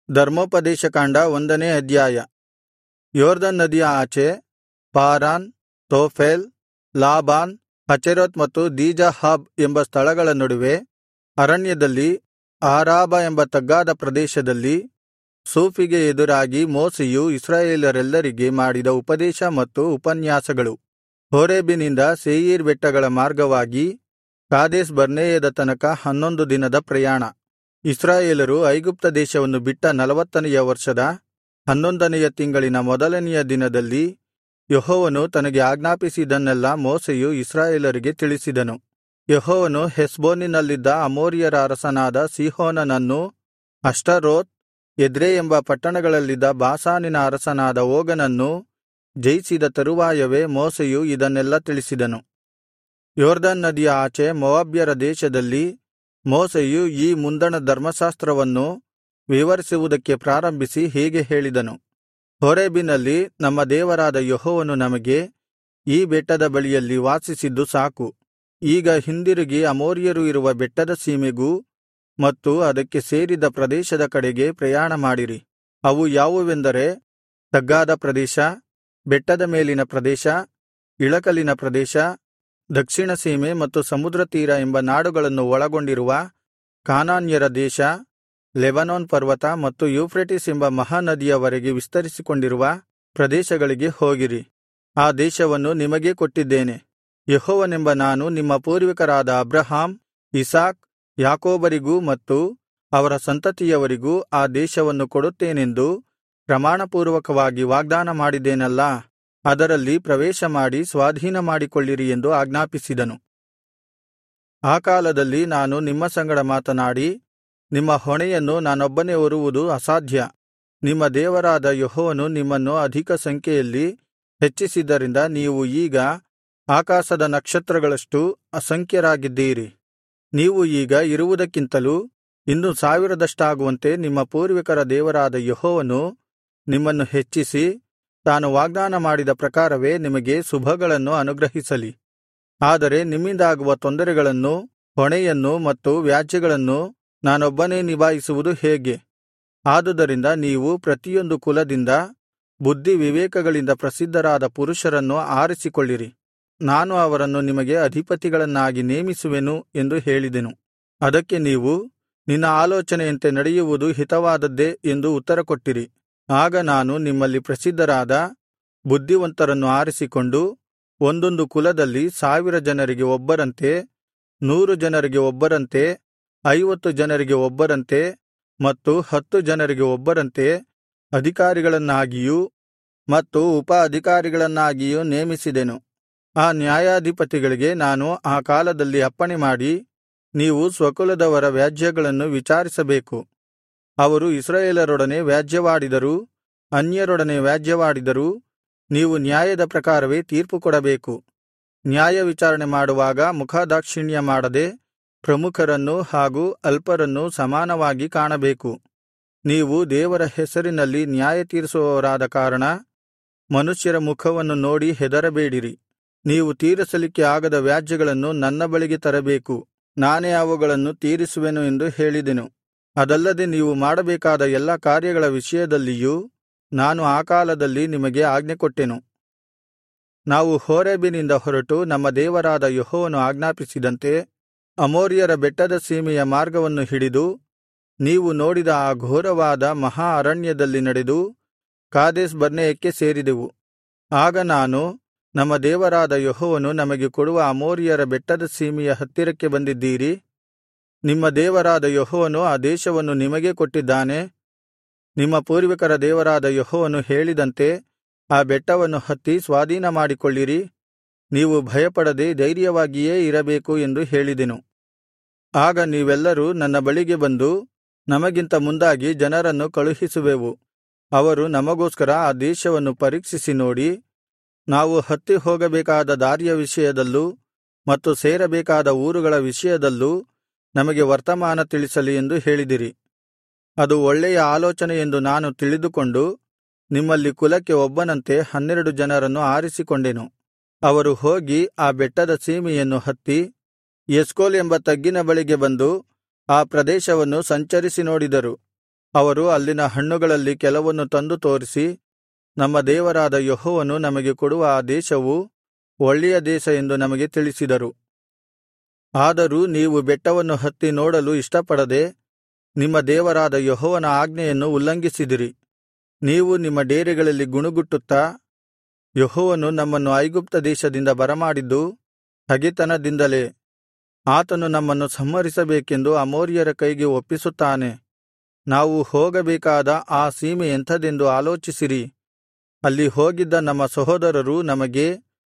ಧರ್ಮೋಪದೇಶಕಾಂಡ ಒಂದನೇ ಅಧ್ಯಾಯ ಯೊರ್ದನ್ ನದಿಯ ಆಚೆ ಪಾರಾನ್ ತೋಫೆಲ್ ಲಾಬಾನ್ ಹಚೇರೋತ್ ಮತ್ತು ದೀಜಾಹಾಬ್ ಎಂಬ ಸ್ಥಳಗಳ ನಡುವೆ ಅರಣ್ಯದಲ್ಲಿ ಆರಾಬಾ ಎಂಬ ತಗ್ಗಾದ ಪ್ರದೇಶದಲ್ಲಿ ಸೂಫಿಗೆ ಎದುರಾಗಿ ಮೋಶೆಯು ಇಸ್ರಾಯೇಲರೆಲ್ಲರಿಗೆ ಮಾಡಿದ ಉಪದೇಶ ಮತ್ತು ಉಪನ್ಯಾಸಗಳು ಹೋರೇಬಿನಿಂದ ಸೇಯೀರ್ ಬೆಟ್ಟಗಳ ಮಾರ್ಗವಾಗಿ ಕಾದೇಶ್ ಬರ್ನೇಯದ ತನಕ ಹನ್ನೊಂದು ದಿನದ ಪ್ರಯಾಣ ಇಸ್ರಾಯೇಲರು ಐಗುಪ್ತ ದೇಶವನ್ನು ಬಿಟ್ಟ ನಲವತ್ತನೆಯ ವರ್ಷದ ಹನ್ನೊಂದನೆಯ ತಿಂಗಳಿನ ಮೊದಲನೆಯ ದಿನದಲ್ಲಿ ಯೆಹೋವನು ತನಗೆ ಆಜ್ಞಾಪಿಸಿದ್ದನ್ನೆಲ್ಲಾ ಮೋಶೆಯು ಇಸ್ರಾಯೇಲರಿಗೆ ತಿಳಿಸಿದನು ಯೆಹೋವನು ಹೆಷ್ಬೋನಿನಲ್ಲಿದ್ದ ಅಮೋರಿಯರ ಅರಸನಾದ ಸೀಹೋನನನ್ನೂ ಅಷ್ಟರೋತ್ ಎದ್ರೈ ಎಂಬ ಪಟ್ಟಣಗಳಲ್ಲಿದ್ದ ಬಾಷಾನಿನ ಅರಸನಾದ ಓಗನನ್ನೂ ಜಯಿಸಿದ ತರುವಾಯವೇ ಮೋಶೆಯು ಇದನ್ನೆಲ್ಲಾ ತಿಳಿಸಿದನು ಯೊರ್ದನ್ ನದಿಯ ಆಚೆ ಮೋವಾಬ್ಯರ ದೇಶದಲ್ಲಿ ಮೋಶೆಯು ಈ ಮುಂದಣ ಧರ್ಮಶಾಸ್ತ್ರವನ್ನು ವಿವರಿಸುವುದಕ್ಕೆ ಪ್ರಾರಂಭಿಸಿ ಹೀಗೆ ಹೇಳಿದನು ಹೋರೇಬಿನಲ್ಲಿ ನಮ್ಮ ದೇವರಾದ ಯೆಹೋವನು ನಮಗೆ ಈ ಬೆಟ್ಟದ ಬಳಿಯಲ್ಲಿ ವಾಸಿಸಿದ್ದು ಸಾಕು ಈಗ ಹಿಂದಿರುಗಿ ಅಮೋರಿಯರು ಇರುವ ಬೆಟ್ಟದ ಸೀಮೆಗೂ ಮತ್ತು ಅದಕ್ಕೆ ಸೇರಿದ ಪ್ರದೇಶದ ಕಡೆಗೆ ಪ್ರಯಾಣಮಾಡಿರಿ ಅವು ಯಾವುವೆಂದರೆ ತಗ್ಗಾದ ಪ್ರದೇಶ ಬೆಟ್ಟದ ಮೇಲಿನ ಪ್ರದೇಶ ಇಳಕಲಿನ ಪ್ರದೇಶ ದಕ್ಷಿಣ ಸೀಮೆ ಮತ್ತು ಸಮುದ್ರ ತೀರ ಎಂಬ ನಾಡುಗಳನ್ನು ಒಳಗೊಂಡಿರುವ ಕಾನಾನ್ಯರ ದೇಶ ಲೆಬನೋನ್ ಪರ್ವತ ಮತ್ತು ಯೂಫ್ರೆಟಿಸ್ ಎಂಬ ಮಹಾನದಿಯವರೆಗೆ ವಿಸ್ತರಿಸಿಕೊಂಡಿರುವ ಪ್ರದೇಶಗಳಿಗೆ ಹೋಗಿರಿ ಆ ದೇಶವನ್ನು ನಿಮಗೇ ಕೊಟ್ಟಿದ್ದೇನೆ ಯೆಹೋವನೆಂಬ ನಾನು ನಿಮ್ಮ ಪೂರ್ವಿಕರಾದ ಅಬ್ರಹಾಮ್ ಇಸಾಕ್ ಯಾಕೋಬರಿಗೂ ಮತ್ತು ಅವರ ಸಂತತಿಯವರಿಗೂ ಆ ದೇಶವನ್ನು ಕೊಡುತ್ತೇನೆಂದು ಪ್ರಮಾಣಪೂರ್ವಕವಾಗಿ ವಾಗ್ದಾನ ಮಾಡಿದ್ದೇನಲ್ಲಾ ಅದರಲ್ಲಿ ಪ್ರವೇಶಮಾಡಿ ಸ್ವಾಧೀನಮಾಡಿಕೊಳ್ಳಿರಿ ಎಂದು ಆಜ್ಞಾಪಿಸಿದನು ಆ ಕಾಲದಲ್ಲಿ ನಾನು ನಿಮ್ಮ ಸಂಗಡ ಮಾತನಾಡಿ ನಿಮ್ಮ ಹೊಣೆಯನ್ನು ನಾನೊಬ್ಬನೇ ಹೊರುವುದು ಅಸಾಧ್ಯ ನಿಮ್ಮ ದೇವರಾದ ಯೆಹೋವನು ನಿಮ್ಮನ್ನು ಅಧಿಕ ಸಂಖ್ಯೆಯಲ್ಲಿ ಹೆಚ್ಚಿಸಿದ್ದರಿಂದ ನೀವು ಈಗ ಆಕಾಶದ ನಕ್ಷತ್ರಗಳಷ್ಟು ಅಸಂಖ್ಯರಾಗಿದ್ದೀರಿ ನೀವು ಈಗ ಇರುವುದಕ್ಕಿಂತಲೂ ಇನ್ನು ಸಾವಿರದಷ್ಟಾಗುವಂತೆ ನಿಮ್ಮ ಪೂರ್ವಿಕರ ದೇವರಾದ ಯೆಹೋವನು ನಿಮ್ಮನ್ನು ಹೆಚ್ಚಿಸಿ ತಾನು ವಾಗ್ದಾನ ಮಾಡಿದ ಪ್ರಕಾರವೇ ನಿಮಗೆ ಶುಭಗಳನ್ನು ಅನುಗ್ರಹಿಸಲಿ ಆದರೆ ನಿಮ್ಮಿಂದಾಗುವ ತೊಂದರೆಗಳನ್ನು ಹೊಣೆಯನ್ನು ಮತ್ತು ವ್ಯಾಜ್ಯಗಳನ್ನು ನಾನೊಬ್ಬನೇ ನಿಭಾಯಿಸುವುದು ಹೇಗೆ ಆದುದರಿಂದ ನೀವು ಪ್ರತಿಯೊಂದು ಕುಲದಿಂದ ಬುದ್ಧಿ ವಿವೇಕಗಳಿಂದ ಪ್ರಸಿದ್ಧರಾದ ಪುರುಷರನ್ನು ಆರಿಸಿಕೊಳ್ಳಿರಿ ನಾನು ಅವರನ್ನು ನಿಮಗೆ ಅಧಿಪತಿಗಳನ್ನಾಗಿ ನೇಮಿಸುವೆನು ಎಂದು ಹೇಳಿದೆನು ಅದಕ್ಕೆ ನೀವು ನಿನ್ನ ಆಲೋಚನೆಯಂತೆ ನಡೆಯುವುದು ಹಿತವಾದದ್ದೇ ಎಂದು ಉತ್ತರಕೊಟ್ಟಿರಿ ಆಗ ನಾನು ನಿಮ್ಮಲ್ಲಿ ಪ್ರಸಿದ್ಧರಾದ ಬುದ್ಧಿವಂತರನ್ನು ಆರಿಸಿಕೊಂಡು ಒಂದೊಂದು ಕುಲದಲ್ಲಿ ಸಾವಿರ ಜನರಿಗೆ ಒಬ್ಬರಂತೆ ನೂರು ಜನರಿಗೆ ಒಬ್ಬರಂತೆ ಐವತ್ತು ಜನರಿಗೆ ಒಬ್ಬರಂತೆ ಮತ್ತು ಹತ್ತು ಜನರಿಗೆ ಒಬ್ಬರಂತೆ ಅಧಿಕಾರಿಗಳನ್ನಾಗಿಯೂ ಮತ್ತು ಉಪ ಅಧಿಕಾರಿಗಳನ್ನಾಗಿಯೂ ನೇಮಿಸಿದೆನು ಆ ನ್ಯಾಯಾಧಿಪತಿಗಳಿಗೆ ನಾನು ಆ ಕಾಲದಲ್ಲಿ ಅಪ್ಪಣೆಮಾಡಿ ನೀವು ಸ್ವಕುಲದವರ ವ್ಯಾಜ್ಯಗಳನ್ನು ವಿಚಾರಿಸಬೇಕು ಅವರು ಇಸ್ರಾಯೇಲರೊಡನೆ ವ್ಯಾಜ್ಯವಾಡಿದರೂ ಅನ್ಯರೊಡನೆ ವ್ಯಾಜ್ಯವಾಡಿದರೂ ನೀವು ನ್ಯಾಯದ ಪ್ರಕಾರವೇ ತೀರ್ಪು ಕೊಡಬೇಕು ನ್ಯಾಯ ವಿಚಾರಣೆ ಮಾಡುವಾಗ ಮುಖದಾಕ್ಷಿಣ್ಯ ಮಾಡದೆ ಪ್ರಮುಖರನ್ನೂ ಹಾಗೂ ಅಲ್ಪರನ್ನೂ ಸಮಾನವಾಗಿ ಕಾಣಬೇಕು ನೀವು ದೇವರ ಹೆಸರಿನಲ್ಲಿ ನ್ಯಾಯತೀರಿಸುವವರಾದ ಕಾರಣ ಮನುಷ್ಯರ ಮುಖವನ್ನು ನೋಡಿ ಹೆದರಬೇಡಿರಿ ನೀವು ತೀರಿಸಲಿಕ್ಕೆ ಆಗದ ವ್ಯಾಜ್ಯಗಳನ್ನು ನನ್ನ ಬಳಿಗೆ ತರಬೇಕು ನಾನೇ ಅವುಗಳನ್ನು ತೀರಿಸುವೆನು ಎಂದು ಹೇಳಿದೆನು ಅದಲ್ಲದೆ ನೀವು ಮಾಡಬೇಕಾದ ಎಲ್ಲಾ ಕಾರ್ಯಗಳ ವಿಷಯದಲ್ಲಿಯೂ ನಾನು ಆ ಕಾಲದಲ್ಲಿ ನಿಮಗೆ ಆಜ್ಞೆಕೊಟ್ಟೆನು ನಾವು ಹೋರೇಬಿನಿಂದ ಹೊರಟು ನಮ್ಮ ದೇವರಾದ ಯೆಹೋವನು ಆಜ್ಞಾಪಿಸಿದಂತೆ ಅಮೋರಿಯರ ಬೆಟ್ಟದ ಸೀಮೆಯ ಮಾರ್ಗವನ್ನು ಹಿಡಿದು ನೀವು ನೋಡಿದ ಆ ಘೋರವಾದ ಮಹಾ ಅರಣ್ಯದಲ್ಲಿ ನಡೆದು ಕಾದೇಶ್ ಬರ್ನೇಯಕ್ಕೆ ಸೇರಿದೆವು ಆಗ ನಾನು ನಮ್ಮ ದೇವರಾದ ಯೆಹೋವನು ನಮಗೆ ಕೊಡುವ ಅಮೋರಿಯರ ಬೆಟ್ಟದ ಸೀಮೆಯ ಹತ್ತಿರಕ್ಕೆ ಬಂದಿದ್ದೀರಿ ನಿಮ್ಮ ದೇವರಾದ ಯೆಹೋವನು ಆ ದೇಶವನ್ನು ನಿಮಗೇ ಕೊಟ್ಟಿದ್ದಾನೆ ನಿಮ್ಮ ಪೂರ್ವಿಕರ ದೇವರಾದ ಯೆಹೋವನು ಹೇಳಿದಂತೆ ಆ ಬೆಟ್ಟವನ್ನು ಹತ್ತಿ ಸ್ವಾಧೀನಮಾಡಿಕೊಳ್ಳಿರಿ ನೀವು ಭಯಪಡದೆ ಧೈರ್ಯವಾಗಿಯೇ ಇರಬೇಕು ಎಂದು ಹೇಳಿದೆನು ಆಗ ನೀವೆಲ್ಲರೂ ನನ್ನ ಬಳಿಗೆ ಬಂದು ನಮಗಿಂತ ಮುಂದಾಗಿ ಜನರನ್ನು ಕಳುಹಿಸುವೆವು ಅವರು ನಮಗೋಸ್ಕರ ಆ ದೇಶವನ್ನು ಪರೀಕ್ಷಿಸಿ ನೋಡಿ ನಾವು ಹತ್ತಿ ಹೋಗಬೇಕಾದ ದಾರಿಯ ವಿಷಯದಲ್ಲೂ ಮತ್ತು ಸೇರಬೇಕಾದ ಊರುಗಳ ವಿಷಯದಲ್ಲೂ ನಮಗೆ ವರ್ತಮಾನ ತಿಳಿಸಲಿ ಎಂದು ಹೇಳಿದಿರಿ ಅದು ಒಳ್ಳೆಯ ಆಲೋಚನೆ ಎಂದು ನಾನು ತಿಳಿದುಕೊಂಡು ನಿಮ್ಮಲ್ಲಿ ಕುಲಕ್ಕೆ ಒಬ್ಬನಂತೆ ಹನ್ನೆರಡು ಜನರನ್ನು ಆರಿಸಿಕೊಂಡೆನು ಅವರು ಹೋಗಿ ಆ ಬೆಟ್ಟದ ಸೀಮೆಯನ್ನು ಹತ್ತಿ ಎಸ್ಕೋಲ್ ಎಂಬ ತಗ್ಗಿನ ಬಳಿಗೆ ಬಂದು ಆ ಪ್ರದೇಶವನ್ನು ಸಂಚರಿಸಿ ನೋಡಿದರು ಅವರು ಅಲ್ಲಿನ ಹಣ್ಣುಗಳಲ್ಲಿ ಕೆಲವನ್ನು ತಂದು ತೋರಿಸಿ ನಮ್ಮ ದೇವರಾದ ಯೆಹೋವನು ನಮಗೆ ಕೊಡುವ ಆ ದೇಶವು ಒಳ್ಳೆಯ ದೇಶ ಎಂದು ನಮಗೆ ತಿಳಿಸಿದರು ಆದರೂ ನೀವು ಬೆಟ್ಟವನ್ನು ಹತ್ತಿ ನೋಡಲು ಇಷ್ಟಪಡದೆ ನಿಮ್ಮ ದೇವರಾದ ಯೆಹೋವನ ಆಜ್ಞೆಯನ್ನು ಉಲ್ಲಂಘಿಸಿದಿರಿ ನೀವು ನಿಮ್ಮ ಡೇರೆಗಳಲ್ಲಿ ಗುಣುಗುಟ್ಟುತ್ತಾ ಯೆಹೋವನು ನಮ್ಮನ್ನು ಐಗುಪ್ತ ದೇಶದಿಂದ ಬರಮಾಡಿದ್ದು ಹಗೆತನದಿಂದಲೇ ಆತನು ನಮ್ಮನ್ನು ಸಂಹರಿಸಬೇಕೆಂದು ಅಮೋರಿಯರ ಕೈಗೆ ಒಪ್ಪಿಸುತ್ತಾನೆ ನಾವು ಹೋಗಬೇಕಾದ ಆ ಸೀಮೆ ಎಂಥದೆಂದು ಆಲೋಚಿಸಿರಿ ಅಲ್ಲಿ ಹೋಗಿದ್ದ ನಮ್ಮ ಸಹೋದರರು ನಮಗೆ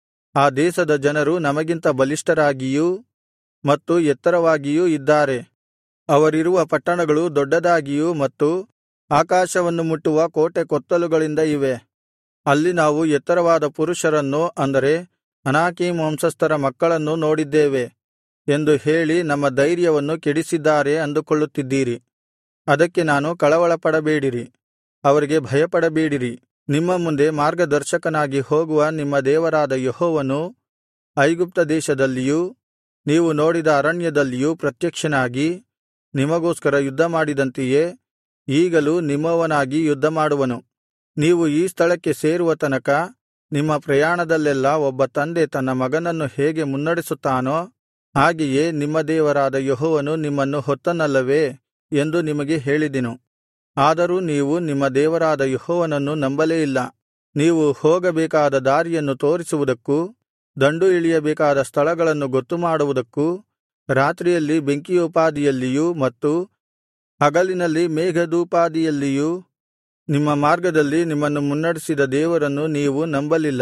ಆ ದೇಶದ ಜನರು ನಮಗಿಂತ ಬಲಿಷ್ಠರಾಗಿಯೂ ಮತ್ತು ಎತ್ತರವಾಗಿಯೂ ಇದ್ದಾರೆ ಅವರಿರುವ ಪಟ್ಟಣಗಳು ದೊಡ್ಡದಾಗಿಯೂ ಮತ್ತು ಆಕಾಶವನ್ನು ಮುಟ್ಟುವ ಕೋಟೆ ಕೊತ್ತಲುಗಳಿಂದ ಇವೆ ಅಲ್ಲಿ ನಾವು ಎತ್ತರವಾದ ಪುರುಷರನ್ನು ಅಂದರೆ ಅನಾಕೀಮ್ ವಂಶಸ್ಥರ ಮಕ್ಕಳನ್ನು ನೋಡಿದ್ದೇವೆ ಎಂದು ಹೇಳಿ ನಮ್ಮ ಧೈರ್ಯವನ್ನು ಕೆಡಿಸಿದ್ದಾರೆ ಅಂದುಕೊಳ್ಳುತ್ತಿದ್ದೀರಿ ಅದಕ್ಕೆ ನಾನು ಕಳವಳಪಡಬೇಡಿರಿ ಅವರಿಗೆ ಭಯಪಡಬೇಡಿರಿ ನಿಮ್ಮ ಮುಂದೆ ಮಾರ್ಗದರ್ಶಕನಾಗಿ ಹೋಗುವ ನಿಮ್ಮ ದೇವರಾದ ಯೆಹೋವನು ಐಗುಪ್ತ ದೇಶದಲ್ಲಿಯೂ ನೀವು ನೋಡಿದ ಅರಣ್ಯದಲ್ಲಿಯೂ ಪ್ರತ್ಯಕ್ಷನಾಗಿ ನಿಮಗೋಸ್ಕರ ಯುದ್ಧಮಾಡಿದಂತೆಯೇ ಈಗಲೂ ನಿಮ್ಮವನಾಗಿ ಯುದ್ಧಮಾಡುವನು ನೀವು ಈ ಸ್ಥಳಕ್ಕೆ ಸೇರುವ ತನಕ ನಿಮ್ಮ ಪ್ರಯಾಣದಲ್ಲೆಲ್ಲಾ ಒಬ್ಬ ತಂದೆ ತನ್ನ ಮಗನನ್ನು ಹೇಗೆ ಮುನ್ನಡೆಸುತ್ತಾನೋ ಹಾಗೆಯೇ ನಿಮ್ಮ ದೇವರಾದ ಯೆಹೋವನು ನಿಮ್ಮನ್ನು ಹೊತ್ತನಲ್ಲವೇ ಎಂದು ನಿಮಗೆ ಹೇಳಿದೆನು ಆದರೂ ನೀವು ನಿಮ್ಮ ದೇವರಾದ ಯೆಹೋವನನ್ನು ನಂಬಲೇ ಇಲ್ಲ ನೀವು ಹೋಗಬೇಕಾದ ದಾರಿಯನ್ನು ತೋರಿಸುವುದಕ್ಕೂ ದಂಡು ಇಳಿಯಬೇಕಾದ ಸ್ಥಳಗಳನ್ನು ಗೊತ್ತುಮಾಡುವುದಕ್ಕೂ ರಾತ್ರಿಯಲ್ಲಿ ಬೆಂಕಿಯೋಪಾದಿಯಲ್ಲಿಯೂ ಮತ್ತು ಹಗಲಿನಲ್ಲಿ ಮೇಘದೋಪಾದಿಯಲ್ಲಿಯೂ ನಿಮ್ಮ ಮಾರ್ಗದಲ್ಲಿ ನಿಮ್ಮನ್ನು ಮುನ್ನಡೆಸಿದ ದೇವರನ್ನು ನೀವು ನಂಬಲಿಲ್ಲ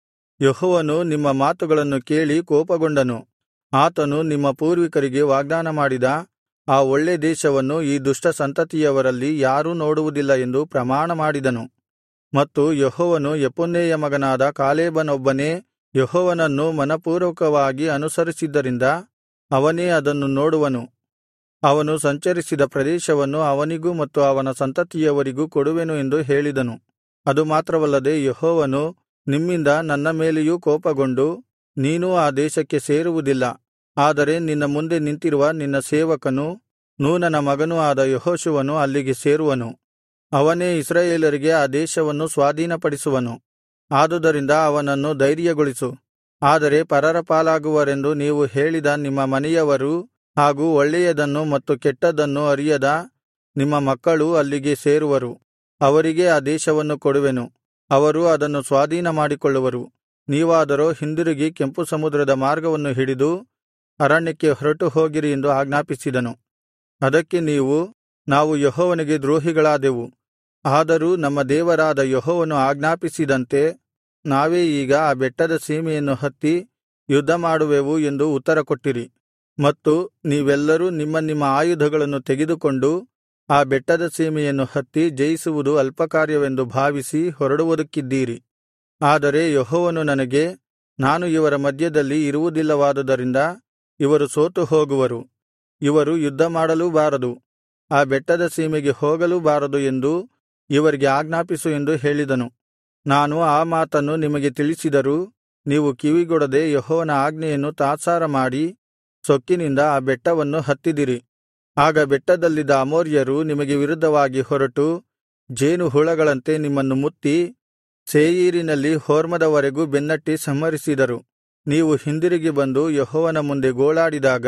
ಯೆಹೋವನು ನಿಮ್ಮ ಮಾತುಗಳನ್ನು ಕೇಳಿ ಕೋಪಗೊಂಡನು ಆತನು ನಿಮ್ಮ ಪೂರ್ವಿಕರಿಗೆ ವಾಗ್ದಾನ ಮಾಡಿದ ಆ ಒಳ್ಳೆ ದೇಶವನ್ನು ಈ ದುಷ್ಟ ಸಂತತಿಯವರಲ್ಲಿ ಯಾರೂ ನೋಡುವುದಿಲ್ಲ ಎಂದು ಪ್ರಮಾಣ ಮಾಡಿದನು ಮತ್ತು ಯೆಹೋವನು ಯೆಫುನ್ನೆಯ ಮಗನಾದ ಕಾಲೇಬನೊಬ್ಬನೇ ಯೆಹೋವನನ್ನು ಮನಃಪೂರ್ವಕವಾಗಿ ಅನುಸರಿಸಿದ್ದರಿಂದ ಅವನೇ ಅದನ್ನು ನೋಡುವನು ಅವನು ಸಂಚರಿಸಿದ ಪ್ರದೇಶವನ್ನು ಅವನಿಗೂ ಮತ್ತು ಅವನ ಸಂತತಿಯವರಿಗೂ ಕೊಡುವೆನು ಎಂದು ಹೇಳಿದನು ಅದು ಮಾತ್ರವಲ್ಲದೆ ಯೆಹೋವನು ನಿಮ್ಮಿಂದ ನನ್ನ ಮೇಲೆಯೂ ಕೋಪಗೊಂಡು ನೀನೂ ಆ ದೇಶಕ್ಕೆ ಸೇರುವುದಿಲ್ಲ ಆದರೆ ನಿನ್ನ ಮುಂದೆ ನಿಂತಿರುವ ನಿನ್ನ ಸೇವಕನೂ ನೂನನ ಮಗನೂ ಆದ ಯೆಹೋಶುವನು ಅಲ್ಲಿಗೆ ಸೇರುವನು ಅವನೇ ಇಸ್ರಾಯೇಲರಿಗೆ ಆ ದೇಶವನ್ನು ಸ್ವಾಧೀನಪಡಿಸುವನು ಆದುದರಿಂದ ಅವನನ್ನು ಧೈರ್ಯಗೊಳಿಸು ಆದರೆ ಪರರ ಪಾಲಾಗುವರೆಂದು ನೀವು ಹೇಳಿದ ನಿಮ್ಮ ಮನೆಯವರೂ ಹಾಗೂ ಒಳ್ಳೆಯದನ್ನು ಮತ್ತು ಕೆಟ್ಟದ್ದನ್ನು ಅರಿಯದ ನಿಮ್ಮ ಮಕ್ಕಳೂ ಅಲ್ಲಿಗೆ ಸೇರುವರು ಅವರಿಗೇ ಆ ದೇಶವನ್ನು ಕೊಡುವೆನು ಅವರು ಅದನ್ನು ಸ್ವಾಧೀನಮಾಡಿಕೊಳ್ಳುವರು ನೀವಾದರೋ ಹಿಂದಿರುಗಿ ಕೆಂಪು ಸಮುದ್ರದ ಮಾರ್ಗವನ್ನು ಹಿಡಿದು ಅರಣ್ಯಕ್ಕೆ ಹೊರಟು ಹೋಗಿರಿ ಎಂದು ಆಜ್ಞಾಪಿಸಿದನು ಅದಕ್ಕೆ ನೀವು ನಾವು ಯೆಹೋವನಿಗೆ ದ್ರೋಹಿಗಳಾದೆವು ಆದರೂ ನಮ್ಮ ದೇವರಾದ ಯೆಹೋವನು ಆಜ್ಞಾಪಿಸಿದಂತೆ ನಾವೇ ಈಗ ಆ ಬೆಟ್ಟದ ಸೀಮೆಯನ್ನು ಹತ್ತಿ ಯುದ್ಧಮಾಡುವೆವು ಎಂದು ಉತ್ತರಕೊಟ್ಟಿರಿ ಮತ್ತು ನೀವೆಲ್ಲರೂ ನಿಮ್ಮ ನಿಮ್ಮ ಆಯುಧಗಳನ್ನು ತೆಗೆದುಕೊಂಡು ಆ ಬೆಟ್ಟದ ಸೀಮೆಯನ್ನು ಹತ್ತಿ ಜಯಿಸುವುದು ಅಲ್ಪಕಾರ್ಯವೆಂದು ಭಾವಿಸಿ ಹೊರಡುವುದಕ್ಕಿದ್ದೀರಿ ಆದರೆ ಯೆಹೋವನು ನನಗೆ ನಾನು ಇವರ ಮಧ್ಯದಲ್ಲಿ ಇರುವುದಿಲ್ಲವಾದುದರಿಂದ ಇವರು ಸೋತು ಹೋಗುವರು ಇವರು ಯುದ್ಧಮಾಡಲೂ ಬಾರದು ಆ ಬೆಟ್ಟದ ಸೀಮೆಗೆ ಹೋಗಲೂ ಬಾರದು ಎಂದು ಇವರಿಗೆ ಆಜ್ಞಾಪಿಸು ಎಂದು ಹೇಳಿದನು ನಾನು ಆ ಮಾತನ್ನು ನಿಮಗೆ ತಿಳಿಸಿದರೂ ನೀವು ಕಿವಿಗೊಡದೆ ಯೆಹೋವನ ಆಜ್ಞೆಯನ್ನು ತಾತ್ಸಾರ ಮಾಡಿ ಸೊಕ್ಕಿನಿಂದ ಆ ಬೆಟ್ಟವನ್ನು ಹತ್ತಿದಿರಿ ಆಗ ಬೆಟ್ಟದಲ್ಲಿದ್ದ ಅಮೋರಿಯರು ನಿಮಗೆ ವಿರುದ್ಧವಾಗಿ ಹೊರಟು ಜೇನುಹುಳಗಳಂತೆ ನಿಮ್ಮನ್ನು ಮುತ್ತಿ ಸೇಯೀರಿನಲ್ಲಿ ಹೋರ್ಮದವರೆಗೂ ಬೆನ್ನಟ್ಟಿ ಸಂಹರಿಸಿದರು ನೀವು ಹಿಂದಿರುಗಿ ಬಂದು ಯೆಹೋವನ ಮುಂದೆ ಗೋಳಾಡಿದಾಗ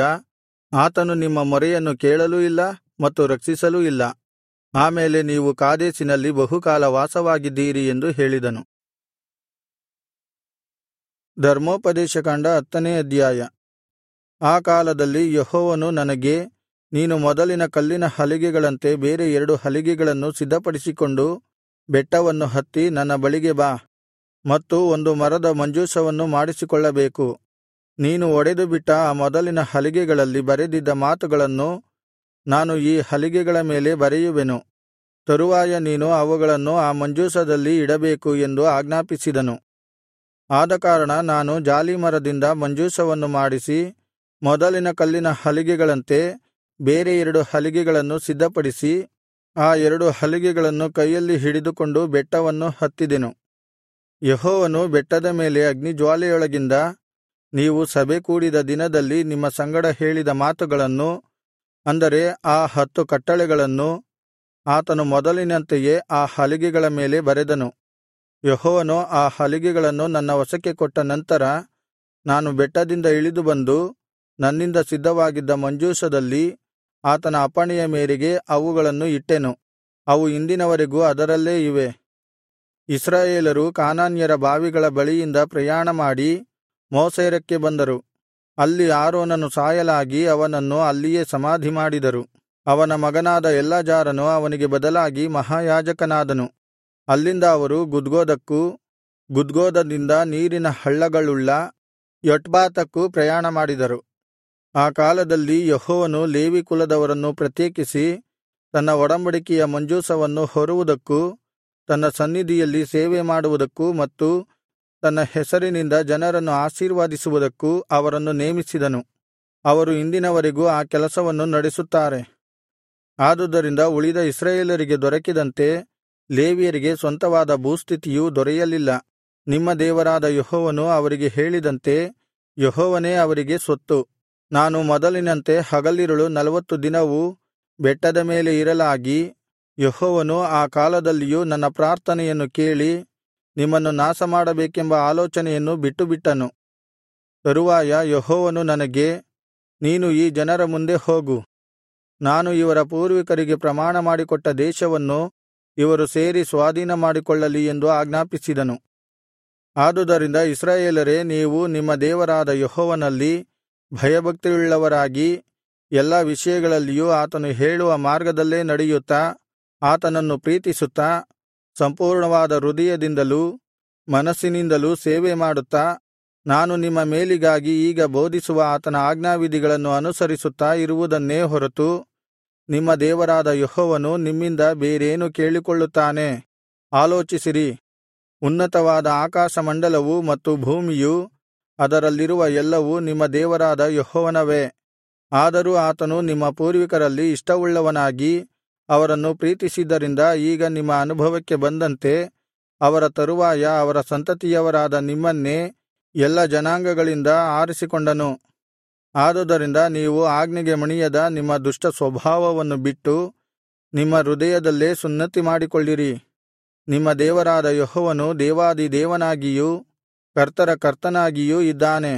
ಆತನು ನಿಮ್ಮ ಮೊರೆಯನ್ನು ಕೇಳಲೂ ಇಲ್ಲ ಮತ್ತು ರಕ್ಷಿಸಲೂ ಇಲ್ಲ ಆಮೇಲೆ ನೀವು ಕಾದೇಶಿನಲ್ಲಿ ಬಹುಕಾಲ ವಾಸವಾಗಿದ್ದೀರಿ ಎಂದು ಹೇಳಿದನು ಧರ್ಮೋಪದೇಶಕಾಂಡ ಹತ್ತನೇ ಅಧ್ಯಾಯ ಆ ಕಾಲದಲ್ಲಿ ಯೆಹೋವನು ನನಗೆ ನೀನು ಮೊದಲಿನ ಕಲ್ಲಿನ ಹಲಿಗೆಗಳಂತೆ ಬೇರೆ ಎರಡು ಹಲಿಗೆಗಳನ್ನು ಸಿದ್ಧಪಡಿಸಿಕೊಂಡು ಬೆಟ್ಟವನ್ನು ಹತ್ತಿ ನನ್ನ ಬಳಿಗೆ ಬಾ ಮತ್ತು ಒಂದು ಮರದ ಮಂಜೂಷವನ್ನು ಮಾಡಿಸಿಕೊಳ್ಳಬೇಕು ನೀನು ಒಡೆದುಬಿಟ್ಟ ಆ ಮೊದಲಿನ ಹಲಿಗೆಗಳಲ್ಲಿ ಬರೆದಿದ್ದ ಮಾತುಗಳನ್ನು ನಾನು ಈ ಹಲಿಗೆಗಳ ಮೇಲೆ ಬರೆಯುವೆನು ತರುವಾಯ ನೀನು ಅವುಗಳನ್ನು ಆ ಮಂಜೂಷದಲ್ಲಿ ಇಡಬೇಕು ಎಂದು ಆಜ್ಞಾಪಿಸಿದನು ಆದಕಾರಣ ನಾನು ಜಾಲೀಮರದಿಂದ ಮಂಜೂಷವನ್ನು ಮಾಡಿಸಿ ಮೊದಲಿನ ಕಲ್ಲಿನ ಹಲಿಗೆಗಳಂತೆ ಬೇರೆ ಎರಡು ಹಲಿಗೆಗಳನ್ನು ಸಿದ್ಧಪಡಿಸಿ ಆ ಎರಡು ಹಲಿಗೆಗಳನ್ನು ಕೈಯಲ್ಲಿ ಹಿಡಿದುಕೊಂಡು ಬೆಟ್ಟವನ್ನು ಹತ್ತಿದೆನು ಯೆಹೋವನು ಬೆಟ್ಟದ ಮೇಲೆ ಅಗ್ನಿಜ್ವಾಲೆಯೊಳಗಿಂದ ನೀವು ಸಭೆ ಕೂಡಿದ ದಿನದಲ್ಲಿ ನಿಮ್ಮ ಸಂಗಡ ಹೇಳಿದ ಮಾತುಗಳನ್ನು ಅಂದರೆ ಆ ಹತ್ತು ಕಟ್ಟಳೆಗಳನ್ನು ಆತನು ಮೊದಲಿನಂತೆಯೇ ಆ ಹಲಿಗೆಗಳ ಮೇಲೆ ಬರೆದನು ಯೆಹೋವನು ಆ ಹಲಿಗೆಗಳನ್ನು ನನ್ನ ವಶಕ್ಕೆ ಕೊಟ್ಟ ನಂತರ ನಾನು ಬೆಟ್ಟದಿಂದ ಇಳಿದು ಬಂದು ನನ್ನಿಂದ ಸಿದ್ಧವಾಗಿದ್ದ ಮಂಜೂಷದಲ್ಲಿ ಆತನ ಅಪ್ಪಣೆಯ ಮೇರೆಗೆ ಅವುಗಳನ್ನು ಇಟ್ಟೆನು ಅವು ಇಂದಿನವರೆಗೂ ಅದರಲ್ಲೇ ಇವೆ ಇಸ್ರಾಯೇಲರು ಕಾನಾನ್ಯರ ಬಾವಿಗಳ ಬಳಿಯಿಂದ ಪ್ರಯಾಣಮಾಡಿ ಮೋಸೇರಕ್ಕೆ ಬಂದರು ಅಲ್ಲಿ ಆರೋನನು ಸಾಯಲಾಗಿ ಅವನನ್ನು ಅಲ್ಲಿಯೇ ಸಮಾಧಿಮಾಡಿದರು ಅವನ ಮಗನಾದ ಎಲ್ಲಾಜಾರನು ಅವನಿಗೆ ಬದಲಾಗಿ ಮಹಾಯಾಜಕನಾದನು ಅಲ್ಲಿಂದ ಅವರು ಗುದ್ಗೋದಕ್ಕೂ ಗುದ್ಗೋದದಿಂದ ನೀರಿನ ಹಳ್ಳಗಳುಳ್ಳ ಯೊಟ್ಬಾತಕ್ಕೂ ಪ್ರಯಾಣಮಾಡಿದರು ಆ ಕಾಲದಲ್ಲಿ ಯೆಹೋವನು ಲೇವಿ ಕುಲದವರನ್ನು ಪ್ರತ್ಯೇಕಿಸಿ ತನ್ನ ಒಡಂಬಡಿಕೆಯ ಮಂಜೂಷವನ್ನು ಹೊರುವುದಕ್ಕೂ ತನ್ನ ಸನ್ನಿಧಿಯಲ್ಲಿ ಸೇವೆ ಮಾಡುವುದಕ್ಕೂ ಮತ್ತು ತನ್ನ ಹೆಸರಿನಿಂದ ಜನರನ್ನು ಆಶೀರ್ವದಿಸುವುದಕ್ಕೂ ಅವರನ್ನು ನೇಮಿಸಿದನು ಅವರು ಇಂದಿನವರೆಗೂ ಆ ಕೆಲಸವನ್ನು ನಡೆಸುತ್ತಾರೆ ಆದುದರಿಂದ ಉಳಿದ ಇಸ್ರಾಯೇಲರಿಗೆ ದೊರಕಿದಂತೆ ಲೇವಿಯರಿಗೆ ಸ್ವಂತವಾದ ಭೂಸ್ಥಿತಿಯು ದೊರೆಯಲಿಲ್ಲ ನಿಮ್ಮ ದೇವರಾದ ಯೆಹೋವನು ಅವರಿಗೆ ಹೇಳಿದಂತೆ ಯೆಹೋವನೇ ಅವರಿಗೆ ಸ್ವತ್ತು ನಾನು ಮೊದಲಿನಂತೆ ಹಗಲಿರುಳು ನಲವತ್ತು ದಿನವೂ ಬೆಟ್ಟದ ಮೇಲೆ ಇರಲಾಗಿ ಯೆಹೋವನು ಆ ಕಾಲದಲ್ಲಿಯೂ ನನ್ನ ಪ್ರಾರ್ಥನೆಯನ್ನು ಕೇಳಿ ನಿಮ್ಮನ್ನು ನಾಶಮಾಡಬೇಕೆಂಬ ಆಲೋಚನೆಯನ್ನು ಬಿಟ್ಟುಬಿಟ್ಟನು ತರುವಾಯ ಯೆಹೋವನು ನನಗೆ ನೀನು ಈ ಜನರ ಮುಂದೆ ಹೋಗು ನಾನು ಇವರ ಪೂರ್ವಿಕರಿಗೆ ಪ್ರಮಾಣ ಮಾಡಿಕೊಟ್ಟ ದೇಶವನ್ನು ಇವರು ಸೇರಿ ಸ್ವಾಧೀನಮಾಡಿಕೊಳ್ಳಲಿ ಎಂದು ಆಜ್ಞಾಪಿಸಿದನು ಆದುದರಿಂದ ಇಸ್ರಾಯೇಲರೇ ನೀವು ನಿಮ್ಮ ದೇವರಾದ ಯೆಹೋವನಲ್ಲಿ ಭಯಭಕ್ತಿಯುಳ್ಳವರಾಗಿ ಎಲ್ಲಾ ವಿಷಯಗಳಲ್ಲಿಯೂ ಆತನು ಹೇಳುವ ಮಾರ್ಗದಲ್ಲೇ ನಡೆಯುತ್ತಾ ಆತನನ್ನು ಪ್ರೀತಿಸುತ್ತಾ ಸಂಪೂರ್ಣವಾದ ಹೃದಯದಿಂದಲೂ ಮನಸ್ಸಿನಿಂದಲೂ ಸೇವೆ ಮಾಡುತ್ತಾ ನಾನು ನಿಮ್ಮ ಮೇಲಿಗಾಗಿ ಈಗ ಬೋಧಿಸುವ ಆತನ ಆಜ್ಞಾವಿಧಿಗಳನ್ನು ಅನುಸರಿಸುತ್ತಾ ಇರುವುದನ್ನೇ ಹೊರತು ನಿಮ್ಮ ದೇವರಾದ ಯೆಹೋವನು ನಿಮ್ಮಿಂದ ಬೇರೇನು ಕೇಳಿಕೊಳ್ಳುತ್ತಾನೆ ಆಲೋಚಿಸಿರಿ ಉನ್ನತವಾದ ಆಕಾಶಮಂಡಲವೂ ಮತ್ತು ಭೂಮಿಯೂ ಅದರಲ್ಲಿರುವ ಎಲ್ಲವೂ ನಿಮ್ಮ ದೇವರಾದ ಯೆಹೋವನವೇ ಆದರೂ ಆತನು ನಿಮ್ಮ ಪೂರ್ವಿಕರಲ್ಲಿ ಇಷ್ಟವುಳ್ಳವನಾಗಿ ಅವರನ್ನು ಪ್ರೀತಿಸಿದ್ದರಿಂದ ಈಗ ನಿಮ್ಮ ಅನುಭವಕ್ಕೆ ಬಂದಂತೆ ಅವರ ತರುವಾಯ ಅವರ ಸಂತತಿಯವರಾದ ನಿಮ್ಮನ್ನೇ ಎಲ್ಲಾ ಜನಾಂಗಗಳಿಂದ ಆರಿಸಿಕೊಂಡನು ಆದುದರಿಂದ ನೀವು ಆಜ್ಞೆಗೆ ಮಣಿಯದ ನಿಮ್ಮ ದುಷ್ಟ ಸ್ವಭಾವವನ್ನು ಬಿಟ್ಟು ನಿಮ್ಮ ಹೃದಯದಲ್ಲೇ ಸುನ್ನತಿ ಮಾಡಿಕೊಳ್ಳಿರಿ ನಿಮ್ಮ ದೇವರಾದ ಯೆಹೋವನು ದೇವಾದಿದೇವನಾಗಿಯೂ ಕರ್ತರ ಕರ್ತನಾಗಿಯೂ ಇದ್ದಾನೆ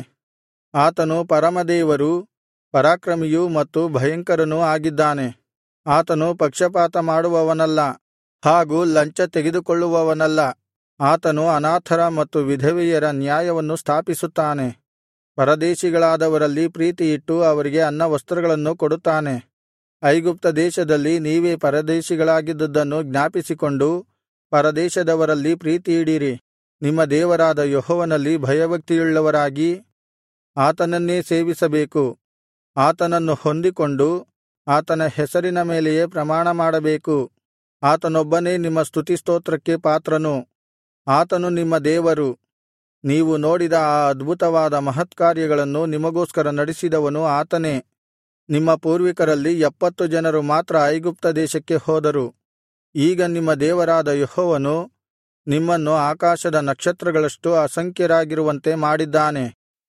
ಆತನು ಪರಮದೇವರೂ ಪರಾಕ್ರಮಿಯೂ ಮತ್ತು ಭಯಂಕರನೂ ಆಗಿದ್ದಾನೆ ಆತನು ಪಕ್ಷಪಾತ ಮಾಡುವವನಲ್ಲ ಹಾಗೂ ಲಂಚ ತೆಗೆದುಕೊಳ್ಳುವವನಲ್ಲ ಆತನು ಅನಾಥರ ಮತ್ತು ವಿಧವೆಯರ ನ್ಯಾಯವನ್ನು ಸ್ಥಾಪಿಸುತ್ತಾನೆ ಪರದೇಶಿಗಳಾದವರಲ್ಲಿ ಪ್ರೀತಿಯಿಟ್ಟು ಅವರಿಗೆ ಅನ್ನವಸ್ತ್ರಗಳನ್ನು ಕೊಡುತ್ತಾನೆ ಐಗುಪ್ತ ದೇಶದಲ್ಲಿ ನೀವೇ ಪರದೇಶಿಗಳಾಗಿದ್ದುದನ್ನು ಜ್ಞಾಪಿಸಿಕೊಂಡು ಪರದೇಶದವರಲ್ಲಿ ಪ್ರೀತಿಯಿಡಿರಿ ನಿಮ್ಮ ದೇವರಾದ ಯೆಹೋವನಲ್ಲಿ ಭಯಭಕ್ತಿಯುಳ್ಳವರಾಗಿ ಆತನನ್ನೇ ಸೇವಿಸಬೇಕು ಆತನನ್ನು ಹೊಂದಿಕೊಂಡು ಆತನ ಹೆಸರಿನ ಮೇಲೆಯೇ ಪ್ರಮಾಣ ಮಾಡಬೇಕು ಆತನೊಬ್ಬನೇ ನಿಮ್ಮ ಸ್ತುತಿಸ್ತೋತ್ರಕ್ಕೆ ಪಾತ್ರನು ಆತನು ನಿಮ್ಮ ದೇವರು ನೀವು ನೋಡಿದ ಆ ಅದ್ಭುತವಾದ ಮಹತ್ಕಾರ್ಯಗಳನ್ನು ನಿಮಗೋಸ್ಕರ ನಡೆಸಿದವನು ಆತನೇ ನಿಮ್ಮ ಪೂರ್ವಿಕರಲ್ಲಿ ಎಪ್ಪತ್ತು ಜನರು ಮಾತ್ರ ಐಗುಪ್ತ ದೇಶಕ್ಕೆ ಹೋದರು ಈಗ ನಿಮ್ಮ ದೇವರಾದ ಯೆಹೋವನು ನಿಮ್ಮನ್ನು ಆಕಾಶದ ನಕ್ಷತ್ರಗಳಷ್ಟು ಅಸಂಖ್ಯರಾಗಿರುವಂತೆ ಮಾಡಿದ್ದಾನೆ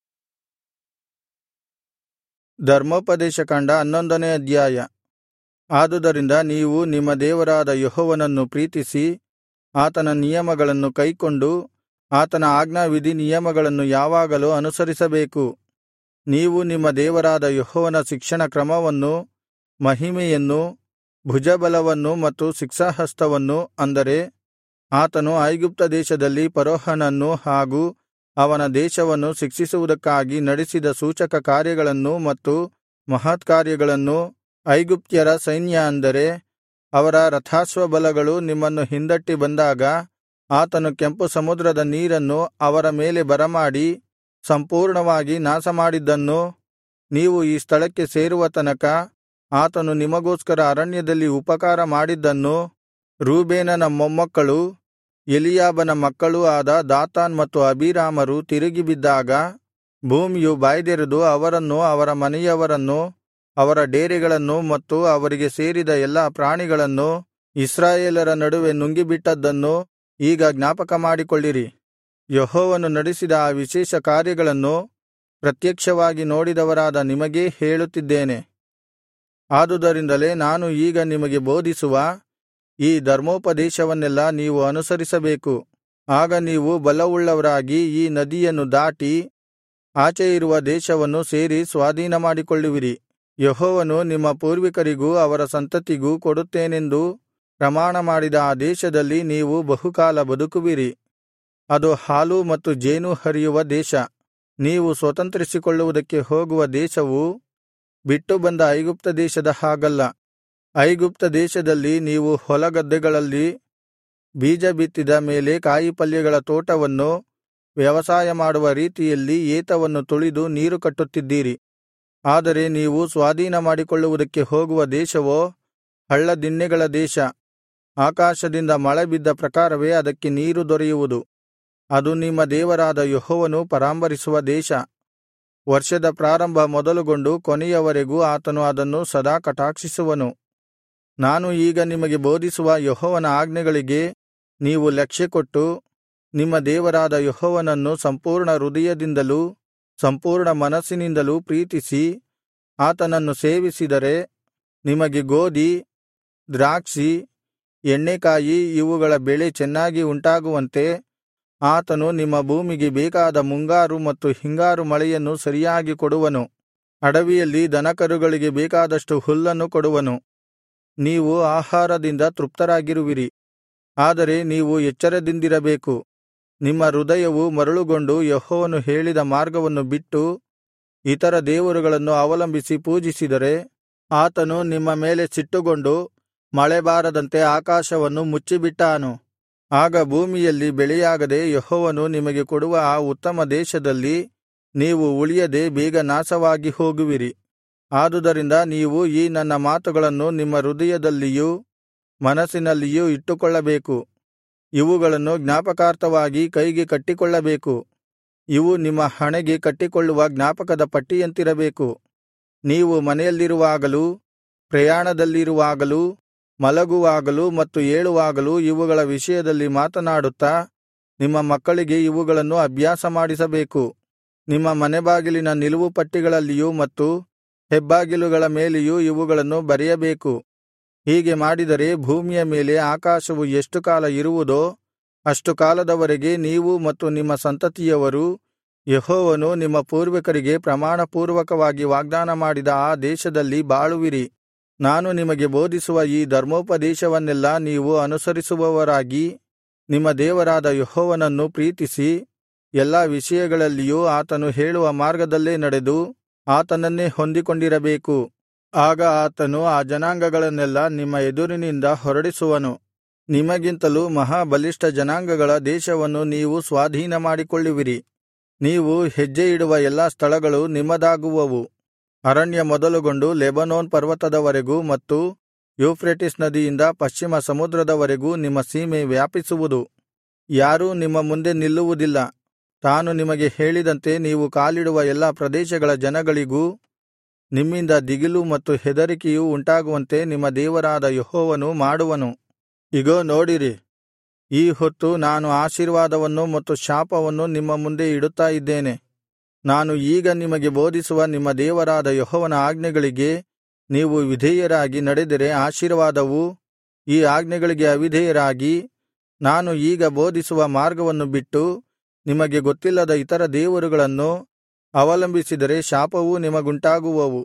ಧರ್ಮೋಪದೇಶಕಾಂಡ ಹನ್ನೊಂದನೇ ಅಧ್ಯಾಯ ಆದುದರಿಂದ ನೀವು ನಿಮ್ಮ ದೇವರಾದ ಯೆಹೋವನನ್ನು ಪ್ರೀತಿಸಿ ಆತನ ನಿಯಮಗಳನ್ನು ಕೈಕೊಂಡು ಆತನ ಆಜ್ಞಾವಿಧಿ ನಿಯಮಗಳನ್ನು ಯಾವಾಗಲೂ ಅನುಸರಿಸಬೇಕು ನೀವು ನಿಮ್ಮ ದೇವರಾದ ಯೆಹೋವನ ಶಿಕ್ಷಣ ಕ್ರಮವನ್ನು ಮಹಿಮೆಯನ್ನು ಭುಜಬಲವನ್ನು ಮತ್ತು ಶಿಕ್ಷಾಹಸ್ತವನ್ನು ಅಂದರೆ ಆತನು ಐಗುಪ್ತ ದೇಶದಲ್ಲಿ ಫರೋಹನನ್ನು ಹಾಗೂ ಅವನ ದೇಶವನ್ನು ಶಿಕ್ಷಿಸುವುದಕ್ಕಾಗಿ ನಡೆಸಿದ ಸೂಚಕ ಕಾರ್ಯಗಳನ್ನು ಮತ್ತು ಮಹತ್ಕಾರ್ಯಗಳನ್ನು ಐಗುಪ್ತ್ಯರ ಸೈನ್ಯ ಅಂದರೆ ಅವರ ರಥಾಶ್ವಬಲಗಳು ನಿಮ್ಮನ್ನು ಹಿಂದಟ್ಟಿ ಬಂದಾಗ ಆತನು ಕೆಂಪು ಸಮುದ್ರದ ನೀರನ್ನು ಅವರ ಮೇಲೆ ಬರಮಾಡಿ ಸಂಪೂರ್ಣವಾಗಿ ನಾಶಮಾಡಿದ್ದನ್ನೂ ನೀವು ಈ ಸ್ಥಳಕ್ಕೆ ಸೇರುವ ತನಕ ಆತನು ನಿಮಗೋಸ್ಕರ ಅರಣ್ಯದಲ್ಲಿ ಉಪಕಾರ ಮಾಡಿದ್ದನ್ನೂ ರೂಬೇನನ ಮೊಮ್ಮಕ್ಕಳೂ ಎಲೀಯಾಬನ ಮಕ್ಕಳೂ ಆದ ದಾತಾನ್ ಮತ್ತು ಅಬೀರಾಮರು ತಿರುಗಿ ಬಿದ್ದಾಗ ಭೂಮಿಯು ಬಾಯ್ದೆರೆದು ಅವರನ್ನೂ ಅವರ ಮನೆಯವರನ್ನೂ ಅವರ ಡೇರೆಗಳನ್ನು ಮತ್ತು ಅವರಿಗೆ ಸೇರಿದ ಎಲ್ಲಾ ಪ್ರಾಣಿಗಳನ್ನು ಇಸ್ರಾಯೇಲರ ನಡುವೆ ನುಂಗಿಬಿಟ್ಟದ್ದನ್ನು ಈಗ ಜ್ಞಾಪಕಮಾಡಿಕೊಳ್ಳಿರಿ ಯೆಹೋವನು ನಡೆಸಿದ ಆ ವಿಶೇಷ ಕಾರ್ಯಗಳನ್ನು ಪ್ರತ್ಯಕ್ಷವಾಗಿ ನೋಡಿದವರಾದ ನಿಮಗೇ ಹೇಳುತ್ತಿದ್ದೇನೆ ಆದುದರಿಂದಲೇ ನಾನು ಈಗ ನಿಮಗೆ ಬೋಧಿಸುವ ಈ ಧರ್ಮೋಪದೇಶವನ್ನೆಲ್ಲಾ ನೀವು ಅನುಸರಿಸಬೇಕು ಆಗ ನೀವು ಬಲವುಳ್ಳವರಾಗಿ ಈ ನದಿಯನ್ನು ದಾಟಿ ಆಚೆ ಇರುವ ದೇಶವನ್ನು ಸೇರಿ ಸ್ವಾಧೀನಮಾಡಿಕೊಳ್ಳುವಿರಿ ಯೆಹೋವನು ನಿಮ್ಮ ಪೂರ್ವಿಕರಿಗೂ ಅವರ ಸಂತತಿಗೂ ಕೊಡುತ್ತೇನೆಂದು ಪ್ರಮಾಣಮಾಡಿದ ಆ ದೇಶದಲ್ಲಿ ನೀವು ಬಹುಕಾಲ ಬದುಕುವಿರಿ ಅದು ಹಾಲೂ ಮತ್ತು ಜೇನೂ ಹರಿಯುವ ದೇಶ ನೀವು ಸ್ವತಂತ್ರಿಸಿಕೊಳ್ಳುವುದಕ್ಕೆ ಹೋಗುವ ದೇಶವು ಬಿಟ್ಟು ಬಂದ ಐಗುಪ್ತ ದೇಶದ ಹಾಗಲ್ಲ ಐಗುಪ್ತ ದೇಶದಲ್ಲಿ ನೀವು ಹೊಲಗದ್ದೆಗಳಲ್ಲಿ ಬೀಜ ಬಿತ್ತಿದ ಮೇಲೆ ಕಾಯಿಪಲ್ಯಗಳ ತೋಟವನ್ನು ವ್ಯವಸಾಯ ಮಾಡುವ ರೀತಿಯಲ್ಲಿ ಏತವನ್ನು ತುಳಿದು ನೀರು ಕಟ್ಟುತ್ತಿದ್ದೀರಿ ಆದರೆ ನೀವು ಸ್ವಾಧೀನಮಾಡಿಕೊಳ್ಳುವುದಕ್ಕೆ ಹೋಗುವ ದೇಶವೋ ಹಳ್ಳದಿಣ್ಣೆಗಳ ದೇಶ ಆಕಾಶದಿಂದ ಮಳೆ ಬಿದ್ದ ಪ್ರಕಾರವೇ ಅದಕ್ಕೆ ನೀರು ದೊರೆಯುವುದು ಅದು ನಿಮ್ಮ ದೇವರಾದ ಯೆಹೋವನು ಪರಾಂಬರಿಸುವ ದೇಶ ವರ್ಷದ ಪ್ರಾರಂಭ ಮೊದಲುಗೊಂಡು ಕೊನೆಯವರೆಗೂ ಆತನು ಅದನ್ನು ಸದಾ ಕಟಾಕ್ಷಿಸುವನು ನಾನು ಈಗ ನಿಮಗೆ ಬೋಧಿಸುವ ಯೆಹೋವನ ಆಜ್ಞೆಗಳಿಗೆ ನೀವು ಲಕ್ಷ್ಯಕೊಟ್ಟು ನಿಮ್ಮ ದೇವರಾದ ಯೆಹೋವನನ್ನು ಸಂಪೂರ್ಣ ಹೃದಯದಿಂದಲೂ ಸಂಪೂರ್ಣ ಮನಸ್ಸಿನಿಂದಲೂ ಪ್ರೀತಿಸಿ ಆತನನ್ನು ಸೇವಿಸಿದರೆ ನಿಮಗೆ ಗೋದಿ ದ್ರಾಕ್ಷಿ ಎಣ್ಣೆಕಾಯಿ ಇವುಗಳ ಬೆಳೆ ಚೆನ್ನಾಗಿ ಉಂಟಾಗುವಂತೆ ಆತನು ನಿಮ್ಮ ಭೂಮಿಗೆ ಬೇಕಾದ ಮುಂಗಾರು ಮತ್ತು ಹಿಂಗಾರು ಮಳೆಯನ್ನು ಸರಿಯಾಗಿ ಕೊಡುವನು ಅಡವಿಯಲ್ಲಿ ದನಕರುಗಳಿಗೆ ಬೇಕಾದಷ್ಟು ಹುಲ್ಲನ್ನು ಕೊಡುವನು ನೀವು ಆಹಾರದಿಂದ ತೃಪ್ತರಾಗಿರುವಿರಿ ಆದರೆ ನೀವು ಎಚ್ಚರದಿಂದಿರಬೇಕು ನಿಮ್ಮ ಹೃದಯವು ಮರುಳುಗೊಂಡು ಯೆಹೋವನು ಹೇಳಿದ ಮಾರ್ಗವನ್ನು ಬಿಟ್ಟು ಇತರ ದೇವರುಗಳನ್ನು ಅವಲಂಬಿಸಿ ಪೂಜಿಸಿದರೆ ಆತನು ನಿಮ್ಮ ಮೇಲೆ ಸಿಟ್ಟುಗೊಂಡು ಮಳೆ ಬಾರದಂತೆ ಆಕಾಶವನ್ನು ಮುಚ್ಚಿಬಿಟ್ಟಾನು ಆಗ ಭೂಮಿಯಲ್ಲಿ ಬೆಳೆಯಾಗದೆ ಯೆಹೋವನು ನಿಮಗೆ ಕೊಡುವ ಆ ಉತ್ತಮ ದೇಶದಲ್ಲಿ ನೀವು ಉಳಿಯದೆ ಬೇಗ ನಾಶವಾಗಿ ಹೋಗುವಿರಿ ಆದುದರಿಂದ ನೀವು ಈ ನನ್ನ ಮಾತುಗಳನ್ನು ನಿಮ್ಮ ಹೃದಯದಲ್ಲಿಯೂ ಮನಸ್ಸಿನಲ್ಲಿಯೂ ಇಟ್ಟುಕೊಳ್ಳಬೇಕು ಇವುಗಳನ್ನು ಜ್ಞಾಪಕಾರ್ಥವಾಗಿ ಕೈಗೆ ಕಟ್ಟಿಕೊಳ್ಳಬೇಕು ಇವು ನಿಮ್ಮ ಹಣೆಗೆ ಕಟ್ಟಿಕೊಳ್ಳುವ ಜ್ಞಾಪಕದ ಪಟ್ಟಿಯಂತಿರಬೇಕು ನೀವು ಮನೆಯಲ್ಲಿರುವಾಗಲೂ ಪ್ರಯಾಣದಲ್ಲಿರುವಾಗಲೂ ಮಲಗುವಾಗಲೂ ಮತ್ತು ಏಳುವಾಗಲೂ ಇವುಗಳ ವಿಷಯದಲ್ಲಿ ಮಾತನಾಡುತ್ತಾ ನಿಮ್ಮ ಮಕ್ಕಳಿಗೆ ಇವುಗಳನ್ನು ಅಭ್ಯಾಸ ಮಾಡಿಸಬೇಕು ನಿಮ್ಮ ಮನೆಬಾಗಿಲಿನ ನಿಲುವು ಪಟ್ಟಿಗಳಲ್ಲಿಯೂ ಮತ್ತು ಹೆಬ್ಬಾಗಿಲುಗಳ ಮೇಲೆಯೂ ಇವುಗಳನ್ನು ಬರೆಯಬೇಕು ಹೀಗೆ ಮಾಡಿದರೆ ಭೂಮಿಯ ಮೇಲೆ ಆಕಾಶವು ಎಷ್ಟು ಕಾಲ ಇರುವುದೋ ಅಷ್ಟು ಕಾಲದವರೆಗೆ ನೀವು ಮತ್ತು ನಿಮ್ಮ ಸಂತತಿಯವರು ಯೆಹೋವನು ನಿಮ್ಮ ಪೂರ್ವಿಕರಿಗೆ ಪ್ರಮಾಣಪೂರ್ವಕವಾಗಿ ವಾಗ್ದಾನ ಮಾಡಿದ ಆ ದೇಶದಲ್ಲಿ ಬಾಳುವಿರಿ ನಾನು ನಿಮಗೆ ಬೋಧಿಸುವ ಈ ಧರ್ಮೋಪದೇಶವನ್ನೆಲ್ಲಾ ನೀವು ಅನುಸರಿಸುವವರಾಗಿ ನಿಮ್ಮ ದೇವರಾದ ಯೆಹೋವನನ್ನು ಪ್ರೀತಿಸಿ ಎಲ್ಲಾ ವಿಷಯಗಳಲ್ಲಿಯೂ ಆತನು ಹೇಳುವ ಮಾರ್ಗದಲ್ಲೇ ನಡೆದು ಆತನನ್ನೇ ಹೊಂದಿಕೊಂಡಿರಬೇಕು ಆಗ ಆತನು ಆ ಜನಾಂಗಗಳನ್ನೆಲ್ಲಾ ನಿಮ್ಮ ಎದುರಿನಿಂದ ಹೊರಡಿಸುವನು ನಿಮಗಿಂತಲೂ ಮಹಾಬಲಿಷ್ಠ ಜನಾಂಗಗಳ ದೇಶವನ್ನು ನೀವು ಸ್ವಾಧೀನಮಾಡಿಕೊಳ್ಳುವಿರಿ ನೀವು ಹೆಜ್ಜೆಯಿಡುವ ಎಲ್ಲಾ ಸ್ಥಳಗಳು ನಿಮ್ಮದಾಗುವವು ಅರಣ್ಯ ಮೊದಲುಗೊಂಡು ಲೆಬನೋನ್ ಪರ್ವತದವರೆಗೂ ಮತ್ತು ಯೂಫ್ರೆಟಿಸ್ ನದಿಯಿಂದ ಪಶ್ಚಿಮ ಸಮುದ್ರದವರೆಗೂ ನಿಮ್ಮ ಸೀಮೆ ವ್ಯಾಪಿಸುವುದು ಯಾರೂ ನಿಮ್ಮ ಮುಂದೆ ನಿಲ್ಲುವುದಿಲ್ಲ ತಾನು ನಿಮಗೆ ಹೇಳಿದಂತೆ ನೀವು ಕಾಲಿಡುವ ಎಲ್ಲಾ ಪ್ರದೇಶಗಳ ಜನಗಳಿಗೂ ನಿಮ್ಮಿಂದ ದಿಗಿಲು ಮತ್ತು ಹೆದರಿಕೆಯು ಉಂಟಾಗುವಂತೆ ನಿಮ್ಮ ದೇವರಾದ ಯೆಹೋವನು ಮಾಡುವನು ಇಗೋ ನೋಡಿರಿ ಈ ಹೊತ್ತು ನಾನು ಆಶೀರ್ವಾದವನ್ನು ಮತ್ತು ಶಾಪವನ್ನು ನಿಮ್ಮ ಮುಂದೆ ಇಡುತ್ತಾ ಇದ್ದೇನೆ ನಾನು ಈಗ ನಿಮಗೆ ಬೋಧಿಸುವ ನಿಮ್ಮ ದೇವರಾದ ಯೆಹೋವನ ಆಜ್ಞೆಗಳಿಗೆ ನೀವು ವಿಧೇಯರಾಗಿ ನಡೆದರೆ ಆಶೀರ್ವಾದವೂ ಈ ಆಜ್ಞೆಗಳಿಗೆ ಅವಿಧೇಯರಾಗಿ ನಾನು ಈಗ ಬೋಧಿಸುವ ಮಾರ್ಗವನ್ನು ಬಿಟ್ಟು ನಿಮಗೆ ಗೊತ್ತಿಲ್ಲದ ಇತರ ದೇವರುಗಳನ್ನು ಅವಲಂಬಿಸಿದರೆ ಶಾಪವೂ ನಿಮಗುಂಟಾಗುವವು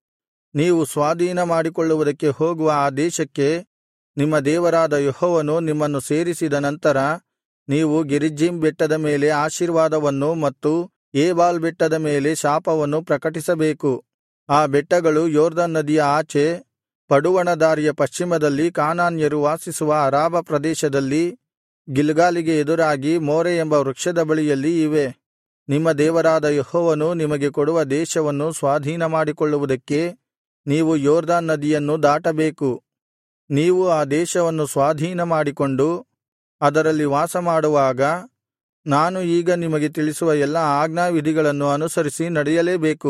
ನೀವು ಸ್ವಾಧೀನ ಮಾಡಿಕೊಳ್ಳುವುದಕ್ಕೆ ಹೋಗುವ ಆ ದೇಶಕ್ಕೆ ನಿಮ್ಮ ದೇವರಾದ ಯೆಹೋವನು ನಿಮ್ಮನ್ನು ಸೇರಿಸಿದ ನಂತರ ನೀವು ಗೆರಿಜ್ಜೀಮ್ ಬೆಟ್ಟದ ಮೇಲೆ ಆಶೀರ್ವಾದವನ್ನು ಮತ್ತು ಏಬಾಲ್ ಬೆಟ್ಟದ ಮೇಲೆ ಶಾಪವನ್ನು ಪ್ರಕಟಿಸಬೇಕು ಆ ಬೆಟ್ಟಗಳು ಯೊರ್ದನ್ ನದಿಯ ಆಚೆ ಪಡುವಣ ದಾರಿಯ ಪಶ್ಚಿಮದಲ್ಲಿ ಕಾನಾನ್ಯರು ವಾಸಿಸುವ ಅರಾಬಾ ಪ್ರದೇಶದಲ್ಲಿ ಗಿಲ್ಗಾಲಿಗೆ ಎದುರಾಗಿ ಮೋರೆ ಎಂಬ ವೃಕ್ಷದ ಬಳಿಯಲ್ಲಿ ಇವೆ ನಿಮ್ಮ ದೇವರಾದ ಯೆಹೋವನು ನಿಮಗೆ ಕೊಡುವ ದೇಶವನ್ನು ಸ್ವಾಧೀನಮಾಡಿಕೊಳ್ಳುವುದಕ್ಕೆ ನೀವು ಯೊರ್ದನ್ ನದಿಯನ್ನು ದಾಟಬೇಕು ನೀವು ಆ ದೇಶವನ್ನು ಸ್ವಾಧೀನಮಾಡಿಕೊಂಡು ಅದರಲ್ಲಿ ವಾಸಮಾಡುವಾಗ ನಾನು ಈಗ ನಿಮಗೆ ತಿಳಿಸುವ ಎಲ್ಲಾ ಆಜ್ಞಾವಿಧಿಗಳನ್ನು ಅನುಸರಿಸಿ ನಡೆಯಲೇಬೇಕು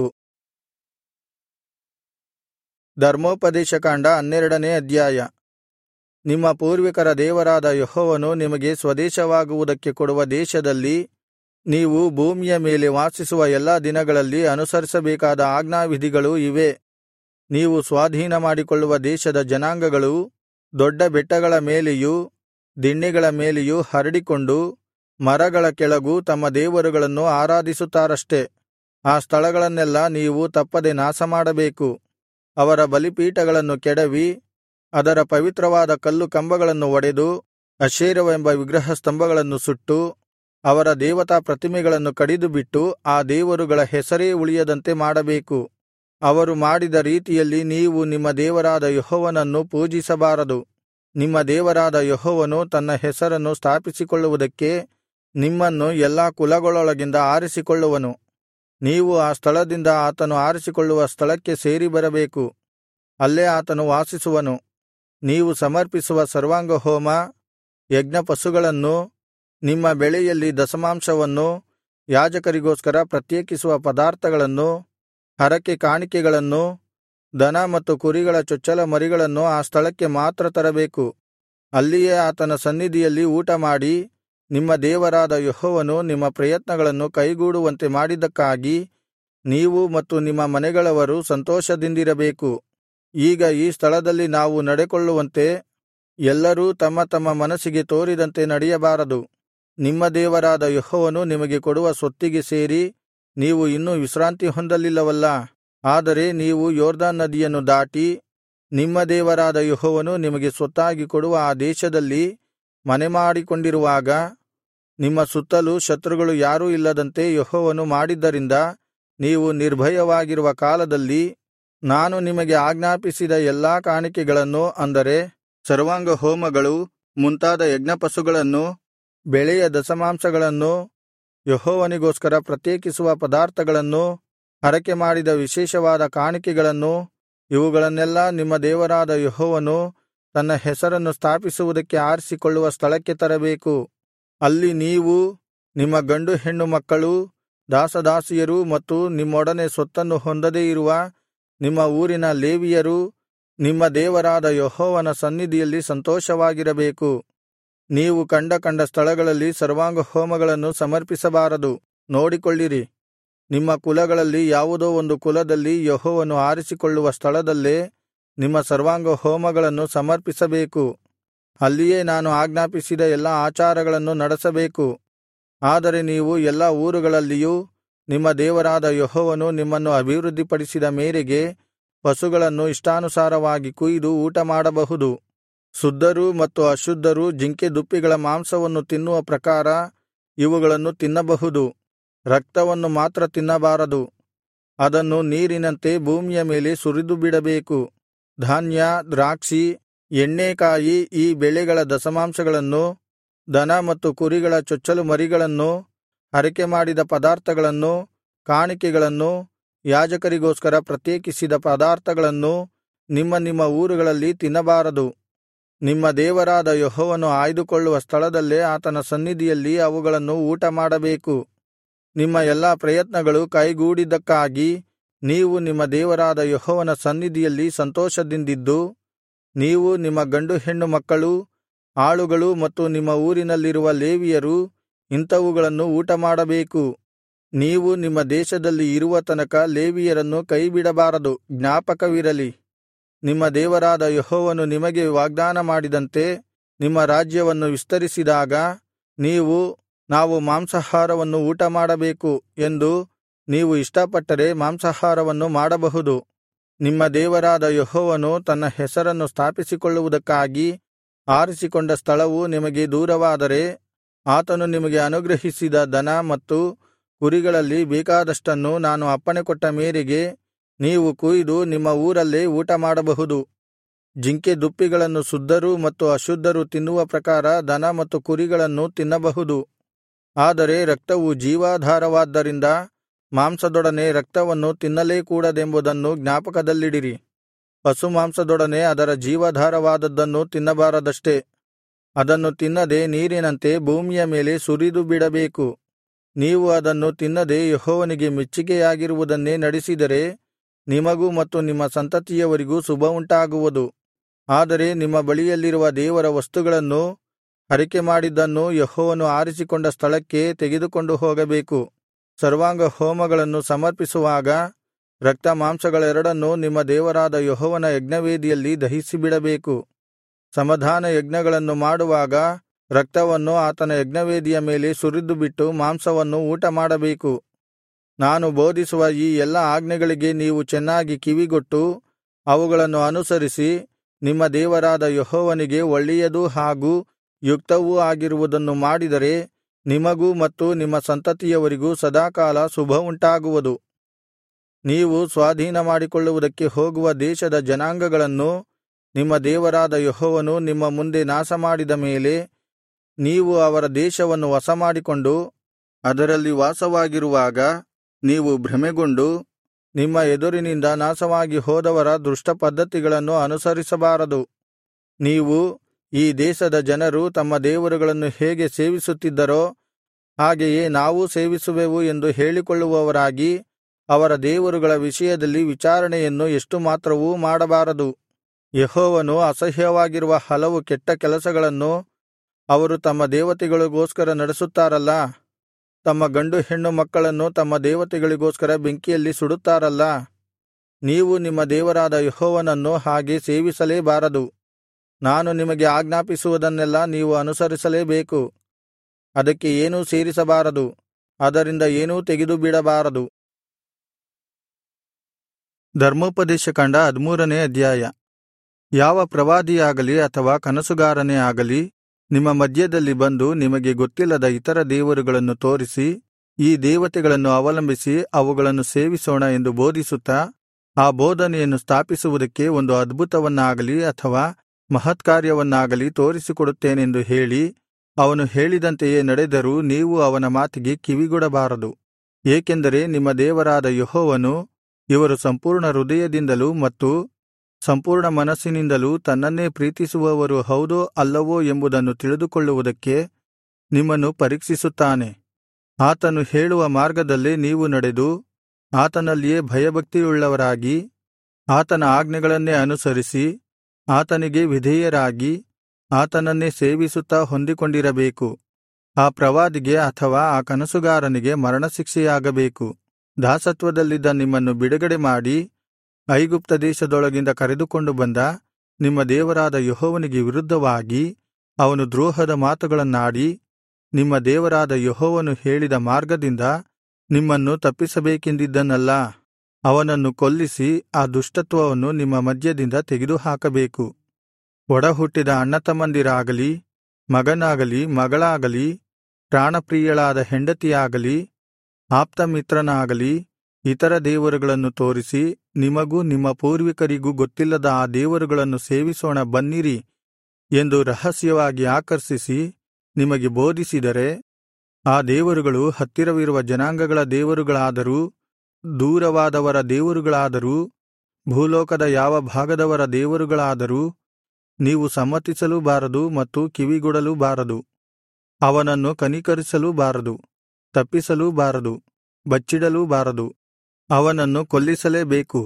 ಧರ್ಮೋಪದೇಶಕಾಂಡ ಹನ್ನೆರಡನೇ ಅಧ್ಯಾಯ ನಿಮ್ಮ ಪೂರ್ವಿಕರ ದೇವರಾದ ಯೆಹೋವನು ನಿಮಗೆ ಸ್ವದೇಶವಾಗುವುದಕ್ಕೆ ಕೊಡುವ ದೇಶದಲ್ಲಿ ನೀವು ಭೂಮಿಯ ಮೇಲೆ ವಾಸಿಸುವ ಎಲ್ಲಾ ದಿನಗಳಲ್ಲಿ ಅನುಸರಿಸಬೇಕಾದ ಆಜ್ಞಾವಿಧಿಗಳು ಇವೇ ನೀವು ಸ್ವಾಧೀನಮಾಡಿಕೊಳ್ಳುವ ದೇಶದ ಜನಾಂಗಗಳು ದೊಡ್ಡ ಬೆಟ್ಟಗಳ ಮೇಲೆಯೂ ದಿಣ್ಣೆಗಳ ಮೇಲೆಯೂ ಹರಡಿಕೊಂಡು ಮರಗಳ ಕೆಳಗೂ ತಮ್ಮ ದೇವರುಗಳನ್ನು ಆರಾಧಿಸುತ್ತಾರಷ್ಟೆ ಆ ಸ್ಥಳಗಳನ್ನೆಲ್ಲಾ ನೀವು ತಪ್ಪದೆ ನಾಶಮಾಡಬೇಕು ಅವರ ಬಲಿಪೀಠಗಳನ್ನು ಕೆಡವಿ ಅದರ ಪವಿತ್ರವಾದ ಕಲ್ಲು ಕಂಬಗಳನ್ನು ಒಡೆದು ಅಶೇರವೆಂಬ ವಿಗ್ರಹ ಸ್ತಂಭಗಳನ್ನು ಸುಟ್ಟು ಅವರ ದೇವತಾ ಪ್ರತಿಮೆಗಳನ್ನು ಕಡಿದುಬಿಟ್ಟು ಆ ದೇವರುಗಳ ಹೆಸರೇ ಉಳಿಯದಂತೆ ಮಾಡಬೇಕು ಅವರು ಮಾಡಿದ ರೀತಿಯಲ್ಲಿ ನೀವು ನಿಮ್ಮ ದೇವರಾದ ಯೆಹೋವನನ್ನು ಪೂಜಿಸಬಾರದು ನಿಮ್ಮ ದೇವರಾದ ಯೆಹೋವನು ತನ್ನ ಹೆಸರನ್ನು ಸ್ಥಾಪಿಸಿಕೊಳ್ಳುವುದಕ್ಕೆ ನಿಮ್ಮನ್ನು ಎಲ್ಲಾ ಕುಲಗಳೊಳಗಿಂದ ಆರಿಸಿಕೊಳ್ಳುವನು ನೀವು ಆ ಸ್ಥಳದಿಂದ ಆತನು ಆರಿಸಿಕೊಳ್ಳುವ ಸ್ಥಳಕ್ಕೆ ಸೇರಿ ಬರಬೇಕು ಅಲ್ಲೇ ಆತನು ವಾಸಿಸುವನು ನೀವು ಸಮರ್ಪಿಸುವ ಸರ್ವಾಂಗಹೋಮ ಯಜ್ಞಪಶುಗಳನ್ನೂ ನಿಮ್ಮ ಬೆಳೆಯಲ್ಲಿ ದಶಮಾಂಶವನ್ನು ಯಾಜಕರಿಗೋಸ್ಕರ ಪ್ರತ್ಯೇಕಿಸುವ ಪದಾರ್ಥಗಳನ್ನು ಹರಕೆ ಕಾಣಿಕೆಗಳನ್ನು ದನ ಮತ್ತು ಕುರಿಗಳ ಚೊಚ್ಚಲ ಮರಿಗಳನ್ನು ಆ ಸ್ಥಳಕ್ಕೆ ಮಾತ್ರ ತರಬೇಕು ಅಲ್ಲಿಯೇ ಆತನ ಸನ್ನಿಧಿಯಲ್ಲಿ ಊಟಮಾಡಿ ನಿಮ್ಮ ದೇವರಾದ ಯೆಹೋವನು ನಿಮ್ಮ ಪ್ರಯತ್ನಗಳನ್ನು ಕೈಗೂಡುವಂತೆ ಮಾಡಿದ್ದಕ್ಕಾಗಿ ನೀವು ಮತ್ತು ನಿಮ್ಮ ಮನೆಗಳವರು ಸಂತೋಷದಿಂದಿರಬೇಕು ಈಗ ಈ ಸ್ಥಳದಲ್ಲಿ ನಾವು ನಡೆಕೊಳ್ಳುವಂತೆ ಎಲ್ಲರೂ ತಮ್ಮ ತಮ್ಮ ಮನಸ್ಸಿಗೆ ತೋರಿದಂತೆ ನಡೆಯಬಾರದು ನಿಮ್ಮ ದೇವರಾದ ಯೆಹೋವನು ನಿಮಗೆ ಕೊಡುವ ಸ್ವತ್ತಿಗೆ ಸೇರಿ ನೀವು ಇನ್ನೂ ವಿಶ್ರಾಂತಿ ಹೊಂದಲಿಲ್ಲವಲ್ಲಾ ಆದರೆ ನೀವು ಯೊರ್ದನ್ ನದಿಯನ್ನು ದಾಟಿ ನಿಮ್ಮ ದೇವರಾದ ಯೆಹೋವನು ನಿಮಗೆ ಸ್ವತ್ತಾಗಿ ಕೊಡುವ ಆ ದೇಶದಲ್ಲಿ ಮನೆಮಾಡಿಕೊಂಡಿರುವಾಗ ನಿಮ್ಮ ಸುತ್ತಲೂ ಶತ್ರುಗಳು ಯಾರೂ ಇಲ್ಲದಂತೆ ಯೆಹೋವನು ಮಾಡಿದ್ದರಿಂದ ನೀವು ನಿರ್ಭಯವಾಗಿರುವ ಕಾಲದಲ್ಲಿ ನಾನು ನಿಮಗೆ ಆಜ್ಞಾಪಿಸಿದ ಎಲ್ಲಾ ಕಾಣಿಕೆಗಳನ್ನು ಅಂದರೆ ಸರ್ವಾಂಗಹೋಮಗಳು ಮುಂತಾದ ಯಜ್ಞಪಶುಗಳನ್ನು ಬೆಳೆಯ ದಶಮಾಂಶಗಳನ್ನು ಯೆಹೋವನಿಗೋಸ್ಕರ ಪ್ರತ್ಯೇಕಿಸುವ ಪದಾರ್ಥಗಳನ್ನು ಹರಕೆ ಮಾಡಿದ ವಿಶೇಷವಾದ ಕಾಣಿಕೆಗಳನ್ನು ಇವುಗಳನ್ನೆಲ್ಲಾ ನಿಮ್ಮ ದೇವರಾದ ಯೆಹೋವನು ತನ್ನ ಹೆಸರನ್ನು ಸ್ಥಾಪಿಸುವುದಕ್ಕೆ ಆರಿಸಿಕೊಳ್ಳುವ ಸ್ಥಳಕ್ಕೆ ತರಬೇಕು ಅಲ್ಲಿ ನೀವು ನಿಮ್ಮ ಗಂಡು ಹೆಣ್ಣು ಮಕ್ಕಳೂ ದಾಸದಾಸಿಯರೂ ಮತ್ತು ನಿಮ್ಮೊಡನೆ ಸ್ವತ್ತನ್ನು ಹೊಂದದೇ ಇರುವ ನಿಮ್ಮ ಊರಿನ ಲೇವಿಯರೂ ನಿಮ್ಮ ದೇವರಾದ ಯೆಹೋವನ ಸನ್ನಿಧಿಯಲ್ಲಿ ಸಂತೋಷವಾಗಿರಬೇಕು ನೀವು ಕಂಡ ಕಂಡ ಸ್ಥಳಗಳಲ್ಲಿ ಸರ್ವಾಂಗಹೋಮಗಳನ್ನು ಸಮರ್ಪಿಸಬಾರದು ನೋಡಿಕೊಳ್ಳಿರಿ ನಿಮ್ಮ ಕುಲಗಳಲ್ಲಿ ಯಾವುದೋ ಒಂದು ಕುಲದಲ್ಲಿ ಯೆಹೋವನು ಆರಿಸಿಕೊಳ್ಳುವ ಸ್ಥಳದಲ್ಲೇ ನಿಮ್ಮ ಸರ್ವಾಂಗಹೋಮಗಳನ್ನು ಸಮರ್ಪಿಸಬೇಕು ಅಲ್ಲಿಯೇ ನಾನು ಆಜ್ಞಾಪಿಸಿದ ಎಲ್ಲಾ ಆಚಾರಗಳನ್ನು ನಡೆಸಬೇಕು ಆದರೆ ನೀವು ಎಲ್ಲಾ ಊರುಗಳಲ್ಲಿಯೂ ನಿಮ್ಮ ದೇವರಾದ ಯೆಹೋವನು ನಿಮ್ಮನ್ನು ಅಭಿವೃದ್ಧಿಪಡಿಸಿದ ಮೇರೆಗೆ ಪಶುಗಳನ್ನು ಇಷ್ಟಾನುಸಾರವಾಗಿ ಕೊಯ್ದು ಊಟಮಾಡಬಹುದು ಶುದ್ಧರೂ ಮತ್ತು ಅಶುದ್ಧರೂ ಜಿಂಕೆ ದುಪ್ಪಿಗಳ ಮಾಂಸವನ್ನು ತಿನ್ನುವ ಪ್ರಕಾರ ಇವುಗಳನ್ನು ತಿನ್ನಬಹುದು ರಕ್ತವನ್ನು ಮಾತ್ರ ತಿನ್ನಬಾರದು ಅದನ್ನು ನೀರಿನಂತೆ ಭೂಮಿಯ ಮೇಲೆ ಸುರಿದುಬಿಡಬೇಕು ಧಾನ್ಯ ದ್ರಾಕ್ಷಿ ಎಣ್ಣೇಕಾಯಿ ಈ ಬೆಳೆಗಳ ದಶಮಾಂಶಗಳನ್ನು ದನ ಮತ್ತು ಕುರಿಗಳ ಚೊಚ್ಚಲು ಮರಿಗಳನ್ನು ಹರಕೆ ಮಾಡಿದ ಪದಾರ್ಥಗಳನ್ನು ಕಾಣಿಕೆಗಳನ್ನು ಯಾಜಕರಿಗೋಸ್ಕರ ಪ್ರತ್ಯೇಕಿಸಿದ ಪದಾರ್ಥಗಳನ್ನು ನಿಮ್ಮ ನಿಮ್ಮ ಊರುಗಳಲ್ಲಿ ತಿನ್ನಬಾರದು ನಿಮ್ಮ ದೇವರಾದ ಯೆಹೋವನು ಆಯ್ದುಕೊಳ್ಳುವ ಸ್ಥಳದಲ್ಲೇ ಆತನ ಸನ್ನಿಧಿಯಲ್ಲಿ ಅವುಗಳನ್ನು ಊಟಮಾಡಬೇಕು ನಿಮ್ಮ ಎಲ್ಲಾ ಪ್ರಯತ್ನಗಳು ಕೈಗೂಡಿದ್ದಕ್ಕಾಗಿ ನೀವು ನಿಮ್ಮ ದೇವರಾದ ಯೆಹೋವನ ಸನ್ನಿಧಿಯಲ್ಲಿ ಸಂತೋಷದಿಂದಿದ್ದು ನೀವು ನಿಮ್ಮ ಗಂಡು ಹೆಣ್ಣು ಮಕ್ಕಳೂ ಆಳುಗಳು ಮತ್ತು ನಿಮ್ಮ ಊರಿನಲ್ಲಿರುವ ಲೇವಿಯರು ಇಂಥವುಗಳನ್ನು ಊಟಮಾಡಬೇಕು ನೀವು ನಿಮ್ಮ ದೇಶದಲ್ಲಿ ಇರುವ ತನಕ ಲೇವಿಯರನ್ನು ಕೈಬಿಡಬಾರದು ಜ್ಞಾಪಕವಿರಲಿ ನಿಮ್ಮ ದೇವರಾದ ಯೆಹೋವನು ನಿಮಗೆ ವಾಗ್ದಾನ ಮಾಡಿದಂತೆ ನಿಮ್ಮ ರಾಜ್ಯವನ್ನು ವಿಸ್ತರಿಸಿದಾಗ ನೀವು ನಾವು ಮಾಂಸಾಹಾರವನ್ನು ಊಟಮಾಡಬೇಕು ಎಂದು ನೀವು ಇಷ್ಟಪಟ್ಟರೆ ಮಾಂಸಾಹಾರವನ್ನು ಮಾಡಬಹುದು ನಿಮ್ಮ ದೇವರಾದ ಯೆಹೋವನು ತನ್ನ ಹೆಸರನ್ನು ಸ್ಥಾಪಿಸಿಕೊಳ್ಳುವುದಕ್ಕಾಗಿ ಆರಿಸಿಕೊಂಡ ಸ್ಥಳವು ನಿಮಗೆ ದೂರವಾದರೆ ಆತನು ನಿಮಗೆ ಅನುಗ್ರಹಿಸಿದ ದನ ಮತ್ತು ಕುರಿಗಳಲ್ಲಿ ಬೇಕಾದಷ್ಟನ್ನು ನಾನು ಅಪ್ಪಣೆಕೊಟ್ಟ ಮೇರೆಗೆ ನೀವು ಕೊಯ್ದು ನಿಮ್ಮ ಊರಲ್ಲೇ ಊಟಮಾಡಬಹುದು ಜಿಂಕೆ ದುಪ್ಪಿಗಳನ್ನು ಶುದ್ಧರೂ ಮತ್ತು ಅಶುದ್ಧರು ತಿನ್ನುವ ಪ್ರಕಾರ ದನ ಮತ್ತು ಕುರಿಗಳನ್ನು ತಿನ್ನಬಹುದು ಆದರೆ ರಕ್ತವು ಜೀವಾಧಾರವಾದ್ದರಿಂದ ಮಾಂಸದೊಡನೆ ರಕ್ತವನ್ನು ತಿನ್ನಲೇ ಕೂಡದೆಂಬುದನ್ನು ಜ್ಞಾಪಕದಲ್ಲಿಡಿರಿ ಪಶುಮಾಂಸದೊಡನೆ ಅದರ ಜೀವಾಧಾರವಾದದ್ದನ್ನು ತಿನ್ನಬಾರದಷ್ಟೆ ಅದನ್ನು ತಿನ್ನದೆ ನೀರಿನಂತೆ ಭೂಮಿಯ ಮೇಲೆ ಸುರಿದು ಬಿಡಬೇಕು ನೀವು ಅದನ್ನು ತಿನ್ನದೆ ಯೆಹೋವನಿಗೆ ಮೆಚ್ಚಿಕೆಯಾಗಿರುವುದನ್ನೇ ನಡಿಸಿದರೆ ನಿಮಗೂ ಮತ್ತು ನಿಮ್ಮ ಸಂತತಿಯವರಿಗೂ ಶುಭವುಂಟಾಗುವುದು ಆದರೆ ನಿಮ್ಮ ಬಳಿಯಲ್ಲಿರುವ ದೇವರ ವಸ್ತುಗಳನ್ನೂ ಹರಕೆ ಮಾಡಿದ್ದನ್ನೂ ಯೆಹೋವನು ಆರಿಸಿಕೊಂಡ ಸ್ಥಳಕ್ಕೆ ತೆಗೆದುಕೊಂಡು ಹೋಗಬೇಕು ಸರ್ವಾಂಗಹೋಮಗಳನ್ನು ಸಮರ್ಪಿಸುವಾಗ ರಕ್ತ ಮಾಂಸಗಳೆರಡನ್ನೂ ನಿಮ್ಮ ದೇವರಾದ ಯೆಹೋವನ ಯಜ್ಞವೇದಿಯಲ್ಲಿ ದಹಿಸಿಬಿಡಬೇಕು ಸಮಾಧಾನ ಯಜ್ಞಗಳನ್ನು ಮಾಡುವಾಗ ರಕ್ತವನ್ನು ಆತನ ಯಜ್ಞವೇದಿಯ ಮೇಲೆ ಸುರಿದುಬಿಟ್ಟು ಮಾಂಸವನ್ನು ಊಟಮಾಡಬೇಕು ನಾನು ಬೋಧಿಸುವ ಈ ಎಲ್ಲಾ ಆಜ್ಞೆಗಳಿಗೆ ನೀವು ಚೆನ್ನಾಗಿ ಕಿವಿಗೊಟ್ಟು ಅವುಗಳನ್ನು ಅನುಸರಿಸಿ ನಿಮ್ಮ ದೇವರಾದ ಯೆಹೋವನಿಗೆ ಒಳ್ಳೆಯದೂ ಹಾಗೂ ಯುಕ್ತವೂ ಆಗಿರುವುದನ್ನು ಮಾಡಿದರೆ ನಿಮಗೂ ಮತ್ತು ನಿಮ್ಮ ಸಂತತಿಯವರಿಗೂ ಸದಾಕಾಲ ಶುಭವುಂಟಾಗುವುದು ನೀವು ಸ್ವಾಧೀನಮಾಡಿಕೊಳ್ಳುವುದಕ್ಕೆ ಹೋಗುವ ದೇಶದ ಜನಾಂಗಗಳನ್ನು ನಿಮ್ಮ ದೇವರಾದ ಯೆಹೋವನು ನಿಮ್ಮ ಮುಂದೆ ನಾಶಮಾಡಿದ ಮೇಲೆ ನೀವು ಅವರ ದೇಶವನ್ನು ವಶಮಾಡಿಕೊಂಡು ಅದರಲ್ಲಿ ವಾಸವಾಗಿರುವಾಗ ನೀವು ಭ್ರಮೆಗೊಂಡು ನಿಮ್ಮ ಎದುರಿನಿಂದ ನಾಶವಾಗಿ ಹೋದವರ ದುಷ್ಟ ಪದ್ಧತಿಗಳನ್ನು ಅನುಸರಿಸಬಾರದು ನೀವು ಈ ದೇಶದ ಜನರು ತಮ್ಮ ದೇವರುಗಳನ್ನು ಹೇಗೆ ಸೇವಿಸುತ್ತಿದ್ದರೋ ಹಾಗೆಯೇ ನಾವೂ ಸೇವಿಸುವೆವು ಎಂದು ಹೇಳಿಕೊಳ್ಳುವವರಾಗಿ ಅವರ ದೇವರುಗಳ ವಿಷಯದಲ್ಲಿ ವಿಚಾರಣೆಯನ್ನು ಎಷ್ಟು ಮಾತ್ರವೂ ಮಾಡಬಾರದು ಯೆಹೋವನು ಅಸಹ್ಯವಾಗಿರುವ ಹಲವು ಕೆಟ್ಟ ಕೆಲಸಗಳನ್ನು ಅವರು ತಮ್ಮ ದೇವತೆಗಳಿಗೋಸ್ಕರ ನಡೆಸುತ್ತಾರಲ್ಲಾ ತಮ್ಮ ಗಂಡು ಹೆಣ್ಣು ಮಕ್ಕಳನ್ನು ತಮ್ಮ ದೇವತೆಗಳಿಗೋಸ್ಕರ ಬೆಂಕಿಯಲ್ಲಿ ಸುಡುತ್ತಾರಲ್ಲಾ ನೀವು ನಿಮ್ಮ ದೇವರಾದ ಯೆಹೋವನನ್ನು ಹಾಗೆ ಸೇವಿಸಲೇಬಾರದು ನಾನು ನಿಮಗೆ ಆಜ್ಞಾಪಿಸುವುದನ್ನೆಲ್ಲಾ ನೀವು ಅನುಸರಿಸಲೇಬೇಕು ಅದಕ್ಕೆ ಏನೂ ಸೇರಿಸಬಾರದು ಅದರಿಂದ ಏನೂ ತೆಗೆದುಬಿಡಬಾರದು ಧರ್ಮೋಪದೇಶಕಾಂಡ ಹದಿಮೂರನೇ ಅಧ್ಯಾಯ ಯಾವ ಪ್ರವಾದಿಯಾಗಲಿ ಅಥವಾ ಕನಸುಗಾರನೇ ಆಗಲಿ ನಿಮ್ಮ ಮಧ್ಯದಲ್ಲಿ ಬಂದು ನಿಮಗೆ ಗೊತ್ತಿಲ್ಲದ ಇತರ ದೇವರುಗಳನ್ನು ತೋರಿಸಿ ಈ ದೇವತೆಗಳನ್ನು ಅವಲಂಬಿಸಿ ಅವುಗಳನ್ನು ಸೇವಿಸೋಣ ಎಂದು ಬೋಧಿಸುತ್ತಾ ಆ ಬೋಧನೆಯನ್ನು ಸ್ಥಾಪಿಸುವುದಕ್ಕೆ ಒಂದು ಅದ್ಭುತವನ್ನಾಗಲಿ ಅಥವಾ ಮಹತ್ಕಾರ್ಯವನ್ನಾಗಲಿ ತೋರಿಸಿಕೊಡುತ್ತೇನೆಂದು ಹೇಳಿ ಅವನು ಹೇಳಿದಂತೆಯೇ ನಡೆದರೂ ನೀವು ಅವನ ಮಾತಿಗೆ ಕಿವಿಗೊಡಬಾರದು ಏಕೆಂದರೆ ನಿಮ್ಮ ದೇವರಾದ ಯೆಹೋವನು ಇವರು ಸಂಪೂರ್ಣ ಹೃದಯದಿಂದಲೂ ಮತ್ತು ಸಂಪೂರ್ಣ ಮನಸ್ಸಿನಿಂದಲೂ ತನ್ನನ್ನೇ ಪ್ರೀತಿಸುವವರು ಹೌದೋ ಅಲ್ಲವೋ ಎಂಬುದನ್ನು ತಿಳಿದುಕೊಳ್ಳುವುದಕ್ಕೆ ನಿಮ್ಮನ್ನು ಪರೀಕ್ಷಿಸುತ್ತಾನೆ ಆತನು ಹೇಳುವ ಮಾರ್ಗದಲ್ಲೇ ನೀವು ನಡೆದು ಆತನಲ್ಲಿಯೇ ಭಯಭಕ್ತಿಯುಳ್ಳವರಾಗಿ ಆತನ ಆಜ್ಞೆಗಳನ್ನೇ ಅನುಸರಿಸಿ ಆತನಿಗೆ ವಿಧೇಯರಾಗಿ ಆತನನ್ನೇ ಸೇವಿಸುತ್ತಾ ಹೊಂದಿಕೊಂಡಿರಬೇಕು ಆ ಪ್ರವಾದಿಗೆ ಅಥವಾ ಆ ಕನಸುಗಾರನಿಗೆ ಮರಣಶಿಕ್ಷೆಯಾಗಬೇಕು ದಾಸತ್ವದಲ್ಲಿದ್ದ ನಿಮ್ಮನ್ನು ಬಿಡುಗಡೆ ಮಾಡಿ ಐಗುಪ್ತ ದೇಶದೊಳಗಿಂದ ಕರೆದುಕೊಂಡು ಬಂದ ನಿಮ್ಮ ದೇವರಾದ ಯೆಹೋವನಿಗೆ ವಿರುದ್ಧವಾಗಿ ಅವನು ದ್ರೋಹದ ಮಾತುಗಳನ್ನಾಡಿ ನಿಮ್ಮ ದೇವರಾದ ಯೆಹೋವನು ಹೇಳಿದ ಮಾರ್ಗದಿಂದ ನಿಮ್ಮನ್ನು ತಪ್ಪಿಸಬೇಕೆಂದಿದ್ದನಲ್ಲಾ ಅವನನ್ನು ಕೊಲ್ಲಿಸಿ ಆ ದುಷ್ಟತ್ವವನ್ನು ನಿಮ್ಮ ಮಧ್ಯದಿಂದ ತೆಗೆದುಹಾಕಬೇಕು ಒಡಹುಟ್ಟಿದ ಅಣ್ಣತಮ್ಮಂದಿರಾಗಲಿ ಮಗನಾಗಲಿ ಮಗಳಾಗಲಿ ಪ್ರಾಣಪ್ರಿಯಳಾದ ಹೆಂಡತಿಯಾಗಲಿ ಆಪ್ತಮಿತ್ರನಾಗಲಿ ಇತರ ದೇವರುಗಳನ್ನು ತೋರಿಸಿ ನಿಮಗೂ ನಿಮ್ಮ ಪೂರ್ವಿಕರಿಗೂ ಗೊತ್ತಿಲ್ಲದ ಆ ದೇವರುಗಳನ್ನು ಸೇವಿಸೋಣ ಬನ್ನಿರಿ ಎಂದು ರಹಸ್ಯವಾಗಿ ಆಕರ್ಷಿಸಿ ನಿಮಗೆ ಬೋಧಿಸಿದರೆ ಆ ದೇವರುಗಳು ಹತ್ತಿರವಿರುವ ಜನಾಂಗಗಳ ದೇವರುಗಳಾದರೂ ದೂರವಾದವರ ದೇವರುಗಳಾದರೂ ಭೂಲೋಕದ ಯಾವ ಭಾಗದವರ ದೇವರುಗಳಾದರೂ ನೀವು ಸಮ್ಮತಿಸಲೂ ಬಾರದು ಮತ್ತು ಕಿವಿಗೊಡಲೂ ಬಾರದು ಅವನನ್ನು ಕನಿಕರಿಸಲೂ ಬಾರದು ತಪ್ಪಿಸಲೂ ಬಾರದು ಬಚ್ಚಿಡಲೂ ಬಾರದು ಅವನನ್ನು ಕೊಲ್ಲಿಸಲೇಬೇಕು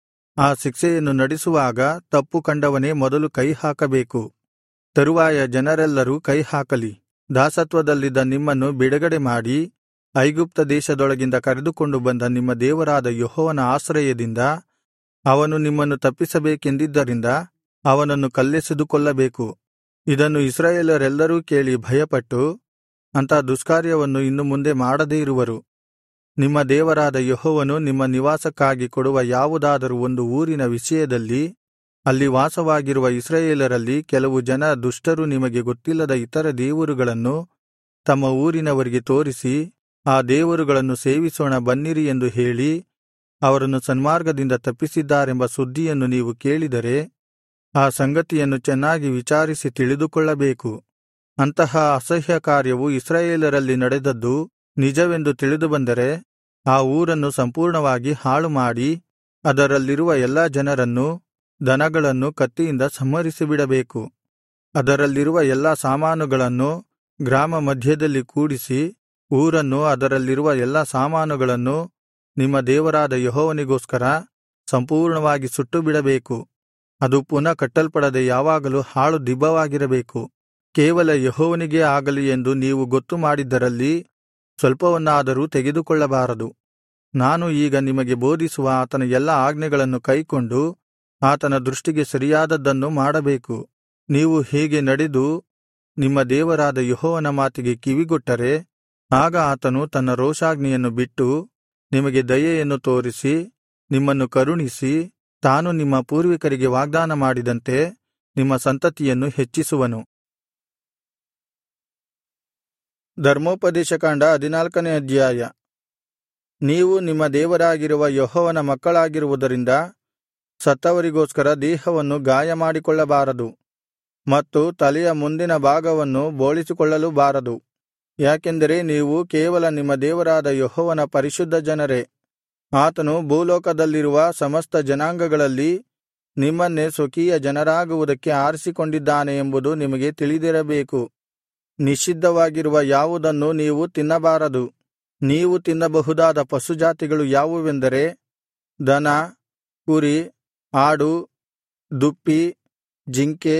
ಆ ಶಿಕ್ಷೆಯನ್ನು ನಡೆಸುವಾಗ ತಪ್ಪು ಕಂಡವನೇ ಮೊದಲು ಕೈಹಾಕಬೇಕು ತರುವಾಯ ಜನರೆಲ್ಲರೂ ಕೈಹಾಕಲಿ ದಾಸತ್ವದಲ್ಲಿದ್ದ ನಿಮ್ಮನ್ನು ಬಿಡುಗಡೆ ಮಾಡಿ ಐಗುಪ್ತ ದೇಶದೊಳಗಿಂದ ಕರೆದುಕೊಂಡು ಬಂದ ನಿಮ್ಮ ದೇವರಾದ ಯೆಹೋವನ ಆಶ್ರಯದಿಂದ ಅವನು ನಿಮ್ಮನ್ನು ತಪ್ಪಿಸಬೇಕೆಂದಿದ್ದರಿಂದ ಅವನನ್ನು ಕಲ್ಲೆಸೆದು ಕೊಲ್ಲಬೇಕು ಇದನ್ನು ಇಸ್ರಾಯೇಲರೆಲ್ಲರೂ ಕೇಳಿ ಭಯಪಟ್ಟು ಅಂಥ ದುಷ್ಕಾರ್ಯವನ್ನು ಇನ್ನು ಮುಂದೆ ಮಾಡದೇ ಇರುವರು ನಿಮ್ಮ ದೇವರಾದ ಯೆಹೋವನು ನಿಮ್ಮ ನಿವಾಸಕ್ಕಾಗಿ ಕೊಡುವ ಯಾವುದಾದರೂ ಒಂದು ಊರಿನ ವಿಷಯದಲ್ಲಿ ಅಲ್ಲಿ ವಾಸವಾಗಿರುವ ಇಸ್ರಾಯೇಲರಲ್ಲಿ ಕೆಲವು ಜನ ದುಷ್ಟರು ನಿಮಗೆ ಗೊತ್ತಿಲ್ಲದ ಇತರ ದೇವರುಗಳನ್ನು ತಮ್ಮ ಊರಿನವರಿಗೆ ತೋರಿಸಿ ಆ ದೇವರುಗಳನ್ನು ಸೇವಿಸೋಣ ಬನ್ನಿರಿ ಎಂದು ಹೇಳಿ ಅವರನ್ನು ಸನ್ಮಾರ್ಗದಿಂದ ತಪ್ಪಿಸಿದ್ದಾರೆಂಬ ಸುದ್ದಿಯನ್ನು ನೀವು ಕೇಳಿದರೆ ಆ ಸಂಗತಿಯನ್ನು ಚೆನ್ನಾಗಿ ವಿಚಾರಿಸಿ ತಿಳಿದುಕೊಳ್ಳಬೇಕು ಅಂತಹ ಅಸಹ್ಯ ಕಾರ್ಯವು ಇಸ್ರಾಯೇಲರಲ್ಲಿ ನಡೆದದ್ದು ನಿಜವೆಂದು ತಿಳಿದುಬಂದರೆ ಆ ಊರನ್ನು ಸಂಪೂರ್ಣವಾಗಿ ಹಾಳುಮಾಡಿ ಅದರಲ್ಲಿರುವ ಎಲ್ಲಾ ಜನರನ್ನೂ ದನಗಳನ್ನು ಕತ್ತಿಯಿಂದ ಸಂಹರಿಸಿಬಿಡಬೇಕು ಅದರಲ್ಲಿರುವ ಎಲ್ಲಾ ಸಾಮಾನುಗಳನ್ನು ಗ್ರಾಮ ಮಧ್ಯದಲ್ಲಿ ಕೂಡಿಸಿ ಊರನ್ನು ಅದರಲ್ಲಿರುವ ಎಲ್ಲಾ ಸಾಮಾನುಗಳನ್ನು ನಿಮ್ಮ ದೇವರಾದ ಯೆಹೋವನಿಗೋಸ್ಕರ ಸಂಪೂರ್ಣವಾಗಿ ಸುಟ್ಟುಬಿಡಬೇಕು ಅದು ಪುನಃ ಕಟ್ಟಲ್ಪಡದೆ ಯಾವಾಗಲೂ ಹಾಳು ದಿಬ್ಬವಾಗಿರಬೇಕು ಕೇವಲ ಯೆಹೋವನಿಗೇ ಆಗಲಿ ಎಂದು ನೀವು ಗೊತ್ತು ಮಾಡಿದ್ದರಲ್ಲಿ ಸ್ವಲ್ಪವನ್ನಾದರೂ ತೆಗೆದುಕೊಳ್ಳಬಾರದು ನಾನು ಈಗ ನಿಮಗೆ ಬೋಧಿಸುವ ಆತನ ಎಲ್ಲಾ ಆಜ್ಞೆಗಳನ್ನು ಕೈಕೊಂಡು ಆತನ ದೃಷ್ಟಿಗೆ ಸರಿಯಾದದ್ದನ್ನು ಮಾಡಬೇಕು ನೀವು ಹೀಗೆ ನಡೆದು ನಿಮ್ಮ ದೇವರಾದ ಯೆಹೋವನ ಮಾತಿಗೆ ಕಿವಿಗೊಟ್ಟರೆ ಆಗ ಆತನು ತನ್ನ ರೋಷಾಗ್ನಿಯನ್ನು ಬಿಟ್ಟು ನಿಮಗೆ ದಯೆಯನ್ನು ತೋರಿಸಿ ನಿಮ್ಮನ್ನು ಕರುಣಿಸಿ ತಾನು ನಿಮ್ಮ ಪೂರ್ವಿಕರಿಗೆ ವಾಗ್ದಾನ ಮಾಡಿದಂತೆ ನಿಮ್ಮ ಸಂತತಿಯನ್ನು ಹೆಚ್ಚಿಸುವನು ಧರ್ಮೋಪದೇಶಕಾಂಡ ಹದಿನಾಲ್ಕನೇ ಅಧ್ಯಾಯ ನೀವು ನಿಮ್ಮ ದೇವರಾಗಿರುವ ಯೆಹೋವನ ಮಕ್ಕಳಾಗಿರುವುದರಿಂದ ಸತ್ತವರಿಗೋಸ್ಕರ ದೇಹವನ್ನು ಗಾಯ ಮಾಡಿಕೊಳ್ಳಬಾರದು ಮತ್ತು ತಲೆಯ ಮುಂದಿನ ಭಾಗವನ್ನು ಬೋಳಿಸಿಕೊಳ್ಳಲೂ ಬಾರದು ಯಾಕೆಂದರೆ ನೀವು ಕೇವಲ ನಿಮ್ಮ ದೇವರಾದ ಯೆಹೋವನ ಪರಿಶುದ್ಧ ಜನರೇ ಆತನು ಭೂಲೋಕದಲ್ಲಿರುವ ಸಮಸ್ತ ಜನಾಂಗಗಳಲ್ಲಿ ನಿಮ್ಮನ್ನೇ ಸ್ವಕೀಯ ಜನರಾಗುವುದಕ್ಕೆ ಆರಿಸಿಕೊಂಡಿದ್ದಾನೆ ಎಂಬುದು ನಿಮಗೆ ತಿಳಿದಿರಬೇಕು ನಿಷಿದ್ಧವಾಗಿರುವ ಯಾವುದನ್ನು ನೀವು ತಿನ್ನಬಾರದು ನೀವು ತಿನ್ನಬಹುದಾದ ಪಶುಜಾತಿಗಳು ಯಾವುವೆಂದರೆ ದನ ಕುರಿ ಆಡು ದುಪ್ಪಿ ಜಿಂಕೆ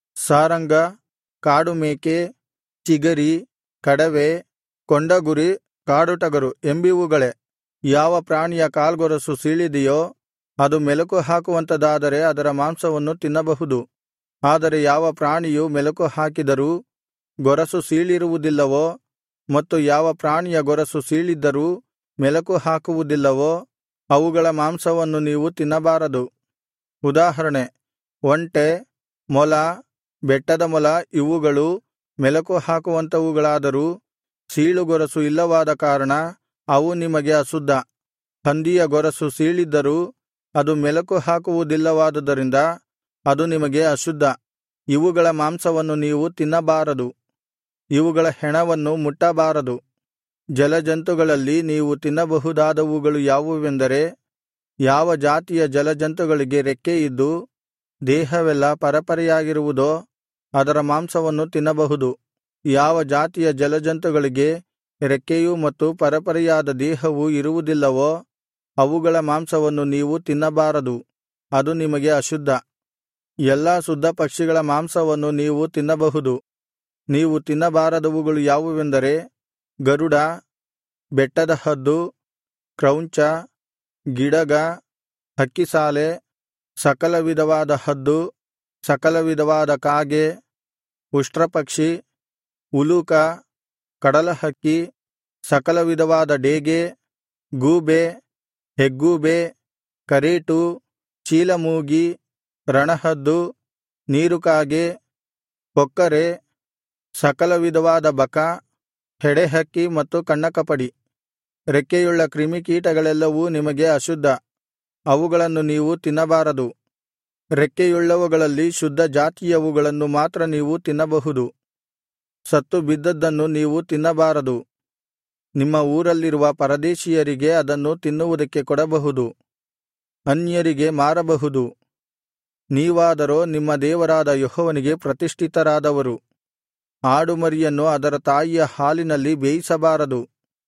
ಸಾರಂಗ ಕಾಡುಮೇಕೆ ಚಿಗರಿ ಕಡವೆ ಕೊಂಡಗುರಿ ಕಾಡುಟಗರು ಎಂಬಿವುಗಳೇ ಯಾವ ಪ್ರಾಣಿಯ ಕಾಲ್ಗೊರಸು ಸೀಳಿದೆಯೋ ಅದು ಮೆಲುಕು ಹಾಕುವಂಥದಾದರೆ ಅದರ ಮಾಂಸವನ್ನು ತಿನ್ನಬಹುದು ಆದರೆ ಯಾವ ಪ್ರಾಣಿಯು ಮೆಲುಕು ಹಾಕಿದರೂ ಗೊರಸು ಸೀಳಿರುವುದಿಲ್ಲವೋ ಮತ್ತು ಯಾವ ಪ್ರಾಣಿಯ ಗೊರಸು ಸೀಳಿದ್ದರೂ ಮೆಲಕು ಹಾಕುವುದಿಲ್ಲವೋ ಅವುಗಳ ಮಾಂಸವನ್ನು ನೀವು ತಿನ್ನಬಾರದು ಉದಾಹರಣೆ ಒಂಟೆ ಮೊಲ ಬೆಟ್ಟದ ಮೊಲ ಇವುಗಳು ಮೆಲಕು ಹಾಕುವಂಥವುಗಳಾದರೂ ಸೀಳುಗೊರಸು ಇಲ್ಲವಾದ ಕಾರಣ ಅವು ನಿಮಗೆ ಅಶುದ್ಧ ಹಂದಿಯ ಗೊರಸು ಸೀಳಿದ್ದರೂ ಅದು ಮೆಲಕು ಹಾಕುವುದಿಲ್ಲವಾದುದರಿಂದ ಅದು ನಿಮಗೆ ಅಶುದ್ಧ ಇವುಗಳ ಮಾಂಸವನ್ನು ನೀವು ತಿನ್ನಬಾರದು ಇವುಗಳ ಹೆಣವನ್ನು ಮುಟ್ಟಬಾರದು ಜಲಜಂತುಗಳಲ್ಲಿ ನೀವು ತಿನ್ನಬಹುದಾದವುಗಳು ಯಾವುವೆಂದರೆ ಯಾವ ಜಾತಿಯ ಜಲಜಂತುಗಳಿಗೆ ರೆಕ್ಕೆ ಇದ್ದು ದೇಹವೆಲ್ಲಾ ಪರಪರೆಯಾಗಿರುವುದೋ ಅದರ ಮಾಂಸವನ್ನು ತಿನ್ನಬಹುದು ಯಾವ ಜಾತಿಯ ಜಲಜಂತುಗಳಿಗೆ ರೆಕ್ಕೆಯೂ ಮತ್ತು ಪರಪರೆಯಾದ ದೇಹವೂ ಇರುವುದಿಲ್ಲವೋ ಅವುಗಳ ಮಾಂಸವನ್ನು ನೀವು ತಿನ್ನಬಾರದು ಅದು ನಿಮಗೆ ಅಶುದ್ಧ ಎಲ್ಲಾ ಶುದ್ಧ ಪಕ್ಷಿಗಳ ಮಾಂಸವನ್ನು ನೀವು ತಿನ್ನಬಹುದು ನೀವು ತಿನ್ನಬಾರದವುಗಳು ಯಾವುವೆಂದರೆ ಗರುಡ ಬೆಟ್ಟದ ಹದ್ದು ಕ್ರೌಂಚ ಗಿಡಗ ಹಕ್ಕಿಸಾಲೆ ಸಕಲ ವಿಧವಾದ ಹದ್ದು ಸಕಲ ವಿಧವಾದ ಕಾಗೆ ಉಷ್ಟ್ರಪಕ್ಷಿ ಉಲೂಕ ಕಡಲಹಕ್ಕಿ ಸಕಲ ವಿಧವಾದ ಡೇಗೆ ಗೂಬೆ ಹೆಗ್ಗೂಬೆ ಕರೇಟು ಚೀಲಮೂಗಿ ರಣಹದ್ದು ನೀರುಕಾಗೆ ಕೊಕ್ಕರೆ ಸಕಲ ವಿಧವಾದ ಬಕ ಹೆಡೆಹಕ್ಕಿ ಮತ್ತು ಕಣ್ಣಕಪಡಿ ರೆಕ್ಕೆಯುಳ್ಳ ಕ್ರಿಮಿಕೀಟಗಳೆಲ್ಲವೂ ನಿಮಗೆ ಅಶುದ್ಧ ಅವುಗಳನ್ನು ನೀವು ತಿನ್ನಬಾರದು ರೆಕ್ಕೆಯುಳ್ಳವುಗಳಲ್ಲಿ ಶುದ್ಧ ಜಾತಿಯವುಗಳನ್ನು ಮಾತ್ರ ನೀವು ತಿನ್ನಬಹುದು ಸತ್ತು ಬಿದ್ದದ್ದನ್ನು ನೀವು ತಿನ್ನಬಾರದು ನಿಮ್ಮ ಊರಲ್ಲಿರುವ ಪರದೇಶಿಯರಿಗೆ ಅದನ್ನು ತಿನ್ನುವುದಕ್ಕೆ ಕೊಡಬಹುದು ಅನ್ಯರಿಗೆ ಮಾರಬಹುದು ನೀವಾದರೋ ನಿಮ್ಮ ದೇವರಾದ ಯೆಹೋವನಿಗೆ ಪ್ರತಿಷ್ಠಿತರಾದವರು ಆಡುಮರಿಯನ್ನು ಅದರ ತಾಯಿಯ ಹಾಲಿನಲ್ಲಿ ಬೇಯಿಸಬಾರದು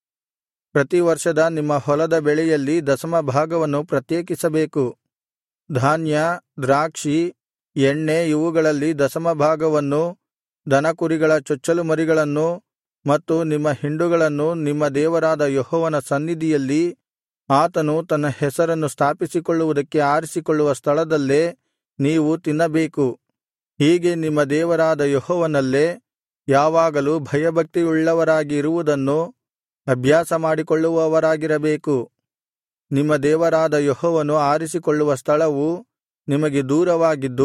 ಪ್ರತಿ ವರ್ಷದ ನಿಮ್ಮ ಹೊಲದ ಬೆಳೆಯಲ್ಲಿ ದಶಮಭಾಗವನ್ನು ಪ್ರತ್ಯೇಕಿಸಬೇಕು ಧಾನ್ಯ ದ್ರಾಕ್ಷಿ ಎಣ್ಣೆ ಇವುಗಳಲ್ಲಿ ದಶಮಭಾಗವನ್ನು ದನಕುರಿಗಳ ಚೊಚ್ಚಲು ಮರಿಗಳನ್ನು ಮತ್ತು ನಿಮ್ಮ ಹಿಂಡುಗಳನ್ನು ನಿಮ್ಮ ದೇವರಾದ ಯೆಹೋವನ ಸನ್ನಿಧಿಯಲ್ಲಿ ಆತನು ತನ್ನ ಹೆಸರನ್ನು ಸ್ಥಾಪಿಸಿಕೊಳ್ಳುವುದಕ್ಕೆ ಆರಿಸಿಕೊಳ್ಳುವ ಸ್ಥಳದಲ್ಲೇ ನೀವು ತಿನ್ನಬೇಕು ಹೀಗೆ ನಿಮ್ಮ ದೇವರಾದ ಯೆಹೋವನಲ್ಲೇ ಯಾವಾಗಲೂ ಭಯಭಕ್ತಿಯುಳ್ಳವರಾಗಿ ಇರುವುದನ್ನು ಅಭ್ಯಾಸ ಮಾಡಿಕೊಳ್ಳುವವರಾಗಿರಬೇಕು ನಿಮ್ಮ ದೇವರಾದ ಯೆಹೋವನು ಆರಿಸಿಕೊಳ್ಳುವ ಸ್ಥಳವು ನಿಮಗೆ ದೂರವಾಗಿದ್ದು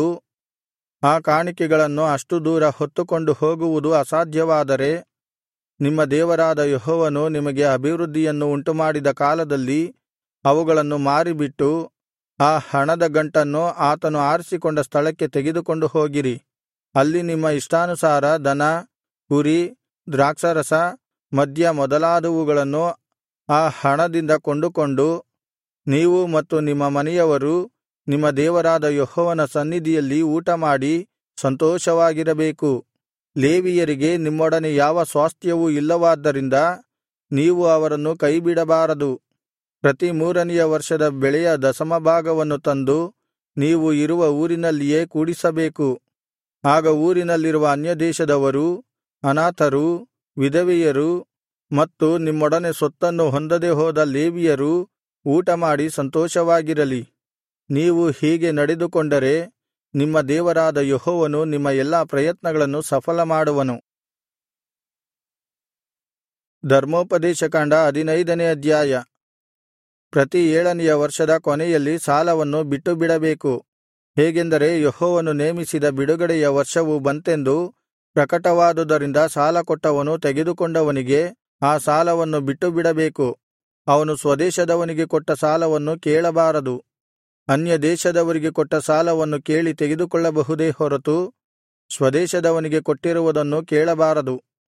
ಆ ಕಾಣಿಕೆಗಳನ್ನು ಅಷ್ಟು ದೂರ ಹೊತ್ತುಕೊಂಡು ಹೋಗುವುದು ಅಸಾಧ್ಯವಾದರೆ ನಿಮ್ಮ ದೇವರಾದ ಯೆಹೋವನು ನಿಮಗೆ ಅಭಿವೃದ್ಧಿಯನ್ನು ಉಂಟುಮಾಡಿದ ಕಾಲದಲ್ಲಿ ಅವುಗಳನ್ನು ಮಾರಿಬಿಟ್ಟು ಆ ಹಣದ ಗಂಟನ್ನು ಆತನು ಆರಿಸಿಕೊಂಡ ಸ್ಥಳಕ್ಕೆ ತೆಗೆದುಕೊಂಡು ಹೋಗಿರಿ ಅಲ್ಲಿ ನಿಮ್ಮ ಇಷ್ಟಾನುಸಾರ ದನ ಕುರಿ ದ್ರಾಕ್ಷಾರಸ ಮದ್ಯ ಮೊದಲಾದವುಗಳನ್ನು ಆ ಹಣದಿಂದ ಕೊಂಡುಕೊಂಡು ನೀವು ಮತ್ತು ನಿಮ್ಮ ಮನೆಯವರೂ ನಿಮ್ಮ ದೇವರಾದ ಯೆಹೋವನ ಸನ್ನಿಧಿಯಲ್ಲಿ ಊಟಮಾಡಿ ಸಂತೋಷವಾಗಿರಬೇಕು ಲೇವಿಯರಿಗೆ ನಿಮ್ಮೊಡನೆ ಯಾವ ಸ್ವಾಸ್ಥ್ಯವೂ ಇಲ್ಲವಾದ್ದರಿಂದ ನೀವು ಅವರನ್ನು ಕೈಬಿಡಬಾರದು ಪ್ರತಿ ಮೂರನೆಯ ವರ್ಷದ ಬೆಳೆಯ ದಶಮಭಾಗವನ್ನು ತಂದು ನೀವು ಇರುವ ಊರಿನಲ್ಲಿಯೇ ಕೂಡಿಸಬೇಕು ಆಗ ಊರಿನಲ್ಲಿರುವ ಅನ್ಯದೇಶದವರೂ ಅನಾಥರೂ ವಿಧವೆಯರೂ ಮತ್ತು ನಿಮ್ಮೊಡನೆ ಸೊತ್ತನ್ನು ಹೊಂದದೆ ಹೋದ ಲೇವಿಯರೂ ಊಟಮಾಡಿ ಸಂತೋಷವಾಗಿರಲಿ ನೀವು ಹೀಗೆ ನಡೆದುಕೊಂಡರೆ ನಿಮ್ಮ ದೇವರಾದ ಯೆಹೋವನು ನಿಮ್ಮ ಎಲ್ಲಾ ಪ್ರಯತ್ನಗಳನ್ನು ಸಫಲಮಾಡುವನು ಧರ್ಮೋಪದೇಶಕಾಂಡ ಹದಿನೈದನೇ ಅಧ್ಯಾಯ ಪ್ರತಿ ಏಳನೆಯ ವರ್ಷದ ಕೊನೆಯಲ್ಲಿ ಸಾಲವನ್ನು ಬಿಟ್ಟುಬಿಡಬೇಕು ಹೇಗೆಂದರೆ ಯೆಹೋವನು ನೇಮಿಸಿದ ಬಿಡುಗಡೆಯ ವರ್ಷವು ಬಂತೆಂದು ಪ್ರಕಟವಾದುದರಿಂದ ಸಾಲಕೊಟ್ಟವನು ತೆಗೆದುಕೊಂಡವನಿಗೆ ಆ ಸಾಲವನ್ನು ಬಿಟ್ಟುಬಿಡಬೇಕು ಅವನು ಸ್ವದೇಶದವನಿಗೆ ಕೊಟ್ಟ ಸಾಲವನ್ನು ಕೇಳಬಾರದು ಅನ್ಯದೇಶದವರಿಗೆ ಕೊಟ್ಟ ಸಾಲವನ್ನು ಕೇಳಿ ತೆಗೆದುಕೊಳ್ಳಬಹುದೇ ಹೊರತು ಸ್ವದೇಶದವನಿಗೆ ಕೊಟ್ಟಿರುವುದನ್ನು ಕೇಳಬಾರದು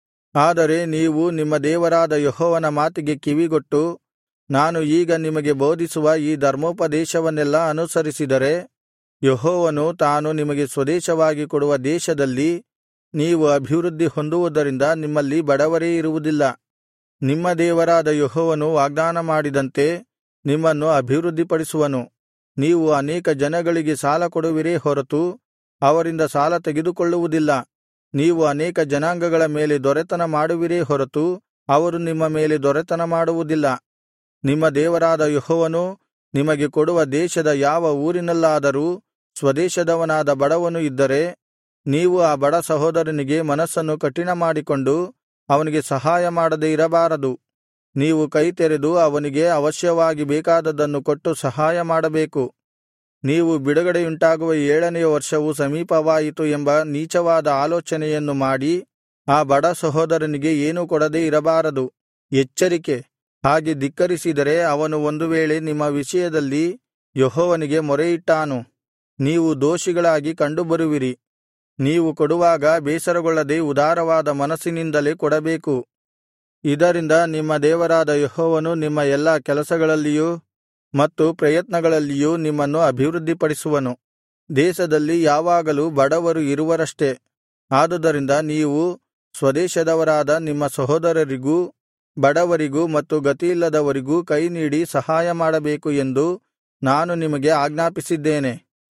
ಆದರೆ ನೀವು ನಿಮ್ಮ ದೇವರಾದ ಯೆಹೋವನ ಮಾತಿಗೆ ಕಿವಿಗೊಟ್ಟು ನಾನು ಈಗ ನಿಮಗೆ ಬೋಧಿಸುವ ಈ ಧರ್ಮೋಪದೇಶವನ್ನೆಲ್ಲಾ ಅನುಸರಿಸಿದರೆ ಯೆಹೋವನು ತಾನು ನಿಮಗೆ ಸ್ವದೇಶವಾಗಿ ಕೊಡುವ ದೇಶದಲ್ಲಿ ನೀವು ಅಭಿವೃದ್ಧಿ ಹೊಂದುವುದರಿಂದ ನಿಮ್ಮಲ್ಲಿ ಬಡವರೇ ಇರುವುದಿಲ್ಲ ನಿಮ್ಮ ದೇವರಾದ ಯೆಹೋವನು ವಾಗ್ದಾನ ಮಾಡಿದಂತೆ ನಿಮ್ಮನ್ನು ಅಭಿವೃದ್ಧಿಪಡಿಸುವನು ನೀವು ಅನೇಕ ಜನಗಳಿಗೆ ಸಾಲ ಕೊಡುವಿರೇ ಹೊರತು ಅವರಿಂದ ಸಾಲ ತೆಗೆದುಕೊಳ್ಳುವುದಿಲ್ಲ ನೀವು ಅನೇಕ ಜನಾಂಗಗಳ ಮೇಲೆ ದೊರೆತನ ಮಾಡುವಿರೇ ಹೊರತು ಅವರು ನಿಮ್ಮ ಮೇಲೆ ದೊರೆತನ ಮಾಡುವುದಿಲ್ಲ ನಿಮ್ಮ ದೇವರಾದ ಯೆಹೋವನು ನಿಮಗೆ ಕೊಡುವ ದೇಶದ ಯಾವ ಊರಿನಲ್ಲಾದರೂ ಸ್ವದೇಶದವನಾದ ಬಡವನು ಇದ್ದರೆ ನೀವು ಆ ಬಡ ಸಹೋದರನಿಗೆ ಮನಸ್ಸನ್ನು ಕಠಿಣಮಾಡಿಕೊಂಡು ಅವನಿಗೆ ಸಹಾಯ ಮಾಡದೆ ಇರಬಾರದು ನೀವು ಕೈತೆರೆದು ಅವನಿಗೆ ಅವಶ್ಯವಾಗಿ ಬೇಕಾದದ್ದನ್ನು ಕೊಟ್ಟು ಸಹಾಯ ಮಾಡಬೇಕು ನೀವು ಬಿಡುಗಡೆಯುಂಟಾಗುವ ಏಳನೆಯ ವರ್ಷವು ಸಮೀಪವಾಯಿತು ಎಂಬ ನೀಚವಾದ ಆಲೋಚನೆಯನ್ನು ಮಾಡಿ ಆ ಬಡ ಸಹೋದರನಿಗೆ ಏನೂ ಕೊಡದೆ ಇರಬಾರದು ಎಚ್ಚರಿಕೆ ಹಾಗೆ ಧಿಕ್ಕರಿಸಿದರೆ ಅವನು ಒಂದು ವೇಳೆ ನಿಮ್ಮ ವಿಷಯದಲ್ಲಿ ಯೆಹೋವನಿಗೆ ಮೊರೆಯಿಟ್ಟಾನು ನೀವು ದೋಷಿಗಳಾಗಿ ಕಂಡುಬರುವಿರಿ ನೀವು ಕೊಡುವಾಗ ಬೇಸರಗೊಳ್ಳದೆ ಉದಾರವಾದ ಮನಸ್ಸಿನಿಂದಲೇ ಕೊಡಬೇಕು ಇದರಿಂದ ನಿಮ್ಮ ದೇವರಾದ ಯೆಹೋವನು ನಿಮ್ಮ ಎಲ್ಲಾ ಕೆಲಸಗಳಲ್ಲಿಯೂ ಮತ್ತು ಪ್ರಯತ್ನಗಳಲ್ಲಿಯೂ ನಿಮ್ಮನ್ನು ಅಭಿವೃದ್ಧಿಪಡಿಸುವನು ದೇಶದಲ್ಲಿ ಯಾವಾಗಲೂ ಬಡವರು ಇರುವರಷ್ಟೆ ಆದುದರಿಂದ ನೀವು ಸ್ವದೇಶದವರಾದ ನಿಮ್ಮ ಸಹೋದರರಿಗೂ ಬಡವರಿಗೂ ಮತ್ತು ಗತಿಯಿಲ್ಲದವರಿಗೂ ಕೈನೀಡಿ ಸಹಾಯ ಮಾಡಬೇಕು ಎಂದು ನಾನು ನಿಮಗೆ ಆಜ್ಞಾಪಿಸಿದ್ದೇನೆ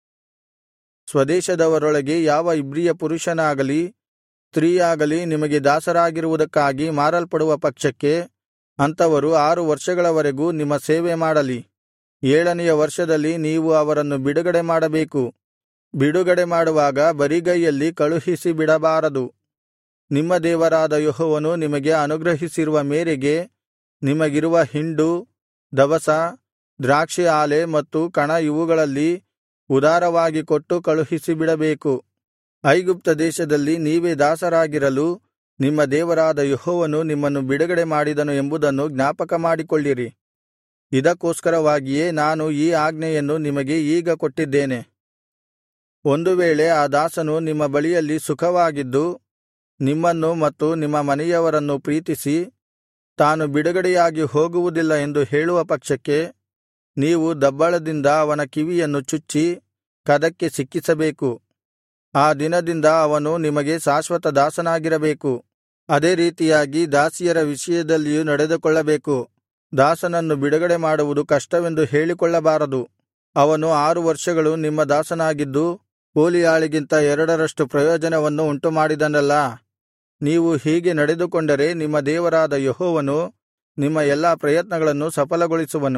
ಸ್ವದೇಶದವರೊಳಗೆ ಯಾವ ಇಬ್ರಿಯ ಪುರುಷನಾಗಲಿ ಸ್ತ್ರೀಯಾಗಲಿ ನಿಮಗೆ ದಾಸರಾಗಿರುವುದಕ್ಕಾಗಿ ಮಾರಲ್ಪಡುವ ಪಕ್ಷಕ್ಕೆ ಅಂಥವರು ಆರು ವರ್ಷಗಳವರೆಗೂ ನಿಮ್ಮ ಸೇವೆ ಮಾಡಲಿ ಏಳನೆಯ ವರ್ಷದಲ್ಲಿ ನೀವು ಅವರನ್ನು ಬಿಡುಗಡೆ ಮಾಡಬೇಕು ಬಿಡುಗಡೆ ಮಾಡುವಾಗ ಬರಿಗೈಯಲ್ಲಿ ಕಳುಹಿಸಿ ಬಿಡಬಾರದು ನಿಮ್ಮ ದೇವರಾದ ಯೆಹೋವನು ನಿಮಗೆ ಅನುಗ್ರಹಿಸಿರುವ ಮೇರೆಗೆ ನಿಮಗಿರುವ ಹಿಂಡು ದವಸ ದ್ರಾಕ್ಷಿ ಆಲೆ ಮತ್ತು ಕಣ ಇವುಗಳಲ್ಲಿ ಉದಾರವಾಗಿ ಕೊಟ್ಟು ಕಳುಹಿಸಿಬಿಡಬೇಕು ಐಗುಪ್ತ ದೇಶದಲ್ಲಿ ನೀವೇ ದಾಸರಾಗಿರಲು ನಿಮ್ಮ ದೇವರಾದ ಯೆಹೋವನು ನಿಮ್ಮನ್ನು ಬಿಡುಗಡೆ ಮಾಡಿದನು ಎಂಬುದನ್ನು ಜ್ಞಾಪಕಮಾಡಿಕೊಳ್ಳಿರಿ ಇದಕ್ಕೋಸ್ಕರವಾಗಿಯೇ ನಾನು ಈ ಆಜ್ಞೆಯನ್ನು ನಿಮಗೆ ಈಗ ಕೊಟ್ಟಿದ್ದೇನೆ ಒಂದು ವೇಳೆ ಆ ದಾಸನು ನಿಮ್ಮ ಬಳಿಯಲ್ಲಿ ಸುಖವಾಗಿದ್ದು ನಿಮ್ಮನ್ನು ಮತ್ತು ನಿಮ್ಮ ಮನೆಯವರನ್ನು ಪ್ರೀತಿಸಿ ತಾನು ಬಿಡುಗಡೆಯಾಗಿ ಹೋಗುವುದಿಲ್ಲ ಎಂದು ಹೇಳುವ ಪಕ್ಷಕ್ಕೆ ನೀವು ದಬ್ಬಳದಿಂದ ಅವನ ಕಿವಿಯನ್ನು ಚುಚ್ಚಿ ಕದಕ್ಕೆ ಸಿಕ್ಕಿಸಬೇಕು ಆ ದಿನದಿಂದ ಅವನು ನಿಮಗೆ ಶಾಶ್ವತ ದಾಸನಾಗಿರಬೇಕು ಅದೇ ರೀತಿಯಾಗಿ ದಾಸಿಯರ ವಿಷಯದಲ್ಲಿಯೂ ನಡೆದುಕೊಳ್ಳಬೇಕು ದಾಸನನ್ನು ಬಿಡುಗಡೆ ಮಾಡುವುದು ಕಷ್ಟವೆಂದು ಹೇಳಿಕೊಳ್ಳಬಾರದು ಅವನು ಆರು ವರ್ಷಗಳು ನಿಮ್ಮ ದಾಸನಾಗಿದ್ದು ಕೂಲಿಯಾಳಿಗಿಂತ ಎರಡರಷ್ಟು ಪ್ರಯೋಜನವನ್ನು ಉಂಟುಮಾಡಿದನಲ್ಲಾ ನೀವು ಹೀಗೆ ನಡೆದುಕೊಂಡರೆ ನಿಮ್ಮ ದೇವರಾದ ಯೆಹೋವನು ನಿಮ್ಮ ಎಲ್ಲಾ ಪ್ರಯತ್ನಗಳನ್ನು ಸಫಲಗೊಳಿಸುವನು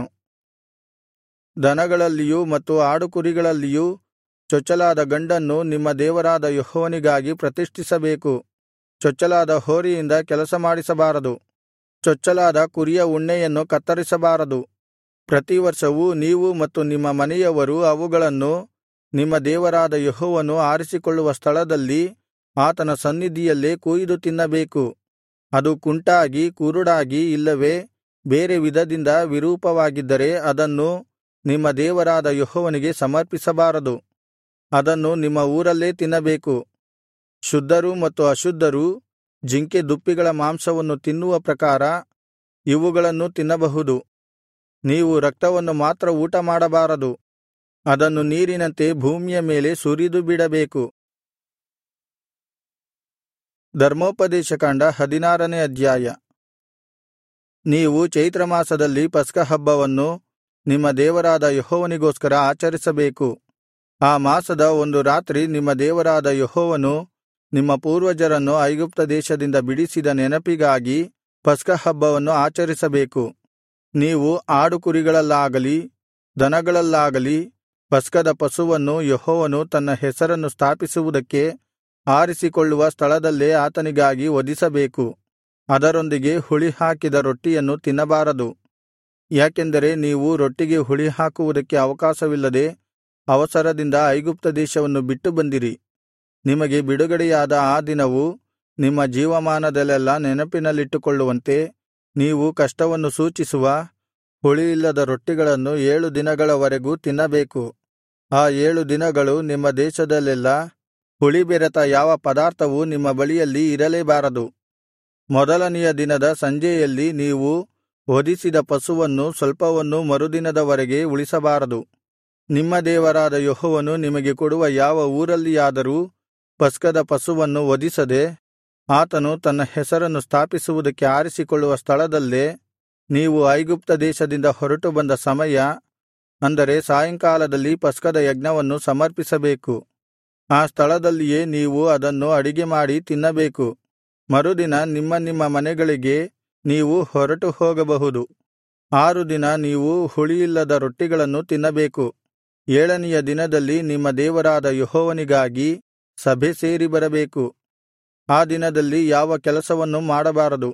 ದನಗಳಲ್ಲಿಯೂ ಮತ್ತು ಆಡುಕುರಿಗಳಲ್ಲಿಯೂ ಚೊಚ್ಚಲಾದ ಗಂಡನ್ನು ನಿಮ್ಮ ದೇವರಾದ ಯೆಹೋವನಿಗಾಗಿ ಪ್ರತಿಷ್ಠಿಸಬೇಕು ಚೊಚ್ಚಲಾದ ಹೋರಿಯಿಂದ ಕೆಲಸ ಮಾಡಿಸಬಾರದು ಚೊಚ್ಚಲಾದ ಕುರಿಯ ಉಣ್ಣೆಯನ್ನು ಕತ್ತರಿಸಬಾರದು ಪ್ರತಿವರ್ಷವೂ ನೀವು ಮತ್ತು ನಿಮ್ಮ ಮನೆಯವರು ಅವುಗಳನ್ನು ನಿಮ್ಮ ದೇವರಾದ ಯೆಹೋವನು ಆರಿಸಿಕೊಳ್ಳುವ ಸ್ಥಳದಲ್ಲಿ ಆತನ ಸನ್ನಿಧಿಯಲ್ಲೇ ಕೊಯ್ದು ತಿನ್ನಬೇಕು ಅದು ಕುಂಟಾಗಿ ಕುರುಡಾಗಿ ಇಲ್ಲವೇ ಬೇರೆ ವಿಧದಿಂದ ವಿರೂಪವಾಗಿದ್ದರೆ ಅದನ್ನು ನಿಮ್ಮ ದೇವರಾದ ಯೆಹೋವನಿಗೆ ಸಮರ್ಪಿಸಬಾರದು ಅದನ್ನು ನಿಮ್ಮ ಊರಲ್ಲೇ ತಿನ್ನಬೇಕು ಶುದ್ಧರೂ ಮತ್ತು ಅಶುದ್ಧರೂ ಜಿಂಕೆ ದುಪ್ಪಿಗಳ ಮಾಂಸವನ್ನು ತಿನ್ನುವ ಪ್ರಕಾರ ಇವುಗಳನ್ನು ತಿನ್ನಬಹುದು ನೀವು ರಕ್ತವನ್ನು ಮಾತ್ರ ಊಟಮಾಡಬಾರದು ಅದನ್ನು ನೀರಿನಂತೆ ಭೂಮಿಯ ಮೇಲೆ ಸುರಿದು ಬಿಡಬೇಕು ಧರ್ಮೋಪದೇಶಕಾಂಡ ಹದಿನಾರನೇ ಅಧ್ಯಾಯ ನೀವು ಚೈತ್ರಮಾಸದಲ್ಲಿ ಪಸ್ಕಹಬ್ಬವನ್ನು ನಿಮ್ಮ ದೇವರಾದ ಯೆಹೋವನಿಗೋಸ್ಕರ ಆಚರಿಸಬೇಕು ಆ ಮಾಸದ ಒಂದು ರಾತ್ರಿ ನಿಮ್ಮ ದೇವರಾದ ಯೆಹೋವನು ನಿಮ್ಮ ಪೂರ್ವಜರನ್ನು ಐಗುಪ್ತ ದೇಶದಿಂದ ಬಿಡಿಸಿದ ನೆನಪಿಗಾಗಿ ಪಸ್ಕಹಬ್ಬವನ್ನು ಆಚರಿಸಬೇಕು ನೀವು ಆಡುಕುರಿಗಳಲ್ಲಾಗಲಿ ದನಗಳಲ್ಲಾಗಲಿ ಪಸ್ಕದ ಪಶುವನ್ನು ಯೆಹೋವನು ತನ್ನ ಹೆಸರನ್ನು ಸ್ಥಾಪಿಸುವುದಕ್ಕೆ ಆರಿಸಿಕೊಳ್ಳುವ ಸ್ಥಳದಲ್ಲೇ ಆತನಿಗಾಗಿ ವಧಿಸಬೇಕು ಅದರೊಂದಿಗೆ ಹುಳಿಹಾಕಿದ ರೊಟ್ಟಿಯನ್ನು ತಿನ್ನಬಾರದು ಯಾಕೆಂದರೆ ನೀವು ರೊಟ್ಟಿಗೆ ಹುಳಿಹಾಕುವುದಕ್ಕೆ ಅವಕಾಶವಿಲ್ಲದೆ ಅವಸರದಿಂದ ಐಗುಪ್ತ ದೇಶವನ್ನು ಬಿಟ್ಟು ಬಂದಿರಿ ನಿಮಗೆ ಬಿಡುಗಡೆಯಾದ ಆ ದಿನವು ನಿಮ್ಮ ಜೀವಮಾನದಲ್ಲೆಲ್ಲಾ ನೆನಪಿನಲ್ಲಿಟ್ಟುಕೊಳ್ಳುವಂತೆ ನೀವು ಕಷ್ಟವನ್ನು ಸೂಚಿಸುವ ಹುಳಿಯಿಲ್ಲದ ರೊಟ್ಟಿಗಳನ್ನು ಏಳು ದಿನಗಳವರೆಗೂ ತಿನ್ನಬೇಕು ಆ ಏಳು ದಿನಗಳು ನಿಮ್ಮ ದೇಶದಲ್ಲೆಲ್ಲಾ ಹುಳಿಬೆರೆತ ಯಾವ ಪದಾರ್ಥವೂ ನಿಮ್ಮ ಬಳಿಯಲ್ಲಿ ಇರಲೇಬಾರದು ಮೊದಲನೆಯ ದಿನದ ಸಂಜೆಯಲ್ಲಿ ನೀವು ವಧಿಸಿದ ಪಶುವನ್ನು ಸ್ವಲ್ಪವನ್ನೂ ಮರುದಿನದವರೆಗೆ ಉಳಿಸಬಾರದು ನಿಮ್ಮ ದೇವರಾದ ಯೆಹೋವನು ನಿಮಗೆ ಕೊಡುವ ಯಾವ ಊರಲ್ಲಿಯಾದರೂ ಪಸ್ಕದ ಪಶುವನ್ನು ವಧಿಸದೆ ಆತನು ತನ್ನ ಹೆಸರನ್ನು ಸ್ಥಾಪಿಸುವುದಕ್ಕೆ ಆರಿಸಿಕೊಳ್ಳುವ ಸ್ಥಳದಲ್ಲೇ ನೀವು ಐಗುಪ್ತ ದೇಶದಿಂದ ಹೊರಟು ಬಂದ ಸಮಯ ಅಂದರೆ ಸಾಯಂಕಾಲದಲ್ಲಿ ಪಸ್ಕದ ಯಜ್ಞವನ್ನು ಸಮರ್ಪಿಸಬೇಕು ಆ ಸ್ಥಳದಲ್ಲಿಯೇ ನೀವು ಅದನ್ನು ಅಡಿಗೆಮಾಡಿ ತಿನ್ನಬೇಕು ಮರುದಿನ ನಿಮ್ಮ ನಿಮ್ಮ ಮನೆಗಳಿಗೆ ನೀವು ಹೊರಟು ಹೋಗಬಹುದು ಆರು ದಿನ ನೀವು ಹುಳಿಯಿಲ್ಲದ ರೊಟ್ಟಿಗಳನ್ನು ತಿನ್ನಬೇಕು ಏಳನೆಯ ದಿನದಲ್ಲಿ ನಿಮ್ಮ ದೇವರಾದ ಯೆಹೋವನಿಗಾಗಿ ಸಭೆ ಸೇರಿ ಬರಬೇಕು ಆ ದಿನದಲ್ಲಿ ಯಾವ ಕೆಲಸವನ್ನೂ ಮಾಡಬಾರದು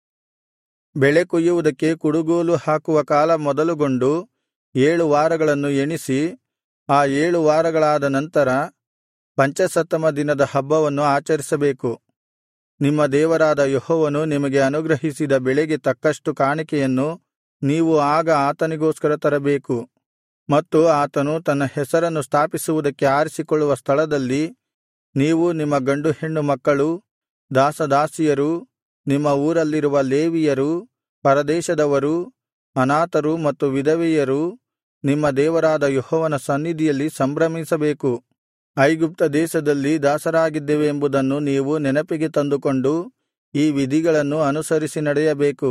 ಬೆಳೆ ಕೊಯ್ಯುವುದಕ್ಕೆ ಕುಡುಗೋಲು ಹಾಕುವ ಕಾಲ ಮೊದಲುಗೊಂಡು ಏಳು ವಾರಗಳನ್ನು ಎಣಿಸಿ ಆ ಏಳು ವಾರಗಳಾದ ನಂತರ ಪಂಚಸತ್ತಮ ದಿನದ ಹಬ್ಬವನ್ನು ಆಚರಿಸಬೇಕು ನಿಮ್ಮ ದೇವರಾದ ಯೆಹೋವನು ನಿಮಗೆ ಅನುಗ್ರಹಿಸಿದ ಬೆಳೆಗೆ ತಕ್ಕಷ್ಟು ಕಾಣಿಕೆಯನ್ನು ನೀವು ಆಗ ಆತನಿಗೋಸ್ಕರ ತರಬೇಕು ಮತ್ತು ಆತನು ತನ್ನ ಹೆಸರನ್ನು ಸ್ಥಾಪಿಸುವುದಕ್ಕೆ ಆರಿಸಿಕೊಳ್ಳುವ ಸ್ಥಳದಲ್ಲಿ ನೀವು ನಿಮ್ಮ ಗಂಡು ಹೆಣ್ಣು ಮಕ್ಕಳು ದಾಸದಾಸಿಯರು ನಿಮ್ಮ ಊರಲ್ಲಿರುವ ಲೇವಿಯರು ಪರದೇಶದವರು ಅನಾಥರು ಮತ್ತು ವಿಧವೆಯರು ನಿಮ್ಮ ದೇವರಾದ ಯೆಹೋವನ ಸನ್ನಿಧಿಯಲ್ಲಿ ಸಂಭ್ರಮಿಸಬೇಕು ಐಗುಪ್ತ ದೇಶದಲ್ಲಿ ದಾಸರಾಗಿದ್ದೆವು ಎಂಬುದನ್ನು ನೀವು ನೆನಪಿಗೆ ತಂದುಕೊಂಡು ಈ ವಿಧಿಗಳನ್ನು ಅನುಸರಿಸಿ ನಡೆಯಬೇಕು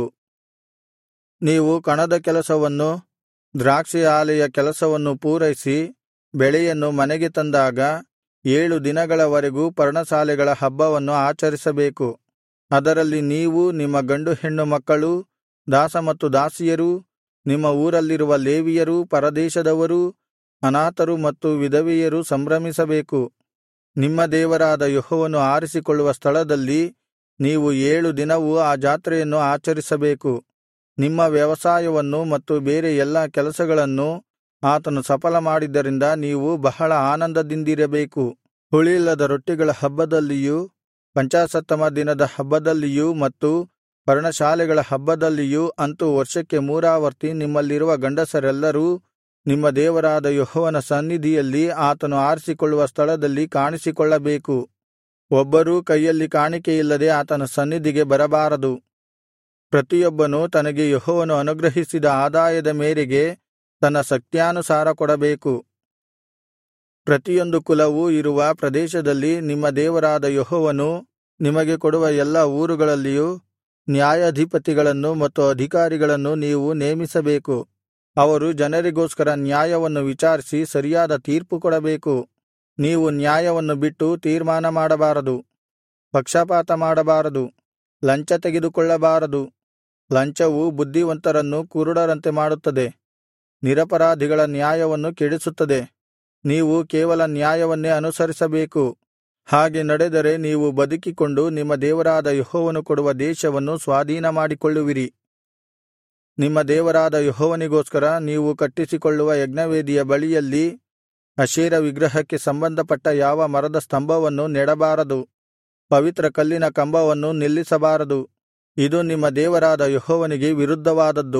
ನೀವು ಕಣದ ಕೆಲಸವನ್ನು ದ್ರಾಕ್ಷಿ ಆಲೆಯ ಕೆಲಸವನ್ನು ಪೂರೈಸಿ ಬೆಳೆಯನ್ನು ಮನೆಗೆ ತಂದಾಗ ಏಳು ದಿನಗಳವರೆಗೂ ಪರ್ಣಶಾಲೆಗಳ ಹಬ್ಬವನ್ನು ಆಚರಿಸಬೇಕು ಅದರಲ್ಲಿ ನೀವು ನಿಮ್ಮ ಗಂಡು ಹೆಣ್ಣು ಮಕ್ಕಳು ದಾಸ ಮತ್ತು ದಾಸಿಯರೂ ನಿಮ್ಮ ಊರಲ್ಲಿರುವ ಲೇವಿಯರೂ ಪರದೇಶದವರೂ ಅನಾಥರು ಮತ್ತು ವಿಧವೆಯರು ಸಂಭ್ರಮಿಸಬೇಕು ನಿಮ್ಮ ದೇವರಾದ ಯೆಹೋವನು ಆರಿಸಿಕೊಳ್ಳುವ ಸ್ಥಳದಲ್ಲಿ ನೀವು ಏಳು ದಿನವೂ ಆ ಜಾತ್ರೆಯನ್ನು ಆಚರಿಸಬೇಕು ನಿಮ್ಮ ವ್ಯವಸಾಯವನ್ನು ಮತ್ತು ಬೇರೆ ಎಲ್ಲಾ ಕೆಲಸಗಳನ್ನು ಆತನು ಸಫಲ ಮಾಡಿದ್ದರಿಂದ ನೀವು ಬಹಳ ಆನಂದದಿಂದಿರಬೇಕು ಹುಳಿಯಿಲ್ಲದ ರೊಟ್ಟಿಗಳ ಹಬ್ಬದಲ್ಲಿಯೂ ಪಂಚಾಶತ್ತಮ ದಿನದ ಹಬ್ಬದಲ್ಲಿಯೂ ಮತ್ತು ಪರ್ಣಶಾಲೆಗಳ ಹಬ್ಬದಲ್ಲಿಯೂ ಅಂತು ವರ್ಷಕ್ಕೆ ಮೂರಾವರ್ತಿ ನಿಮ್ಮಲ್ಲಿರುವ ಗಂಡಸರೆಲ್ಲರೂ ನಿಮ್ಮ ದೇವರಾದ ಯೆಹೋವನ ಸನ್ನಿಧಿಯಲ್ಲಿ ಆತನು ಆರಿಸಿಕೊಳ್ಳುವ ಸ್ಥಳದಲ್ಲಿ ಕಾಣಿಸಿಕೊಳ್ಳಬೇಕು ಒಬ್ಬರೂ ಕೈಯಲ್ಲಿ ಕಾಣಿಕೆಯಿಲ್ಲದೆ ಆತನ ಸನ್ನಿಧಿಗೆ ಬರಬಾರದು ಪ್ರತಿಯೊಬ್ಬನು ತನಗೆ ಯೆಹೋವನು ಅನುಗ್ರಹಿಸಿದ ಆದಾಯದ ಮೇರೆಗೆ ತನ್ನ ಶಕ್ತ್ಯಾನುಸಾರ ಕೊಡಬೇಕು ಪ್ರತಿಯೊಂದು ಕುಲವೂ ಇರುವ ಪ್ರದೇಶದಲ್ಲಿ ನಿಮ್ಮ ದೇವರಾದ ಯೆಹೋವನು ನಿಮಗೆ ಕೊಡುವ ಎಲ್ಲಾ ಊರುಗಳಲ್ಲಿಯೂ ನ್ಯಾಯಾಧಿಪತಿಗಳನ್ನು ಮತ್ತು ಅಧಿಕಾರಿಗಳನ್ನು ನೀವು ನೇಮಿಸಬೇಕು ಅವರು ಜನರಿಗೋಸ್ಕರ ನ್ಯಾಯವನ್ನು ವಿಚಾರಿಸಿ ಸರಿಯಾದ ತೀರ್ಪು ಕೊಡಬೇಕು ನೀವು ನ್ಯಾಯವನ್ನು ಬಿಟ್ಟು ತೀರ್ಮಾನ ಮಾಡಬಾರದು ಪಕ್ಷಪಾತ ಮಾಡಬಾರದು ಲಂಚ ತೆಗೆದುಕೊಳ್ಳಬಾರದು ಲಂಚವು ಬುದ್ಧಿವಂತರನ್ನು ಕುರುಡರಂತೆ ಮಾಡುತ್ತದೆ ನಿರಪರಾಧಿಗಳ ನ್ಯಾಯವನ್ನು ಕೆಡಿಸುತ್ತದೆ ನೀವು ಕೇವಲ ನ್ಯಾಯವನ್ನೇ ಅನುಸರಿಸಬೇಕು ಹಾಗೆ ನಡೆದರೆ ನೀವು ಬದುಕಿಕೊಂಡು ನಿಮ್ಮ ದೇವರಾದ ಯೆಹೋವನು ಕೊಡುವ ದೇಶವನ್ನು ಸ್ವಾಧೀನಮಾಡಿಕೊಳ್ಳುವಿರಿ ನಿಮ್ಮ ದೇವರಾದ ಯೆಹೋವನಿಗೋಸ್ಕರ ನೀವು ಕಟ್ಟಿಸಿಕೊಳ್ಳುವ ಯಜ್ಞವೇದಿಯ ಬಳಿಯಲ್ಲಿ ಅಶೇರ ವಿಗ್ರಹಕ್ಕೆ ಸಂಬಂಧಪಟ್ಟ ಯಾವ ಮರದ ಸ್ತಂಭವನ್ನು ನೆಡಬಾರದು ಪವಿತ್ರ ಕಲ್ಲಿನ ಕಂಬವನ್ನು ನಿಲ್ಲಿಸಬಾರದು ಇದು ನಿಮ್ಮ ದೇವರಾದ ಯೆಹೋವನಿಗೆ ವಿರುದ್ಧವಾದದ್ದು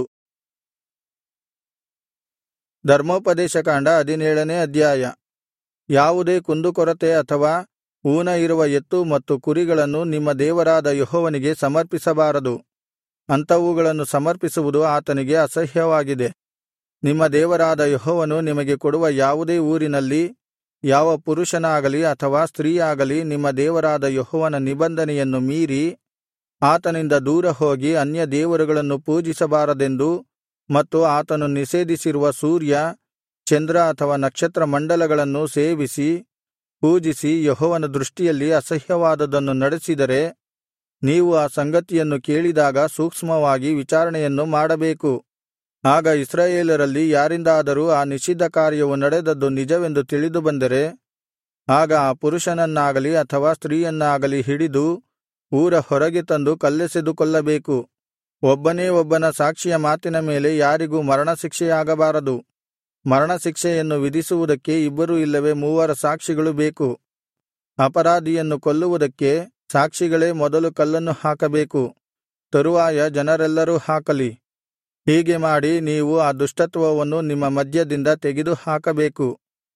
ಧರ್ಮೋಪದೇಶಕಾಂಡ ಹದಿನೇಳನೇ ಅಧ್ಯಾಯ ಯಾವುದೇ ಕುಂದುಕೊರತೆ ಅಥವಾ ಊನ ಇರುವ ಎತ್ತು ಮತ್ತು ಕುರಿಗಳನ್ನು ನಿಮ್ಮ ದೇವರಾದ ಯೆಹೋವನಿಗೆ ಸಮರ್ಪಿಸಬಾರದು ಅಂಥವುಗಳನ್ನು ಸಮರ್ಪಿಸುವುದು ಆತನಿಗೆ ಅಸಹ್ಯವಾಗಿದೆ ನಿಮ್ಮ ದೇವರಾದ ಯೆಹೋವನು ನಿಮಗೆ ಕೊಡುವ ಯಾವುದೇ ಊರಿನಲ್ಲಿ ಯಾವ ಪುರುಷನಾಗಲಿ ಅಥವಾ ಸ್ತ್ರೀಯಾಗಲಿ ನಿಮ್ಮ ದೇವರಾದ ಯೆಹೋವನ ನಿಬಂಧನೆಯನ್ನು ಮೀರಿ ಆತನಿಂದ ದೂರ ಹೋಗಿ ಅನ್ಯ ದೇವರುಗಳನ್ನು ಪೂಜಿಸಬಾರದೆಂದು ಮತ್ತು ಆತನು ನಿಷೇಧಿಸಿರುವ ಸೂರ್ಯ ಚಂದ್ರ ಅಥವಾ ನಕ್ಷತ್ರ ಮಂಡಲಗಳನ್ನು ಸೇವಿಸಿ ಪೂಜಿಸಿ ಯೆಹೋವನ ದೃಷ್ಟಿಯಲ್ಲಿ ಅಸಹ್ಯವಾದದ್ದನ್ನು ನಡೆಸಿದರೆ ನೀವು ಆ ಸಂಗತಿಯನ್ನು ಕೇಳಿದಾಗ ಸೂಕ್ಷ್ಮವಾಗಿ ವಿಚಾರಣೆಯನ್ನು ಮಾಡಬೇಕು ಆಗ ಇಸ್ರಾಯೇಲರಲ್ಲಿ ಯಾರಿಂದಾದರೂ ಆ ನಿಷಿದ್ಧ ಕಾರ್ಯವು ನಡೆದದ್ದು ನಿಜವೆಂದು ತಿಳಿದು ಬಂದರೆ ಆಗ ಆ ಪುರುಷನನ್ನಾಗಲಿ ಅಥವಾ ಸ್ತ್ರೀಯನ್ನಾಗಲಿ ಹಿಡಿದು ಊರ ಹೊರಗೆ ತಂದು ಕಲ್ಲೆಸೆದು ಕೊಲ್ಲಬೇಕು ಒಬ್ಬನೇ ಒಬ್ಬನ ಸಾಕ್ಷಿಯ ಮಾತಿನ ಮೇಲೆ ಯಾರಿಗೂ ಮರಣಶಿಕ್ಷೆಯಾಗಬಾರದು ಮರಣಶಿಕ್ಷೆಯನ್ನು ವಿಧಿಸುವುದಕ್ಕೆ ಇಬ್ಬರು ಇಲ್ಲವೇ ಮೂವರ ಸಾಕ್ಷಿಗಳು ಬೇಕು ಅಪರಾಧಿಯನ್ನು ಕೊಲ್ಲುವುದಕ್ಕೆ ಸಾಕ್ಷಿಗಳೇ ಮೊದಲು ಕಲ್ಲನ್ನು ಹಾಕಬೇಕು ತರುವಾಯ ಜನರೆಲ್ಲರೂ ಹಾಕಲಿ ಹೀಗೆ ಮಾಡಿ ನೀವು ಆ ದುಷ್ಟತ್ವವನ್ನು ನಿಮ್ಮ ಮಧ್ಯದಿಂದ ತೆಗೆದು ಹಾಕಬೇಕು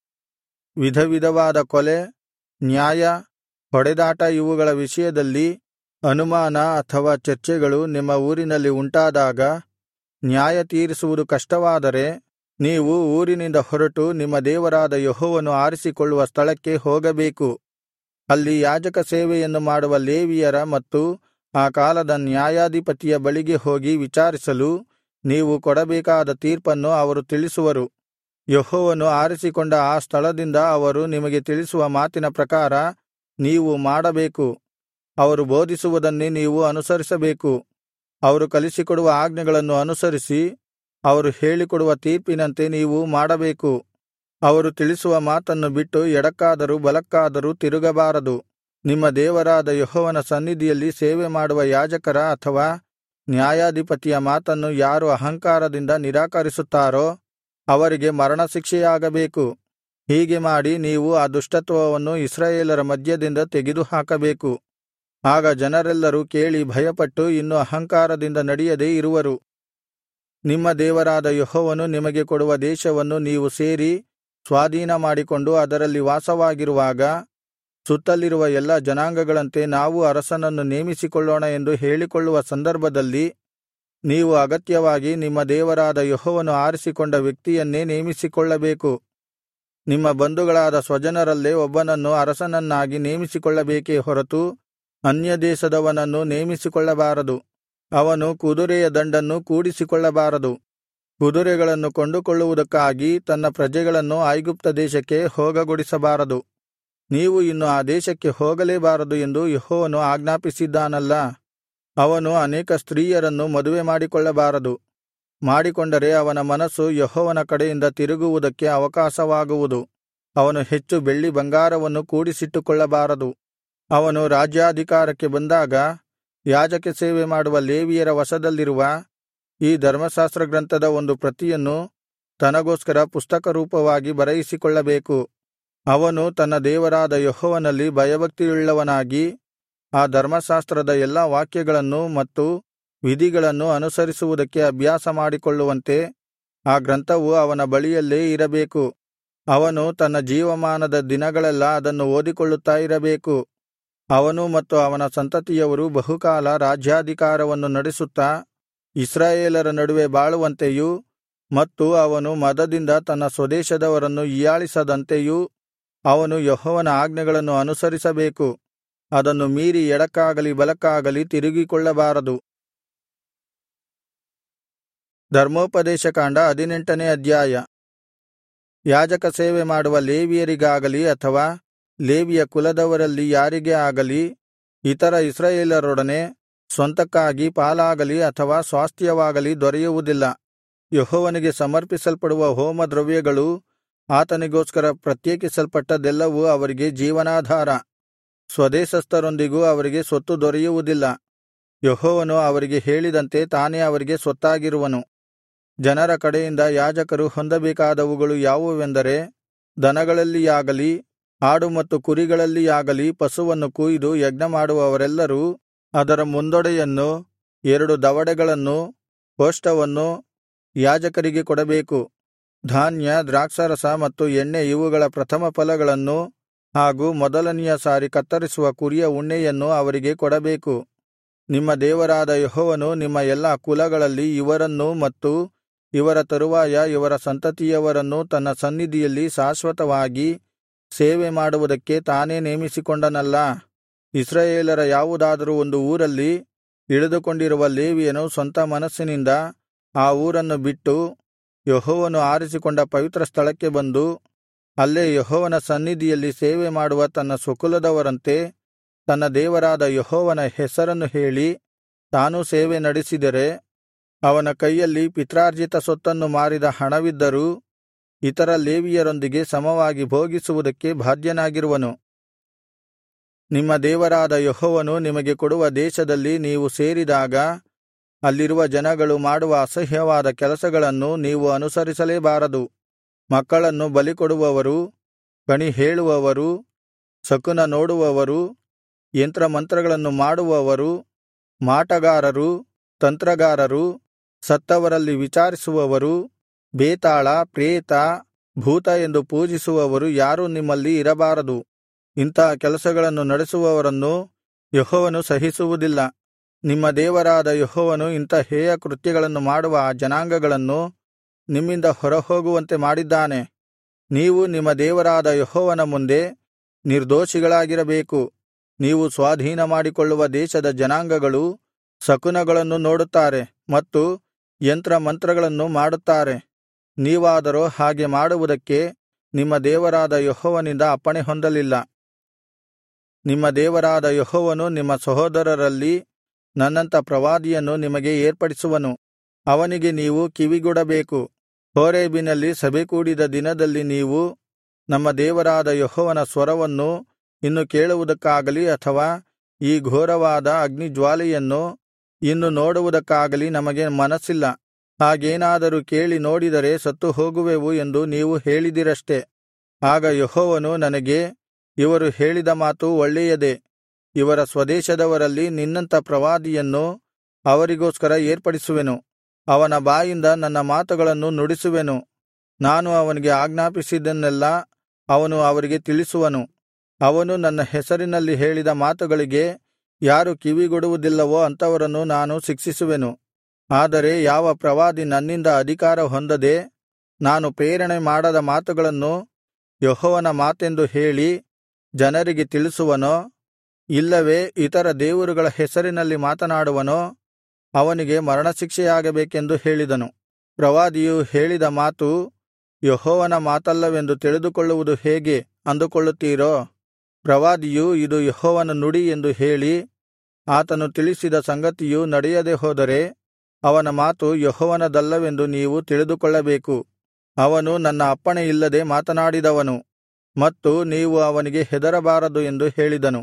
ವಿಧವಿಧವಾದ ಕೊಲೆ ನ್ಯಾಯ ಹೊಡೆದಾಟ ಇವುಗಳ ವಿಷಯದಲ್ಲಿ ಅನುಮಾನ ಅಥವಾ ಚರ್ಚೆಗಳು ನಿಮ್ಮ ಊರಿನಲ್ಲಿ ಉಂಟಾದಾಗ ನ್ಯಾಯ ತೀರಿಸುವುದು ಕಷ್ಟವಾದರೆ ನೀವು ಊರಿನಿಂದ ಹೊರಟು ನಿಮ್ಮ ದೇವರಾದ ಯೆಹೋವನು ಆರಿಸಿಕೊಳ್ಳುವ ಸ್ಥಳಕ್ಕೆ ಹೋಗಬೇಕು ಅಲ್ಲಿ ಯಾಜಕ ಸೇವೆಯನ್ನು ಮಾಡುವ ಲೇವಿಯರ ಮತ್ತು ಆ ಕಾಲದ ನ್ಯಾಯಾಧಿಪತಿಯ ಬಳಿಗೆ ಹೋಗಿ ವಿಚಾರಿಸಲು ನೀವು ಕೊಡಬೇಕಾದ ತೀರ್ಪನ್ನು ಅವರು ತಿಳಿಸುವರು ಯೆಹೋವನು ಆರಿಸಿಕೊಂಡ ಆ ಸ್ಥಳದಿಂದ ಅವರು ನಿಮಗೆ ತಿಳಿಸುವ ಮಾತಿನ ಪ್ರಕಾರ ನೀವು ಮಾಡಬೇಕು ಅವರು ಬೋಧಿಸುವುದನ್ನೇ ನೀವು ಅನುಸರಿಸಬೇಕು ಅವರು ಕಲಿಸಿಕೊಡುವ ಆಜ್ಞೆಗಳನ್ನು ಅನುಸರಿಸಿ ಅವರು ಹೇಳಿಕೊಡುವ ತೀರ್ಪಿನಂತೆ ನೀವು ಮಾಡಬೇಕು ಅವರು ತಿಳಿಸುವ ಮಾತನ್ನು ಬಿಟ್ಟು ಎಡಕ್ಕಾದರೂ ಬಲಕ್ಕಾದರೂ ತಿರುಗಬಾರದು ನಿಮ್ಮ ದೇವರಾದ ಯೆಹೋವನ ಸನ್ನಿಧಿಯಲ್ಲಿ ಸೇವೆ ಮಾಡುವ ಯಾಜಕರ ಅಥವಾ ನ್ಯಾಯಾಧಿಪತಿಯ ಮಾತನ್ನು ಯಾರು ಅಹಂಕಾರದಿಂದ ನಿರಾಕರಿಸುತ್ತಾರೋ ಅವರಿಗೆ ಮರಣಶಿಕ್ಷೆಯಾಗಬೇಕು ಹೀಗೆ ಮಾಡಿ ನೀವು ಆ ದುಷ್ಟತ್ವವನ್ನು ಇಸ್ರಾಯೇಲರ ಮಧ್ಯದಿಂದ ತೆಗೆದುಹಾಕಬೇಕು ಆಗ ಜನರೆಲ್ಲರೂ ಕೇಳಿ ಭಯಪಟ್ಟು ಇನ್ನು ಅಹಂಕಾರದಿಂದ ನಡೆಯದೆ ಇರುವರು ನಿಮ್ಮ ದೇವರಾದ ಯೆಹೋವನು ನಿಮಗೆ ಕೊಡುವ ದೇಶವನ್ನು ನೀವು ಸೇರಿ ಸ್ವಾಧೀನಮಾಡಿಕೊಂಡು ಅದರಲ್ಲಿ ವಾಸವಾಗಿರುವಾಗ ಸುತ್ತಲಿರುವ ಎಲ್ಲಾ ಜನಾಂಗಗಳಂತೆ ನಾವು ಅರಸನನ್ನು ನೇಮಿಸಿಕೊಳ್ಳೋಣ ಎಂದು ಹೇಳಿಕೊಳ್ಳುವ ಸಂದರ್ಭದಲ್ಲಿ ನೀವು ಅಗತ್ಯವಾಗಿ ನಿಮ್ಮ ದೇವರಾದ ಯೆಹೋವನು ಆರಿಸಿಕೊಂಡ ವ್ಯಕ್ತಿಯನ್ನೇ ನೇಮಿಸಿಕೊಳ್ಳಬೇಕು ನಿಮ್ಮ ಬಂಧುಗಳಾದ ಸ್ವಜನರಲ್ಲೇ ಒಬ್ಬನನ್ನು ಅರಸನನ್ನಾಗಿ ನೇಮಿಸಿಕೊಳ್ಳಬೇಕೇ ಹೊರತು ಅನ್ಯದೇಶದವನನ್ನು ನೇಮಿಸಿಕೊಳ್ಳಬಾರದು ಅವನು ಕುದುರೆಯ ದಂಡನ್ನು ಕೂಡಿಸಿಕೊಳ್ಳಬಾರದು ಕುದುರೆಗಳನ್ನು ಕೊಂಡುಕೊಳ್ಳುವುದಕ್ಕಾಗಿ ತನ್ನ ಪ್ರಜೆಗಳನ್ನು ಐಗುಪ್ತ ದೇಶಕ್ಕೆ ಹೋಗಗೊಡಿಸಬಾರದು ನೀವು ಇನ್ನು ಆ ದೇಶಕ್ಕೆ ಹೋಗಲೇಬಾರದು ಎಂದು ಯೆಹೋವನು ಆಜ್ಞಾಪಿಸಿದ್ದಾನಲ್ಲಾ ಅವನು ಅನೇಕ ಸ್ತ್ರೀಯರನ್ನು ಮದುವೆ ಮಾಡಿಕೊಳ್ಳಬಾರದು ಮಾಡಿಕೊಂಡರೆ ಅವನ ಮನಸ್ಸು ಯೆಹೋವನ ಕಡೆಯಿಂದ ತಿರುಗುವುದಕ್ಕೆ ಅವಕಾಶವಾಗುವುದು ಅವನು ಹೆಚ್ಚು ಬೆಳ್ಳಿ ಬಂಗಾರವನ್ನು ಕೂಡಿಸಿಟ್ಟುಕೊಳ್ಳಬಾರದು ಅವನು ರಾಜ್ಯಾಧಿಕಾರಕ್ಕೆ ಬಂದಾಗ ಯಾಜಕ ಸೇವೆ ಮಾಡುವ ಲೇವಿಯರ ವಶದಲ್ಲಿರುವ ಈ ಧರ್ಮಶಾಸ್ತ್ರ ಗ್ರಂಥದ ಒಂದು ಪ್ರತಿಯನ್ನು ತನಗೋಸ್ಕರ ಪುಸ್ತಕರೂಪವಾಗಿ ಬರೆಯಿಸಿಕೊಳ್ಳಬೇಕು ಅವನು ತನ್ನ ದೇವರಾದ ಯೆಹೋವನಲ್ಲಿ ಭಯಭಕ್ತಿಯುಳ್ಳವನಾಗಿ ಆ ಧರ್ಮಶಾಸ್ತ್ರದ ಎಲ್ಲಾ ವಾಕ್ಯಗಳನ್ನು ಮತ್ತು ವಿಧಿಗಳನ್ನು ಅನುಸರಿಸುವುದಕ್ಕೆ ಅಭ್ಯಾಸ ಮಾಡಿಕೊಳ್ಳುವಂತೆ ಆ ಗ್ರಂಥವು ಅವನ ಬಳಿಯಲ್ಲೇ ಇರಬೇಕು ಅವನು ತನ್ನ ಜೀವಮಾನದ ದಿನಗಳೆಲ್ಲಾ ಅದನ್ನು ಓದಿಕೊಳ್ಳುತ್ತಾ ಇರಬೇಕು ಅವನು ಮತ್ತು ಅವನ ಸಂತತಿಯವರು ಬಹುಕಾಲ ರಾಜ್ಯಾಧಿಕಾರವನ್ನು ನಡೆಸುತ್ತಾ ಇಸ್ರಾಯೇಲರ ನಡುವೆ ಬಾಳುವಂತೆಯೂ ಮತ್ತು ಅವನು ಮದದಿಂದ ತನ್ನ ಸ್ವದೇಶದವರನ್ನು ಹೀಯಾಳಿಸದಂತೆಯೂ ಅವನು ಯೆಹೋವನ ಆಜ್ಞೆಗಳನ್ನು ಅನುಸರಿಸಬೇಕು ಅದನ್ನು ಮೀರಿ ಎಡಕ್ಕಾಗಲಿ ಬಲಕ್ಕಾಗಲಿ ತಿರುಗಿಕೊಳ್ಳಬಾರದು ಧರ್ಮೋಪದೇಶಕಾಂಡ ಹದಿನೆಂಟನೇ ಅಧ್ಯಾಯ ಯಾಜಕ ಸೇವೆ ಮಾಡುವ ಲೇವಿಯರಿಗಾಗಲಿ ಅಥವಾ ಲೇವಿಯ ಕುಲದವರಲ್ಲಿ ಯಾರಿಗೇ ಆಗಲಿ ಇತರ ಇಸ್ರಾಯೇಲರೊಡನೆ ಸ್ವಂತಕ್ಕಾಗಿ ಪಾಲಾಗಲಿ ಅಥವಾ ಸ್ವಾಸ್ಥ್ಯವಾಗಲಿ ದೊರೆಯುವುದಿಲ್ಲ ಯೆಹೋವನಿಗೆ ಸಮರ್ಪಿಸಲ್ಪಡುವ ಹೋಮದ್ರವ್ಯಗಳು ಆತನಿಗೋಸ್ಕರ ಪ್ರತ್ಯೇಕಿಸಲ್ಪಟ್ಟದ್ದೆಲ್ಲವೂ ಅವರಿಗೆ ಜೀವನಾಧಾರ ಸ್ವದೇಶಸ್ಥರೊಂದಿಗೂ ಅವರಿಗೆ ಸ್ವತ್ತು ದೊರೆಯುವುದಿಲ್ಲ ಯೆಹೋವನು ಅವರಿಗೆ ಹೇಳಿದಂತೆ ತಾನೇ ಅವರಿಗೆ ಸ್ವತ್ತಾಗಿರುವನು ಜನರ ಕಡೆಯಿಂದ ಯಾಜಕರು ಹೊಂದಬೇಕಾದವುಗಳು ಯಾವುವೆಂದರೆ ದನಗಳಲ್ಲಿಯಾಗಲಿ ಆಡು ಮತ್ತು ಕುರಿಗಳಲ್ಲಿಯಾಗಲಿ ಪಶುವನ್ನು ಕೊಯ್ದು ಯಜ್ಞಮಾಡುವವರೆಲ್ಲರೂ ಅದರ ಮುಂದೊಡೆಯನ್ನು ಎರಡು ದವಡೆಗಳನ್ನು ಕೋಷ್ಠವನ್ನು ಯಾಜಕರಿಗೆ ಕೊಡಬೇಕು ಧಾನ್ಯ ದ್ರಾಕ್ಷಾರಸ ಮತ್ತು ಎಣ್ಣೆ ಇವುಗಳ ಪ್ರಥಮ ಫಲಗಳನ್ನು ಹಾಗೂ ಮೊದಲನೆಯ ಸಾರಿ ಕತ್ತರಿಸುವ ಕುರಿಯ ಉಣ್ಣೆಯನ್ನು ಅವರಿಗೆ ಕೊಡಬೇಕು ನಿಮ್ಮ ದೇವರಾದ ಯೆಹೋವನು ನಿಮ್ಮ ಎಲ್ಲಾ ಕುಲಗಳಲ್ಲಿ ಇವರನ್ನೂ ಮತ್ತು ಇವರ ತರುವಾಯ ಇವರ ಸಂತತಿಯವರನ್ನೂ ತನ್ನ ಸನ್ನಿಧಿಯಲ್ಲಿ ಶಾಶ್ವತವಾಗಿ ಸೇವೆ ಮಾಡುವುದಕ್ಕೆ ತಾನೇ ನೇಮಿಸಿಕೊಂಡನಲ್ಲಾ ಇಸ್ರಾಯೇಲರ ಯಾವುದಾದರೂ ಒಂದು ಊರಲ್ಲಿ ಇಳಿದುಕೊಂಡಿರುವ ಲೇವಿಯನು ಸ್ವಂತ ಮನಸ್ಸಿನಿಂದ ಆ ಊರನ್ನು ಬಿಟ್ಟು ಯೆಹೋವನು ಆರಿಸಿಕೊಂಡ ಪವಿತ್ರ ಸ್ಥಳಕ್ಕೆ ಬಂದು ಅಲ್ಲೇ ಯೆಹೋವನ ಸನ್ನಿಧಿಯಲ್ಲಿ ಸೇವೆ ಮಾಡುವ ತನ್ನ ಸ್ವಕುಲದವರಂತೆ ತನ್ನ ದೇವರಾದ ಯೆಹೋವನ ಹೆಸರನ್ನು ಹೇಳಿ ತಾನೂ ಸೇವೆ ನಡೆಸಿದರೆ ಅವನ ಕೈಯಲ್ಲಿ ಪಿತ್ರಾರ್ಜಿತ ಸೊತ್ತನ್ನು ಮಾರಿದ ಹಣವಿದ್ದರೂ ಇತರ ಲೇವಿಯರೊಂದಿಗೆ ಸಮವಾಗಿ ಭೋಗಿಸುವುದಕ್ಕೆ ಬಾಧ್ಯನಾಗಿರುವನು ನಿಮ್ಮ ದೇವರಾದ ಯೆಹೋವನು ನಿಮಗೆ ಕೊಡುವ ದೇಶದಲ್ಲಿ ನೀವು ಸೇರಿದಾಗ ಅಲ್ಲಿರುವ ಜನಗಳು ಮಾಡುವ ಅಸಹ್ಯವಾದ ಕೆಲಸಗಳನ್ನು ನೀವು ಅನುಸರಿಸಲೇಬಾರದು ಮಕ್ಕಳನ್ನು ಬಲಿಕೊಡುವವರು ಕಣಿ ಹೇಳುವವರು ಶಕುನ ನೋಡುವವರು ಯಂತ್ರಮಂತ್ರಗಳನ್ನು ಮಾಡುವವರು ಮಾಟಗಾರರು ತಂತ್ರಗಾರರು ಸತ್ತವರಲ್ಲಿ ವಿಚಾರಿಸುವವರು ಬೇತಾಳ ಪ್ರೇತ ಭೂತ ಎಂದು ಪೂಜಿಸುವವರು ಯಾರೂ ನಿಮ್ಮಲ್ಲಿ ಇರಬಾರದು ಇಂಥ ಕೆಲಸಗಳನ್ನು ನಡೆಸುವವರನ್ನು ಯೆಹೋವನು ಸಹಿಸುವುದಿಲ್ಲ ನಿಮ್ಮ ದೇವರಾದ ಯೆಹೋವನು ಇಂಥ ಹೇಯ ಕೃತ್ಯಗಳನ್ನು ಮಾಡುವ ಆ ಜನಾಂಗಗಳನ್ನು ನಿಮ್ಮಿಂದ ಹೊರಹೋಗುವಂತೆ ಮಾಡಿದ್ದಾನೆ ನೀವು ನಿಮ್ಮ ದೇವರಾದ ಯೆಹೋವನ ಮುಂದೆ ನಿರ್ದೋಷಿಗಳಾಗಿರಬೇಕು ನೀವು ಸ್ವಾಧೀನಮಾಡಿಕೊಳ್ಳುವ ದೇಶದ ಜನಾಂಗಗಳು ಶಕುನಗಳನ್ನು ನೋಡುತ್ತಾರೆ ಮತ್ತು ಯಂತ್ರಮಂತ್ರಗಳನ್ನು ಮಾಡುತ್ತಾರೆ ನೀವಾದರೋ ಹಾಗೆ ಮಾಡುವುದಕ್ಕೆ ನಿಮ್ಮ ದೇವರಾದ ಯೆಹೋವನಿಂದ ಅಪ್ಪಣೆ ಹೊಂದಲಿಲ್ಲ ನಿಮ್ಮ ದೇವರಾದ ಯೆಹೋವನು ನಿಮ್ಮ ಸಹೋದರರಲ್ಲಿ ನನ್ನಂಥ ಪ್ರವಾದಿಯನ್ನು ನಿಮಗೆ ಏರ್ಪಡಿಸುವನು ಅವನಿಗೆ ನೀವು ಕಿವಿಗೊಡಬೇಕು ಹೋರೇಬಿನಲ್ಲಿ ಸಭೆಕೂಡಿದ ದಿನದಲ್ಲಿ ನೀವು ನಮ್ಮ ದೇವರಾದ ಯೆಹೋವನ ಸ್ವರವನ್ನು ಇನ್ನು ಕೇಳುವುದಕ್ಕಾಗಲಿ ಅಥವಾ ಈ ಘೋರವಾದ ಅಗ್ನಿಜ್ವಾಲೆಯನ್ನು ಇನ್ನು ನೋಡುವುದಕ್ಕಾಗಲಿ ನಮಗೆ ಮನಸ್ಸಿಲ್ಲ ಹಾಗೇನಾದರೂ ಕೇಳಿ ನೋಡಿದರೆ ಸತ್ತು ಹೋಗುವೆವು ಎಂದು ನೀವು ಹೇಳಿದಿರಷ್ಟೆ ಆಗ ಯೆಹೋವನು ನನಗೆ ಇವರು ಹೇಳಿದ ಮಾತು ಒಳ್ಳೆಯದೇ ಇವರ ಸ್ವದೇಶದವರಲ್ಲಿ ನಿನ್ನಂಥ ಪ್ರವಾದಿಯನ್ನು ಅವರಿಗೋಸ್ಕರ ಏರ್ಪಡಿಸುವೆನು ಅವನ ಬಾಯಿಂದ ನನ್ನ ಮಾತುಗಳನ್ನು ನುಡಿಸುವೆನು ನಾನು ಅವನಿಗೆ ಆಜ್ಞಾಪಿಸಿದ್ದನ್ನೆಲ್ಲಾ ಅವನು ಅವರಿಗೆ ತಿಳಿಸುವನು ಅವನು ನನ್ನ ಹೆಸರಿನಲ್ಲಿ ಹೇಳಿದ ಮಾತುಗಳಿಗೆ ಯಾರು ಕಿವಿಗೊಡುವುದಿಲ್ಲವೋ ಅಂಥವರನ್ನು ನಾನು ಶಿಕ್ಷಿಸುವೆನು ಆದರೆ ಯಾವ ಪ್ರವಾದಿ ನನ್ನಿಂದ ಅಧಿಕಾರ ಹೊಂದದೆ ನಾನು ಪ್ರೇರಣೆ ಮಾಡದ ಮಾತುಗಳನ್ನು ಯೆಹೋವನ ಮಾತೆಂದು ಹೇಳಿ ಜನರಿಗೆ ತಿಳಿಸುವನೋ ಇಲ್ಲವೇ ಇತರ ದೇವರುಗಳ ಹೆಸರಿನಲ್ಲಿ ಮಾತನಾಡುವನೋ ಅವನಿಗೆ ಮರಣಶಿಕ್ಷೆಯಾಗಬೇಕೆಂದು ಹೇಳಿದನು ಪ್ರವಾದಿಯು ಹೇಳಿದ ಮಾತು ಯೆಹೋವನ ಮಾತಲ್ಲವೆಂದು ತಿಳಿದುಕೊಳ್ಳುವುದು ಹೇಗೆ ಅಂದುಕೊಳ್ಳುತ್ತೀರೋ ಪ್ರವಾದಿಯು ಇದು ಯೆಹೋವನ ನುಡಿ ಎಂದು ಹೇಳಿ ಆತನು ತಿಳಿಸಿದ ಸಂಗತಿಯು ನಡೆಯದೆ ಹೋದರೆ ಅವನ ಮಾತು ಯೆಹೋವನದಲ್ಲವೆಂದು ನೀವು ತಿಳಿದುಕೊಳ್ಳಬೇಕು ಅವನು ನನ್ನ ಅಪ್ಪಣೆ ಇಲ್ಲದೆ ಮಾತನಾಡಿದವನು ಮತ್ತು ನೀವು ಅವನಿಗೆ ಹೆದರಬಾರದು ಎಂದು ಹೇಳಿದನು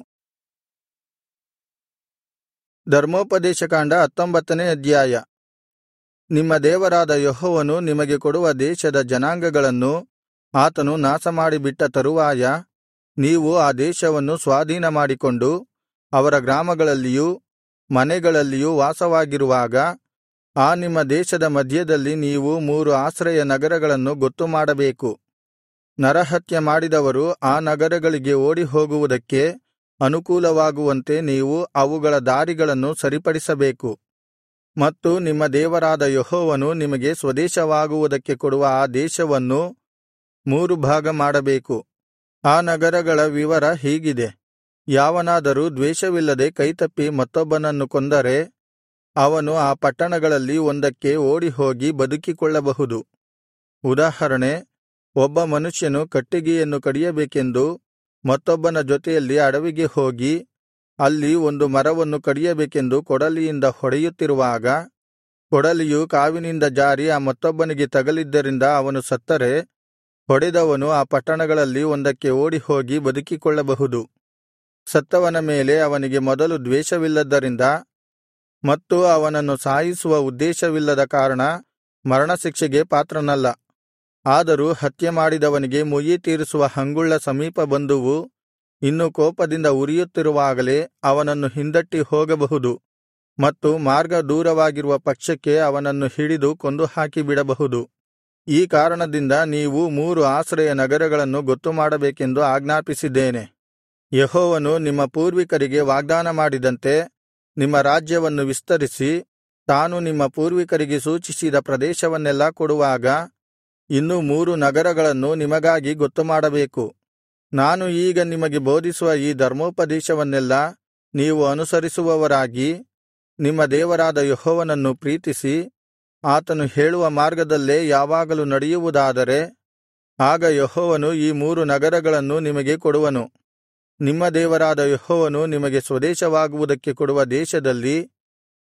ಧರ್ಮೋಪದೇಶಕಾಂಡ ಹತ್ತೊಂಬತ್ತನೇ ಅಧ್ಯಾಯ ನಿಮ್ಮ ದೇವರಾದ ಯೆಹೋವನು ನಿಮಗೆ ಕೊಡುವ ದೇಶದ ಜನಾಂಗಗಳನ್ನು ಆತನು ನಾಶಮಾಡಿಬಿಟ್ಟ ತರುವಾಯ ನೀವು ಆ ದೇಶವನ್ನು ಸ್ವಾಧೀನಮಾಡಿಕೊಂಡು ಅವರ ಗ್ರಾಮಗಳಲ್ಲಿಯೂ ಮನೆಗಳಲ್ಲಿಯೂ ವಾಸವಾಗಿರುವಾಗ ಆ ನಿಮ್ಮ ದೇಶದ ಮಧ್ಯದಲ್ಲಿ ನೀವು ಮೂರು ಆಶ್ರಯ ನಗರಗಳನ್ನು ಗೊತ್ತುಮಾಡಬೇಕು ನರಹತ್ಯ ಮಾಡಿದವರು ಆ ನಗರಗಳಿಗೆ ಓಡಿಹೋಗುವುದಕ್ಕೆ ಅನುಕೂಲವಾಗುವಂತೆ ನೀವು ಅವುಗಳ ದಾರಿಗಳನ್ನು ಸರಿಪಡಿಸಬೇಕು ಮತ್ತು ನಿಮ್ಮ ದೇವರಾದ ಯೆಹೋವನು ನಿಮಗೆ ಸ್ವದೇಶವಾಗುವುದಕ್ಕೆ ಕೊಡುವ ಆ ದೇಶವನ್ನು ಮೂರು ಭಾಗ ಮಾಡಬೇಕು ಆ ನಗರಗಳ ವಿವರ ಹೀಗಿದೆ ಯಾವನಾದರೂ ದ್ವೇಷವಿಲ್ಲದೆ ಕೈತಪ್ಪಿ ಮತ್ತೊಬ್ಬನನ್ನು ಕೊಂದರೆ ಅವನು ಆ ಪಟ್ಟಣಗಳಲ್ಲಿ ಒಂದಕ್ಕೆ ಓಡಿಹೋಗಿ ಬದುಕಿಕೊಳ್ಳಬಹುದು ಉದಾಹರಣೆ ಒಬ್ಬ ಮನುಷ್ಯನು ಕಟ್ಟಿಗೆಯನ್ನು ಕಡಿಯಬೇಕೆಂದು ಮತ್ತೊಬ್ಬನ ಜೊತೆಯಲ್ಲಿ ಅಡವಿಗೆ ಹೋಗಿ ಅಲ್ಲಿ ಒಂದು ಮರವನ್ನು ಕಡಿಯಬೇಕೆಂದು ಕೊಡಲಿಯಿಂದ ಹೊಡೆಯುತ್ತಿರುವಾಗ ಕೊಡಲಿಯು ಕಾವಿನಿಂದ ಜಾರಿ ಆ ಮತ್ತೊಬ್ಬನಿಗೆ ತಗಲಿದ್ದರಿಂದ ಅವನು ಸತ್ತರೆ ಹೊಡೆದವನು ಆ ಪಟ್ಟಣಗಳಲ್ಲಿ ಒಂದಕ್ಕೆ ಓಡಿಹೋಗಿ ಬದುಕಿಕೊಳ್ಳಬಹುದು ಸತ್ತವನ ಮೇಲೆ ಅವನಿಗೆ ಮೊದಲು ದ್ವೇಷವಿಲ್ಲದ್ದರಿಂದ ಮತ್ತು ಅವನನ್ನು ಸಾಯಿಸುವ ಉದ್ದೇಶವಿಲ್ಲದ ಕಾರಣ ಮರಣಶಿಕ್ಷೆಗೆ ಪಾತ್ರನಲ್ಲ ಆದರೂ ಹತ್ಯೆ ಮಾಡಿದವನಿಗೆ ಮುಯ್ಯಿ ತೀರಿಸುವ ಹಂಗುಳ್ಳ ಸಮೀಪ ಬಂಧುವು ಇನ್ನು ಕೋಪದಿಂದ ಉರಿಯುತ್ತಿರುವಾಗಲೇ ಅವನನ್ನು ಹಿಂದಟ್ಟಿ ಹೋಗಬಹುದು ಮತ್ತು ಮಾರ್ಗ ದೂರವಾಗಿರುವ ಪಕ್ಷಕ್ಕೆ ಅವನನ್ನು ಹಿಡಿದು ಕೊಂದು ಹಾಕಿಬಿಡಬಹುದು ಈ ಕಾರಣದಿಂದ ನೀವು ಮೂರು ಆಶ್ರಯ ನಗರಗಳನ್ನು ಗೊತ್ತುಮಾಡಬೇಕೆಂದು ಆಜ್ಞಾಪಿಸಿದ್ದೇನೆ ಯೆಹೋವನು ನಿಮ್ಮ ಪೂರ್ವಿಕರಿಗೆ ವಾಗ್ದಾನ ಮಾಡಿದಂತೆ ನಿಮ್ಮ ರಾಜ್ಯವನ್ನು ವಿಸ್ತರಿಸಿ ತಾನು ನಿಮ್ಮ ಪೂರ್ವಿಕರಿಗೆ ಸೂಚಿಸಿದ ಪ್ರದೇಶವನ್ನೆಲ್ಲಾ ಕೊಡುವಾಗ ಇನ್ನೂ ಮೂರು ನಗರಗಳನ್ನು ನಿಮಗಾಗಿ ಗೊತ್ತುಮಾಡಬೇಕು ನಾನು ಈಗ ನಿಮಗೆ ಬೋಧಿಸುವ ಈ ಧರ್ಮೋಪದೇಶವನ್ನೆಲ್ಲಾ ನೀವು ಅನುಸರಿಸುವವರಾಗಿ ನಿಮ್ಮ ದೇವರಾದ ಯೆಹೋವನನ್ನು ಪ್ರೀತಿಸಿ ಆತನು ಹೇಳುವ ಮಾರ್ಗದಲ್ಲೇ ಯಾವಾಗಲೂ ನಡೆಯುವುದಾದರೆ ಆಗ ಯೆಹೋವನು ಈ ಮೂರು ನಗರಗಳನ್ನು ನಿಮಗೆ ಕೊಡುವನು ನಿಮ್ಮ ದೇವರಾದ ಯೆಹೋವನು ನಿಮಗೆ ಸ್ವದೇಶವಾಗುವುದಕ್ಕೆ ಕೊಡುವ ದೇಶದಲ್ಲಿ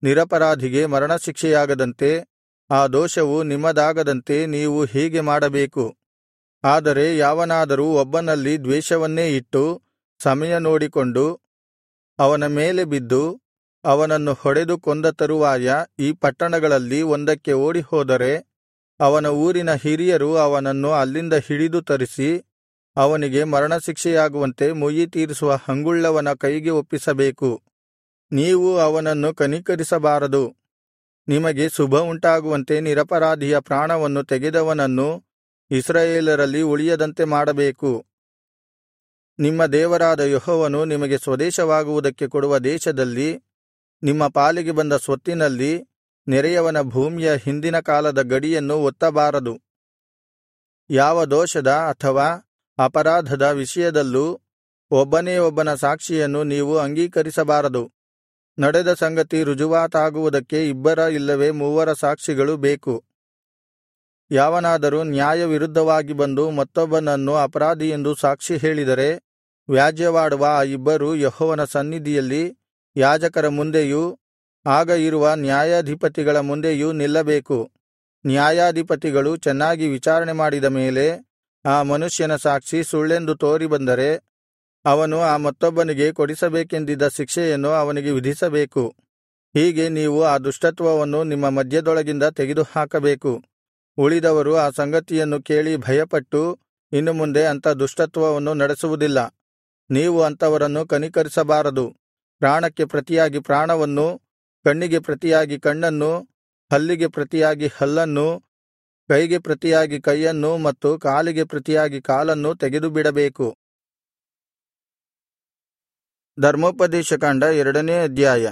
ನಿರಪರಾಧಿಗೆ ಮರಣಶಿಕ್ಷೆಯಾಗದಂತೆ ಆ ದೋಷವು ನಿಮ್ಮದಾಗದಂತೆ ನೀವು ಹೀಗೆ ಮಾಡಬೇಕು ಆದರೆ ಯಾವನಾದರೂ ಒಬ್ಬನಲ್ಲಿ ದ್ವೇಷವನ್ನೇ ಇಟ್ಟು ಸಮಯ ನೋಡಿಕೊಂಡು ಅವನ ಮೇಲೆ ಬಿದ್ದು ಅವನನ್ನು ಹೊಡೆದು ಕೊಂದ ತರುವಾಯ ಈ ಪಟ್ಟಣಗಳಲ್ಲಿ ಒಂದಕ್ಕೆ ಓಡಿಹೋದರೆ ಅವನ ಊರಿನ ಹಿರಿಯರು ಅವನನ್ನು ಅಲ್ಲಿಂದ ಹಿಡಿದು ತರಿಸಿ ಅವನಿಗೆ ಮರಣಶಿಕ್ಷೆಯಾಗುವಂತೆ ಮುಯ್ಯಿತೀರಿಸುವ ಹಂಗುಳ್ಳವನ ಕೈಗೆ ಒಪ್ಪಿಸಬೇಕು ನೀವು ಅವನನ್ನು ಕನಿಕರಿಸಬಾರದು ನಿಮಗೆ ಶುಭ ಉಂಟಾಗುವಂತೆ ನಿರಪರಾಧಿಯ ಪ್ರಾಣವನ್ನು ತೆಗೆದವನನ್ನು ಇಸ್ರಾಯೇಲರಲ್ಲಿ ಉಳಿಯದಂತೆ ಮಾಡಬೇಕು ನಿಮ್ಮ ದೇವರಾದ ಯೆಹೋವನು ನಿಮಗೆ ಸ್ವದೇಶವಾಗುವುದಕ್ಕೆ ಕೊಡುವ ದೇಶದಲ್ಲಿ ನಿಮ್ಮ ಪಾಲಿಗೆ ಬಂದ ಸ್ವತ್ತಿನಲ್ಲಿ ನೆರೆಯವನ ಭೂಮಿಯ ಹಿಂದಿನ ಕಾಲದ ಗಡಿಯನ್ನು ಒತ್ತಬಾರದು ಯಾವ ದೋಷದ ಅಥವಾ ಅಪರಾಧದ ವಿಷಯದಲ್ಲೂ ಒಬ್ಬನೇ ಒಬ್ಬನ ಸಾಕ್ಷಿಯನ್ನು ನೀವು ಅಂಗೀಕರಿಸಬಾರದು ನಡೆದ ಸಂಗತಿ ರುಜುವಾತಾಗುವುದಕ್ಕೆ ಇಬ್ಬರ ಇಲ್ಲವೇ ಮೂವರ ಸಾಕ್ಷಿಗಳು ಬೇಕು ಯಾವನಾದರೂ ನ್ಯಾಯವಿರುದ್ಧವಾಗಿ ಬಂದು ಮತ್ತೊಬ್ಬನನ್ನು ಅಪರಾಧಿಯೆಂದು ಸಾಕ್ಷಿ ಹೇಳಿದರೆ ವ್ಯಾಜ್ಯವಾಡುವ ಆ ಇಬ್ಬರು ಯೆಹೋವನ ಸನ್ನಿಧಿಯಲ್ಲಿ ಯಾಜಕರ ಮುಂದೆಯೂ ಆಗ ಇರುವ ನ್ಯಾಯಾಧಿಪತಿಗಳ ಮುಂದೆಯೂ ನಿಲ್ಲಬೇಕು ನ್ಯಾಯಾಧಿಪತಿಗಳು ಚೆನ್ನಾಗಿ ವಿಚಾರಣೆ ಮಾಡಿದ ಮೇಲೆ ಆ ಮನುಷ್ಯನ ಸಾಕ್ಷಿ ಸುಳ್ಳೆಂದು ತೋರಿಬಂದರೆ ಅವನು ಆ ಮತ್ತೊಬ್ಬನಿಗೆ ಕೊಡಿಸಬೇಕೆಂದಿದ್ದ ಶಿಕ್ಷೆಯನ್ನು ಅವನಿಗೆ ವಿಧಿಸಬೇಕು ಹೀಗೆ ನೀವು ಆ ದುಷ್ಟತ್ವವನ್ನು ನಿಮ್ಮ ಮಧ್ಯದೊಳಗಿಂದ ತೆಗೆದುಹಾಕಬೇಕು ಉಳಿದವರು ಆ ಸಂಗತಿಯನ್ನು ಕೇಳಿ ಭಯಪಟ್ಟು ಇನ್ನು ಮುಂದೆ ಅಂಥ ದುಷ್ಟತ್ವವನ್ನು ನಡೆಸುವುದಿಲ್ಲ ನೀವು ಅಂಥವರನ್ನು ಕನಿಕರಿಸಬಾರದು ಪ್ರಾಣಕ್ಕೆ ಪ್ರತಿಯಾಗಿ ಪ್ರಾಣವನ್ನು ಕಣ್ಣಿಗೆ ಪ್ರತಿಯಾಗಿ ಕಣ್ಣನ್ನು ಹಲ್ಲಿಗೆ ಪ್ರತಿಯಾಗಿ ಹಲ್ಲನ್ನು ಕೈಗೆ ಪ್ರತಿಯಾಗಿ ಕೈಯನ್ನು ಮತ್ತು ಕಾಲಿಗೆ ಪ್ರತಿಯಾಗಿ ಕಾಲನ್ನು ತೆಗೆದುಬಿಡಬೇಕು ಧರ್ಮೋಪದೇಶಕಾಂಡ ಎರಡನೇ ಅಧ್ಯಾಯ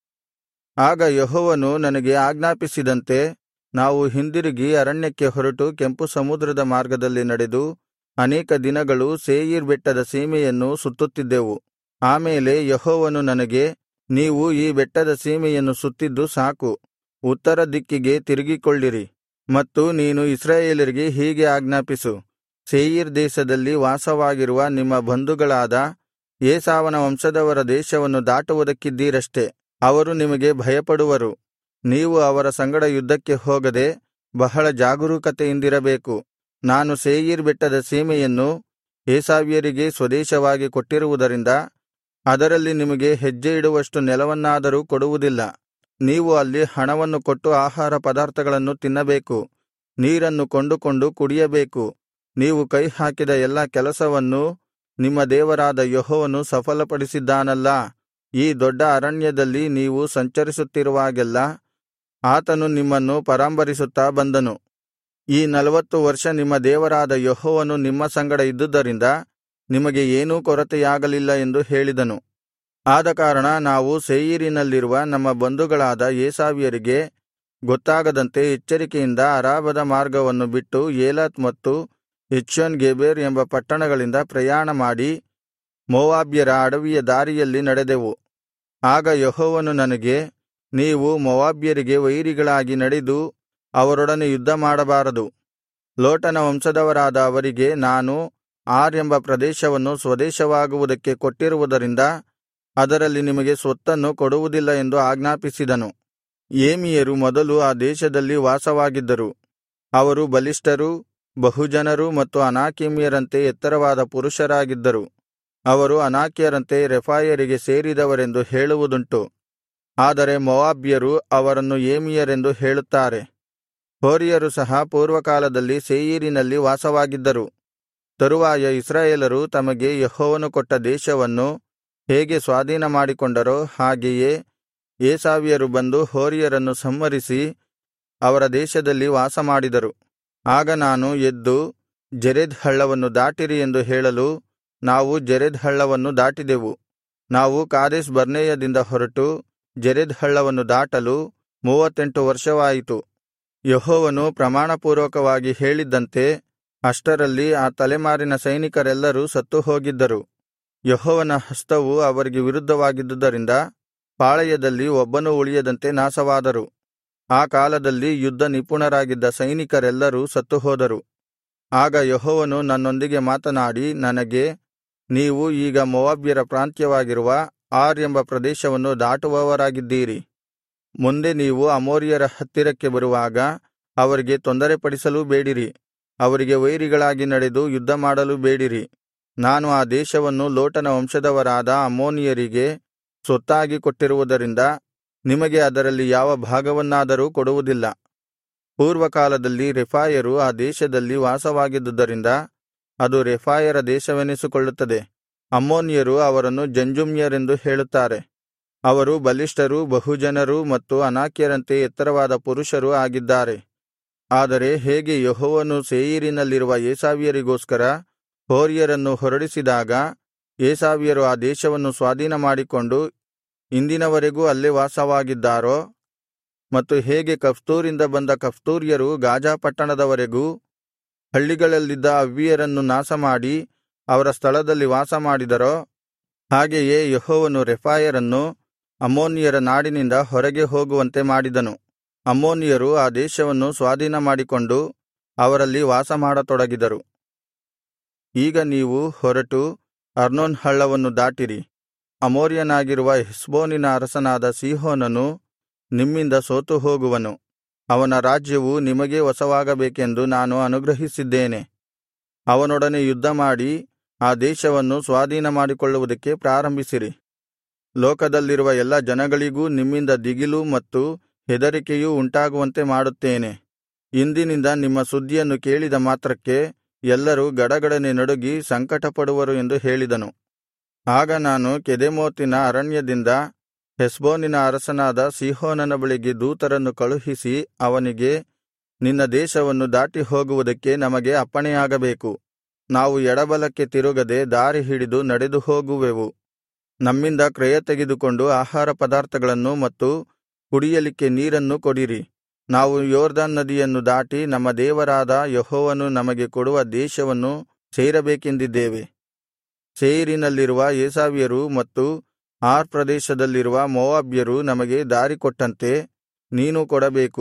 ಆಗ ಯೆಹೋವನು ನನಗೆ ಆಜ್ಞಾಪಿಸಿದಂತೆ ನಾವು ಹಿಂದಿರುಗಿ ಅರಣ್ಯಕ್ಕೆ ಹೊರಟು ಕೆಂಪು ಸಮುದ್ರದ ಮಾರ್ಗದಲ್ಲಿ ನಡೆದು ಅನೇಕ ದಿನಗಳು ಸೇಯೀರ್ ಬೆಟ್ಟದ ಸೀಮೆಯನ್ನು ಸುತ್ತುತ್ತಿದ್ದೆವು ಆಮೇಲೆ ಯೆಹೋವನು ನನಗೆ ನೀವು ಈ ಬೆಟ್ಟದ ಸೀಮೆಯನ್ನು ಸುತ್ತಿದ್ದು ಸಾಕು ಉತ್ತರ ದಿಕ್ಕಿಗೆ ತಿರುಗಿಕೊಳ್ಳಿರಿ ಮತ್ತು ನೀನು ಇಸ್ರಾಯೇಲರಿಗೆ ಹೀಗೆ ಆಜ್ಞಾಪಿಸು ಸೇಯೀರ್ ದೇಶದಲ್ಲಿ ವಾಸವಾಗಿರುವ ನಿಮ್ಮ ಬಂಧುಗಳಾದ ಏಸಾವನ ವಂಶದವರ ದೇಶವನ್ನು ದಾಟುವುದಕ್ಕಿದ್ದೀರಷ್ಟೆ ಅವರು ನಿಮಗೆ ಭಯಪಡುವರು ನೀವು ಅವರ ಸಂಗಡ ಯುದ್ಧಕ್ಕೆ ಹೋಗದೆ ಬಹಳ ಜಾಗರೂಕತೆಯಿಂದಿರಬೇಕು ನಾನು ಸೇಯೀರ್ ಬೆಟ್ಟದ ಸೀಮೆಯನ್ನು ಏಸಾವ್ಯರಿಗೆ ಸ್ವದೇಶವಾಗಿ ಕೊಟ್ಟಿರುವುದರಿಂದ ಅದರಲ್ಲಿ ನಿಮಗೆ ಹೆಜ್ಜೆ ಇಡುವಷ್ಟು ನೆಲವನ್ನಾದರೂ ಕೊಡುವುದಿಲ್ಲ ನೀವು ಅಲ್ಲಿ ಹಣವನ್ನು ಕೊಟ್ಟು ಆಹಾರ ಪದಾರ್ಥಗಳನ್ನು ತಿನ್ನಬೇಕು ನೀರನ್ನು ಕೊಂಡುಕೊಂಡು ಕುಡಿಯಬೇಕು ನೀವು ಕೈಹಾಕಿದ ಎಲ್ಲಾ ಕೆಲಸವನ್ನೂ ನಿಮ್ಮ ದೇವರಾದ ಯೆಹೋವನು ಸಫಲಪಡಿಸಿದ್ದಾನಲ್ಲಾ ಈ ದೊಡ್ಡ ಅರಣ್ಯದಲ್ಲಿ ನೀವು ಸಂಚರಿಸುತ್ತಿರುವಾಗೆಲ್ಲಾ ಆತನು ನಿಮ್ಮನ್ನು ಪರಾಂಬರಿಸುತ್ತಾ ಬಂದನು ಈ ನಲವತ್ತು ವರ್ಷ ನಿಮ್ಮ ದೇವರಾದ ಯೆಹೋವನು ನಿಮ್ಮ ಸಂಗಡ ಇದ್ದುದರಿಂದ ನಿಮಗೆ ಏನೂ ಕೊರತೆಯಾಗಲಿಲ್ಲ ಎಂದು ಹೇಳಿದನು ಆದಕಾರಣ ನಾವು ಸೇಯೀರಿನಲ್ಲಿರುವ ನಮ್ಮ ಬಂಧುಗಳಾದ ಏಸಾವ್ಯರಿಗೆ ಗೊತ್ತಾಗದಂತೆ ಎಚ್ಚರಿಕೆಯಿಂದ ಅರಾಬದ ಮಾರ್ಗವನ್ನು ಬಿಟ್ಟು ಏಲತ್ ಮತ್ತು ಎಚ್ಯೋನ್ ಗೆಬೆರ್ ಎಂಬ ಪಟ್ಟಣಗಳಿಂದ ಪ್ರಯಾಣ ಮಾಡಿ ಮೋವಾಬ್ಯರ ಅಡವಿಯ ದಾರಿಯಲ್ಲಿ ನಡೆದೆವು ಆಗ ಯೆಹೋವನು ನನಗೆ ನೀವು ಮೋವಾಬ್ಯರಿಗೆ ವೈರಿಗಳಾಗಿ ನಡೆದು ಅವರೊಡನೆ ಯುದ್ಧಮಾಡಬಾರದು ಲೋಟನ ವಂಶದವರಾದ ಅವರಿಗೆ ನಾನು ಆರ್ ಎಂಬ ಪ್ರದೇಶವನ್ನು ಸ್ವದೇಶವಾಗುವುದಕ್ಕೆ ಕೊಟ್ಟಿರುವುದರಿಂದ ಅದರಲ್ಲಿ ನಿಮಗೆ ಸ್ವತ್ತನ್ನು ಕೊಡುವುದಿಲ್ಲ ಎಂದು ಆಜ್ಞಾಪಿಸಿದನು ಏಮಿಯರು ಮೊದಲು ಆ ದೇಶದಲ್ಲಿ ವಾಸವಾಗಿದ್ದರು ಅವರು ಬಲಿಷ್ಠರೂ ಬಹುಜನರೂ ಮತ್ತು ಅನಾಕೀಮ್ಯರಂತೆ ಎತ್ತರವಾದ ಪುರುಷರಾಗಿದ್ದರು ಅವರು ಅನಾಕ್ಯರಂತೆ ರೆಫಾಯರಿಗೆ ಸೇರಿದವರೆಂದು ಹೇಳುವುದುಂಟು ಆದರೆ ಮೋವಾಬ್ಯರು ಅವರನ್ನು ಏಮಿಯರೆಂದು ಹೇಳುತ್ತಾರೆ ಹೋರಿಯರು ಸಹ ಪೂರ್ವಕಾಲದಲ್ಲಿ ಸೇಯೀರಿನಲ್ಲಿ ವಾಸವಾಗಿದ್ದರು ತರುವಾಯ ಇಸ್ರಾಯೇಲರು ತಮಗೆ ಯೆಹೋವನು ಕೊಟ್ಟ ದೇಶವನ್ನು ಹೇಗೆ ಸ್ವಾಧೀನಮಾಡಿಕೊಂಡರೋ ಹಾಗೆಯೇ ಏಸಾವ್ಯರು ಬಂದು ಹೋರಿಯರನ್ನು ಸಂಹರಿಸಿ ಅವರ ದೇಶದಲ್ಲಿ ವಾಸಮಾಡಿದರು ಆಗ ನಾನು ಎದ್ದು ಜೆರೆದ್ ಹಳ್ಳವನ್ನು ದಾಟಿರಿ ಎಂದು ಹೇಳಲು ನಾವು ಜೆರೆದ್ ಹಳ್ಳವನ್ನು ದಾಟಿದೆವು ನಾವು ಕಾದೇಶ್ ಬರ್ನೇಯದಿಂದ ಹೊರಟು ಜೆರೆದ್ ಹಳ್ಳವನ್ನು ದಾಟಲು ಮೂವತ್ತೆಂಟು ವರ್ಷವಾಯಿತು ಯೆಹೋವನು ಪ್ರಮಾಣಪೂರ್ವಕವಾಗಿ ಹೇಳಿದ್ದಂತೆ ಅಷ್ಟರಲ್ಲಿ ಆ ತಲೆಮಾರಿನ ಸೈನಿಕರೆಲ್ಲರೂ ಸತ್ತುಹೋಗಿದ್ದರು ಯೆಹೋವನ ಹಸ್ತವು ಅವರಿಗೆ ವಿರುದ್ಧವಾಗಿದ್ದುದರಿಂದ ಪಾಳೆಯದಲ್ಲಿ ಒಬ್ಬನೂ ಉಳಿಯದಂತೆ ನಾಶವಾದರು ಆ ಕಾಲದಲ್ಲಿ ಯುದ್ಧ ನಿಪುಣರಾಗಿದ್ದ ಸೈನಿಕರೆಲ್ಲರೂ ಸತ್ತುಹೋದರು ಆಗ ಯೆಹೋವನು ನನ್ನೊಂದಿಗೆ ಮಾತನಾಡಿ ನನಗೆ ನೀವು ಈಗ ಮೋವಾಬ್ಯರ ಪ್ರಾಂತ್ಯವಾಗಿರುವ ಆರ್ ಎಂಬ ಪ್ರದೇಶವನ್ನು ದಾಟುವವರಾಗಿದ್ದೀರಿ ಮುಂದೆ ನೀವು ಅಮೋರಿಯರ ಹತ್ತಿರಕ್ಕೆ ಬರುವಾಗ ಅವರಿಗೆ ತೊಂದರೆಪಡಿಸಲೂ ಬೇಡಿರಿ ಅವರಿಗೆ ವೈರಿಗಳಾಗಿ ನಡೆದು ಯುದ್ಧಮಾಡಲೂ ಬೇಡಿರಿ ನಾನು ಆ ದೇಶವನ್ನು ಲೋಟನ ವಂಶದವರಾದ ಅಮ್ಮೋನಿಯರಿಗೆ ಸ್ವತ್ತಾಗಿ ಕೊಟ್ಟಿರುವುದರಿಂದ ನಿಮಗೆ ಅದರಲ್ಲಿ ಯಾವ ಭಾಗವನ್ನಾದರೂ ಕೊಡುವುದಿಲ್ಲ ಪೂರ್ವಕಾಲದಲ್ಲಿ ರೆಫಾಯರು ಆ ದೇಶದಲ್ಲಿ ವಾಸವಾಗಿದ್ದುದರಿಂದ ಅದು ರೆಫಾಯರ ದೇಶವೆನಿಸಿಕೊಳ್ಳುತ್ತದೆ ಅಮ್ಮೋನಿಯರು ಅವರನ್ನು ಜಂಜುಮ್ಯರೆಂದು ಹೇಳುತ್ತಾರೆ ಅವರು ಬಲಿಷ್ಠರೂ ಬಹುಜನರೂ ಮತ್ತು ಅನಾಕ್ಯರಂತೆ ಎತ್ತರವಾದ ಪುರುಷರೂ ಆಗಿದ್ದಾರೆ ಆದರೆ ಹೇಗೆ ಯೆಹೋವನು ಸೇಯೀರಿನಲ್ಲಿರುವ ಏಸಾವ್ಯರಿಗೋಸ್ಕರ ಹೋರಿಯರನ್ನು ಹೊರಡಿಸಿದಾಗ ಏಸಾವ್ಯರು ಆ ದೇಶವನ್ನು ಸ್ವಾಧೀನಮಾಡಿಕೊಂಡು ಇಂದಿನವರೆಗೂ ಅಲ್ಲೇ ವಾಸವಾಗಿದ್ದಾರೋ ಮತ್ತು ಹೇಗೆ ಕಫ್ತೂರಿಂದ ಬಂದ ಕಫ್ತೂರ್ಯರು ಗಾಜಾ ಪಟ್ಟಣದವರೆಗೂ ಹಳ್ಳಿಗಳಲ್ಲಿದ್ದ ಅವ್ವಿಯರನ್ನು ನಾಶಮಾಡಿ ಅವರ ಸ್ಥಳದಲ್ಲಿ ವಾಸಮಾಡಿದರೋ ಹಾಗೆಯೇ ಯೆಹೋವನು ರೆಫಾಯರನ್ನು ಅಮ್ಮೋನಿಯರ ನಾಡಿನಿಂದ ಹೊರಗೆ ಹೋಗುವಂತೆ ಮಾಡಿದನು ಅಮ್ಮೋನಿಯರು ಆ ದೇಶವನ್ನು ಸ್ವಾಧೀನಮಾಡಿಕೊಂಡು ಅವರಲ್ಲಿ ವಾಸಮಾಡತೊಡಗಿದರು ಈಗ ನೀವು ಹೊರಟು ಅರ್ನೋನ್ ಹಳ್ಳವನ್ನು ದಾಟಿರಿ ಅಮೋರಿಯನಾಗಿರುವ ಹೆಷ್ಬೋನಿನ ಅರಸನಾದ ಸೀಹೋನನು ನಿಮ್ಮಿಂದ ಸೋತು ಹೋಗುವನು ಅವನ ರಾಜ್ಯವು ನಿಮಗೇ ವಶವಾಗಬೇಕೆಂದು ನಾನು ಅನುಗ್ರಹಿಸಿದ್ದೇನೆ ಅವನೊಡನೆ ಯುದ್ಧಮಾಡಿ ಆ ದೇಶವನ್ನು ಸ್ವಾಧೀನಮಾಡಿಕೊಳ್ಳುವುದಕ್ಕೆ ಪ್ರಾರಂಭಿಸಿರಿ ಲೋಕದಲ್ಲಿರುವ ಎಲ್ಲಾ ಜನಗಳಿಗೂ ನಿಮ್ಮಿಂದ ದಿಗಿಲು ಮತ್ತು ಹೆದರಿಕೆಯೂ ಉಂಟಾಗುವಂತೆ ಮಾಡುತ್ತೇನೆ ಇಂದಿನಿಂದ ನಿಮ್ಮ ಸುದ್ದಿಯನ್ನು ಕೇಳಿದ ಮಾತ್ರಕ್ಕೆ ಎಲ್ಲರೂ ಗಡಗಡನೆ ನಡುಗಿ ಸಂಕಟಪಡುವರು ಎಂದು ಹೇಳಿದನು ಆಗ ನಾನು ಕೆದೆಮೋತಿನ ಅರಣ್ಯದಿಂದ ಹೆಷ್ಬೋನಿನ ಅರಸನಾದ ಸೀಹೋನನ ಬಳಿಗೆ ದೂತರನ್ನು ಕಳುಹಿಸಿ ಅವನಿಗೆ ನಿನ್ನ ದೇಶವನ್ನು ದಾಟಿ ಹೋಗುವುದಕ್ಕೆ ನಮಗೆ ಅಪ್ಪಣೆಯಾಗಬೇಕು ನಾವು ಎಡಬಲಕ್ಕೆ ತಿರುಗದೆ ದಾರಿ ಹಿಡಿದು ನಡೆದು ಹೋಗುವೆವು ನಮ್ಮಿಂದ ಕ್ರಯ ತೆಗೆದುಕೊಂಡು ಆಹಾರ ಪದಾರ್ಥಗಳನ್ನು ಮತ್ತು ಕುಡಿಯಲಿಕ್ಕೆ ನೀರನ್ನು ಕೊಡಿರಿ ನಾವು ಯೊರ್ದನ್ ನದಿಯನ್ನು ದಾಟಿ ನಮ್ಮ ದೇವರಾದ ಯೆಹೋವನು ನಮಗೆ ಕೊಡುವ ದೇಶವನ್ನು ಸೇರಬೇಕೆಂದಿದ್ದೇವೆ ಸೇಯೀರಿನಲ್ಲಿರುವ ಏಸಾವ್ಯರು ಮತ್ತು ಆರ್ ಪ್ರದೇಶದಲ್ಲಿರುವ ಮೋವಾಬ್ಯರು ನಮಗೆ ದಾರಿಕೊಟ್ಟಂತೆ ನೀನೂ ಕೊಡಬೇಕು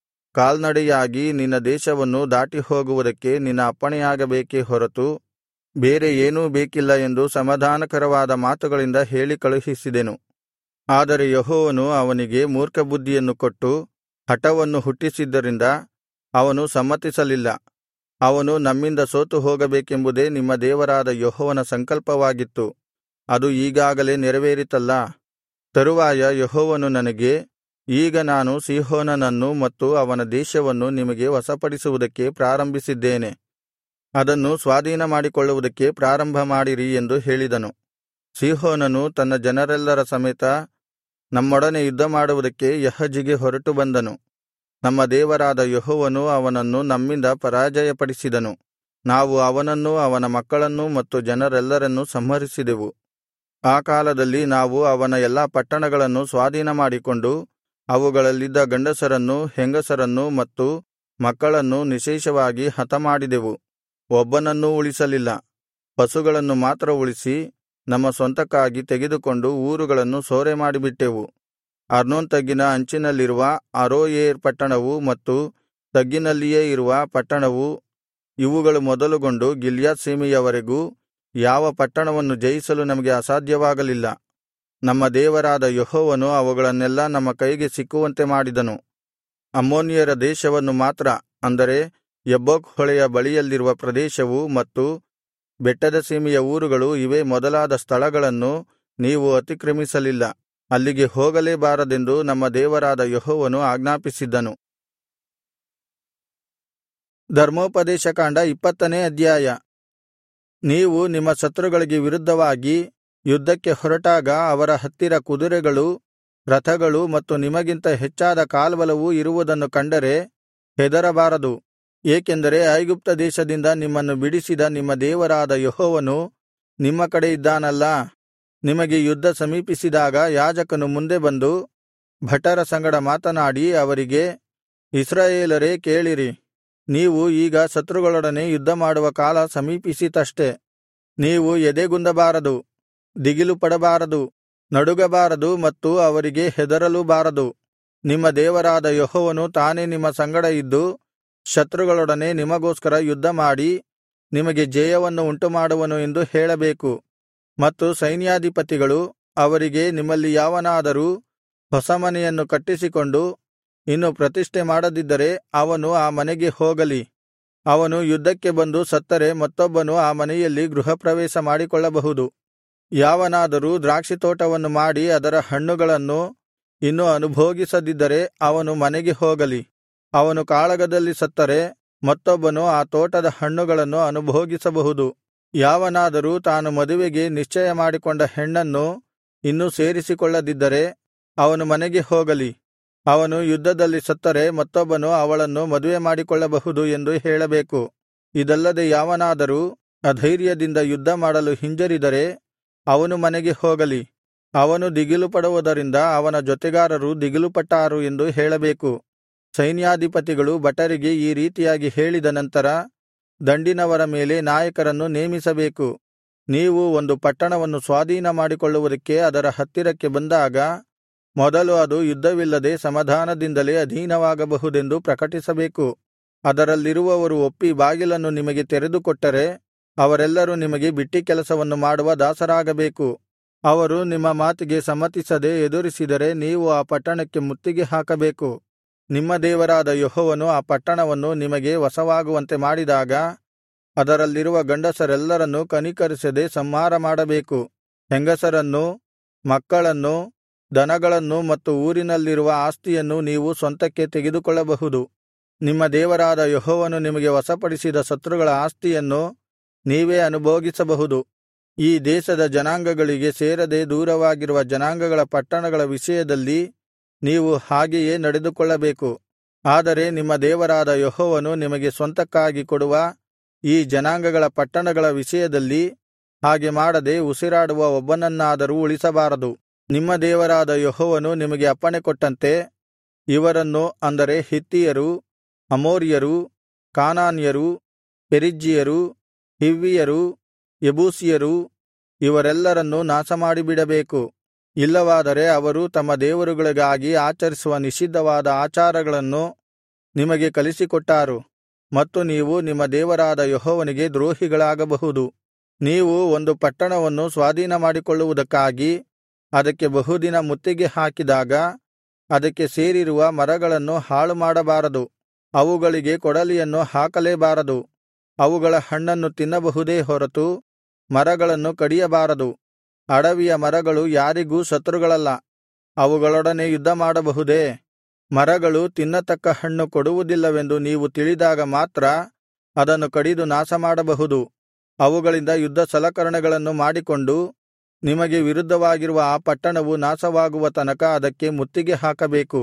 ಕಾಲ್ನಡೆಯಾಗಿ ನಿನ್ನ ದೇಶವನ್ನು ದಾಟಿ ಹೋಗುವುದಕ್ಕೆ ನಿನ್ನ ಅಪ್ಪಣೆಯಾಗಬೇಕೇ ಹೊರತು ಬೇರೆ ಏನೂ ಬೇಕಿಲ್ಲ ಎಂದು ಸಮಾಧಾನಕರವಾದ ಮಾತುಗಳಿಂದ ಹೇಳಿ ಕಳುಹಿಸಿದೆನು ಆದರೆ ಯೆಹೋವನು ಅವನಿಗೆ ಮೂರ್ಖಬುದ್ಧಿಯನ್ನು ಕೊಟ್ಟು ಹಠವನ್ನು ಹುಟ್ಟಿಸಿದ್ದರಿಂದ ಅವನು ಸಮ್ಮತಿಸಲಿಲ್ಲ ಅವನು ನಮ್ಮಿಂದ ಸೋತು ಹೋಗಬೇಕೆಂಬುದೇ ನಿಮ್ಮ ದೇವರಾದ ಯೆಹೋವನ ಸಂಕಲ್ಪವಾಗಿತ್ತು ಅದು ಈಗಾಗಲೇ ನೆರವೇರಿತಲ್ಲಾ ತರುವಾಯ ಯೆಹೋವನು ನನಗೆ ಈಗ ನಾನು ಸೀಹೋನನನ್ನು ಮತ್ತು ಅವನ ದೇಶವನ್ನು ನಿಮಗೆ ವಶಪಡಿಸುವುದಕ್ಕೆ ಪ್ರಾರಂಭಿಸಿದ್ದೇನೆ ಅದನ್ನು ಸ್ವಾಧೀನಮಾಡಿಕೊಳ್ಳುವುದಕ್ಕೆ ಪ್ರಾರಂಭ ಮಾಡಿರಿ ಎಂದು ಹೇಳಿದನು ಸೀಹೋನನು ತನ್ನ ಜನರೆಲ್ಲರ ಸಮೇತ ನಮ್ಮೊಡನೆ ಯುದ್ಧಮಾಡುವುದಕ್ಕೆ ಯಹಜಿಗೆ ಹೊರಟು ಬಂದನು ನಮ್ಮ ದೇವರಾದ ಯೆಹೋವನು ಅವನನ್ನು ನಮ್ಮಿಂದ ಪರಾಜಯಪಡಿಸಿದನು ನಾವು ಅವನನ್ನೂ ಅವನ ಮಕ್ಕಳನ್ನೂ ಮತ್ತು ಜನರೆಲ್ಲರನ್ನೂ ಸಂಹರಿಸಿದೆವು ಆ ಕಾಲದಲ್ಲಿ ನಾವು ಅವನ ಎಲ್ಲಾ ಪಟ್ಟಣಗಳನ್ನು ಸ್ವಾಧೀನಮಾಡಿಕೊಂಡು ಅವುಗಳಲ್ಲಿದ್ದ ಗಂಡಸರನ್ನೂ ಹೆಂಗಸರನ್ನೂ ಮತ್ತು ಮಕ್ಕಳನ್ನು ನಿಶ್ಶೇಷವಾಗಿ ಹತಮಾಡಿದೆವು ಒಬ್ಬನನ್ನೂ ಉಳಿಸಲಿಲ್ಲ ಪಶುಗಳನ್ನು ಮಾತ್ರ ಉಳಿಸಿ ನಮ್ಮ ಸ್ವಂತಕ್ಕಾಗಿ ತೆಗೆದುಕೊಂಡು ಊರುಗಳನ್ನು ಸೂರೆಮಾಡಿಬಿಟ್ಟೆವು ಅರ್ನೋನ್ ತಗ್ಗಿನ ಅಂಚಿನಲ್ಲಿರುವ ಅರೋಯೇರ್ ಪಟ್ಟಣವು ಮತ್ತು ತಗ್ಗಿನಲ್ಲಿಯೇ ಇರುವ ಪಟ್ಟಣವು ಇವುಗಳು ಮೊದಲುಗೊಂಡು ಗಿಲ್ಯಾದ್ ಸೀಮೆಯವರೆಗೂ ಯಾವ ಪಟ್ಟಣವನ್ನು ಜಯಿಸಲು ನಮಗೆ ಅಸಾಧ್ಯವಾಗಲಿಲ್ಲ ನಮ್ಮ ದೇವರಾದ ಯೆಹೋವನು ಅವುಗಳನ್ನೆಲ್ಲಾ ನಮ್ಮ ಕೈಗೆ ಸಿಕ್ಕುವಂತೆ ಮಾಡಿದನು ಅಮ್ಮೋನಿಯರ ದೇಶವನ್ನು ಮಾತ್ರ ಅಂದರೆ ಯಬ್ಬೋಕ್ ಹೊಳೆಯ ಬಳಿಯಲ್ಲಿರುವ ಪ್ರದೇಶವು ಮತ್ತು ಬೆಟ್ಟದ ಸೀಮೆಯ ಊರುಗಳು ಇವೇ ಮೊದಲಾದ ಸ್ಥಳಗಳನ್ನು ನೀವು ಅತಿಕ್ರಮಿಸಲಿಲ್ಲ ಅಲ್ಲಿಗೆ ಹೋಗಲೇಬಾರದೆಂದು ನಮ್ಮ ದೇವರಾದ ಯೆಹೋವನು ಆಜ್ಞಾಪಿಸಿದ್ದನು ಧರ್ಮೋಪದೇಶಕಾಂಡ ಇಪ್ಪತ್ತನೇ ಅಧ್ಯಾಯ ನೀವು ನಿಮ್ಮ ಶತ್ರುಗಳಿಗೆ ವಿರುದ್ಧವಾಗಿ ಯುದ್ಧಕ್ಕೆ ಹೊರಟಾಗ ಅವರ ಹತ್ತಿರ ಕುದುರೆಗಳು ರಥಗಳು ಮತ್ತು ನಿಮಗಿಂತ ಹೆಚ್ಚಾದ ಕಾಲ್ಬಲವೂ ಇರುವುದನ್ನು ಕಂಡರೆ ಹೆದರಬಾರದು ಏಕೆಂದರೆ ಐಗುಪ್ತ ದೇಶದಿಂದ ನಿಮ್ಮನ್ನು ಬಿಡಿಸಿದ ನಿಮ್ಮ ದೇವರಾದ ಯೆಹೋವನು ನಿಮ್ಮ ಕಡೆ ಇದ್ದಾನಲ್ಲಾ ನಿಮಗೆ ಯುದ್ಧ ಸಮೀಪಿಸಿದಾಗ ಯಾಜಕನು ಮುಂದೆ ಬಂದು ಭಟರ ಸಂಗಡ ಮಾತನಾಡಿ ಅವರಿಗೆ ಇಸ್ರಾಯೇಲರೇ ಕೇಳಿರಿ ನೀವು ಈಗ ಶತ್ರುಗಳೊಡನೆ ಯುದ್ಧಮಾಡುವ ಕಾಲ ಸಮೀಪಿಸಿತಷ್ಟೆ ನೀವು ಎದೆಗುಂದಬಾರದು ದಿಗಿಲು ಪಡಬಾರದು ನಡುಗಬಾರದು ಮತ್ತು ಅವರಿಗೆ ಹೆದರಲೂ ಬಾರದು ನಿಮ್ಮ ದೇವರಾದ ಯೆಹೋವನು ತಾನೇ ನಿಮ್ಮ ಸಂಗಡ ಇದ್ದು ಶತ್ರುಗಳೊಡನೆ ನಿಮಗೋಸ್ಕರ ಯುದ್ಧಮಾಡಿ ನಿಮಗೆ ಜಯವನ್ನು ಉಂಟುಮಾಡುವನು ಎಂದು ಹೇಳಬೇಕು ಮತ್ತು ಸೈನ್ಯಾಧಿಪತಿಗಳು ಅವರಿಗೆ ನಿಮ್ಮಲ್ಲಿ ಯಾವನಾದರೂ ಹೊಸ ಮನೆಯನ್ನು ಕಟ್ಟಿಸಿಕೊಂಡು ಇನ್ನು ಪ್ರತಿಷ್ಠೆ ಮಾಡದಿದ್ದರೆ ಅವನು ಆ ಮನೆಗೆ ಹೋಗಲಿ ಅವನು ಯುದ್ಧಕ್ಕೆ ಬಂದು ಸತ್ತರೆ ಮತ್ತೊಬ್ಬನು ಆ ಮನೆಯಲ್ಲಿ ಗೃಹಪ್ರವೇಶ ಮಾಡಿಕೊಳ್ಳಬಹುದು ಯಾವನಾದರೂ ದ್ರಾಕ್ಷಿತೋಟವನ್ನು ಮಾಡಿ ಅದರ ಹಣ್ಣುಗಳನ್ನು ಇನ್ನೂ ಅನುಭೋಗಿಸದಿದ್ದರೆ ಅವನು ಮನೆಗೆ ಹೋಗಲಿ ಅವನು ಕಾಳಗದಲ್ಲಿ ಸತ್ತರೆ ಮತ್ತೊಬ್ಬನು ಆ ತೋಟದ ಹಣ್ಣುಗಳನ್ನು ಅನುಭೋಗಿಸಬಹುದು ಯಾವನಾದರೂ ತಾನು ಮದುವೆಗೆ ನಿಶ್ಚಯ ಮಾಡಿಕೊಂಡ ಹೆಣ್ಣನ್ನು ಇನ್ನೂ ಸೇರಿಸಿಕೊಳ್ಳದಿದ್ದರೆ ಅವನು ಮನೆಗೆ ಹೋಗಲಿ ಅವನು ಯುದ್ಧದಲ್ಲಿ ಸತ್ತರೆ ಮತ್ತೊಬ್ಬನು ಅವಳನ್ನು ಮದುವೆ ಮಾಡಿಕೊಳ್ಳಬಹುದು ಎಂದು ಹೇಳಬೇಕು ಇದಲ್ಲದೆ ಯಾವನಾದರೂ ಅಧೈರ್ಯದಿಂದ ಯುದ್ಧ ಮಾಡಲು ಹಿಂಜರಿದರೆ ಅವನು ಮನೆಗೆ ಹೋಗಲಿ ಅವನು ದಿಗಿಲುಪಡುವುದರಿಂದ ಅವನ ಜೊತೆಗಾರರು ದಿಗಿಲುಪಟ್ಟಾರು ಎಂದು ಹೇಳಬೇಕು ಸೈನ್ಯಾಧಿಪತಿಗಳು ಭಟರಿಗೆ ಈ ರೀತಿಯಾಗಿ ಹೇಳಿದ ನಂತರ ದಂಡಿನವರ ಮೇಲೆ ನಾಯಕರನ್ನು ನೇಮಿಸಬೇಕು ನೀವು ಒಂದು ಪಟ್ಟಣವನ್ನು ಸ್ವಾಧೀನ ಮಾಡಿಕೊಳ್ಳುವುದಕ್ಕೆ ಅದರ ಹತ್ತಿರಕ್ಕೆ ಬಂದಾಗ ಮೊದಲು ಅದು ಯುದ್ಧವಿಲ್ಲದೆ ಸಮಾಧಾನದಿಂದಲೇ ಅಧೀನವಾಗಬಹುದೆಂದು ಪ್ರಕಟಿಸಬೇಕು ಅದರಲ್ಲಿರುವವರು ಒಪ್ಪಿ ಬಾಗಿಲನ್ನು ನಿಮಗೆ ತೆರೆದುಕೊಟ್ಟರೆ ಅವರೆಲ್ಲರೂ ನಿಮಗೆ ಬಿಟ್ಟಿ ಕೆಲಸವನ್ನು ಮಾಡುವ ದಾಸರಾಗಬೇಕು ಅವರು ನಿಮ್ಮ ಮಾತಿಗೆ ಸಮ್ಮತಿಸದೆ ಎದುರಿಸಿದರೆ ನೀವು ಆ ಪಟ್ಟಣಕ್ಕೆ ಮುತ್ತಿಗೆ ಹಾಕಬೇಕು ನಿಮ್ಮ ದೇವರಾದ ಯೆಹೋವನು ಆ ಪಟ್ಟಣವನ್ನು ನಿಮಗೆ ವಶವಾಗುವಂತೆ ಮಾಡಿದಾಗ ಅದರಲ್ಲಿರುವ ಗಂಡಸರೆಲ್ಲರನ್ನೂ ಕನಿಕರಿಸದೆ ಸಂಹಾರ ಮಾಡಬೇಕು ಹೆಂಗಸರನ್ನೂ ಮಕ್ಕಳನ್ನೂ ದನಗಳನ್ನೂ ಮತ್ತು ಊರಿನಲ್ಲಿರುವ ಆಸ್ತಿಯನ್ನು ನೀವು ಸ್ವಂತಕ್ಕೆ ತೆಗೆದುಕೊಳ್ಳಬಹುದು ನಿಮ್ಮ ದೇವರಾದ ಯೆಹೋವನು ನಿಮಗೆ ವಶಪಡಿಸಿದ ಶತ್ರುಗಳ ಆಸ್ತಿಯನ್ನು ನೀವೇ ಅನುಭೋಗಿಸಬಹುದು ಈ ದೇಶದ ಜನಾಂಗಗಳಿಗೆ ಸೇರದೆ ದೂರವಾಗಿರುವ ಜನಾಂಗಗಳ ಪಟ್ಟಣಗಳ ವಿಷಯದಲ್ಲಿ ನೀವು ಹಾಗೆಯೇ ನಡೆದುಕೊಳ್ಳಬೇಕು ಆದರೆ ನಿಮ್ಮ ದೇವರಾದ ಯೆಹೋವನು ನಿಮಗೆ ಸ್ವಂತಕ್ಕಾಗಿ ಕೊಡುವ ಈ ಜನಾಂಗಗಳ ಪಟ್ಟಣಗಳ ವಿಷಯದಲ್ಲಿ ಹಾಗೆ ಮಾಡದೆ ಉಸಿರಾಡುವ ಒಬ್ಬನನ್ನಾದರೂ ಉಳಿಸಬಾರದು ನಿಮ್ಮ ದೇವರಾದ ಯೆಹೋವನು ನಿಮಗೆ ಅಪ್ಪಣೆಕೊಟ್ಟಂತೆ ಇವರನ್ನು ಅಂದರೆ ಹಿತ್ತಿಯರು ಅಮೋರಿಯರು ಕಾನಾನ್ಯರು ಪೆರಿಜ್ಜಿಯರು ಹಿವ್ವಿಯರು ಯೆಬೂಸಿಯರು ಇವರೆಲ್ಲರನ್ನೂ ನಾಶಮಾಡಿಬಿಡಬೇಕು ಇಲ್ಲವಾದರೆ ಅವರು ತಮ್ಮ ದೇವರುಗಳಿಗಾಗಿ ಆಚರಿಸುವ ನಿಷಿದ್ಧವಾದ ಆಚಾರಗಳನ್ನು ನಿಮಗೆ ಕಲಿಸಿಕೊಟ್ಟಾರು ಮತ್ತು ನೀವು ನಿಮ್ಮ ದೇವರಾದ ಯೆಹೋವನಿಗೆ ದ್ರೋಹಿಗಳಾಗಬಹುದು ನೀವು ಒಂದು ಪಟ್ಟಣವನ್ನು ಸ್ವಾಧೀನಮಾಡಿಕೊಳ್ಳುವುದಕ್ಕಾಗಿ ಅದಕ್ಕೆ ಬಹುದಿನ ಮುತ್ತಿಗೆ ಹಾಕಿದಾಗ ಅದಕ್ಕೆ ಸೇರಿರುವ ಮರಗಳನ್ನು ಹಾಳುಮಾಡಬಾರದು ಅವುಗಳಿಗೆ ಕೊಡಲಿಯನ್ನು ಹಾಕಲೇಬಾರದು ಅವುಗಳ ಹಣ್ಣನ್ನು ತಿನ್ನಬಹುದೇ ಹೊರತು ಮರಗಳನ್ನು ಕಡಿಯಬಾರದು ಅಡವಿಯ ಮರಗಳು ಯಾರಿಗೂ ಶತ್ರುಗಳಲ್ಲ ಅವುಗಳೊಡನೆ ಯುದ್ಧಮಾಡಬಹುದೇ ಮರಗಳು ತಿನ್ನತಕ್ಕ ಹಣ್ಣು ಕೊಡುವುದಿಲ್ಲವೆಂದು ನೀವು ತಿಳಿದಾಗ ಮಾತ್ರ ಅದನ್ನು ಕಡಿದು ನಾಶಮಾಡಬಹುದು ಅವುಗಳಿಂದ ಯುದ್ಧ ಸಲಕರಣೆಗಳನ್ನು ಮಾಡಿಕೊಂಡು ನಿಮಗೆ ವಿರುದ್ಧವಾಗಿರುವ ಆ ಪಟ್ಟಣವು ನಾಶವಾಗುವ ತನಕ ಅದಕ್ಕೆ ಮುತ್ತಿಗೆ ಹಾಕಬೇಕು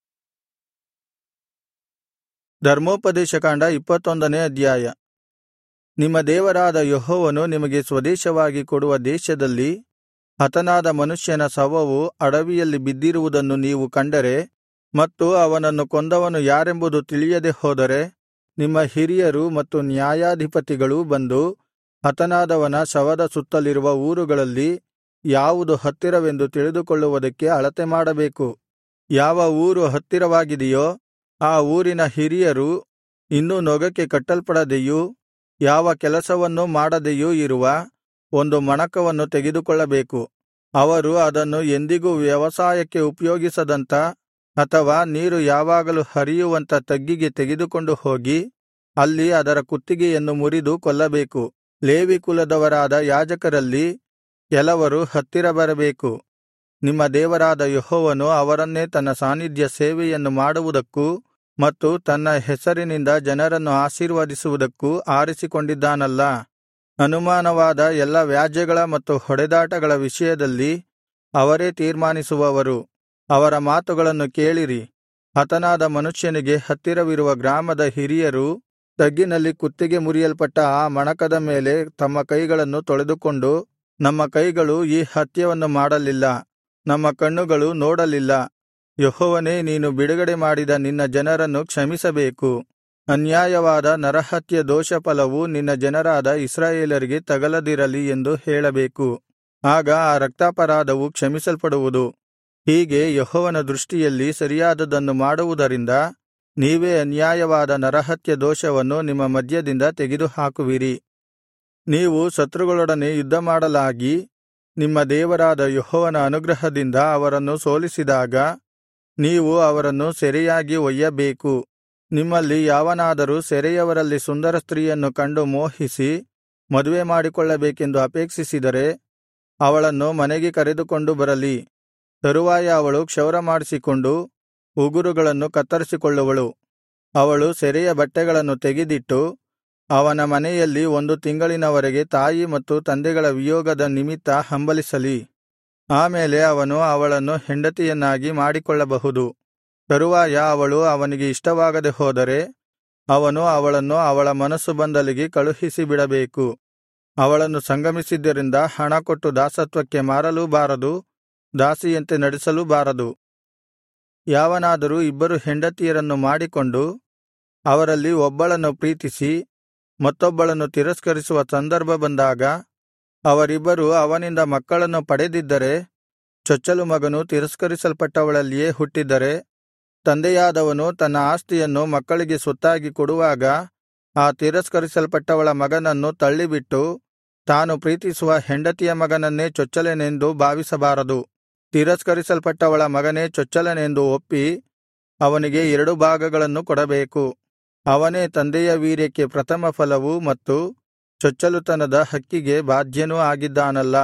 ಧರ್ಮೋಪದೇಶಕಾಂಡ ಇಪ್ಪತ್ತೊಂದನೇ ಅಧ್ಯಾಯ ನಿಮ್ಮ ದೇವರಾದ ಯೆಹೋವನು ನಿಮಗೆ ಸ್ವದೇಶವಾಗಿ ಕೊಡುವ ದೇಶದಲ್ಲಿ ಹತನಾದ ಮನುಷ್ಯನ ಶವವು ಅಡವಿಯಲ್ಲಿ ಬಿದ್ದಿರುವುದನ್ನು ನೀವು ಕಂಡರೆ ಮತ್ತು ಅವನನ್ನು ಕೊಂದವನು ಯಾರೆಂಬುದು ತಿಳಿಯದೆ ಹೋದರೆ ನಿಮ್ಮ ಹಿರಿಯರು ಮತ್ತು ನ್ಯಾಯಾಧಿಪತಿಗಳು ಬಂದು ಹತನಾದವನ ಶವದ ಸುತ್ತಲಿರುವ ಊರುಗಳಲ್ಲಿ ಯಾವುದು ಹತ್ತಿರವೆಂದು ತಿಳಿದುಕೊಳ್ಳುವುದಕ್ಕೆ ಅಳತೆ ಮಾಡಬೇಕು ಯಾವ ಊರು ಹತ್ತಿರವಾಗಿದೆಯೋ ಆ ಊರಿನ ಹಿರಿಯರು ಇನ್ನೂ ನೊಗಕ್ಕೆ ಕಟ್ಟಲ್ಪಡದೆಯೂ ಯಾವ ಕೆಲಸವನ್ನೂ ಮಾಡದೆಯೂ ಇರುವ ಒಂದು ಮಣಕವನ್ನು ತೆಗೆದುಕೊಳ್ಳಬೇಕು ಅವರು ಅದನ್ನು ಎಂದಿಗೂ ವ್ಯವಸಾಯಕ್ಕೆ ಉಪಯೋಗಿಸದಂಥ ಅಥವಾ ನೀರು ಯಾವಾಗಲೂ ಹರಿಯುವಂಥ ತಗ್ಗಿಗೆ ತೆಗೆದುಕೊಂಡು ಹೋಗಿ ಅಲ್ಲಿ ಅದರ ಕುತ್ತಿಗೆಯನ್ನು ಮುರಿದು ಕೊಲ್ಲಬೇಕು ಲೇವಿ ಕುಲದವರಾದ ಯಾಜಕರಲ್ಲಿ ಕೆಲವರು ಹತ್ತಿರ ಬರಬೇಕು ನಿಮ್ಮ ದೇವರಾದ ಯೆಹೋವನು ಅವರನ್ನೇ ತನ್ನ ಸಾನ್ನಿಧ್ಯ ಸೇವೆಯನ್ನು ಮಾಡುವುದಕ್ಕೂ ಮತ್ತು ತನ್ನ ಹೆಸರಿನಿಂದ ಜನರನ್ನು ಆಶೀರ್ವದಿಸುವುದಕ್ಕೂ ಆರಿಸಿಕೊಂಡಿದ್ದಾನಲ್ಲಾ ಅನುಮಾನವಾದ ಎಲ್ಲಾ ವ್ಯಾಜ್ಯಗಳ ಮತ್ತು ಹೊಡೆದಾಟಗಳ ವಿಷಯದಲ್ಲಿ ಅವರೇ ತೀರ್ಮಾನಿಸುವವರು ಅವರ ಮಾತುಗಳನ್ನು ಕೇಳಿರಿ ಹತನಾದ ಮನುಷ್ಯನಿಗೆ ಹತ್ತಿರವಿರುವ ಗ್ರಾಮದ ಹಿರಿಯರು ತಗ್ಗಿನಲ್ಲಿ ಕುತ್ತಿಗೆ ಮುರಿಯಲ್ಪಟ್ಟ ಆ ಮಣಕದ ಮೇಲೆ ತಮ್ಮ ಕೈಗಳನ್ನು ತೊಳೆದುಕೊಂಡು ನಮ್ಮ ಕೈಗಳು ಈ ಹತ್ಯವನ್ನು ಮಾಡಲಿಲ್ಲ ನಮ್ಮ ಕಣ್ಣುಗಳು ನೋಡಲಿಲ್ಲ ಯೆಹೋವನೇ ನೀನು ಬಿಡುಗಡೆ ಮಾಡಿದ ನಿನ್ನ ಜನರನ್ನು ಕ್ಷಮಿಸಬೇಕು ಅನ್ಯಾಯವಾದ ನರಹತ್ಯ ದೋಷಫಲವು ನಿನ್ನ ಜನರಾದ ಇಸ್ರಾಯೇಲರಿಗೆ ತಗಲದಿರಲಿ ಎಂದು ಹೇಳಬೇಕು ಆಗ ಆ ರಕ್ತಾಪರಾಧವು ಕ್ಷಮಿಸಲ್ಪಡುವುದು ಹೀಗೆ ಯೆಹೋವನ ದೃಷ್ಟಿಯಲ್ಲಿ ಸರಿಯಾದದನ್ನು ಮಾಡುವುದರಿಂದ ನೀವೇ ಅನ್ಯಾಯವಾದ ನರಹತ್ಯ ದೋಷವನ್ನು ನಿಮ್ಮ ಮಧ್ಯದಿಂದ ತೆಗೆದುಹಾಕುವಿರಿ ನೀವು ಶತ್ರುಗಳೊಡನೆ ಯುದ್ಧಮಾಡಲಾಗಿ ನಿಮ್ಮ ದೇವರಾದ ಯೆಹೋವನ ಅನುಗ್ರಹದಿಂದ ಅವರನ್ನು ಸೋಲಿಸಿದಾಗ ನೀವು ಅವರನ್ನು ಸೆರೆಯಾಗಿ ಒಯ್ಯಬೇಕು ನಿಮ್ಮಲ್ಲಿ ಯಾವನಾದರೂ ಸೆರೆಯವರಲ್ಲಿ ಸುಂದರ ಸ್ತ್ರೀಯನ್ನು ಕಂಡು ಮೋಹಿಸಿ ಮದುವೆ ಮಾಡಿಕೊಳ್ಳಬೇಕೆಂದು ಅಪೇಕ್ಷಿಸಿದರೆ ಅವಳನ್ನು ಮನೆಗೆ ಕರೆದುಕೊಂಡು ಬರಲಿ ತರುವಾಯ ಅವಳು ಕ್ಷೌರಮಾಡಿಸಿಕೊಂಡು ಉಗುರುಗಳನ್ನು ಕತ್ತರಿಸಿಕೊಳ್ಳುವಳು ಅವಳು ಸೆರೆಯ ಬಟ್ಟೆಗಳನ್ನು ತೆಗೆದಿಟ್ಟು ಅವನ ಮನೆಯಲ್ಲಿ ಒಂದು ತಿಂಗಳಿನವರೆಗೆ ತಾಯಿ ಮತ್ತು ತಂದೆಗಳ ವಿಯೋಗದ ನಿಮಿತ್ತ ಹಂಬಲಿಸಲಿ ಆಮೇಲೆ ಅವನು ಅವಳನ್ನು ಹೆಂಡತಿಯನ್ನಾಗಿ ಮಾಡಿಕೊಳ್ಳಬಹುದು ತರುವಾಯ ಅವಳು ಅವನಿಗೆ ಇಷ್ಟವಾಗದೆ ಹೋದರೆ ಅವನು ಅವಳನ್ನು ಅವಳ ಮನಸ್ಸು ಬಂದಲ್ಲಿಗೆ ಕಳುಹಿಸಿಬಿಡಬೇಕು ಅವಳನ್ನು ಸಂಗಮಿಸಿದ್ದರಿಂದ ಹಣ ಕೊಟ್ಟು ದಾಸತ್ವಕ್ಕೆ ಮಾರಲೂ ಬಾರದು ದಾಸಿಯಂತೆ ನಡೆಸಲೂ ಬಾರದು ಯಾವನಾದರೂ ಇಬ್ಬರು ಹೆಂಡತಿಯರನ್ನು ಮಾಡಿಕೊಂಡು ಅವರಲ್ಲಿ ಒಬ್ಬಳನ್ನು ಪ್ರೀತಿಸಿ ಮತ್ತೊಬ್ಬಳನ್ನು ತಿರಸ್ಕರಿಸುವ ಸಂದರ್ಭ ಬಂದಾಗ ಅವರಿಬ್ಬರು ಅವನಿಂದ ಮಕ್ಕಳನ್ನು ಪಡೆದಿದ್ದರೆ ಚೊಚ್ಚಲು ಮಗನು ತಿರಸ್ಕರಿಸಲ್ಪಟ್ಟವಳಲ್ಲಿಯೇ ಹುಟ್ಟಿದ್ದರೆ ತಂದೆಯಾದವನು ತನ್ನ ಆಸ್ತಿಯನ್ನು ಮಕ್ಕಳಿಗೆ ಸ್ವತ್ತಾಗಿ ಕೊಡುವಾಗ ಆ ತಿರಸ್ಕರಿಸಲ್ಪಟ್ಟವಳ ಮಗನನ್ನು ತಳ್ಳಿಬಿಟ್ಟು ತಾನು ಪ್ರೀತಿಸುವ ಹೆಂಡತಿಯ ಮಗನನ್ನೇ ಚೊಚ್ಚಲನೆಂದು ಭಾವಿಸಬಾರದು ತಿರಸ್ಕರಿಸಲ್ಪಟ್ಟವಳ ಮಗನೇ ಚೊಚ್ಚಲನೆಂದು ಒಪ್ಪಿ ಅವನಿಗೆ ಎರಡು ಭಾಗಗಳನ್ನು ಕೊಡಬೇಕು ಅವನೇ ತಂದೆಯ ವೀರ್ಯಕ್ಕೆ ಪ್ರಥಮ ಫಲವೂ ಮತ್ತು ಚೊಚ್ಚಲುತನದ ಹಕ್ಕಿಗೆ ಬಾಧ್ಯನೂ ಆಗಿದ್ದಾನಲ್ಲಾ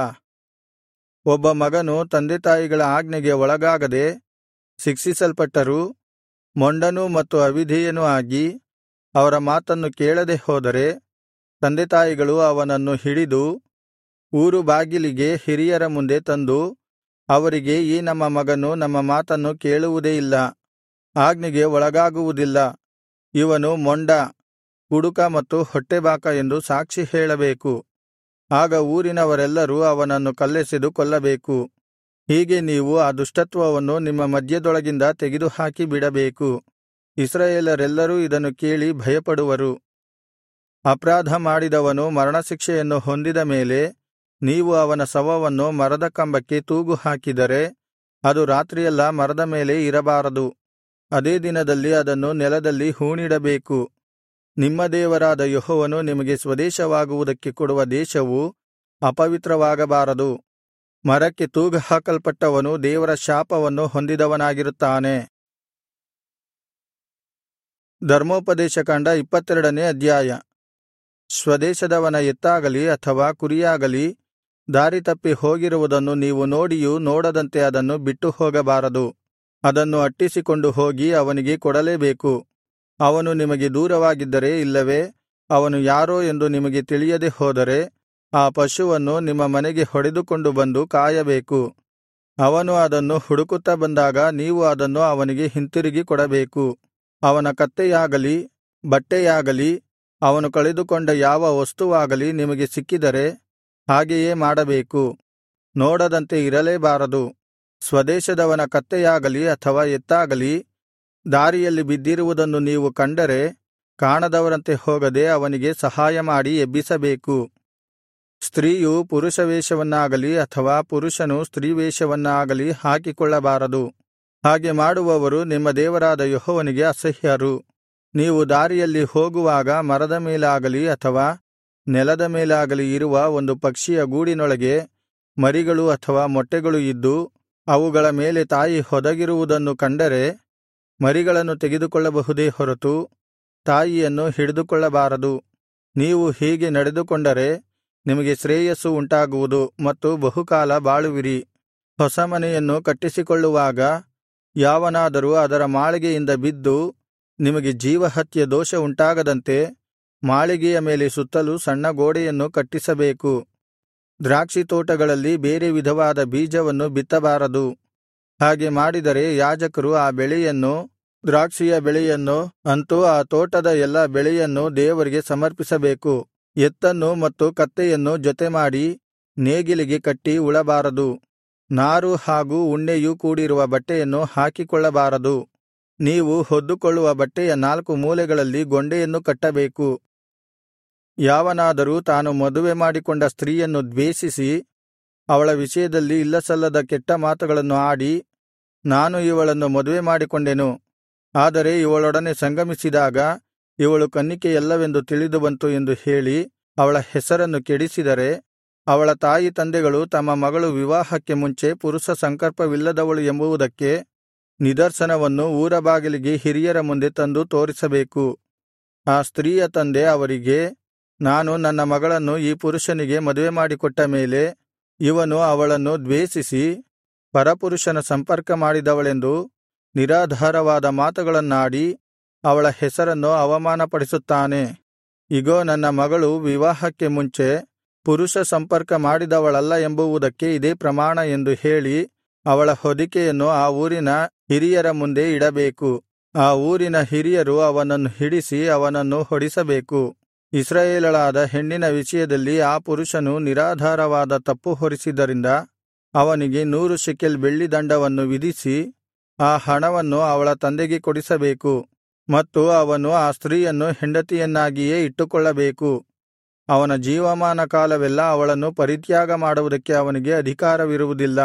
ಒಬ್ಬ ಮಗನು ತಂದೆತಾಯಿಗಳ ಆಜ್ಞೆಗೆ ಒಳಗಾಗದೆ ಶಿಕ್ಷಿಸಲ್ಪಟ್ಟರೂ ಮೊಂಡನೂ ಮತ್ತು ಅವಿಧೇಯನೂ ಆಗಿ ಅವರ ಮಾತನ್ನು ಕೇಳದೆ ಹೋದರೆ ತಂದೆತಾಯಿಗಳು ಅವನನ್ನು ಹಿಡಿದು ಊರು ಬಾಗಿಲಿಗೆ ಹಿರಿಯರ ಮುಂದೆ ತಂದು ಅವರಿಗೆ ಈ ನಮ್ಮ ಮಗನು ನಮ್ಮ ಮಾತನ್ನು ಕೇಳುವುದೇ ಇಲ್ಲ ಆಜ್ಞೆಗೆ ಒಳಗಾಗುವುದಿಲ್ಲ ಇವನು ಮೊಂಡ ಕುಡುಕ ಮತ್ತು ಹೊಟ್ಟೆಬಾಕ ಎಂದು ಸಾಕ್ಷಿ ಹೇಳಬೇಕು ಆಗ ಊರಿನವರೆಲ್ಲರೂ ಅವನನ್ನು ಕಲ್ಲೆಸೆದು ಕೊಲ್ಲಬೇಕು ಹೀಗೆ ನೀವು ಆ ದುಷ್ಟತ್ವವನ್ನು ನಿಮ್ಮ ಮಧ್ಯದೊಳಗಿಂದ ತೆಗೆದುಹಾಕಿ ಬಿಡಬೇಕು ಇಸ್ರಾಯೇಲರೆಲ್ಲರೂ ಇದನ್ನು ಕೇಳಿ ಭಯಪಡುವರು ಅಪರಾಧ ಮಾಡಿದವನು ಮರಣಶಿಕ್ಷೆಯನ್ನು ಹೊಂದಿದ ಮೇಲೆ ನೀವು ಅವನ ಶವವನ್ನು ಮರದ ಕಂಬಕ್ಕೆ ತೂಗು ಹಾಕಿದರೆ ಅದು ರಾತ್ರಿಯೆಲ್ಲಾ ಮರದ ಮೇಲೆ ಇರಬಾರದು ಅದೇ ದಿನದಲ್ಲಿ ಅದನ್ನು ನೆಲದಲ್ಲಿ ಹೂಣಿಡಬೇಕು ನಿಮ್ಮ ದೇವರಾದ ಯೆಹೋವನು ನಿಮಗೆ ಸ್ವದೇಶವಾಗುವುದಕ್ಕೆ ಕೊಡುವ ದೇಶವು ಅಪವಿತ್ರವಾಗಬಾರದು ಮರಕ್ಕೆ ತೂಗಹಾಕಲ್ಪಟ್ಟವನು ದೇವರ ಶಾಪವನ್ನು ಹೊಂದಿದವನಾಗಿರುತ್ತಾನೆ ಧರ್ಮೋಪದೇಶಕಾಂಡ ಇಪ್ಪತ್ತೆರಡನೇ ಅಧ್ಯಾಯ ಸ್ವದೇಶದವನ ಎತ್ತಾಗಲಿ ಅಥವಾ ಕುರಿಯಾಗಲಿ ದಾರಿತಪ್ಪಿ ಹೋಗಿರುವುದನ್ನು ನೀವು ನೋಡಿಯೂ ನೋಡದಂತೆ ಅದನ್ನು ಬಿಟ್ಟು ಹೋಗಬಾರದು ಅದನ್ನು ಅಟ್ಟಿಸಿಕೊಂಡು ಹೋಗಿ ಅವನಿಗೆ ಕೊಡಲೇಬೇಕು ಅವನು ನಿಮಗೆ ದೂರವಾಗಿದ್ದರೆ ಇಲ್ಲವೇ ಅವನು ಯಾರೋ ಎಂದು ನಿಮಗೆ ತಿಳಿಯದೆ ಹೋದರೆ ಆ ಪಶುವನ್ನು ನಿಮ್ಮ ಮನೆಗೆ ಹೊಡೆದುಕೊಂಡು ಬಂದು ಕಾಯಬೇಕು ಅವನು ಅದನ್ನು ಹುಡುಕುತ್ತಾ ಬಂದಾಗ ನೀವು ಅದನ್ನು ಅವನಿಗೆ ಹಿಂತಿರುಗಿ ಕೊಡಬೇಕು ಅವನ ಕತ್ತೆಯಾಗಲಿ ಬಟ್ಟೆಯಾಗಲಿ ಅವನು ಕಳೆದುಕೊಂಡ ಯಾವ ವಸ್ತುವಾಗಲಿ ನಿಮಗೆ ಸಿಕ್ಕಿದರೆ ಹಾಗೆಯೇ ಮಾಡಬೇಕು ನೋಡದಂತೆ ಇರಲೇಬಾರದು ಸ್ವದೇಶದವನ ಕತ್ತೆಯಾಗಲಿ ಅಥವಾ ಎತ್ತಾಗಲಿ ದಾರಿಯಲ್ಲಿ ಬಿದ್ದಿರುವುದನ್ನು ನೀವು ಕಂಡರೆ ಕಾಣದವರಂತೆ ಹೋಗದೆ ಅವನಿಗೆ ಸಹಾಯಮಾಡಿ ಎಬ್ಬಿಸಬೇಕು ಸ್ತ್ರೀಯು ಪುರುಷವೇಷವನ್ನಾಗಲಿ ಅಥವಾ ಪುರುಷನು ಸ್ತ್ರೀವೇಷವನ್ನಾಗಲಿ ಹಾಕಿಕೊಳ್ಳಬಾರದು ಹಾಗೆ ಮಾಡುವವರು ನಿಮ್ಮ ದೇವರಾದ ಯೆಹೋವನಿಗೆ ಅಸಹ್ಯರು ನೀವು ದಾರಿಯಲ್ಲಿ ಹೋಗುವಾಗ ಮರದ ಮೇಲಾಗಲಿ ಅಥವಾ ನೆಲದ ಮೇಲಾಗಲಿ ಇರುವ ಒಂದು ಪಕ್ಷಿಯ ಗೂಡಿನೊಳಗೆ ಮರಿಗಳು ಅಥವಾ ಮೊಟ್ಟೆಗಳು ಇದ್ದು ಅವುಗಳ ಮೇಲೆ ತಾಯಿ ಹೊದಗಿರುವುದನ್ನು ಕಂಡರೆ ಮರಿಗಳನ್ನು ತೆಗೆದುಕೊಳ್ಳಬಹುದೇ ಹೊರತು ತಾಯಿಯನ್ನು ಹಿಡಿದುಕೊಳ್ಳಬಾರದು ನೀವು ಹೀಗೆ ನಡೆದುಕೊಂಡರೆ ನಿಮಗೆ ಶ್ರೇಯಸ್ಸು ಉಂಟಾಗುವುದು ಮತ್ತು ಬಹುಕಾಲ ಬಾಳುವಿರಿ ಹೊಸ ಮನೆಯನ್ನು ಕಟ್ಟಿಸಿಕೊಳ್ಳುವಾಗ ಯಾವನಾದರೂ ಅದರ ಮಾಳಿಗೆಯಿಂದ ಬಿದ್ದು ನಿಮಗೆ ಜೀವಹತ್ಯ ದೋಷ ಉಂಟಾಗದಂತೆ ಮಾಳಿಗೆಯ ಮೇಲೆ ಸುತ್ತಲೂ ಸಣ್ಣ ಗೋಡೆಯನ್ನು ಕಟ್ಟಿಸಬೇಕು ದ್ರಾಕ್ಷಿ ತೋಟಗಳಲ್ಲಿ ಬೇರೆ ವಿಧವಾದ ಬೀಜವನ್ನು ಬಿತ್ತಬಾರದು ಹಾಗೆ ಮಾಡಿದರೆ ಯಾಜಕರು ಆ ಬೆಳೆಯನ್ನು ದ್ರಾಕ್ಷಿಯ ಬೆಳೆಯನ್ನು ಅಂತೂ ಆ ತೋಟದ ಎಲ್ಲಾ ಬೆಳೆಯನ್ನು ದೇವರಿಗೆ ಸಮರ್ಪಿಸಬೇಕು ಎತ್ತನ್ನು ಮತ್ತು ಕತ್ತೆಯನ್ನು ಜೊತೆಮಾಡಿ ನೇಗಿಲಿಗೆ ಕಟ್ಟಿ ಉಳಬಾರದು ನಾರು ಹಾಗೂ ಉಣ್ಣೆಯೂ ಕೂಡಿರುವ ಬಟ್ಟೆಯನ್ನು ಹಾಕಿಕೊಳ್ಳಬಾರದು ನೀವು ಹೊದ್ದುಕೊಳ್ಳುವ ಬಟ್ಟೆಯ ನಾಲ್ಕು ಮೂಲೆಗಳಲ್ಲಿ ಗೊಂಡೆಯನ್ನು ಕಟ್ಟಬೇಕು ಯಾವನಾದರೂ ತಾನು ಮದುವೆ ಮಾಡಿಕೊಂಡ ಸ್ತ್ರೀಯನ್ನು ದ್ವೇಷಿಸಿ ಅವಳ ವಿಷಯದಲ್ಲಿ ಇಲ್ಲಸಲ್ಲದ ಕೆಟ್ಟ ಮಾತುಗಳನ್ನು ಆಡಿ ನಾನು ಇವಳನ್ನು ಮದುವೆ ಮಾಡಿಕೊಂಡೆನು ಆದರೆ ಇವಳೊಡನೆ ಸಂಗಮಿಸಿದಾಗ ಇವಳು ಕನ್ನಿಕೆಯಲ್ಲವೆಂದು ತಿಳಿದು ಬಂತು ಎಂದು ಹೇಳಿ ಅವಳ ಹೆಸರನ್ನು ಕೆಡಿಸಿದರೆ ಅವಳ ತಾಯಿ ತಂದೆಗಳು ತಮ್ಮ ಮಗಳು ವಿವಾಹಕ್ಕೆ ಮುಂಚೆ ಪುರುಷ ಸಂಕಲ್ಪವಿಲ್ಲದವಳು ಎಂಬುವುದಕ್ಕೆ ನಿದರ್ಶನವನ್ನು ಊರ ಬಾಗಿಲಿಗೆ ಹಿರಿಯರ ಮುಂದೆ ತಂದು ತೋರಿಸಬೇಕು ಆ ಸ್ತ್ರೀಯ ತಂದೆ ಅವರಿಗೆ ನಾನು ನನ್ನ ಮಗಳನ್ನು ಈ ಪುರುಷನಿಗೆ ಮದುವೆ ಮಾಡಿಕೊಟ್ಟ ಮೇಲೆ ಇವನು ಅವಳನ್ನು ದ್ವೇಷಿಸಿ ಪರಪುರುಷನ ಸಂಪರ್ಕ ಮಾಡಿದವಳೆಂದು ನಿರಾಧಾರವಾದ ಮಾತುಗಳನ್ನಾಡಿ ಅವಳ ಹೆಸರನ್ನು ಅವಮಾನಪಡಿಸುತ್ತಾನೆ ಇಗೋ ನನ್ನ ಮಗಳು ವಿವಾಹಕ್ಕೆ ಮುಂಚೆ ಪುರುಷ ಸಂಪರ್ಕ ಮಾಡಿದವಳಲ್ಲ ಎಂಬುವುದಕ್ಕೆ ಇದೇ ಪ್ರಮಾಣ ಎಂದು ಹೇಳಿ ಅವಳ ಹೊದಿಕೆಯನ್ನು ಆ ಊರಿನ ಹಿರಿಯರ ಮುಂದೆ ಇಡಬೇಕು ಆ ಊರಿನ ಹಿರಿಯರು ಅವನನ್ನು ಹಿಡಿಸಿ ಅವನನ್ನು ಹೊಡಿಸಬೇಕು ಇಸ್ರಾಯೇಲಳಾದ ಹೆಣ್ಣಿನ ವಿಷಯದಲ್ಲಿ ಆ ಪುರುಷನು ನಿರಾಧಾರವಾದ ತಪ್ಪು ಹೊರಿಸಿದ್ದರಿಂದ ಅವನಿಗೆ ನೂರು ಶೆಕೆಲ್ ಬೆಳ್ಳಿ ದಂಡವನ್ನು ವಿಧಿಸಿ ಆ ಹಣವನ್ನು ಅವಳ ತಂದೆಗೆ ಕೊಡಿಸಬೇಕು ಮತ್ತು ಅವನು ಆ ಸ್ತ್ರೀಯನ್ನು ಹೆಂಡತಿಯನ್ನಾಗಿಯೇ ಇಟ್ಟುಕೊಳ್ಳಬೇಕು ಅವನ ಜೀವಮಾನ ಕಾಲವೆಲ್ಲ ಅವಳನ್ನು ಪರಿತ್ಯಾಗ ಮಾಡುವುದಕ್ಕೆ ಅವನಿಗೆ ಅಧಿಕಾರವಿರುವುದಿಲ್ಲ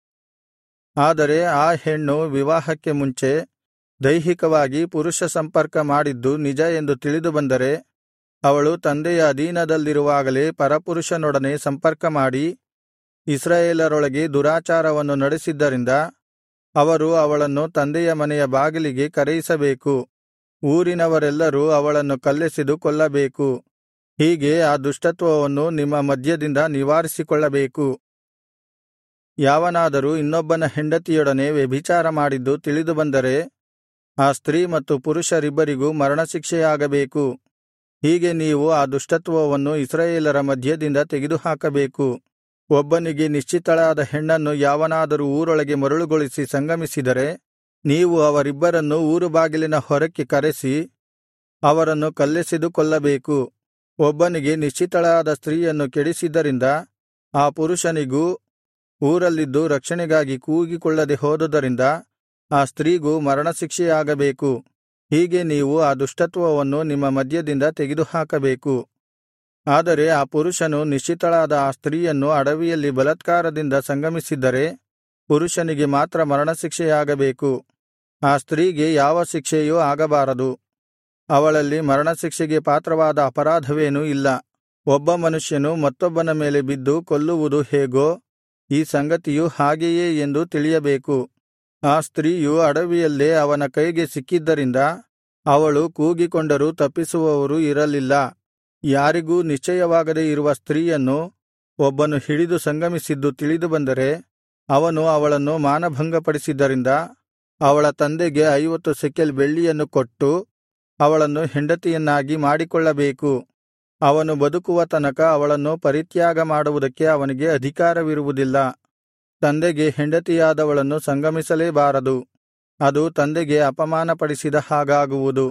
ಆದರೆ ಆ ಹೆಣ್ಣು ವಿವಾಹಕ್ಕೆ ಮುಂಚೆ ದೈಹಿಕವಾಗಿ ಪುರುಷ ಸಂಪರ್ಕ ಮಾಡಿದ್ದು ನಿಜ ಎಂದು ತಿಳಿದುಬಂದರೆ ಅವಳು ತಂದೆಯ ಅಧೀನದಲ್ಲಿರುವಾಗಲೇ ಪರಪುರುಷನೊಡನೆ ಸಂಪರ್ಕಮಾಡಿ ಇಸ್ರಾಯೇಲರೊಳಗೆ ದುರಾಚಾರವನ್ನು ನಡೆಸಿದ್ದರಿಂದ ಅವರು ಅವಳನ್ನು ತಂದೆಯ ಮನೆಯ ಬಾಗಿಲಿಗೆ ಕರೆಯಿಸಬೇಕು ಊರಿನವರೆಲ್ಲರೂ ಅವಳನ್ನು ಕಲ್ಲೆಸೆದು ಕೊಲ್ಲಬೇಕು ಹೀಗೆ ಆ ದುಷ್ಟತ್ವವನ್ನು ನಿಮ್ಮ ಮಧ್ಯದಿಂದ ನಿವಾರಿಸಿಕೊಳ್ಳಬೇಕು ಯಾವನಾದರೂ ಇನ್ನೊಬ್ಬನ ಹೆಂಡತಿಯೊಡನೆ ವ್ಯಭಿಚಾರ ಮಾಡಿದ್ದು ತಿಳಿದುಬಂದರೆ ಆ ಸ್ತ್ರೀ ಮತ್ತು ಪುರುಷರಿಬ್ಬರಿಗೂ ಮರಣಶಿಕ್ಷೆಯಾಗಬೇಕು ಹೀಗೆ ನೀವು ಆ ದುಷ್ಟತ್ವವನ್ನು ಇಸ್ರಾಯೇಲರ ಮಧ್ಯದಿಂದ ತೆಗೆದುಹಾಕಬೇಕು ಒಬ್ಬನಿಗೆ ನಿಶ್ಚಿತಳಾದ ಹೆಣ್ಣನ್ನು ಯಾವನಾದರೂ ಊರೊಳಗೆ ಮರುಳುಗೊಳಿಸಿ ಸಂಗಮಿಸಿದರೆ ನೀವು ಅವರಿಬ್ಬರನ್ನು ಊರು ಬಾಗಿಲಿನ ಹೊರಕ್ಕೆ ಕರೆಸಿ ಅವರನ್ನು ಕಲ್ಲೆಸೆದು ಕೊಲ್ಲಬೇಕು ಒಬ್ಬನಿಗೆ ನಿಶ್ಚಿತಳಾದ ಸ್ತ್ರೀಯನ್ನು ಕೆಡಿಸಿದ್ದರಿಂದ ಆ ಪುರುಷನಿಗೂ ಊರಲ್ಲಿದ್ದು ರಕ್ಷಣೆಗಾಗಿ ಕೂಗಿಕೊಳ್ಳದೆ ಹೋದುದರಿಂದ ಆ ಸ್ತ್ರೀಗೂ ಮರಣಶಿಕ್ಷೆಯಾಗಬೇಕು ಹೀಗೆ ನೀವು ಆ ದುಷ್ಟತ್ವವನ್ನು ನಿಮ್ಮ ಮಧ್ಯದಿಂದ ತೆಗೆದುಹಾಕಬೇಕು ಆದರೆ ಆ ಪುರುಷನು ನಿಶ್ಚಿತಳಾದ ಆ ಸ್ತ್ರೀಯನ್ನು ಅಡವಿಯಲ್ಲಿ ಬಲಾತ್ಕಾರದಿಂದ ಸಂಗಮಿಸಿದ್ದರೆ ಪುರುಷನಿಗೆ ಮಾತ್ರ ಮರಣಶಿಕ್ಷೆಯಾಗಬೇಕು ಆ ಸ್ತ್ರೀಗೆ ಯಾವ ಶಿಕ್ಷೆಯೂ ಆಗಬಾರದು ಅವಳಲ್ಲಿ ಮರಣಶಿಕ್ಷೆಗೆ ಪಾತ್ರವಾದ ಅಪರಾಧವೇನೂ ಇಲ್ಲ ಒಬ್ಬ ಮನುಷ್ಯನು ಮತ್ತೊಬ್ಬನ ಮೇಲೆ ಬಿದ್ದು ಕೊಲ್ಲುವುದು ಹೇಗೋ ಈ ಸಂಗತಿಯು ಹಾಗೆಯೇ ಎಂದು ತಿಳಿಯಬೇಕು ಆ ಸ್ತ್ರೀಯು ಅಡವಿಯಲ್ಲೇ ಅವನ ಕೈಗೆ ಸಿಕ್ಕಿದ್ದರಿಂದ ಅವಳು ಕೂಗಿಕೊಂಡರೂ ತಪ್ಪಿಸುವವರು ಇರಲಿಲ್ಲ ಯಾರಿಗೂ ನಿಶ್ಚಯವಾಗದೆ ಇರುವ ಸ್ತ್ರೀಯನ್ನು ಒಬ್ಬನು ಹಿಡಿದು ಸಂಗಮಿಸಿದ್ದು ತಿಳಿದುಬಂದರೆ ಅವನು ಅವಳನ್ನು ಮಾನಭಂಗಪಡಿಸಿದ್ದರಿಂದ ಅವಳ ತಂದೆಗೆ ಐವತ್ತು ಸೆಕೆಲ್ ಬೆಳ್ಳಿಯನ್ನು ಕೊಟ್ಟು ಅವಳನ್ನು ಹೆಂಡತಿಯನ್ನಾಗಿ ಮಾಡಿಕೊಳ್ಳಬೇಕು ಅವನು ಬದುಕುವ ತನಕ ಅವಳನ್ನು ಪರಿತ್ಯಾಗ ಮಾಡುವುದಕ್ಕೆ ಅವನಿಗೆ ಅಧಿಕಾರವಿರುವುದಿಲ್ಲ ತಂದೆಗೆ ಹೆಂಡತಿಯಾದವಳನ್ನು ಸಂಗಮಿಸಲೇಬಾರದು ಅದು ತಂದೆಗೆ ಅಪಮಾನಪಡಿಸಿದ ಹಾಗಾಗುವುದು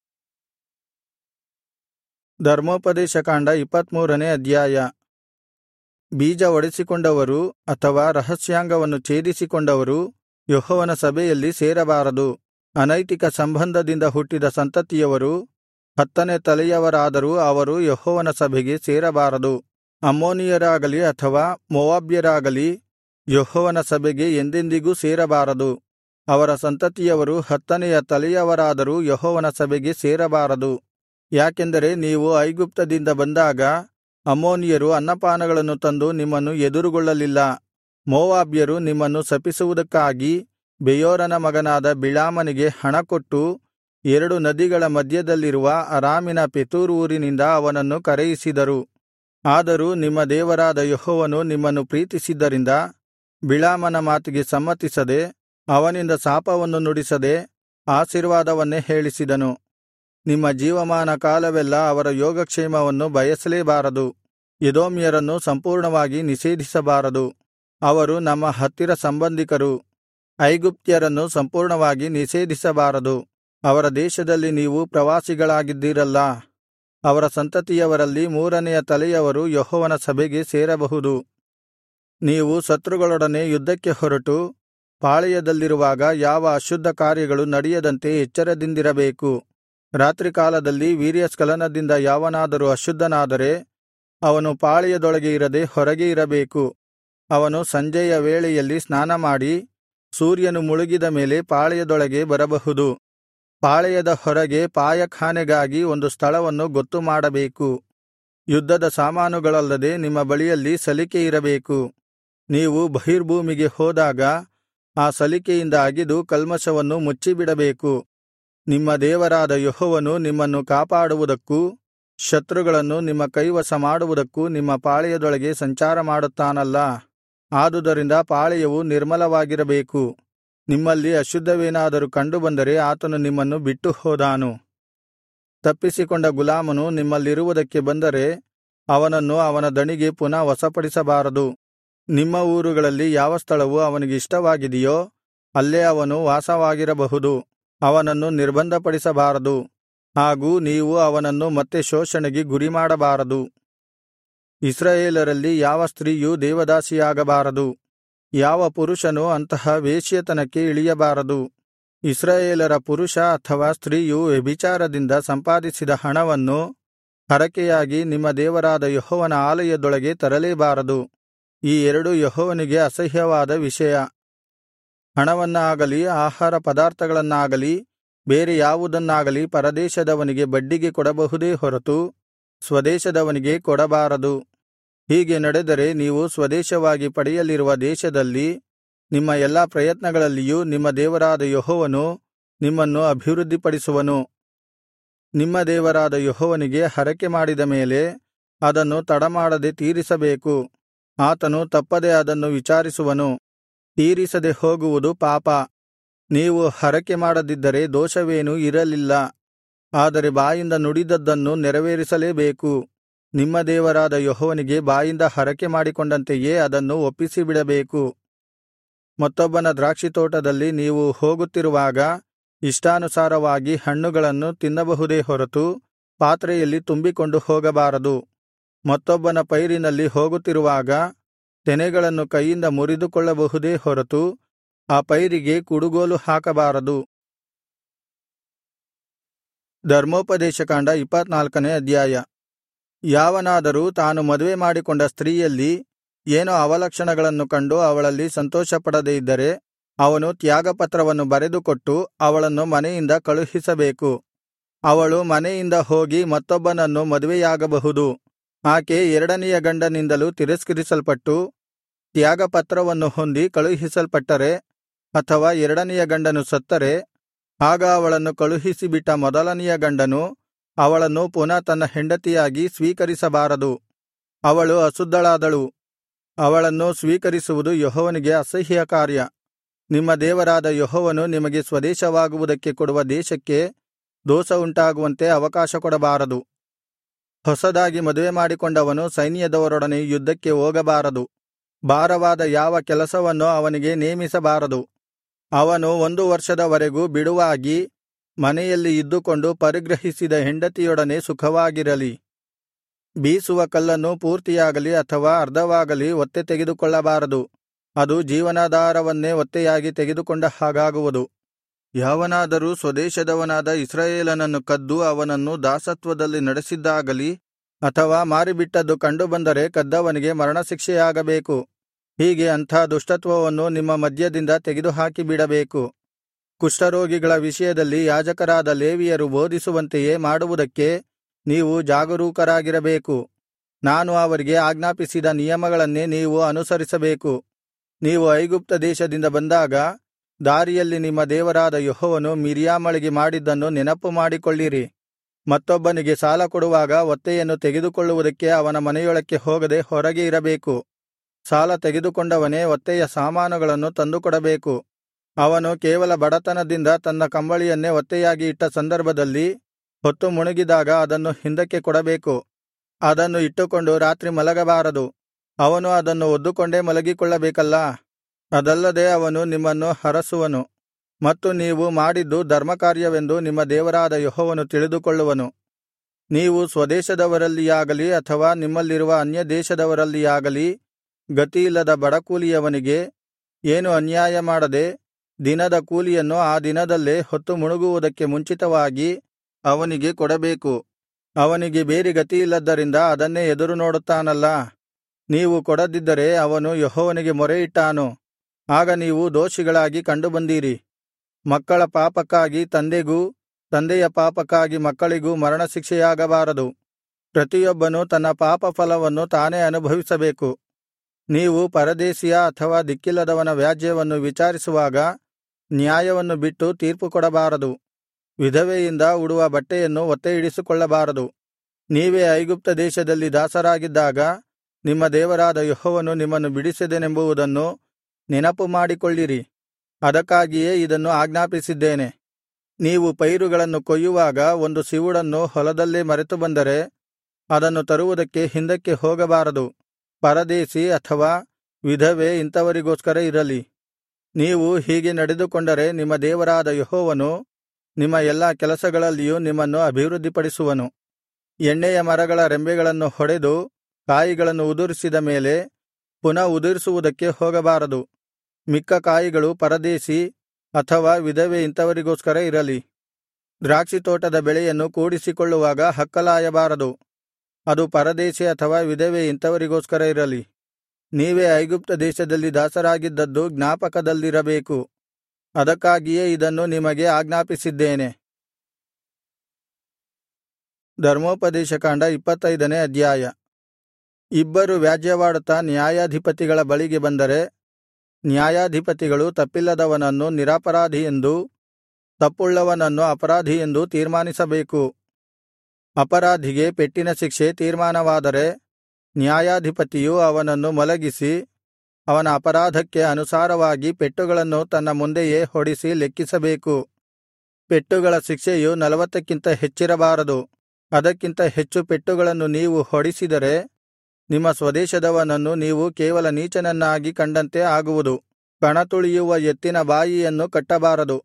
ಧರ್ಮೋಪದೇಶಕಾಂಡ ಇಪ್ಪತ್ಮೂರನೇ ಅಧ್ಯಾಯ ಬೀಜ ಒಡೆಸಿಕೊಂಡವರು ಅಥವಾ ರಹಸ್ಯಾಂಗವನ್ನು ಛೇದಿಸಿಕೊಂಡವರು ಯೆಹೋವನ ಸಭೆಯಲ್ಲಿ ಸೇರಬಾರದು ಅನೈತಿಕ ಸಂಬಂಧದಿಂದ ಹುಟ್ಟಿದ ಸಂತತಿಯವರು ಹತ್ತನೆ ತಲೆಯವರಾದರೂ ಅವರು ಯೆಹೋವನ ಸಭೆಗೆ ಸೇರಬಾರದು ಅಮ್ಮೋನಿಯರಾಗಲಿ ಅಥವಾ ಮೋವಾಬ್ಯರಾಗಲಿ ಯೆಹೋವನ ಸಭೆಗೆ ಎಂದೆಂದಿಗೂ ಸೇರಬಾರದು ಅವರ ಸಂತತಿಯವರು ಹತ್ತನೆಯ ತಲೆಯವರಾದರೂ ಯೆಹೋವನ ಸಭೆಗೆ ಸೇರಬಾರದು ಯಾಕೆಂದರೆ ನೀವು ಐಗುಪ್ತದಿಂದ ಬಂದಾಗ ಅಮ್ಮೋನಿಯರು ಅನ್ನಪಾನಗಳನ್ನು ತಂದು ನಿಮ್ಮನ್ನು ಎದುರುಗೊಳ್ಳಲಿಲ್ಲ ಮೋವಾಬ್ಯರು ನಿಮ್ಮನ್ನು ಶಪಿಸುವುದಕ್ಕಾಗಿ ಬೆಯೋರನ ಮಗನಾದ ಬಿಳಾಮನಿಗೆ ಹಣಕೊಟ್ಟು ಎರಡು ನದಿಗಳ ಮಧ್ಯದಲ್ಲಿರುವ ಅರಾಮಿನ ಪೆತೂರ್ ಊರಿನಿಂದ ಅವನನ್ನು ಕರೆಯಿಸಿದರು ಆದರೂ ನಿಮ್ಮ ದೇವರಾದ ಯೆಹೋವನು ನಿಮ್ಮನ್ನು ಪ್ರೀತಿಸಿದ್ದರಿಂದ ಬಿಳಾಮನ ಮಾತಿಗೆ ಸಮ್ಮತಿಸದೆ ಅವನಿಂದ ಶಾಪವನ್ನು ನುಡಿಸದೆ ಆಶೀರ್ವಾದವನ್ನೇ ಹೇಳಿಸಿದನು ನಿಮ್ಮ ಜೀವಮಾನ ಕಾಲವೆಲ್ಲ ಅವರ ಯೋಗಕ್ಷೇಮವನ್ನು ಬಯಸಲೇಬಾರದು ಎದೋಮ್ಯರನ್ನು ಸಂಪೂರ್ಣವಾಗಿ ನಿಷೇಧಿಸಬಾರದು ಅವರು ನಮ್ಮ ಹತ್ತಿರ ಸಂಬಂಧಿಕರು ಐಗುಪ್ತ್ಯರನ್ನು ಸಂಪೂರ್ಣವಾಗಿ ನಿಷೇಧಿಸಬಾರದು ಅವರ ದೇಶದಲ್ಲಿ ನೀವು ಪ್ರವಾಸಿಗಳಾಗಿದ್ದೀರಲ್ಲಾ ಅವರ ಸಂತತಿಯವರಲ್ಲಿ ಮೂರನೆಯ ತಲೆಯವರು ಯೆಹೋವನ ಸಭೆಗೆ ಸೇರಬಹುದು ನೀವು ಶತ್ರುಗಳೊಡನೆ ಯುದ್ಧಕ್ಕೆ ಹೊರಟು ಪಾಳೆಯದಲ್ಲಿರುವಾಗ ಯಾವ ಅಶುದ್ಧ ಕಾರ್ಯಗಳು ನಡೆಯದಂತೆ ಎಚ್ಚರದಿಂದಿರಬೇಕು ರಾತ್ರಿಕಾಲದಲ್ಲಿ ವೀರ್ಯಸ್ಖಲನದಿಂದ ಯಾವನಾದರೂ ಅಶುದ್ಧನಾದರೆ ಅವನು ಪಾಳೆಯದೊಳಗೆ ಇರದೆ ಹೊರಗೆ ಇರಬೇಕು ಅವನು ಸಂಜೆಯ ವೇಳೆಯಲ್ಲಿ ಸ್ನಾನಮಾಡಿ ಸೂರ್ಯನು ಮುಳುಗಿದ ಮೇಲೆ ಪಾಳೆಯದೊಳಗೆ ಬರಬಹುದು ಪಾಳೆಯದ ಹೊರಗೆ ಪಾಯಖಾನೆಗಾಗಿ ಒಂದು ಸ್ಥಳವನ್ನು ಗೊತ್ತುಮಾಡಬೇಕು ಯುದ್ಧದ ಸಾಮಾನುಗಳಲ್ಲದೆ ನಿಮ್ಮ ಬಳಿಯಲ್ಲಿ ಸಲಿಕೆ ಇರಬೇಕು ನೀವು ಬಹಿರ್ಭೂಮಿಗೆ ಹೋದಾಗ ಆ ಸಲಿಕೆಯಿಂದ ಅಗಿದು ಕಲ್ಮಷವನ್ನು ಮುಚ್ಚಿಬಿಡಬೇಕು ನಿಮ್ಮ ದೇವರಾದ ಯೆಹೋವನು ನಿಮ್ಮನ್ನು ಕಾಪಾಡುವುದಕ್ಕೂ ಶತ್ರುಗಳನ್ನು ನಿಮ್ಮ ಕೈವಶ ಮಾಡುವುದಕ್ಕೂ ನಿಮ್ಮ ಪಾಳೆಯದೊಳಗೆ ಸಂಚಾರ ಮಾಡುತ್ತಾನಲ್ಲಾ ಆದುದರಿಂದ ಪಾಳೆಯವು ನಿರ್ಮಲವಾಗಿರಬೇಕು ನಿಮ್ಮಲ್ಲಿ ಅಶುದ್ಧವೇನಾದರೂ ಕಂಡುಬಂದರೆ ಆತನು ನಿಮ್ಮನ್ನು ಬಿಟ್ಟು ಹೋದಾನು ತಪ್ಪಿಸಿಕೊಂಡ ಗುಲಾಮನು ನಿಮ್ಮಲ್ಲಿರುವುದಕ್ಕೆ ಬಂದರೆ ಅವನನ್ನು ಅವನ ದಣಿಗೆ ಪುನಃ ವಶಪಡಿಸಬಾರದು ನಿಮ್ಮ ಊರುಗಳಲ್ಲಿ ಯಾವ ಸ್ಥಳವು ಅವನಿಗೆ ಇಷ್ಟವಾಗಿದೆಯೋ ಅಲ್ಲೇ ಅವನು ವಾಸವಾಗಿರಬಹುದು ಅವನನ್ನು ನಿರ್ಬಂಧಪಡಿಸಬಾರದು ಹಾಗೂ ನೀವು ಅವನನ್ನು ಮತ್ತೆ ಶೋಷಣೆಗೆ ಗುರಿಮಾಡಬಾರದು ಇಸ್ರಾಯೇಲರಲ್ಲಿ ಯಾವ ಸ್ತ್ರೀಯೂ ದೇವದಾಸಿಯಾಗಬಾರದು ಯಾವ ಪುರುಷನು ಅಂತಹ ವೇಶ್ಯತನಕ್ಕೆ ಇಳಿಯಬಾರದು ಇಸ್ರಾಯೇಲರ ಪುರುಷ ಅಥವಾ ಸ್ತ್ರೀಯು ವ್ಯಭಿಚಾರದಿಂದ ಸಂಪಾದಿಸಿದ ಹಣವನ್ನು ಹರಕೆಯಾಗಿ ನಿಮ್ಮ ದೇವರಾದ ಯೆಹೋವನ ಆಲಯದೊಳಗೆ ತರಲೇಬಾರದು ಈ ಎರಡೂ ಯೆಹೋವನಿಗೆ ಅಸಹ್ಯವಾದ ವಿಷಯ ಹಣವನ್ನಾಗಲಿ ಆಹಾರ ಪದಾರ್ಥಗಳನ್ನಾಗಲಿ ಬೇರೆ ಯಾವುದನ್ನಾಗಲಿ ಪರದೇಶದವನಿಗೆ ಬಡ್ಡಿಗೆ ಕೊಡಬಹುದೇ ಹೊರತು ಸ್ವದೇಶದವನಿಗೆ ಕೊಡಬಾರದು ಹೀಗೆ ನಡೆದರೆ ನೀವು ಸ್ವದೇಶವಾಗಿ ಪಡೆಯಲಿರುವ ದೇಶದಲ್ಲಿ ನಿಮ್ಮ ಎಲ್ಲಾ ಪ್ರಯತ್ನಗಳಲ್ಲಿಯೂ ನಿಮ್ಮ ದೇವರಾದ ಯೆಹೋವನು ನಿಮ್ಮನ್ನು ಅಭಿವೃದ್ಧಿಪಡಿಸುವನು ನಿಮ್ಮ ದೇವರಾದ ಯೆಹೋವನಿಗೆ ಹರಕೆ ಮಾಡಿದ ಮೇಲೆ ಅದನ್ನು ತಡಮಾಡದೆ ತೀರಿಸಬೇಕು ಆತನು ತಪ್ಪದೆ ಅದನ್ನು ವಿಚಾರಿಸುವನು ತೀರಿಸದೆ ಹೋಗುವುದು ಪಾಪ ನೀವು ಹರಕೆ ಮಾಡದಿದ್ದರೆ ದೋಷವೇನೂ ಇರಲಿಲ್ಲ ಆದರೆ ಬಾಯಿಂದ ನುಡಿದದ್ದನ್ನು ನೆರವೇರಿಸಲೇಬೇಕು ನಿಮ್ಮ ದೇವರಾದ ಯೆಹೋವನಿಗೆ ಬಾಯಿಂದ ಹರಕೆ ಮಾಡಿಕೊಂಡಂತೆಯೇ ಅದನ್ನು ಒಪ್ಪಿಸಿಬಿಡಬೇಕು ಮತ್ತೊಬ್ಬನ ದ್ರಾಕ್ಷಿತೋಟದಲ್ಲಿ ನೀವು ಹೋಗುತ್ತಿರುವಾಗ ಇಷ್ಟಾನುಸಾರವಾಗಿ ಹಣ್ಣುಗಳನ್ನು ತಿನ್ನಬಹುದೇ ಹೊರತು ಪಾತ್ರೆಯಲ್ಲಿ ತುಂಬಿಕೊಂಡು ಹೋಗಬಾರದು ಮತ್ತೊಬ್ಬನ ಪೈರಿನಲ್ಲಿ ಹೋಗುತ್ತಿರುವಾಗ ತೆನೆಗಳನ್ನು ಕೈಯಿಂದ ಮುರಿದುಕೊಳ್ಳಬಹುದೇ ಹೊರತು ಆ ಪೈರಿಗೆ ಕುಡುಗೋಲು ಹಾಕಬಾರದು ಧರ್ಮೋಪದೇಶಕಾಂಡ ಇಪ್ಪತ್ನಾಲ್ಕನೇ ಅಧ್ಯಾಯ ಯಾವನಾದರೂ ತಾನು ಮದುವೆ ಮಾಡಿಕೊಂಡ ಸ್ತ್ರೀಯಲ್ಲಿ ಏನೋ ಅವಲಕ್ಷಣಗಳನ್ನು ಕಂಡು ಅವಳಲ್ಲಿ ಸಂತೋಷಪಡದೆ ಇದ್ದರೆ ಅವನು ತ್ಯಾಗಪತ್ರವನ್ನು ಬರೆದುಕೊಟ್ಟು ಅವಳನ್ನು ಮನೆಯಿಂದ ಕಳುಹಿಸಬೇಕು ಅವಳು ಮನೆಯಿಂದ ಹೋಗಿ ಮತ್ತೊಬ್ಬನನ್ನು ಮದುವೆಯಾಗಬಹುದು ಆಕೆ ಎರಡನೆಯ ಗಂಡನಿಂದಲೂ ತಿರಸ್ಕರಿಸಲ್ಪಟ್ಟು ತ್ಯಾಗಪತ್ರವನ್ನು ಹೊಂದಿ ಕಳುಹಿಸಲ್ಪಟ್ಟರೆ ಅಥವಾ ಎರಡನೆಯ ಗಂಡನು ಸತ್ತರೆ ಆಗ ಅವಳನ್ನು ಕಳುಹಿಸಿಬಿಟ್ಟ ಮೊದಲನೆಯ ಗಂಡನು ಅವಳನ್ನು ಪುನಃ ತನ್ನ ಹೆಂಡತಿಯಾಗಿ ಸ್ವೀಕರಿಸಬಾರದು ಅವಳು ಅಶುದ್ಧಳಾದಳು ಅವಳನ್ನು ಸ್ವೀಕರಿಸುವುದು ಯೆಹೋವನಿಗೆ ಅಸಹ್ಯ ಕಾರ್ಯ ನಿಮ್ಮ ದೇವರಾದ ಯೆಹೋವನು ನಿಮಗೆ ಸ್ವದೇಶವಾಗುವುದಕ್ಕೆ ಕೊಡುವ ದೇಶಕ್ಕೆ ದೋಷವುಂಟಾಗುವಂತೆ ಅವಕಾಶ ಕೊಡಬಾರದು ಹೊಸದಾಗಿ ಮದುವೆ ಮಾಡಿಕೊಂಡವನು ಸೈನ್ಯದವರೊಡನೆ ಯುದ್ಧಕ್ಕೆ ಹೋಗಬಾರದು ಭಾರವಾದ ಯಾವ ಕೆಲಸವನ್ನು ಅವನಿಗೆ ನೇಮಿಸಬಾರದು ಅವನು ಒಂದು ವರ್ಷದವರೆಗೂ ಬಿಡುವಾಗಿ ಮನೆಯಲ್ಲಿ ಇದ್ದುಕೊಂಡು ಪರಿಗ್ರಹಿಸಿದ ಹೆಂಡತಿಯೊಡನೆ ಸುಖವಾಗಿರಲಿ ಬೀಸುವ ಕಲ್ಲನ್ನು ಪೂರ್ತಿಯಾಗಲಿ ಅಥವಾ ಅರ್ಧವಾಗಲಿ ಒತ್ತೆ ತೆಗೆದುಕೊಳ್ಳಬಾರದು ಅದು ಜೀವನಾಧಾರವನ್ನೇ ಒತ್ತೆಯಾಗಿ ತೆಗೆದುಕೊಂಡ ಹಾಗಾಗುವುದು ಯಾವನಾದರೂ ಸ್ವದೇಶದವನಾದ ಇಸ್ರಾಯೇಲನನ್ನು ಕದ್ದು ಅವನನ್ನು ದಾಸತ್ವದಲ್ಲಿ ನಡೆಸಿದ್ದಾಗಲಿ ಅಥವಾ ಮಾರಿಬಿಟ್ಟದ್ದು ಕಂಡುಬಂದರೆ ಕದ್ದವನಿಗೆ ಮರಣಶಿಕ್ಷೆಯಾಗಬೇಕು ಹೀಗೆ ಅಂಥ ದುಷ್ಟತ್ವವನ್ನು ನಿಮ್ಮ ಮಧ್ಯದಿಂದ ತೆಗೆದುಹಾಕಿಬಿಡಬೇಕು ಕುಷ್ಠರೋಗಿಗಳ ವಿಷಯದಲ್ಲಿ ಯಾಜಕರಾದ ಲೇವಿಯರು ಬೋಧಿಸುವಂತೆಯೇ ಮಾಡುವುದಕ್ಕೆ ನೀವು ಜಾಗರೂಕರಾಗಿರಬೇಕು ನಾನು ಅವರಿಗೆ ಆಜ್ಞಾಪಿಸಿದ ನಿಯಮಗಳನ್ನೇ ನೀವು ಅನುಸರಿಸಬೇಕು ನೀವು ಐಗುಪ್ತ ದೇಶದಿಂದ ಬಂದಾಗ ದಾರಿಯಲ್ಲಿ ನಿಮ್ಮ ದೇವರಾದ ಯೆಹೋವನು ಮಿರ್ಯಾಮಳಿಗೆ ಮಾಡಿದ್ದನ್ನು ನೆನಪು ಮಾಡಿಕೊಳ್ಳಿರಿ ಮತ್ತೊಬ್ಬನಿಗೆ ಸಾಲ ಕೊಡುವಾಗ ಒತ್ತೆಯನ್ನು ತೆಗೆದುಕೊಳ್ಳುವುದಕ್ಕೆ ಅವನ ಮನೆಯೊಳಕ್ಕೆ ಹೋಗದೆ ಹೊರಗೆ ಇರಬೇಕು ಸಾಲ ತೆಗೆದುಕೊಂಡವನೇ ಒತ್ತೆಯ ಸಾಮಾನುಗಳನ್ನು ತಂದುಕೊಡಬೇಕು ಅವನು ಕೇವಲ ಬಡತನದಿಂದ ತನ್ನ ಕಂಬಳಿಯನ್ನೇ ಒತ್ತೆಯಾಗಿ ಇಟ್ಟ ಸಂದರ್ಭದಲ್ಲಿ ಹೊತ್ತು ಮುಳುಗಿದಾಗ ಅದನ್ನು ಹಿಂದಕ್ಕೆ ಕೊಡಬೇಕು ಅದನ್ನು ಇಟ್ಟುಕೊಂಡು ರಾತ್ರಿ ಮಲಗಬಾರದು ಅವನು ಅದನ್ನು ಹೊದ್ದುಕೊಂಡೇ ಮಲಗಿಕೊಳ್ಳಬೇಕಲ್ಲಾ ಅದಲ್ಲದೆ ಅವನು ನಿಮ್ಮನ್ನು ಹರಸುವನು ಮತ್ತು ನೀವು ಮಾಡಿದ್ದು ಧರ್ಮಕಾರ್ಯವೆಂದು ನಿಮ್ಮ ದೇವರಾದ ಯೆಹೋವನು ತಿಳಿದುಕೊಳ್ಳುವನು ನೀವು ಸ್ವದೇಶದವರಲ್ಲಿಯಾಗಲಿ ಅಥವಾ ನಿಮ್ಮಲ್ಲಿರುವ ಅನ್ಯದೇಶದವರಲ್ಲಿಯಾಗಲಿ ಗತಿಯಿಲ್ಲದ ಬಡಕೂಲಿಯವನಿಗೆ ಏನು ಅನ್ಯಾಯ ಮಾಡದೆ ದಿನದ ಕೂಲಿಯನ್ನು ಆ ದಿನದಲ್ಲೇ ಹೊತ್ತು ಮುಳುಗುವುದಕ್ಕೆ ಮುಂಚಿತವಾಗಿ ಅವನಿಗೆ ಕೊಡಬೇಕು ಅವನಿಗೆ ಬೇರೆ ಗತಿಯಿಲ್ಲದ್ದರಿಂದ ಅದನ್ನೇ ಎದುರು ನೋಡುತ್ತಾನಲ್ಲಾ ನೀವು ಕೊಡದಿದ್ದರೆ ಅವನು ಯೆಹೋವನಿಗೆ ಮೊರೆಯಿಟ್ಟಾನು ಆಗ ನೀವು ದೋಷಿಗಳಾಗಿ ಕಂಡುಬಂದೀರಿ ಮಕ್ಕಳ ಪಾಪಕ್ಕಾಗಿ ತಂದೆಗೂ ತಂದೆಯ ಪಾಪಕ್ಕಾಗಿ ಮಕ್ಕಳಿಗೂ ಮರಣಶಿಕ್ಷೆಯಾಗಬಾರದು ಪ್ರತಿಯೊಬ್ಬನು ತನ್ನ ಪಾಪಫಲವನ್ನು ತಾನೇ ಅನುಭವಿಸಬೇಕು ನೀವು ಪರದೇಶಿಯ ಅಥವಾ ದಿಕ್ಕಿಲ್ಲದವನ ವ್ಯಾಜ್ಯವನ್ನು ವಿಚಾರಿಸುವಾಗ ನ್ಯಾಯವನ್ನು ಬಿಟ್ಟು ತೀರ್ಪುಕೊಡಬಾರದು ವಿಧವೆಯಿಂದ ಉಡುವ ಬಟ್ಟೆಯನ್ನು ಒತ್ತೆಯಿಡಿಸಿಕೊಳ್ಳಬಾರದು ನೀವೇ ಐಗುಪ್ತ ದೇಶದಲ್ಲಿ ದಾಸರಾಗಿದ್ದಾಗ ನಿಮ್ಮ ದೇವರಾದ ಯೆಹೋವನು ನಿಮ್ಮನ್ನು ಬಿಡಿಸಿದನೆಂಬುದನ್ನು ನೆನಪುಮಾಡಿಕೊಳ್ಳಿರಿ ಅದಕ್ಕಾಗಿಯೇ ಇದನ್ನು ಆಜ್ಞಾಪಿಸಿದ್ದೇನೆ ನೀವು ಪೈರುಗಳನ್ನು ಕೊಯ್ಯುವಾಗ ಒಂದು ಸಿವುಡನ್ನು ಹೊಲದಲ್ಲೇ ಮರೆತು ಬಂದರೆ ಅದನ್ನು ತರುವುದಕ್ಕೆ ಹಿಂದಕ್ಕೆ ಹೋಗಬಾರದು ಪರದೇಶಿ ಅಥವಾ ವಿಧವೆ ಇಂಥವರಿಗೋಸ್ಕರ ಇರಲಿ ನೀವು ಹೀಗೆ ನಡೆದುಕೊಂಡರೆ ನಿಮ್ಮ ದೇವರಾದ ಯೆಹೋವನು ನಿಮ್ಮ ಎಲ್ಲಾ ಕೆಲಸಗಳಲ್ಲಿಯೂ ನಿಮ್ಮನ್ನು ಅಭಿವೃದ್ಧಿಪಡಿಸುವನು ಎಣ್ಣೆಯ ಮರಗಳ ರೆಂಬೆಗಳನ್ನು ಹೊಡೆದು ಕಾಯಿಗಳನ್ನು ಉದುರಿಸಿದ ಮೇಲೆ ಪುನಃ ಉದುರಿಸುವುದಕ್ಕೆ ಹೋಗಬಾರದು ಮಿಕ್ಕ ಕಾಯಿಗಳು ಪರದೇಶಿ ಅಥವಾ ವಿಧವೆ ಇಂಥವರಿಗೋಸ್ಕರ ಇರಲಿ ದ್ರಾಕ್ಷಿತೋಟದ ಬೆಳೆಯನ್ನು ಕೂಡಿಸಿಕೊಳ್ಳುವಾಗ ಹಕ್ಕಲಾಯಬಾರದು ಅದು ಪರದೇಶಿ ಅಥವಾ ವಿಧವೆ ಇಂಥವರಿಗೋಸ್ಕರ ಇರಲಿ ನೀವೇ ಐಗುಪ್ತ ದೇಶದಲ್ಲಿ ದಾಸರಾಗಿದ್ದದ್ದು ಜ್ಞಾಪಕದಲ್ಲಿರಬೇಕು ಅದಕ್ಕಾಗಿಯೇ ಇದನ್ನು ನಿಮಗೆ ಆಜ್ಞಾಪಿಸಿದ್ದೇನೆ ಧರ್ಮೋಪದೇಶಕಾಂಡ ಇಪ್ಪತ್ತೈದನೇ ಅಧ್ಯಾಯ ಇಬ್ಬರು ವ್ಯಾಜ್ಯವಾಡುತ್ತಾ ನ್ಯಾಯಾಧಿಪತಿಗಳ ಬಳಿಗೆ ಬಂದರೆ ನ್ಯಾಯಾಧಿಪತಿಗಳು ತಪ್ಪಿಲ್ಲದವನನ್ನು ನಿರಪರಾಧಿಯೆಂದೂ ತಪ್ಪುಳ್ಳವನನ್ನು ಅಪರಾಧಿಯೆಂದೂ ತೀರ್ಮಾನಿಸಬೇಕು ಅಪರಾಧಿಗೆ ಪೆಟ್ಟಿನ ಶಿಕ್ಷೆ ತೀರ್ಮಾನವಾದರೆ ನ್ಯಾಯಾಧಿಪತಿಯು ಅವನನ್ನು ಮಲಗಿಸಿ ಅವನ ಅಪರಾಧಕ್ಕೆ ಅನುಸಾರವಾಗಿ ಪೆಟ್ಟುಗಳನ್ನು ತನ್ನ ಮುಂದೆಯೇ ಹೊಡಿಸಿ ಲೆಕ್ಕಿಸಬೇಕು ಪೆಟ್ಟುಗಳ ಶಿಕ್ಷೆಯು ನಲವತ್ತಕ್ಕಿಂತ ಹೆಚ್ಚಿರಬಾರದು ಅದಕ್ಕಿಂತ ಹೆಚ್ಚು ಪೆಟ್ಟುಗಳನ್ನು ನೀವು ಹೊಡಿಸಿದರೆ ನಿಮ್ಮ ಸ್ವದೇಶದವನನ್ನು ನೀವು ಕೇವಲ ನೀಚನನ್ನಾಗಿ ಕಂಡಂತೆ ಆಗುವುದು ಕಣತುಳಿಯುವ ಎತ್ತಿನ ಬಾಯಿಯನ್ನು ಕಟ್ಟಬಾರದು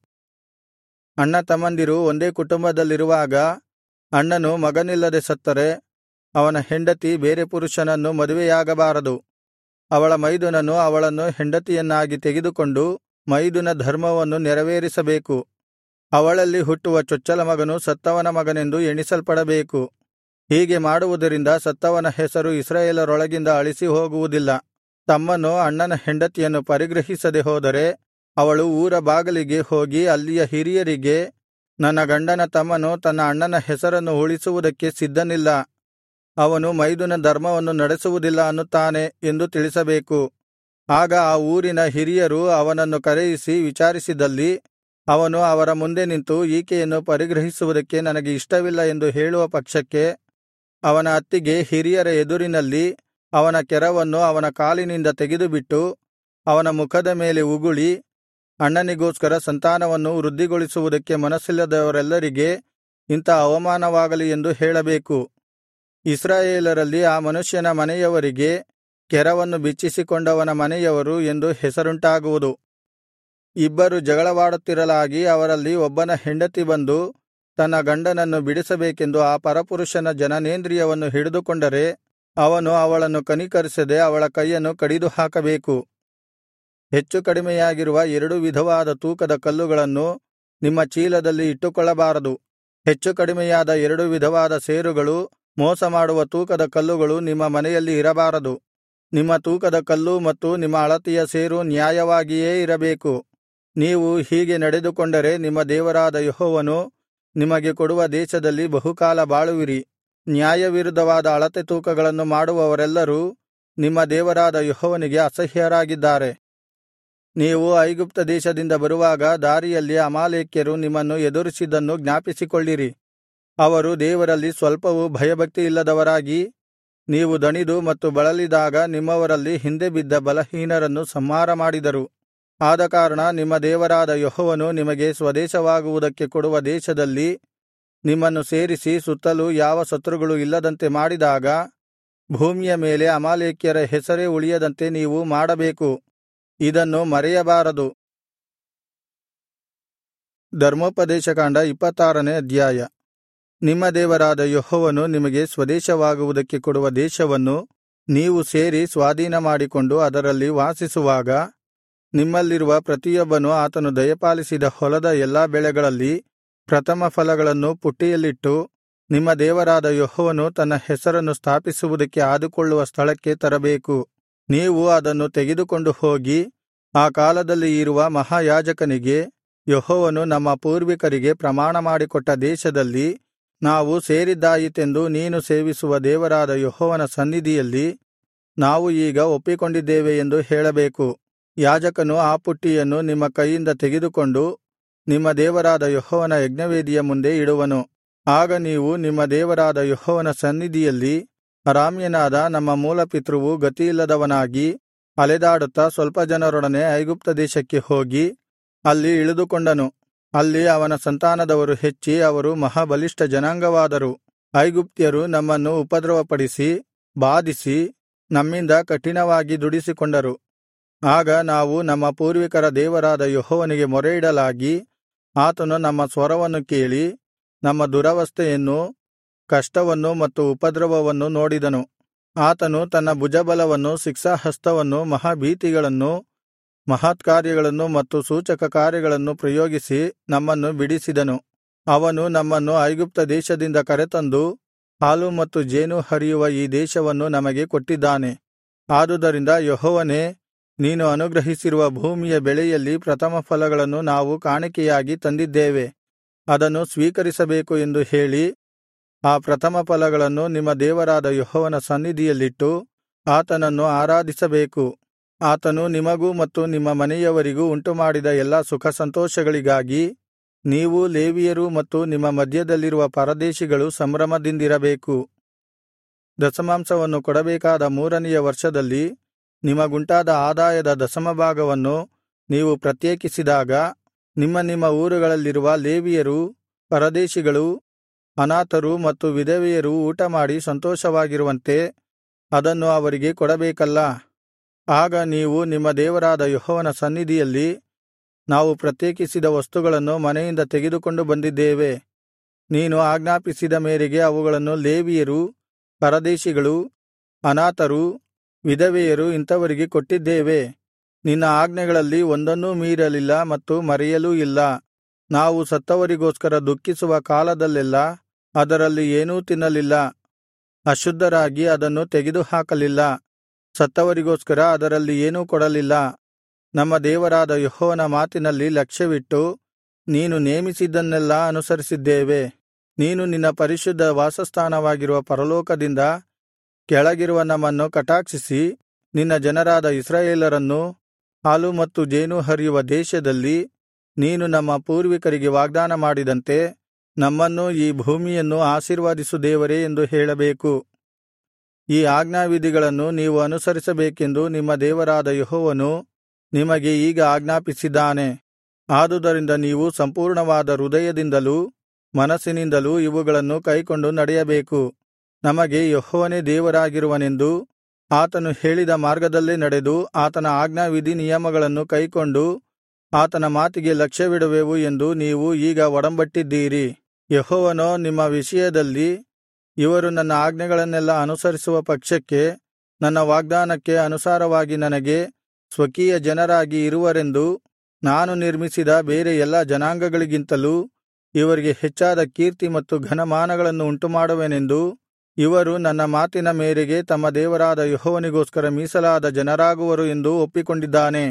ಅಣ್ಣತಮ್ಮಂದಿರು ಒಂದೇ ಕುಟುಂಬದಲ್ಲಿರುವಾಗ ಅಣ್ಣನು ಮಗನಿಲ್ಲದೆ ಸತ್ತರೆ ಅವನ ಹೆಂಡತಿ ಬೇರೆ ಪುರುಷನನ್ನು ಮದುವೆಯಾಗಬಾರದು ಅವಳ ಮೈದುನನು ಅವಳನ್ನು ಹೆಂಡತಿಯನ್ನಾಗಿ ತೆಗೆದುಕೊಂಡು ಮೈದುನ ಧರ್ಮವನ್ನು ನೆರವೇರಿಸಬೇಕು ಅವಳಲ್ಲಿ ಹುಟ್ಟುವ ಚೊಚ್ಚಲ ಮಗನು ಸತ್ತವನ ಮಗನೆಂದು ಎಣಿಸಲ್ಪಡಬೇಕು ಹೀಗೆ ಮಾಡುವುದರಿಂದ ಸತ್ತವನ ಹೆಸರು ಇಸ್ರಾಯೇಲರೊಳಗಿಂದ ಅಳಿಸಿ ಹೋಗುವುದಿಲ್ಲ ತಮ್ಮನು ಅಣ್ಣನ ಹೆಂಡತಿಯನ್ನು ಪರಿಗ್ರಹಿಸದೆ ಹೋದರೆ ಅವಳು ಊರ ಬಾಗಿಲಿಗೆ ಹೋಗಿ ಅಲ್ಲಿಯ ಹಿರಿಯರಿಗೆ ನನ್ನ ಗಂಡನ ತಮ್ಮನು ತನ್ನ ಅಣ್ಣನ ಹೆಸರನ್ನು ಉಳಿಸುವುದಕ್ಕೆ ಸಿದ್ಧನಿಲ್ಲ ಅವನು ಮೈದುನ ಧರ್ಮವನ್ನು ನಡೆಸುವುದಿಲ್ಲ ಅನ್ನುತ್ತಾನೆ ಎಂದು ತಿಳಿಸಬೇಕು ಆಗ ಆ ಊರಿನ ಹಿರಿಯರು ಅವನನ್ನು ಕರೆಯಿಸಿ ವಿಚಾರಿಸಿದಲ್ಲಿ ಅವನು ಅವರ ಮುಂದೆ ನಿಂತು ಈಕೆಯನ್ನು ಪರಿಗ್ರಹಿಸುವುದಕ್ಕೆ ನನಗೆ ಇಷ್ಟವಿಲ್ಲ ಎಂದು ಹೇಳುವ ಪಕ್ಷಕ್ಕೆ ಅವನ ಅತ್ತಿಗೆ ಹಿರಿಯರ ಎದುರಿನಲ್ಲಿ ಅವನ ಕೆರವನ್ನು ಅವನ ಕಾಲಿನಿಂದ ತೆಗೆದುಬಿಟ್ಟು ಅವನ ಮುಖದ ಮೇಲೆ ಉಗುಳಿ ಅಣ್ಣನಿಗೋಸ್ಕರ ಸಂತಾನವನ್ನು ವೃದ್ಧಿಗೊಳಿಸುವುದಕ್ಕೆ ಮನಸ್ಸಿಲ್ಲದವರೆಲ್ಲರಿಗೆ ಇಂಥ ಅವಮಾನವಾಗಲಿ ಎಂದು ಹೇಳಬೇಕು ಇಸ್ರಾಯೇಲರಲ್ಲಿ ಆ ಮನುಷ್ಯನ ಮನೆಯವರಿಗೆ ಕೆರವನ್ನು ಬಿಚ್ಚಿಸಿಕೊಂಡವನ ಮನೆಯವರು ಎಂದು ಹೆಸರುಂಟಾಗುವುದು ಇಬ್ಬರು ಜಗಳವಾಡುತ್ತಿರಲಾಗಿ ಅವರಲ್ಲಿ ಒಬ್ಬನ ಹೆಂಡತಿ ಬಂದು ತನ್ನ ಗಂಡನನ್ನು ಬಿಡಿಸಬೇಕೆಂದು ಆ ಪರಪುರುಷನ ಜನನೇಂದ್ರಿಯವನ್ನು ಹಿಡಿದುಕೊಂಡರೆ ಅವನು ಅವಳನ್ನು ಕನಿಕರಿಸದೆ ಅವಳ ಕೈಯನ್ನು ಕಡಿದು ಹಾಕಬೇಕು ಹೆಚ್ಚು ಕಡಿಮೆಯಾಗಿರುವ ಎರಡು ವಿಧವಾದ ತೂಕದ ಕಲ್ಲುಗಳನ್ನು ನಿಮ್ಮ ಚೀಲದಲ್ಲಿ ಇಟ್ಟುಕೊಳ್ಳಬಾರದು ಹೆಚ್ಚು ಕಡಿಮೆಯಾದ ಎರಡು ವಿಧವಾದ ಸೇರುಗಳು ಮೋಸಮಾಡುವ ತೂಕದ ಕಲ್ಲುಗಳು ನಿಮ್ಮ ಮನೆಯಲ್ಲಿ ಇರಬಾರದು ನಿಮ್ಮ ತೂಕದ ಕಲ್ಲು ಮತ್ತು ನಿಮ್ಮ ಅಳತೆಯ ಸೇರು ನ್ಯಾಯವಾಗಿಯೇ ಇರಬೇಕು ನೀವು ಹೀಗೆ ನಡೆದುಕೊಂಡರೆ ನಿಮ್ಮ ದೇವರಾದ ಯೆಹೋವನು ನಿಮಗೆ ಕೊಡುವ ದೇಶದಲ್ಲಿ ಬಹುಕಾಲ ಬಾಳುವಿರಿ ನ್ಯಾಯವಿರುದ್ಧವಾದ ಅಳತೆ ತೂಕಗಳನ್ನು ಮಾಡುವವರೆಲ್ಲರೂ ನಿಮ್ಮ ದೇವರಾದ ಯೆಹೋವನಿಗೆ ಅಸಹ್ಯರಾಗಿದ್ದಾರೆ ನೀವು ಐಗುಪ್ತ ದೇಶದಿಂದ ಬರುವಾಗ ದಾರಿಯಲ್ಲಿ ಅಮಾಲೇಕ್ಯರು ನಿಮ್ಮನ್ನು ಎದುರಿಸಿದ್ದನ್ನು ಜ್ಞಾಪಿಸಿಕೊಳ್ಳಿರಿ ಅವರು ದೇವರಲ್ಲಿ ಸ್ವಲ್ಪವೂ ಭಯಭಕ್ತಿಯಿಲ್ಲದವರಾಗಿ ನೀವು ದಣಿದು ಮತ್ತು ಬಳಲಿದಾಗ ನಿಮ್ಮವರಲ್ಲಿ ಹಿಂದೆ ಬಿದ್ದ ಬಲಹೀನರನ್ನು ಸಂಹಾರ ಮಾಡಿದರು ಆದಕಾರಣ ನಿಮ್ಮ ದೇವರಾದ ಯೆಹೋವನು ನಿಮಗೆ ಸ್ವದೇಶವಾಗುವುದಕ್ಕೆ ಕೊಡುವ ದೇಶದಲ್ಲಿ ನಿಮ್ಮನ್ನು ಸೇರಿಸಿ ಸುತ್ತಲೂ ಯಾವ ಶತ್ರುಗಳು ಇಲ್ಲದಂತೆ ಮಾಡಿದಾಗ ಭೂಮಿಯ ಮೇಲೆ ಅಮಾಲೇಕ್ಯರ ಹೆಸರೇ ಉಳಿಯದಂತೆ ನೀವು ಮಾಡಬೇಕು ಇದನ್ನು ಮರೆಯಬಾರದು ಧರ್ಮೋಪದೇಶಕಾಂಡ ಇಪ್ಪತ್ತಾರನೇ ಅಧ್ಯಾಯ ನಿಮ್ಮ ದೇವರಾದ ಯೆಹೋವನು ನಿಮಗೆ ಸ್ವದೇಶವಾಗುವುದಕ್ಕೆ ಕೊಡುವ ದೇಶವನ್ನು ನೀವು ಸೇರಿ ಸ್ವಾಧೀನಮಾಡಿಕೊಂಡು ಅದರಲ್ಲಿ ವಾಸಿಸುವಾಗ ನಿಮ್ಮಲ್ಲಿರುವ ಪ್ರತಿಯೊಬ್ಬನು ಆತನು ದಯಪಾಲಿಸಿದ ಹೊಲದ ಎಲ್ಲಾ ಬೆಳೆಗಳಲ್ಲಿ ಪ್ರಥಮ ಫಲಗಳನ್ನು ಪುಟ್ಟಿಯಲ್ಲಿಟ್ಟು ನಿಮ್ಮ ದೇವರಾದ ಯೆಹೋವನು ತನ್ನ ಹೆಸರನ್ನು ಸ್ಥಾಪಿಸುವುದಕ್ಕೆ ಆದುಕೊಳ್ಳುವ ಸ್ಥಳಕ್ಕೆ ತರಬೇಕು ನೀವು ಅದನ್ನು ತೆಗೆದುಕೊಂಡು ಹೋಗಿ ಆ ಕಾಲದಲ್ಲಿ ಇರುವ ಮಹಾಯಾಜಕನಿಗೆ ಯೆಹೋವನು ನಮ್ಮ ಪೂರ್ವಿಕರಿಗೆ ಪ್ರಮಾಣಮಾಡಿಕೊಟ್ಟ ದೇಶದಲ್ಲಿ ನಾವು ಸೇರಿದ್ದಾಯಿತೆಂದು ನೀನು ಸೇವಿಸುವ ದೇವರಾದ ಯೆಹೋವನ ಸನ್ನಿಧಿಯಲ್ಲಿ ನಾವು ಈಗ ಒಪ್ಪಿಕೊಂಡಿದ್ದೇವೆ ಎಂದು ಹೇಳಬೇಕು ಯಾಜಕನು ಆ ಪುಟ್ಟಿಯನ್ನು ನಿಮ್ಮ ಕೈಯಿಂದ ತೆಗೆದುಕೊಂಡು ನಿಮ್ಮ ದೇವರಾದ ಯೆಹೋವನ ಯಜ್ಞವೇದಿಯ ಮುಂದೆ ಇಡುವನು ಆಗ ನೀವು ನಿಮ್ಮ ದೇವರಾದ ಯೆಹೋವನ ಸನ್ನಿಧಿಯಲ್ಲಿ ಅರಾಮ್ಯನಾದ ನಮ್ಮ ಮೂಲಪಿತೃವು ಗತಿಯಿಲ್ಲದವನಾಗಿ ಅಲೆದಾಡುತ್ತಾ ಸ್ವಲ್ಪ ಜನರೊಡನೆ ಐಗುಪ್ತ ದೇಶಕ್ಕೆ ಹೋಗಿ ಅಲ್ಲಿ ಇಳಿದುಕೊಂಡನು ಅಲ್ಲಿ ಅವನ ಸಂತಾನದವರು ಹೆಚ್ಚಿ ಅವರು ಮಹಾಬಲಿಷ್ಠ ಜನಾಂಗವಾದರು ಐಗುಪ್ತ್ಯರು ನಮ್ಮನ್ನು ಉಪದ್ರವಪಡಿಸಿ ಬಾಧಿಸಿ ನಮ್ಮಿಂದ ಕಠಿಣವಾಗಿ ದುಡಿಸಿಕೊಂಡರು ಆಗ ನಾವು ನಮ್ಮ ಪೂರ್ವಿಕರ ದೇವರಾದ ಯೆಹೋವನಿಗೆ ಮೊರೆಯಿಡಲಾಗಿ ಆತನು ನಮ್ಮ ಸ್ವರವನ್ನು ಕೇಳಿ ನಮ್ಮ ದುರವಸ್ಥೆಯನ್ನು ಕಷ್ಟವನ್ನು ಮತ್ತು ಉಪದ್ರವವನ್ನು ನೋಡಿದನು ಆತನು ತನ್ನ ಭುಜಬಲವನ್ನು ಶಿಕ್ಷಾಹಸ್ತವನ್ನು ಮಹಾಭೀತಿಗಳನ್ನು ಮಹತ್ಕಾರ್ಯಗಳನ್ನು ಮತ್ತು ಸೂಚಕ ಕಾರ್ಯಗಳನ್ನು ಪ್ರಯೋಗಿಸಿ ನಮ್ಮನ್ನು ಬಿಡಿಸಿದನು ಅವನು ನಮ್ಮನ್ನು ಐಗುಪ್ತ ದೇಶದಿಂದ ಕರೆತಂದು ಹಾಲು ಮತ್ತು ಜೇನು ಹರಿಯುವ ಈ ದೇಶವನ್ನು ನಮಗೆ ಕೊಟ್ಟಿದ್ದಾನೆ ಆದುದರಿಂದ ಯೆಹೋವನೇ ನೀನು ಅನುಗ್ರಹಿಸಿರುವ ಭೂಮಿಯ ಬೆಳೆಯಲ್ಲಿ ಪ್ರಥಮಫಲಗಳನ್ನು ನಾವು ಕಾಣಿಕೆಯಾಗಿ ತಂದಿದ್ದೇವೆ ಅದನ್ನು ಸ್ವೀಕರಿಸಬೇಕು ಎಂದು ಹೇಳಿ ಆ ಪ್ರಥಮಫಲಗಳನ್ನು ನಿಮ್ಮ ದೇವರಾದ ಯೆಹೋವನ ಸನ್ನಿಧಿಯಲ್ಲಿಟ್ಟು ಆತನನ್ನು ಆರಾಧಿಸಬೇಕು ಆತನು ನಿಮಗೂ ಮತ್ತು ನಿಮ್ಮ ಮನೆಯವರಿಗೂ ಉಂಟುಮಾಡಿದ ಎಲ್ಲಾ ಸುಖಸಂತೋಷಗಳಿಗಾಗಿ ನೀವೂ ಲೇವಿಯರೂ ಮತ್ತು ನಿಮ್ಮ ಮಧ್ಯದಲ್ಲಿರುವ ಪರದೇಶಿಗಳು ಸಂಭ್ರಮದಿಂದಿರಬೇಕು ದಶಮಾಂಶವನ್ನು ಕೊಡಬೇಕಾದ ಮೂರನೆಯ ವರ್ಷದಲ್ಲಿ ನಿಮಗುಂಟಾದ ಆದಾಯದ ದಶಮಭಾಗವನ್ನು ನೀವು ಪ್ರತ್ಯೇಕಿಸಿದಾಗ ನಿಮ್ಮ ನಿಮ್ಮ ಊರುಗಳಲ್ಲಿರುವ ಲೇವಿಯರೂ ಪರದೇಶಿಗಳೂ ಅನಾಥರು ಮತ್ತು ವಿಧವೆಯರು ಊಟಮಾಡಿ ಸಂತೋಷವಾಗಿರುವಂತೆ ಅದನ್ನು ಅವರಿಗೆ ಕೊಡಬೇಕಲ್ಲಾ ಆಗ ನೀವು ನಿಮ್ಮ ದೇವರಾದ ಯೆಹೋವನ ಸನ್ನಿಧಿಯಲ್ಲಿ ನಾವು ಪ್ರತ್ಯೇಕಿಸಿದ ವಸ್ತುಗಳನ್ನು ಮನೆಯಿಂದ ತೆಗೆದುಕೊಂಡು ಬಂದಿದ್ದೇವೆ ನೀನು ಆಜ್ಞಾಪಿಸಿದ ಮೇರೆಗೆ ಅವುಗಳನ್ನು ಲೇವಿಯರು ಪರದೇಶಿಗಳು ಅನಾಥರು ವಿಧವೆಯರು ಇಂಥವರಿಗೆ ಕೊಟ್ಟಿದ್ದೇವೆ ನಿನ್ನ ಆಜ್ಞೆಗಳಲ್ಲಿ ಒಂದನ್ನೂ ಮೀರಲಿಲ್ಲ ಮತ್ತು ಮರೆಯಲೂ ಇಲ್ಲ ನಾವು ಸತ್ತವರಿಗೋಸ್ಕರ ದುಃಖಿಸುವ ಕಾಲದಲ್ಲೆಲ್ಲಾ ಅದರಲ್ಲಿ ಏನೂ ತಿನ್ನಲಿಲ್ಲ ಅಶುದ್ಧರಾಗಿ ಅದನ್ನು ತೆಗೆದುಹಾಕಲಿಲ್ಲ ಸತ್ತವರಿಗೋಸ್ಕರ ಅದರಲ್ಲಿ ಏನೂ ಕೊಡಲಿಲ್ಲ ನಮ್ಮ ದೇವರಾದ ಯೆಹೋವನ ಮಾತಿನಲ್ಲಿ ಲಕ್ಷ್ಯವಿಟ್ಟು ನೀನು ನೇಮಿಸಿದ್ದನ್ನೆಲ್ಲಾ ಅನುಸರಿಸಿದ್ದೇವೆ ನೀನು ನಿನ್ನ ಪರಿಶುದ್ಧ ವಾಸಸ್ಥಾನವಾಗಿರುವ ಪರಲೋಕದಿಂದ ಕೆಳಗಿರುವ ನಮ್ಮನ್ನು ಕಟಾಕ್ಷಿಸಿ ನಿನ್ನ ಜನರಾದ ಇಸ್ರಾಯೇಲರನ್ನು ಹಾಲು ಮತ್ತು ಜೇನು ಹರಿಯುವ ದೇಶದಲ್ಲಿ ನೀನು ನಮ್ಮ ಪೂರ್ವಿಕರಿಗೆ ವಾಗ್ದಾನ ಮಾಡಿದಂತೆ ನಮ್ಮನ್ನೂ ಈ ಭೂಮಿಯನ್ನು ಆಶೀರ್ವದಿಸು ದೇವರೇ ಎಂದು ಹೇಳಬೇಕು ಈ ಆಜ್ಞಾವಿಧಿಗಳನ್ನು ನೀವು ಅನುಸರಿಸಬೇಕೆಂದು ನಿಮ್ಮ ದೇವರಾದ ಯೆಹೋವನು ನಿಮಗೆ ಈಗ ಆಜ್ಞಾಪಿಸಿದ್ದಾನೆ ಆದುದರಿಂದ ನೀವು ಸಂಪೂರ್ಣವಾದ ಹೃದಯದಿಂದಲೂ ಮನಸ್ಸಿನಿಂದಲೂ ಇವುಗಳನ್ನು ಕೈಕೊಂಡು ನಡೆಯಬೇಕು ನಮಗೆ ಯೆಹೋವನೇ ದೇವರಾಗಿರುವನೆಂದೂ ಆತನು ಹೇಳಿದ ಮಾರ್ಗದಲ್ಲೇ ನಡೆದು ಆತನ ಆಜ್ಞಾವಿಧಿ ನಿಯಮಗಳನ್ನು ಕೈಕೊಂಡು ಆತನ ಮಾತಿಗೆ ಲಕ್ಷ್ಯವಿಡುವೆವು ಎಂದು ನೀವು ಈಗ ಒಡಂಬಟ್ಟಿದ್ದೀರಿ ಯೆಹೋವನೋ ನಿಮ್ಮ ವಿಷಯದಲ್ಲಿ ಇವರು ನನ್ನ ಆಜ್ಞೆಗಳನ್ನೆಲ್ಲಾ ಅನುಸರಿಸುವ ಪಕ್ಷಕ್ಕೆ ನನ್ನ ವಾಗ್ದಾನಕ್ಕೆ ಅನುಸಾರವಾಗಿ ನನಗೆ ಸ್ವಕೀಯ ಜನರಾಗಿ ಇರುವರೆಂದು ನಾನು ನಿರ್ಮಿಸಿದ ಬೇರೆ ಎಲ್ಲಾ ಜನಾಂಗಗಳಿಗಿಂತಲೂ ಇವರಿಗೆ ಹೆಚ್ಚಾದ ಕೀರ್ತಿ ಮತ್ತು ಘನಮಾನಗಳನ್ನು ಉಂಟುಮಾಡುವೆನೆಂದೂ ಇವರು ನನ್ನ ಮಾತಿನ ಮೇರೆಗೆ ತಮ್ಮ ದೇವರಾದ ಯೆಹೋವನಿಗೋಸ್ಕರ ಮೀಸಲಾದ ಜನರಾಗುವರು ಎಂದು ಒಪ್ಪಿಕೊಂಡಿದ್ದಾನೆ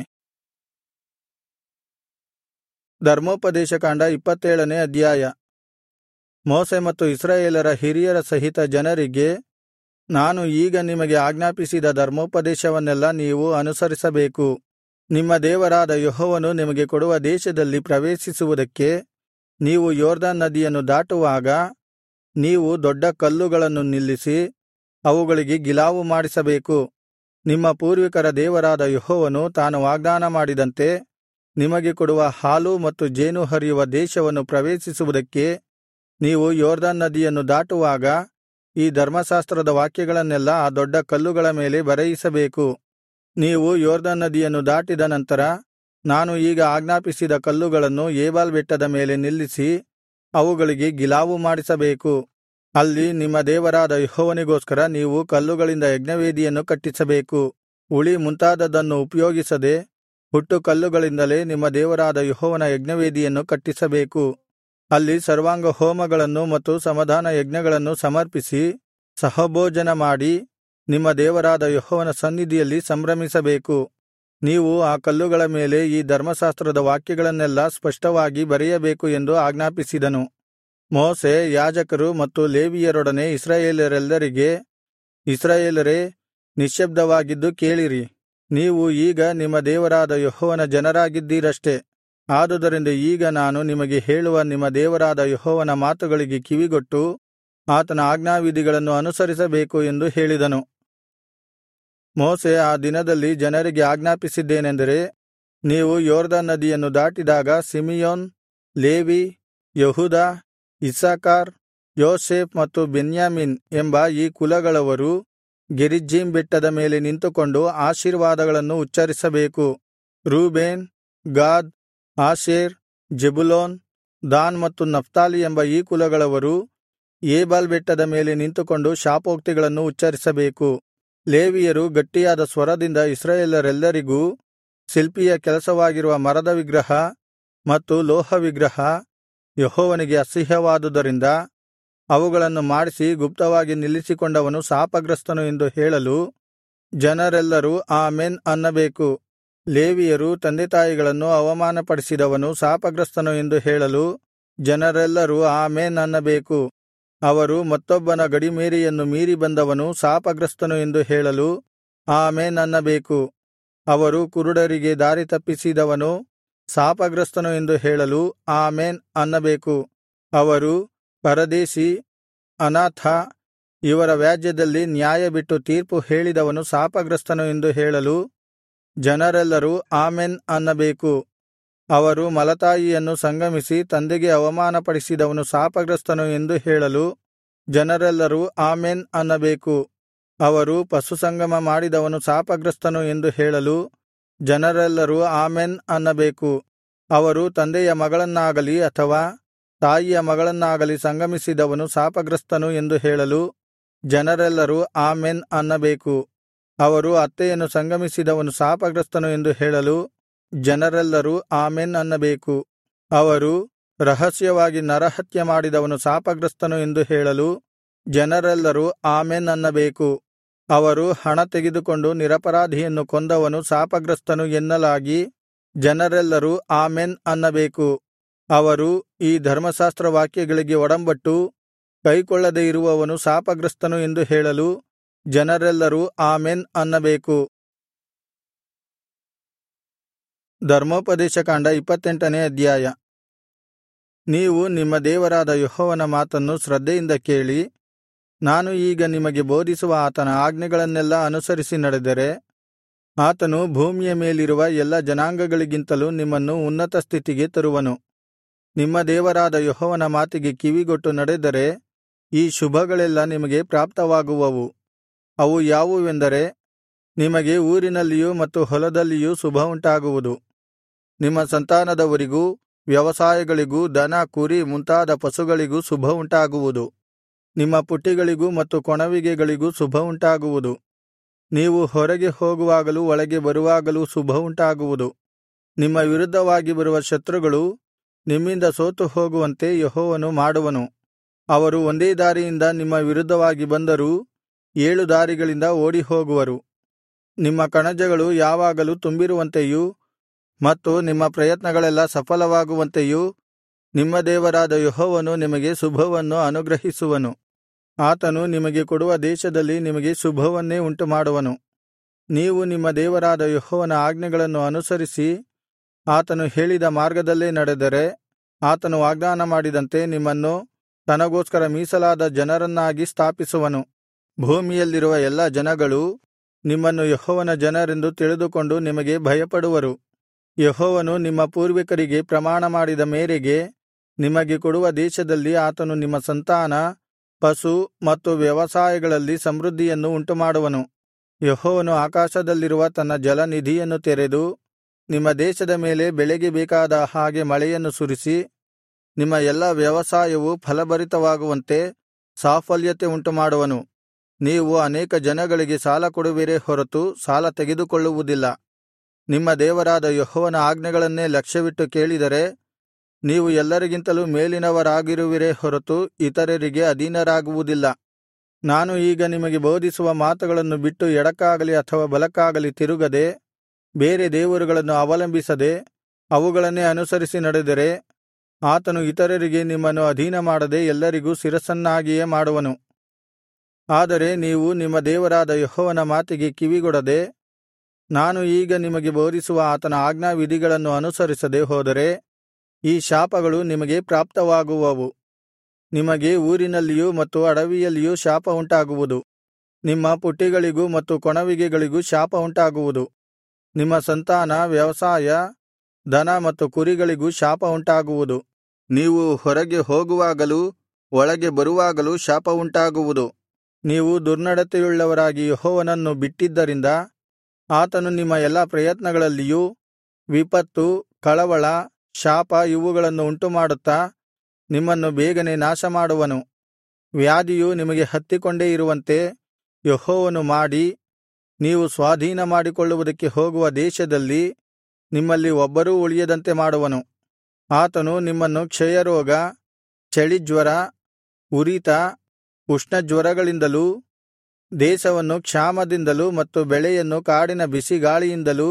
ಧರ್ಮೋಪದೇಶಕಾಂಡ ಇಪ್ಪತ್ತೇಳನೇ ಅಧ್ಯಾಯ ಮೋಶೆ ಮತ್ತು ಇಸ್ರಾಯೇಲರ ಹಿರಿಯರ ಸಹಿತ ಜನರಿಗೆ ನಾನು ಈಗ ನಿಮಗೆ ಆಜ್ಞಾಪಿಸಿದ ಧರ್ಮೋಪದೇಶವನ್ನೆಲ್ಲಾ ನೀವು ಅನುಸರಿಸಬೇಕು ನಿಮ್ಮ ದೇವರಾದ ಯೆಹೋವನು ನಿಮಗೆ ಕೊಡುವ ದೇಶದಲ್ಲಿ ಪ್ರವೇಶಿಸುವುದಕ್ಕೆ ನೀವು ಯೊರ್ದನ್ ನದಿಯನ್ನು ದಾಟುವಾಗ ನೀವು ದೊಡ್ಡ ಕಲ್ಲುಗಳನ್ನು ನಿಲ್ಲಿಸಿ ಅವುಗಳಿಗೆ ಗಿಲಾವು ಮಾಡಿಸಬೇಕು ನಿಮ್ಮ ಪೂರ್ವಿಕರ ದೇವರಾದ ಯೆಹೋವನು ತಾನು ವಾಗ್ದಾನ ಮಾಡಿದಂತೆ ನಿಮಗೆ ಕೊಡುವ ಹಾಲು ಮತ್ತು ಜೇನು ಹರಿಯುವ ದೇಶವನ್ನು ಪ್ರವೇಶಿಸುವುದಕ್ಕೆ ನೀವು ಯೊರ್ದನ್ ನದಿಯನ್ನು ದಾಟುವಾಗ ಈ ಧರ್ಮಶಾಸ್ತ್ರದ ವಾಕ್ಯಗಳನ್ನೆಲ್ಲಾ ಆ ದೊಡ್ಡ ಕಲ್ಲುಗಳ ಮೇಲೆ ಬರೆಯಿಸಬೇಕು ನೀವು ಯೊರ್ದನ್ ನದಿಯನ್ನು ದಾಟಿದ ನಂತರ ನಾನು ಈಗ ಆಜ್ಞಾಪಿಸಿದ ಕಲ್ಲುಗಳನ್ನು ಏಬಾಲ್ ಬೆಟ್ಟದ ಮೇಲೆ ನಿಲ್ಲಿಸಿ ಅವುಗಳಿಗೆ ಗಿಲಾವು ಮಾಡಿಸಬೇಕು ಅಲ್ಲಿ ನಿಮ್ಮ ದೇವರಾದ ಯೆಹೋವನಿಗೋಸ್ಕರ ನೀವು ಕಲ್ಲುಗಳಿಂದ ಯಜ್ಞವೇದಿಯನ್ನು ಕಟ್ಟಿಸಬೇಕು ಉಳಿ ಮುಂತಾದದ್ದನ್ನು ಉಪಯೋಗಿಸದೆ ಹುಟ್ಟು ಕಲ್ಲುಗಳಿಂದಲೇ ನಿಮ್ಮ ದೇವರಾದ ಯೆಹೋವನ ಯಜ್ಞವೇದಿಯನ್ನು ಕಟ್ಟಿಸಬೇಕು ಅಲ್ಲಿ ಸರ್ವಾಂಗ ಹೋಮಗಳನ್ನು ಮತ್ತು ಸಮಾಧಾನ ಯಜ್ಞಗಳನ್ನು ಸಮರ್ಪಿಸಿ ಸಹಭೋಜನ ಮಾಡಿ ನಿಮ್ಮ ದೇವರಾದ ಯೆಹೋವನ ಸನ್ನಿಧಿಯಲ್ಲಿ ಸಂಭ್ರಮಿಸಬೇಕು ನೀವು ಆ ಕಲ್ಲುಗಳ ಮೇಲೆ ಈ ಧರ್ಮಶಾಸ್ತ್ರದ ವಾಕ್ಯಗಳನ್ನೆಲ್ಲಾ ಸ್ಪಷ್ಟವಾಗಿ ಬರೆಯಬೇಕು ಎಂದು ಆಜ್ಞಾಪಿಸಿದನು ಮೋಶೆ ಯಾಜಕರು ಮತ್ತು ಲೇವಿಯರೊಡನೆ ಇಸ್ರಾಯೇಲರೆಲ್ಲರಿಗೆ ಇಸ್ರಾಯೇಲರೇ ನಿಶ್ಶಬ್ದವಾಗಿದ್ದು ಕೇಳಿರಿ ನೀವು ಈಗ ನಿಮ್ಮ ದೇವರಾದ ಯೆಹೋವನ ಜನರಾಗಿದ್ದೀರಷ್ಟೆ ಆದುದರಿಂದ ಈಗ ನಾನು ನಿಮಗೆ ಹೇಳುವ ನಿಮ್ಮ ದೇವರಾದ ಯೆಹೋವನ ಮಾತುಗಳಿಗೆ ಕಿವಿಗೊಟ್ಟು ಆತನ ಆಜ್ಞಾವಿಧಿಗಳನ್ನು ಅನುಸರಿಸಬೇಕು ಎಂದು ಹೇಳಿದನು ಮೋಶೆ ಆ ದಿನದಲ್ಲಿ ಜನರಿಗೆ ಆಜ್ಞಾಪಿಸಿದ್ದೇನೆಂದರೆ ನೀವು ಯೊರ್ದನ್ ನದಿಯನ್ನು ದಾಟಿದಾಗ Simeon Levi Judah Issachar Joseph ಮತ್ತು ಬೆನ್ಯಾಮೀನ್ ಎಂಬ ಈ ಕುಲಗಳವರು ಗೆರಿಜ್ಜೀಮ್ ಬೆಟ್ಟದ ಮೇಲೆ ನಿಂತುಕೊಂಡು ಆಶೀರ್ವಾದಗಳನ್ನು ಉಚ್ಚರಿಸಬೇಕು Reuben Gad Asher Zebulun Dan ಮತ್ತು ನಫ್ತಾಲಿ ಎಂಬ ಈ ಕುಲಗಳವರು ಏಬಾಲ್ ಬೆಟ್ಟದ ಮೇಲೆ ನಿಂತುಕೊಂಡು ಶಾಪೋಕ್ತಿಗಳನ್ನು ಉಚ್ಚರಿಸಬೇಕು ಲೇವಿಯರು ಗಟ್ಟಿಯಾದ ಸ್ವರದಿಂದ ಇಸ್ರಾಯೇಲರೆಲ್ಲರಿಗೂ ಶಿಲ್ಪಿಯ ಕೆಲಸವಾಗಿರುವ ಮರದ ವಿಗ್ರಹ ಮತ್ತು ಲೋಹ ವಿಗ್ರಹ ಯೆಹೋವನಿಗೆ ಅಸಹ್ಯವಾದುದರಿಂದ ಅವುಗಳನ್ನು ಮಾಡಿಸಿ ಗುಪ್ತವಾಗಿ ನಿಲ್ಲಿಸಿಕೊಂಡವನು ಶಾಪಗ್ರಸ್ತನು ಎಂದು ಹೇಳಲು ಜನರೆಲ್ಲರೂ ಆಮೆನ್ ಅನ್ನಬೇಕು ಲೇವಿಯರು ತಂದೆತಾಯಿಗಳನ್ನು ಅವಮಾನಪಡಿಸಿದವನು ಶಾಪಗ್ರಸ್ತನು ಎಂದು ಹೇಳಲು ಜನರೆಲ್ಲರೂ ಆಮೆನ್ ಅನ್ನಬೇಕು ಅವರು ಮತ್ತೊಬ್ಬನ ಗಡಿಮೇರೆಯನ್ನು ಮೀರಿ ಬಂದವನು ಶಾಪಗ್ರಸ್ತನು ಎಂದು ಹೇಳಲು ಆಮೆನ್ ಅನ್ನಬೇಕು ಅವರು ಕುರುಡರಿಗೆ ದಾರಿ ತಪ್ಪಿಸಿದವನು ಶಾಪಗ್ರಸ್ತನು ಎಂದು ಹೇಳಲು ಆಮೆನ್ ಅನ್ನಬೇಕು ಅವರು ಪರದೇಶಿ ಅನಾಥ ಇವರ ವ್ಯಾಜ್ಯದಲ್ಲಿ ನ್ಯಾಯ ಬಿಟ್ಟು ತೀರ್ಪು ಹೇಳಿದವನು ಶಾಪಗ್ರಸ್ತನು ಎಂದು ಹೇಳಲು ಜನರೆಲ್ಲರೂ ಆಮೆನ್ ಅನ್ನಬೇಕು ಅವರು ಮಲತಾಯಿಯನ್ನು ಸಂಗಮಿಸಿ ತಂದೆಗೆ ಅವಮಾನಪಡಿಸಿದವನು ಶಾಪಗ್ರಸ್ತನು ಎಂದು ಹೇಳಲು ಜನರೆಲ್ಲರೂ ಆಮೆನ್ ಅನ್ನಬೇಕು ಅವರು ಪಶುಸಂಗಮ ಮಾಡಿದವನು ಶಾಪಗ್ರಸ್ತನು ಎಂದು ಹೇಳಲು ಜನರೆಲ್ಲರೂ ಆಮೆನ್ ಅನ್ನಬೇಕು ಅವರು ತಂದೆಯ ಮಗಳನ್ನಾಗಲಿ ಅಥವಾ ತಾಯಿಯ ಮಗಳನ್ನಾಗಲಿ ಸಂಗಮಿಸಿದವನು ಶಾಪಗ್ರಸ್ತನು ಎಂದು ಹೇಳಲು ಜನರೆಲ್ಲರೂ ಆಮೆನ್ ಅನ್ನಬೇಕು ಅವರು ಅತ್ತೆಯನ್ನು ಸಂಗಮಿಸಿದವನು ಶಾಪಗ್ರಸ್ತನು ಎಂದು ಹೇಳಲು ಜನರೆಲ್ಲರೂ ಆಮೆನ್ ಅನ್ನಬೇಕು ಅವರು ರಹಸ್ಯವಾಗಿ ನರಹತ್ಯ ಮಾಡಿದವನು ಶಾಪಗ್ರಸ್ತನು ಎಂದು ಹೇಳಲು ಜನರೆಲ್ಲರೂ ಆಮೆನ್ ಅನ್ನಬೇಕು ಅವರು ಹಣ ತೆಗೆದುಕೊಂಡು ನಿರಪರಾಧಿಯನ್ನು ಕೊಂದವನು ಶಾಪಗ್ರಸ್ತನು ಎನ್ನಲಾಗಿ ಜನರೆಲ್ಲರೂ ಆಮೆನ್ ಅನ್ನಬೇಕು ಅವರು ಈ ಧರ್ಮಶಾಸ್ತ್ರ ವಾಕ್ಯಗಳಿಗೆ ಒಡಂಬಟ್ಟು ಕೈಕೊಳ್ಳದೆ ಇರುವವನು ಶಾಪಗ್ರಸ್ತನು ಎಂದು ಹೇಳಲು ಜನರೆಲ್ಲರೂ ಆಮೆನ್ ಅನ್ನಬೇಕು ಧರ್ಮೋಪದೇಶಕಾಂಡ ಇಪ್ಪತ್ತೆಂಟನೇ ಅಧ್ಯಾಯ ನೀವು ನಿಮ್ಮ ದೇವರಾದ ಯೆಹೋವನ ಮಾತನ್ನು ಶ್ರದ್ಧೆಯಿಂದ ಕೇಳಿ ನಾನು ಈಗ ನಿಮಗೆ ಬೋಧಿಸುವ ಆತನ ಆಜ್ಞೆಗಳನ್ನೆಲ್ಲಾ ಅನುಸರಿಸಿ ನಡೆದರೆ ಆತನು ಭೂಮಿಯ ಮೇಲಿರುವ ಎಲ್ಲಾ ಜನಾಂಗಗಳಿಗಿಂತಲೂ ನಿಮ್ಮನ್ನು ಉನ್ನತ ಸ್ಥಿತಿಗೆ ತರುವನು ನಿಮ್ಮ ದೇವರಾದ ಯೆಹೋವನ ಮಾತಿಗೆ ಕಿವಿಗೊಟ್ಟು ನಡೆದರೆ ಈ ಶುಭಗಳೆಲ್ಲ ನಿಮಗೆ ಪ್ರಾಪ್ತವಾಗುವವು ಅವು ಯಾವುವೆಂದರೆ ನಿಮಗೆ ಊರಿನಲ್ಲಿಯೂ ಮತ್ತು ಹೊಲದಲ್ಲಿಯೂ ಶುಭವುಂಟಾಗುವುದು ನಿಮ್ಮ ಸಂತಾನದವರಿಗೂ ವ್ಯವಸಾಯಗಳಿಗೂ ದನ ಕುರಿ ಮುಂತಾದ ಪಶುಗಳಿಗೂ ಶುಭವುಂಟಾಗುವುದು ನಿಮ್ಮ ಪುಟ್ಟಿಗಳಿಗೂ ಮತ್ತು ಕೊಣವಿಗೆಗಳಿಗೂ ಶುಭವುಂಟಾಗುವುದು ನೀವು ಹೊರಗೆ ಹೋಗುವಾಗಲೂ ಒಳಗೆ ಬರುವಾಗಲೂ ಶುಭವುಂಟಾಗುವುದು ನಿಮ್ಮ ವಿರುದ್ಧವಾಗಿ ಬರುವ ಶತ್ರುಗಳು ನಿಮ್ಮಿಂದ ಸೋತು ಹೋಗುವಂತೆ ಯೆಹೋವನು ಮಾಡುವನು ಅವರು ಒಂದೇ ದಾರಿಯಿಂದ ನಿಮ್ಮ ವಿರುದ್ಧವಾಗಿ ಬಂದರೂ ಏಳು ದಾರಿಗಳಿಂದ ಓಡಿಹೋಗುವರು ನಿಮ್ಮ ಕಣಜಗಳು ಯಾವಾಗಲೂ ತುಂಬಿರುವಂತೆಯೂ ಮತ್ತು ನಿಮ್ಮ ಪ್ರಯತ್ನಗಳೆಲ್ಲಾ ಸಫಲವಾಗುವಂತೆಯೂ ನಿಮ್ಮ ದೇವರಾದ ಯೆಹೋವನು ನಿಮಗೆ ಶುಭವನ್ನು ಅನುಗ್ರಹಿಸುವನು ಆತನು ನಿಮಗೆ ಕೊಡುವ ದೇಶದಲ್ಲಿ ನಿಮಗೆ ಶುಭವನ್ನೇ ಉಂಟುಮಾಡುವನು ನೀವು ನಿಮ್ಮ ದೇವರಾದ ಯೆಹೋವನ ಆಜ್ಞೆಗಳನ್ನು ಅನುಸರಿಸಿ ಆತನು ಹೇಳಿದ ಮಾರ್ಗದಲ್ಲೇ ನಡೆದರೆ ಆತನು ವಾಗ್ದಾನ ಮಾಡಿದಂತೆ ನಿಮ್ಮನ್ನು ತನಗೋಸ್ಕರ ಮೀಸಲಾದ ಜನರನ್ನಾಗಿ ಸ್ಥಾಪಿಸುವನು ಭೂಮಿಯಲ್ಲಿರುವ ಎಲ್ಲಾ ಜನಗಳು ನಿಮ್ಮನ್ನು ಯೆಹೋವನ ಜನರೆಂದು ತಿಳಿದುಕೊಂಡು ನಿಮಗೆ ಭಯಪಡುವರು ಯೆಹೋವನು ನಿಮ್ಮ ಪೂರ್ವಿಕರಿಗೆ ಪ್ರಮಾಣ ಮಾಡಿದ ಮೇರೆಗೆ ನಿಮಗೆ ಕೊಡುವ ದೇಶದಲ್ಲಿ ಆತನು ನಿಮ್ಮ ಸಂತಾನ ಪಶು ಮತ್ತು ವ್ಯವಸಾಯಗಳಲ್ಲಿ ಸಮೃದ್ಧಿಯನ್ನು ಉಂಟುಮಾಡುವನು ಯೆಹೋವನು ಆಕಾಶದಲ್ಲಿರುವ ತನ್ನ ಜಲನಿಧಿಯನ್ನು ತೆರೆದು ನಿಮ್ಮ ದೇಶದ ಮೇಲೆ ಬೆಳೆಗೆ ಬೇಕಾದ ಹಾಗೆ ಮಳೆಯನ್ನು ಸುರಿಸಿ ನಿಮ್ಮ ಎಲ್ಲಾ ವ್ಯವಸಾಯವು ಫಲಭರಿತವಾಗುವಂತೆ ಸಾಫಲ್ಯತೆ ಉಂಟುಮಾಡುವನು ನೀವು ಅನೇಕ ಜನಗಳಿಗೆ ಸಾಲ ಕೊಡುವಿರೇ ಹೊರತು ಸಾಲ ತೆಗೆದುಕೊಳ್ಳುವುದಿಲ್ಲ ನಿಮ್ಮ ದೇವರಾದ ಯೆಹೋವನ ಆಜ್ಞೆಗಳನ್ನೇ ಲಕ್ಷ್ಯವಿಟ್ಟು ಕೇಳಿದರೆ ನೀವು ಎಲ್ಲರಿಗಿಂತಲೂ ಮೇಲಿನವರಾಗಿರುವಿರೇ ಹೊರತು ಇತರರಿಗೆ ಅಧೀನರಾಗುವುದಿಲ್ಲ ನಾನು ಈಗ ನಿಮಗೆ ಬೋಧಿಸುವ ಮಾತುಗಳನ್ನು ಬಿಟ್ಟು ಎಡಕ್ಕಾಗಲಿ ಅಥವಾ ಬಲಕ್ಕಾಗಲಿ ತಿರುಗದೆ ಬೇರೆ ದೇವರುಗಳನ್ನು ಅವಲಂಬಿಸದೆ ಅವುಗಳನ್ನೇ ಅನುಸರಿಸಿ ನಡೆದರೆ ಆತನು ಇತರರಿಗೆ ನಿಮ್ಮನ್ನು ಅಧೀನಮಾಡದೆ ಎಲ್ಲರಿಗೂ ಶಿರಸ್ಸನ್ನಾಗಿಯೇ ಮಾಡುವನು ಆದರೆ ನೀವು ನಿಮ್ಮ ದೇವರಾದ ಯೆಹೋವನ ಮಾತಿಗೆ ಕಿವಿಗೊಡದೆ ನಾನು ಈಗ ನಿಮಗೆ ಬೋಧಿಸುವ ಆತನ ಆಜ್ಞಾವಿಧಿಗಳನ್ನು ಅನುಸರಿಸದೆ ಹೋದರೆ ಈ ಶಾಪಗಳು ನಿಮಗೆ ಪ್ರಾಪ್ತವಾಗುವವು ನಿಮಗೆ ಊರಿನಲ್ಲಿಯೂ ಮತ್ತು ಅಡವಿಯಲ್ಲಿಯೂ ಶಾಪ ಉಂಟಾಗುವುದು ನಿಮ್ಮ ಪುಟ್ಟಿಗಳಿಗೂ ಮತ್ತು ಕೊಣವಿಗೆಗಳಿಗೂ ಶಾಪ ಉಂಟಾಗುವುದು ನಿಮ್ಮ ಸಂತಾನ ವ್ಯವಸಾಯ ದನ ಮತ್ತು ಕುರಿಗಳಿಗೂ ಶಾಪ ಉಂಟಾಗುವುದು ನೀವು ಹೊರಗೆ ಹೋಗುವಾಗಲೂ ಒಳಗೆ ಬರುವಾಗಲೂ ಶಾಪ ಉಂಟಾಗುವುದು ನೀವು ದುರ್ನಡತೆಯುಳ್ಳವರಾಗಿ ಯೆಹೋವನನ್ನು ಬಿಟ್ಟಿದ್ದರಿಂದ ಆತನು ನಿಮ್ಮ ಎಲ್ಲಾ ಪ್ರಯತ್ನಗಳಲ್ಲಿಯೂ ವಿಪತ್ತು ಕಳವಳ ಶಾಪ ಇವುಗಳನ್ನು ಉಂಟುಮಾಡುತ್ತಾ ನಿಮ್ಮನ್ನು ಬೇಗನೆ ನಾಶಮಾಡುವನು ವ್ಯಾಧಿಯು ನಿಮಗೆ ಹತ್ತಿಕೊಂಡೇ ಇರುವಂತೆ ಯೆಹೋವನು ಮಾಡಿ ನೀವು ಸ್ವಾಧೀನ ಮಾಡಿಕೊಳ್ಳುವುದಕ್ಕೆ ಹೋಗುವ ದೇಶದಲ್ಲಿ ನಿಮ್ಮಲ್ಲಿ ಒಬ್ಬರೂ ಉಳಿಯದಂತೆ ಮಾಡುವನು ಆತನು ನಿಮ್ಮನ್ನು ಕ್ಷಯರೋಗ ಚಳಿಜ್ವರ ಉರಿತ ಉಷ್ಣಜ್ವರಗಳಿಂದಲೂ ದೇಶವನ್ನು ಕ್ಷಾಮದಿಂದಲೂ ಮತ್ತು ಬೆಳೆಯನ್ನು ಕಾಡಿನ ಬಿಸಿಗಾಳಿಯಿಂದಲೂ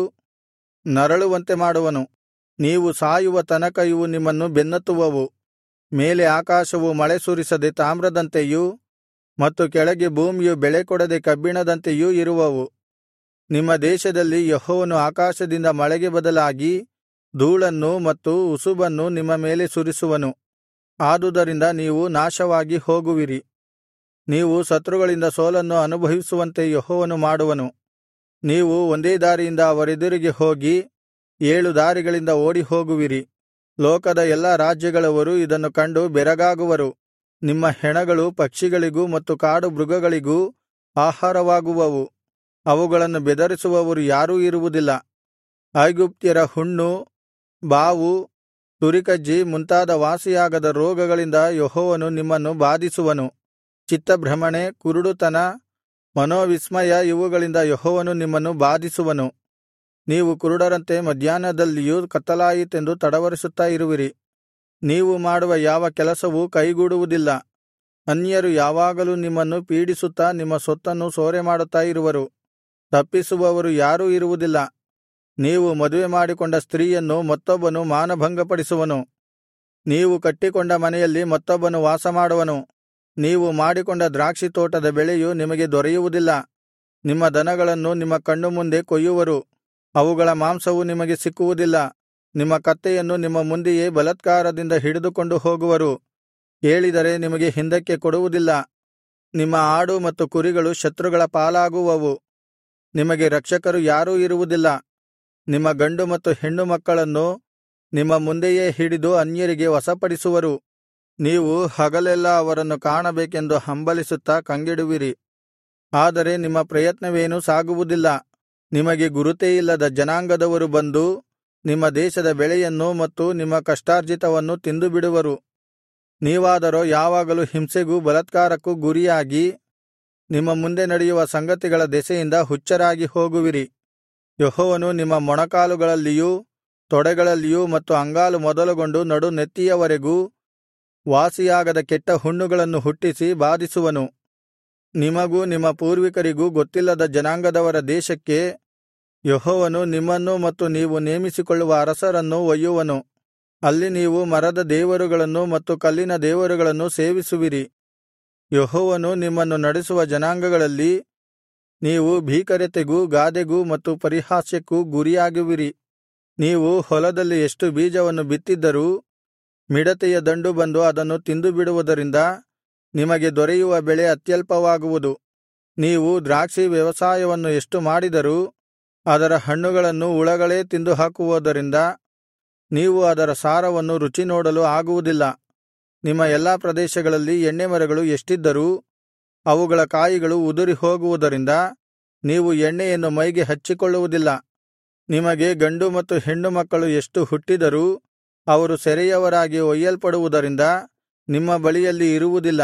ನರಳುವಂತೆ ಮಾಡುವನು ನೀವು ಸಾಯುವ ತನಕ ಇವು ನಿಮ್ಮನ್ನು ಬೆನ್ನತ್ತುವವು ಮೇಲೆ ಆಕಾಶವು ಮಳೆ ಸುರಿಸದೆ ತಾಮ್ರದಂತೆಯೂ ಮತ್ತು ಕೆಳಗೆ ಭೂಮಿಯು ಬೆಳೆ ಕೊಡದೆ ಕಬ್ಬಿಣದಂತೆಯೂ ಇರುವವು ನಿಮ್ಮ ದೇಶದಲ್ಲಿ ಯೆಹೋವನು ಆಕಾಶದಿಂದ ಮಳೆಗೆ ಬದಲಾಗಿ ಧೂಳನ್ನು ಮತ್ತು ಉಸುಬನ್ನು ನಿಮ್ಮ ಮೇಲೆ ಸುರಿಸುವನು ಆದುದರಿಂದ ನೀವು ನಾಶವಾಗಿ ಹೋಗುವಿರಿ ನೀವು ಶತ್ರುಗಳಿಂದ ಸೋಲನ್ನು ಅನುಭವಿಸುವಂತೆ ಯೆಹೋವನು ಮಾಡುವನು ನೀವು ಒಂದೇ ದಾರಿಯಿಂದ ಅವರೆದುರಿಗೆ ಹೋಗಿ ಏಳು ದಾರಿಗಳಿಂದ ಓಡಿಹೋಗುವಿರಿ ಲೋಕದ ಎಲ್ಲಾ ರಾಜ್ಯಗಳವರು ಇದನ್ನು ಕಂಡು ಬೆರಗಾಗುವರು ನಿಮ್ಮ ಹೆಣಗಳು ಪಕ್ಷಿಗಳಿಗೂ ಮತ್ತು ಕಾಡು ಮೃಗಗಳಿಗೂ ಆಹಾರವಾಗುವವು ಅವುಗಳನ್ನು ಬೆದರಿಸುವವರು ಯಾರೂ ಇರುವುದಿಲ್ಲ ಐಗುಪ್ತ್ಯರ ಹುಣ್ಣು ಬಾವು ತುರಿಕಜ್ಜಿ ಮುಂತಾದ ವಾಸಿಯಾಗದ ರೋಗಗಳಿಂದ ಯೆಹೋವನು ನಿಮ್ಮನ್ನು ಬಾಧಿಸುವನು ಚಿತ್ತಭ್ರಮಣೆ ಕುರುಡುತನ ಮನೋವಿಸ್ಮಯ ಇವುಗಳಿಂದ ಯೆಹೋವನು ನಿಮ್ಮನ್ನು ಬಾಧಿಸುವನು ನೀವು ಕುರುಡರಂತೆ ಮಧ್ಯಾಹ್ನದಲ್ಲಿಯೂ ಕತ್ತಲಾಯಿತೆಂದು ತಡವರಿಸುತ್ತಾ ಇರುವಿರಿ ನೀವು ಮಾಡುವ ಯಾವ ಕೆಲಸವೂ ಕೈಗೂಡುವುದಿಲ್ಲ ಅನ್ಯರು ಯಾವಾಗಲೂ ನಿಮ್ಮನ್ನು ಪೀಡಿಸುತ್ತಾ ನಿಮ್ಮ ಸೊತ್ತನ್ನು ಸೂರೆಮಾಡುತ್ತಾ ಇರುವರು ತಪ್ಪಿಸುವವರು ಯಾರೂ ಇರುವುದಿಲ್ಲ ನೀವು ಮದುವೆ ಮಾಡಿಕೊಂಡ ಸ್ತ್ರೀಯನ್ನು ಮತ್ತೊಬ್ಬನು ಮಾನಭಂಗಪಡಿಸುವನು ನೀವು ಕಟ್ಟಿಕೊಂಡ ಮನೆಯಲ್ಲಿ ಮತ್ತೊಬ್ಬನು ವಾಸಮಾಡುವನು ನೀವು ಮಾಡಿಕೊಂಡ ದ್ರಾಕ್ಷಿ ತೋಟದ ಬೆಳೆಯು ನಿಮಗೆ ದೊರೆಯುವುದಿಲ್ಲ ನಿಮ್ಮ ದನಗಳನ್ನು ನಿಮ್ಮ ಕಣ್ಣು ಮುಂದೆ ಕೊಯ್ಯುವರು ಅವುಗಳ ಮಾಂಸವು ನಿಮಗೆ ಸಿಕ್ಕುವುದಿಲ್ಲ ನಿಮ್ಮ ಕತ್ತೆಯನ್ನು ನಿಮ್ಮ ಮುಂದೆಯೇ ಬಲಾತ್ಕಾರದಿಂದ ಹಿಡಿದುಕೊಂಡು ಹೋಗುವರು ಕೇಳಿದರೆ ನಿಮಗೆ ಹಿಂದಕ್ಕೆ ಕೊಡುವುದಿಲ್ಲ ನಿಮ್ಮ ಆಡು ಮತ್ತು ಕುರಿಗಳು ಶತ್ರುಗಳ ಪಾಲಾಗುವವು ನಿಮಗೆ ರಕ್ಷಕರು ಯಾರೂ ಇರುವುದಿಲ್ಲ ನಿಮ್ಮ ಗಂಡು ಮತ್ತು ಹೆಣ್ಣು ಮಕ್ಕಳನ್ನು ನಿಮ್ಮ ಮುಂದೆಯೇ ಹಿಡಿದು ಅನ್ಯರಿಗೆ ವಶಪಡಿಸುವರು ನೀವು ಹಗಲೆಲ್ಲಾ ಅವರನ್ನು ಕಾಣಬೇಕೆಂದು ಹಂಬಲಿಸುತ್ತಾ ಕಂಗೆಡುವಿರಿ ಆದರೆ ನಿಮ್ಮ ಪ್ರಯತ್ನವೇನೂ ಸಾಗುವುದಿಲ್ಲ ನಿಮಗೆ ಗುರುತೇ ಇಲ್ಲದ ಜನಾಂಗದವರು ಬಂದು ನಿಮ್ಮ ದೇಶದ ಬೆಳೆಯನ್ನು ಮತ್ತು ನಿಮ್ಮ ಕಷ್ಟಾರ್ಜಿತವನ್ನು ತಿಂದುಬಿಡುವರು ನೀವಾದರೋ ಯಾವಾಗಲೂ ಹಿಂಸೆಗೂ ಬಲಾತ್ಕಾರಕ್ಕೂ ಗುರಿಯಾಗಿ ನಿಮ್ಮ ಮುಂದೆ ನಡೆಯುವ ಸಂಗತಿಗಳ ದೆಸೆಯಿಂದ ಹುಚ್ಚರಾಗಿ ಹೋಗುವಿರಿ ಯೆಹೋವನು ನಿಮ್ಮ ಮೊಣಕಾಲುಗಳಲ್ಲಿಯೂ ತೊಡೆಗಳಲ್ಲಿಯೂ ಮತ್ತು ಅಂಗಾಲು ಮೊದಲುಗೊಂಡು ನಡು ನೆತ್ತಿಯವರೆಗೂ ವಾಸಿಯಾಗದ ಕೆಟ್ಟ ಹುಣ್ಣುಗಳನ್ನು ಹುಟ್ಟಿಸಿ ಬಾಧಿಸುವನು ನಿಮಗೂ ನಿಮ್ಮ ಪೂರ್ವಿಕರಿಗೂ ಗೊತ್ತಿಲ್ಲದ ಜನಾಂಗದವರ ದೇಶಕ್ಕೆ ಯೆಹೋವನು ನಿಮ್ಮನ್ನೂ ಮತ್ತು ನೀವು ನೇಮಿಸಿಕೊಳ್ಳುವ ಅರಸರನ್ನೂ ಒಯ್ಯುವನು ಅಲ್ಲಿ ನೀವು ಮರದ ದೇವರುಗಳನ್ನು ಮತ್ತು ಕಲ್ಲಿನ ದೇವರುಗಳನ್ನು ಸೇವಿಸುವಿರಿ ಯೆಹೋವನು ನಿಮ್ಮನ್ನು ನಡೆಸುವ ಜನಾಂಗಗಳಲ್ಲಿ ನೀವು ಭೀಕರತೆಗೂ ಗಾದೆಗೂ ಮತ್ತು ಪರಿಹಾಸ್ಯಕ್ಕೂ ಗುರಿಯಾಗುವಿರಿ ನೀವು ಹೊಲದಲ್ಲಿ ಎಷ್ಟು ಬೀಜವನ್ನು ಬಿತ್ತಿದ್ದರೂ ಮಿಡತೆಯ ದಂಡು ಬಂದು ಅದನ್ನು ತಿಂದುಬಿಡುವುದರಿಂದ ನಿಮಗೆ ದೊರೆಯುವ ಬೆಳೆ ಅತ್ಯಲ್ಪವಾಗುವುದು ನೀವು ದ್ರಾಕ್ಷಿ ವ್ಯವಸಾಯವನ್ನು ಎಷ್ಟು ಮಾಡಿದರೂ ಅದರ ಹಣ್ಣುಗಳನ್ನು ಹುಳಗಳೇ ತಿಂದುಹಾಕುವುದರಿಂದ ನೀವು ಅದರ ಸಾರವನ್ನು ರುಚಿ ನೋಡಲು ಆಗುವುದಿಲ್ಲ ನಿಮ್ಮ ಎಲ್ಲಾ ಪ್ರದೇಶಗಳಲ್ಲಿ ಎಣ್ಣೆಮರಗಳು ಎಷ್ಟಿದ್ದರೂ ಅವುಗಳ ಕಾಯಿಗಳು ಉದುರಿ ಹೋಗುವುದರಿಂದ ನೀವು ಎಣ್ಣೆಯನ್ನು ಮೈಗೆ ಹಚ್ಚಿಕೊಳ್ಳುವುದಿಲ್ಲ ನಿಮಗೆ ಗಂಡು ಮತ್ತು ಹೆಣ್ಣು ಮಕ್ಕಳು ಎಷ್ಟು ಹುಟ್ಟಿದರೂ ಅವರು ಸೆರೆಯವರಾಗಿ ಒಯ್ಯಲ್ಪಡುವುದರಿಂದ ನಿಮ್ಮ ಬಳಿಯಲ್ಲಿ ಇರುವುದಿಲ್ಲ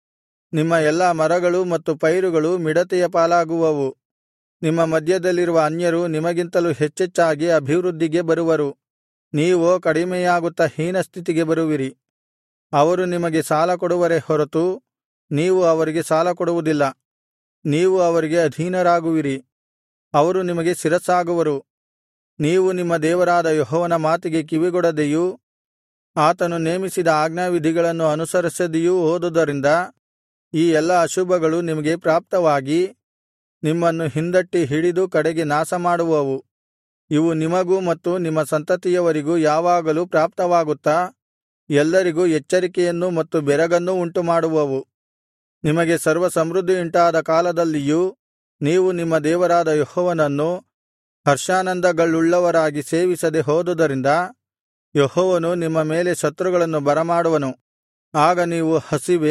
ನಿಮ್ಮ ಎಲ್ಲಾ ಮರಗಳು ಮತ್ತು ಪೈರುಗಳು ಮಿಡತೆಯ ಪಾಲಾಗುವವು ನಿಮ್ಮ ಮಧ್ಯದಲ್ಲಿರುವ ಅನ್ಯರು ನಿಮಗಿಂತಲೂ ಹೆಚ್ಚೆಚ್ಚಾಗಿ ಅಭಿವೃದ್ಧಿಗೆ ಬರುವರು ನೀವೋ ಕಡಿಮೆಯಾಗುತ್ತಾ ಹೀನಸ್ಥಿತಿಗೆ ಬರುವಿರಿ ಅವರು ನಿಮಗೆ ಸಾಲ ಕೊಡುವರೇ ಹೊರತು ನೀವು ಅವರಿಗೆ ಸಾಲ ಕೊಡುವುದಿಲ್ಲ ನೀವು ಅವರಿಗೆ ಅಧೀನರಾಗುವಿರಿ ಅವರು ನಿಮಗೆ ಶಿರಸ್ಸಾಗುವರು ನೀವು ನಿಮ್ಮ ದೇವರಾದ ಯೆಹೋವನ ಮಾತಿಗೆ ಕಿವಿಗೊಡದೆಯೂ ಆತನು ನೇಮಿಸಿದ ಆಜ್ಞಾವಿಧಿಗಳನ್ನು ಅನುಸರಿಸದೆಯೂ ಹೋದುದರಿಂದ ಈ ಎಲ್ಲಾ ಅಶುಭಗಳು ನಿಮಗೆ ಪ್ರಾಪ್ತವಾಗಿ ನಿಮ್ಮನ್ನು ಹಿಂದಟ್ಟಿ ಹಿಡಿದು ಕಡೆಗೆ ನಾಶಮಾಡುವವು ಇವು ನಿಮಗೂ ಮತ್ತು ನಿಮ್ಮ ಸಂತತಿಯವರಿಗೂ ಯಾವಾಗಲೂ ಪ್ರಾಪ್ತವಾಗುತ್ತಾ ಎಲ್ಲರಿಗೂ ಎಚ್ಚರಿಕೆಯನ್ನೂ ಮತ್ತು ಬೆರಗನ್ನೂ ಉಂಟುಮಾಡುವವು ನಿಮಗೆ ಸರ್ವಸಮೃದ್ಧಿಯುಂಟಾದ ಕಾಲದಲ್ಲಿಯೂ ನೀವು ನಿಮ್ಮ ದೇವರಾದ ಯೆಹೋವನನ್ನು ಹರ್ಷಾನಂದಗಳುಳ್ಳವರಾಗಿ ಸೇವಿಸದೆ ಹೋದುದರಿಂದ ಯೆಹೋವನು ನಿಮ್ಮ ಮೇಲೆ ಶತ್ರುಗಳನ್ನು ಬರಮಾಡುವನು ಆಗ ನೀವು ಹಸಿವೆ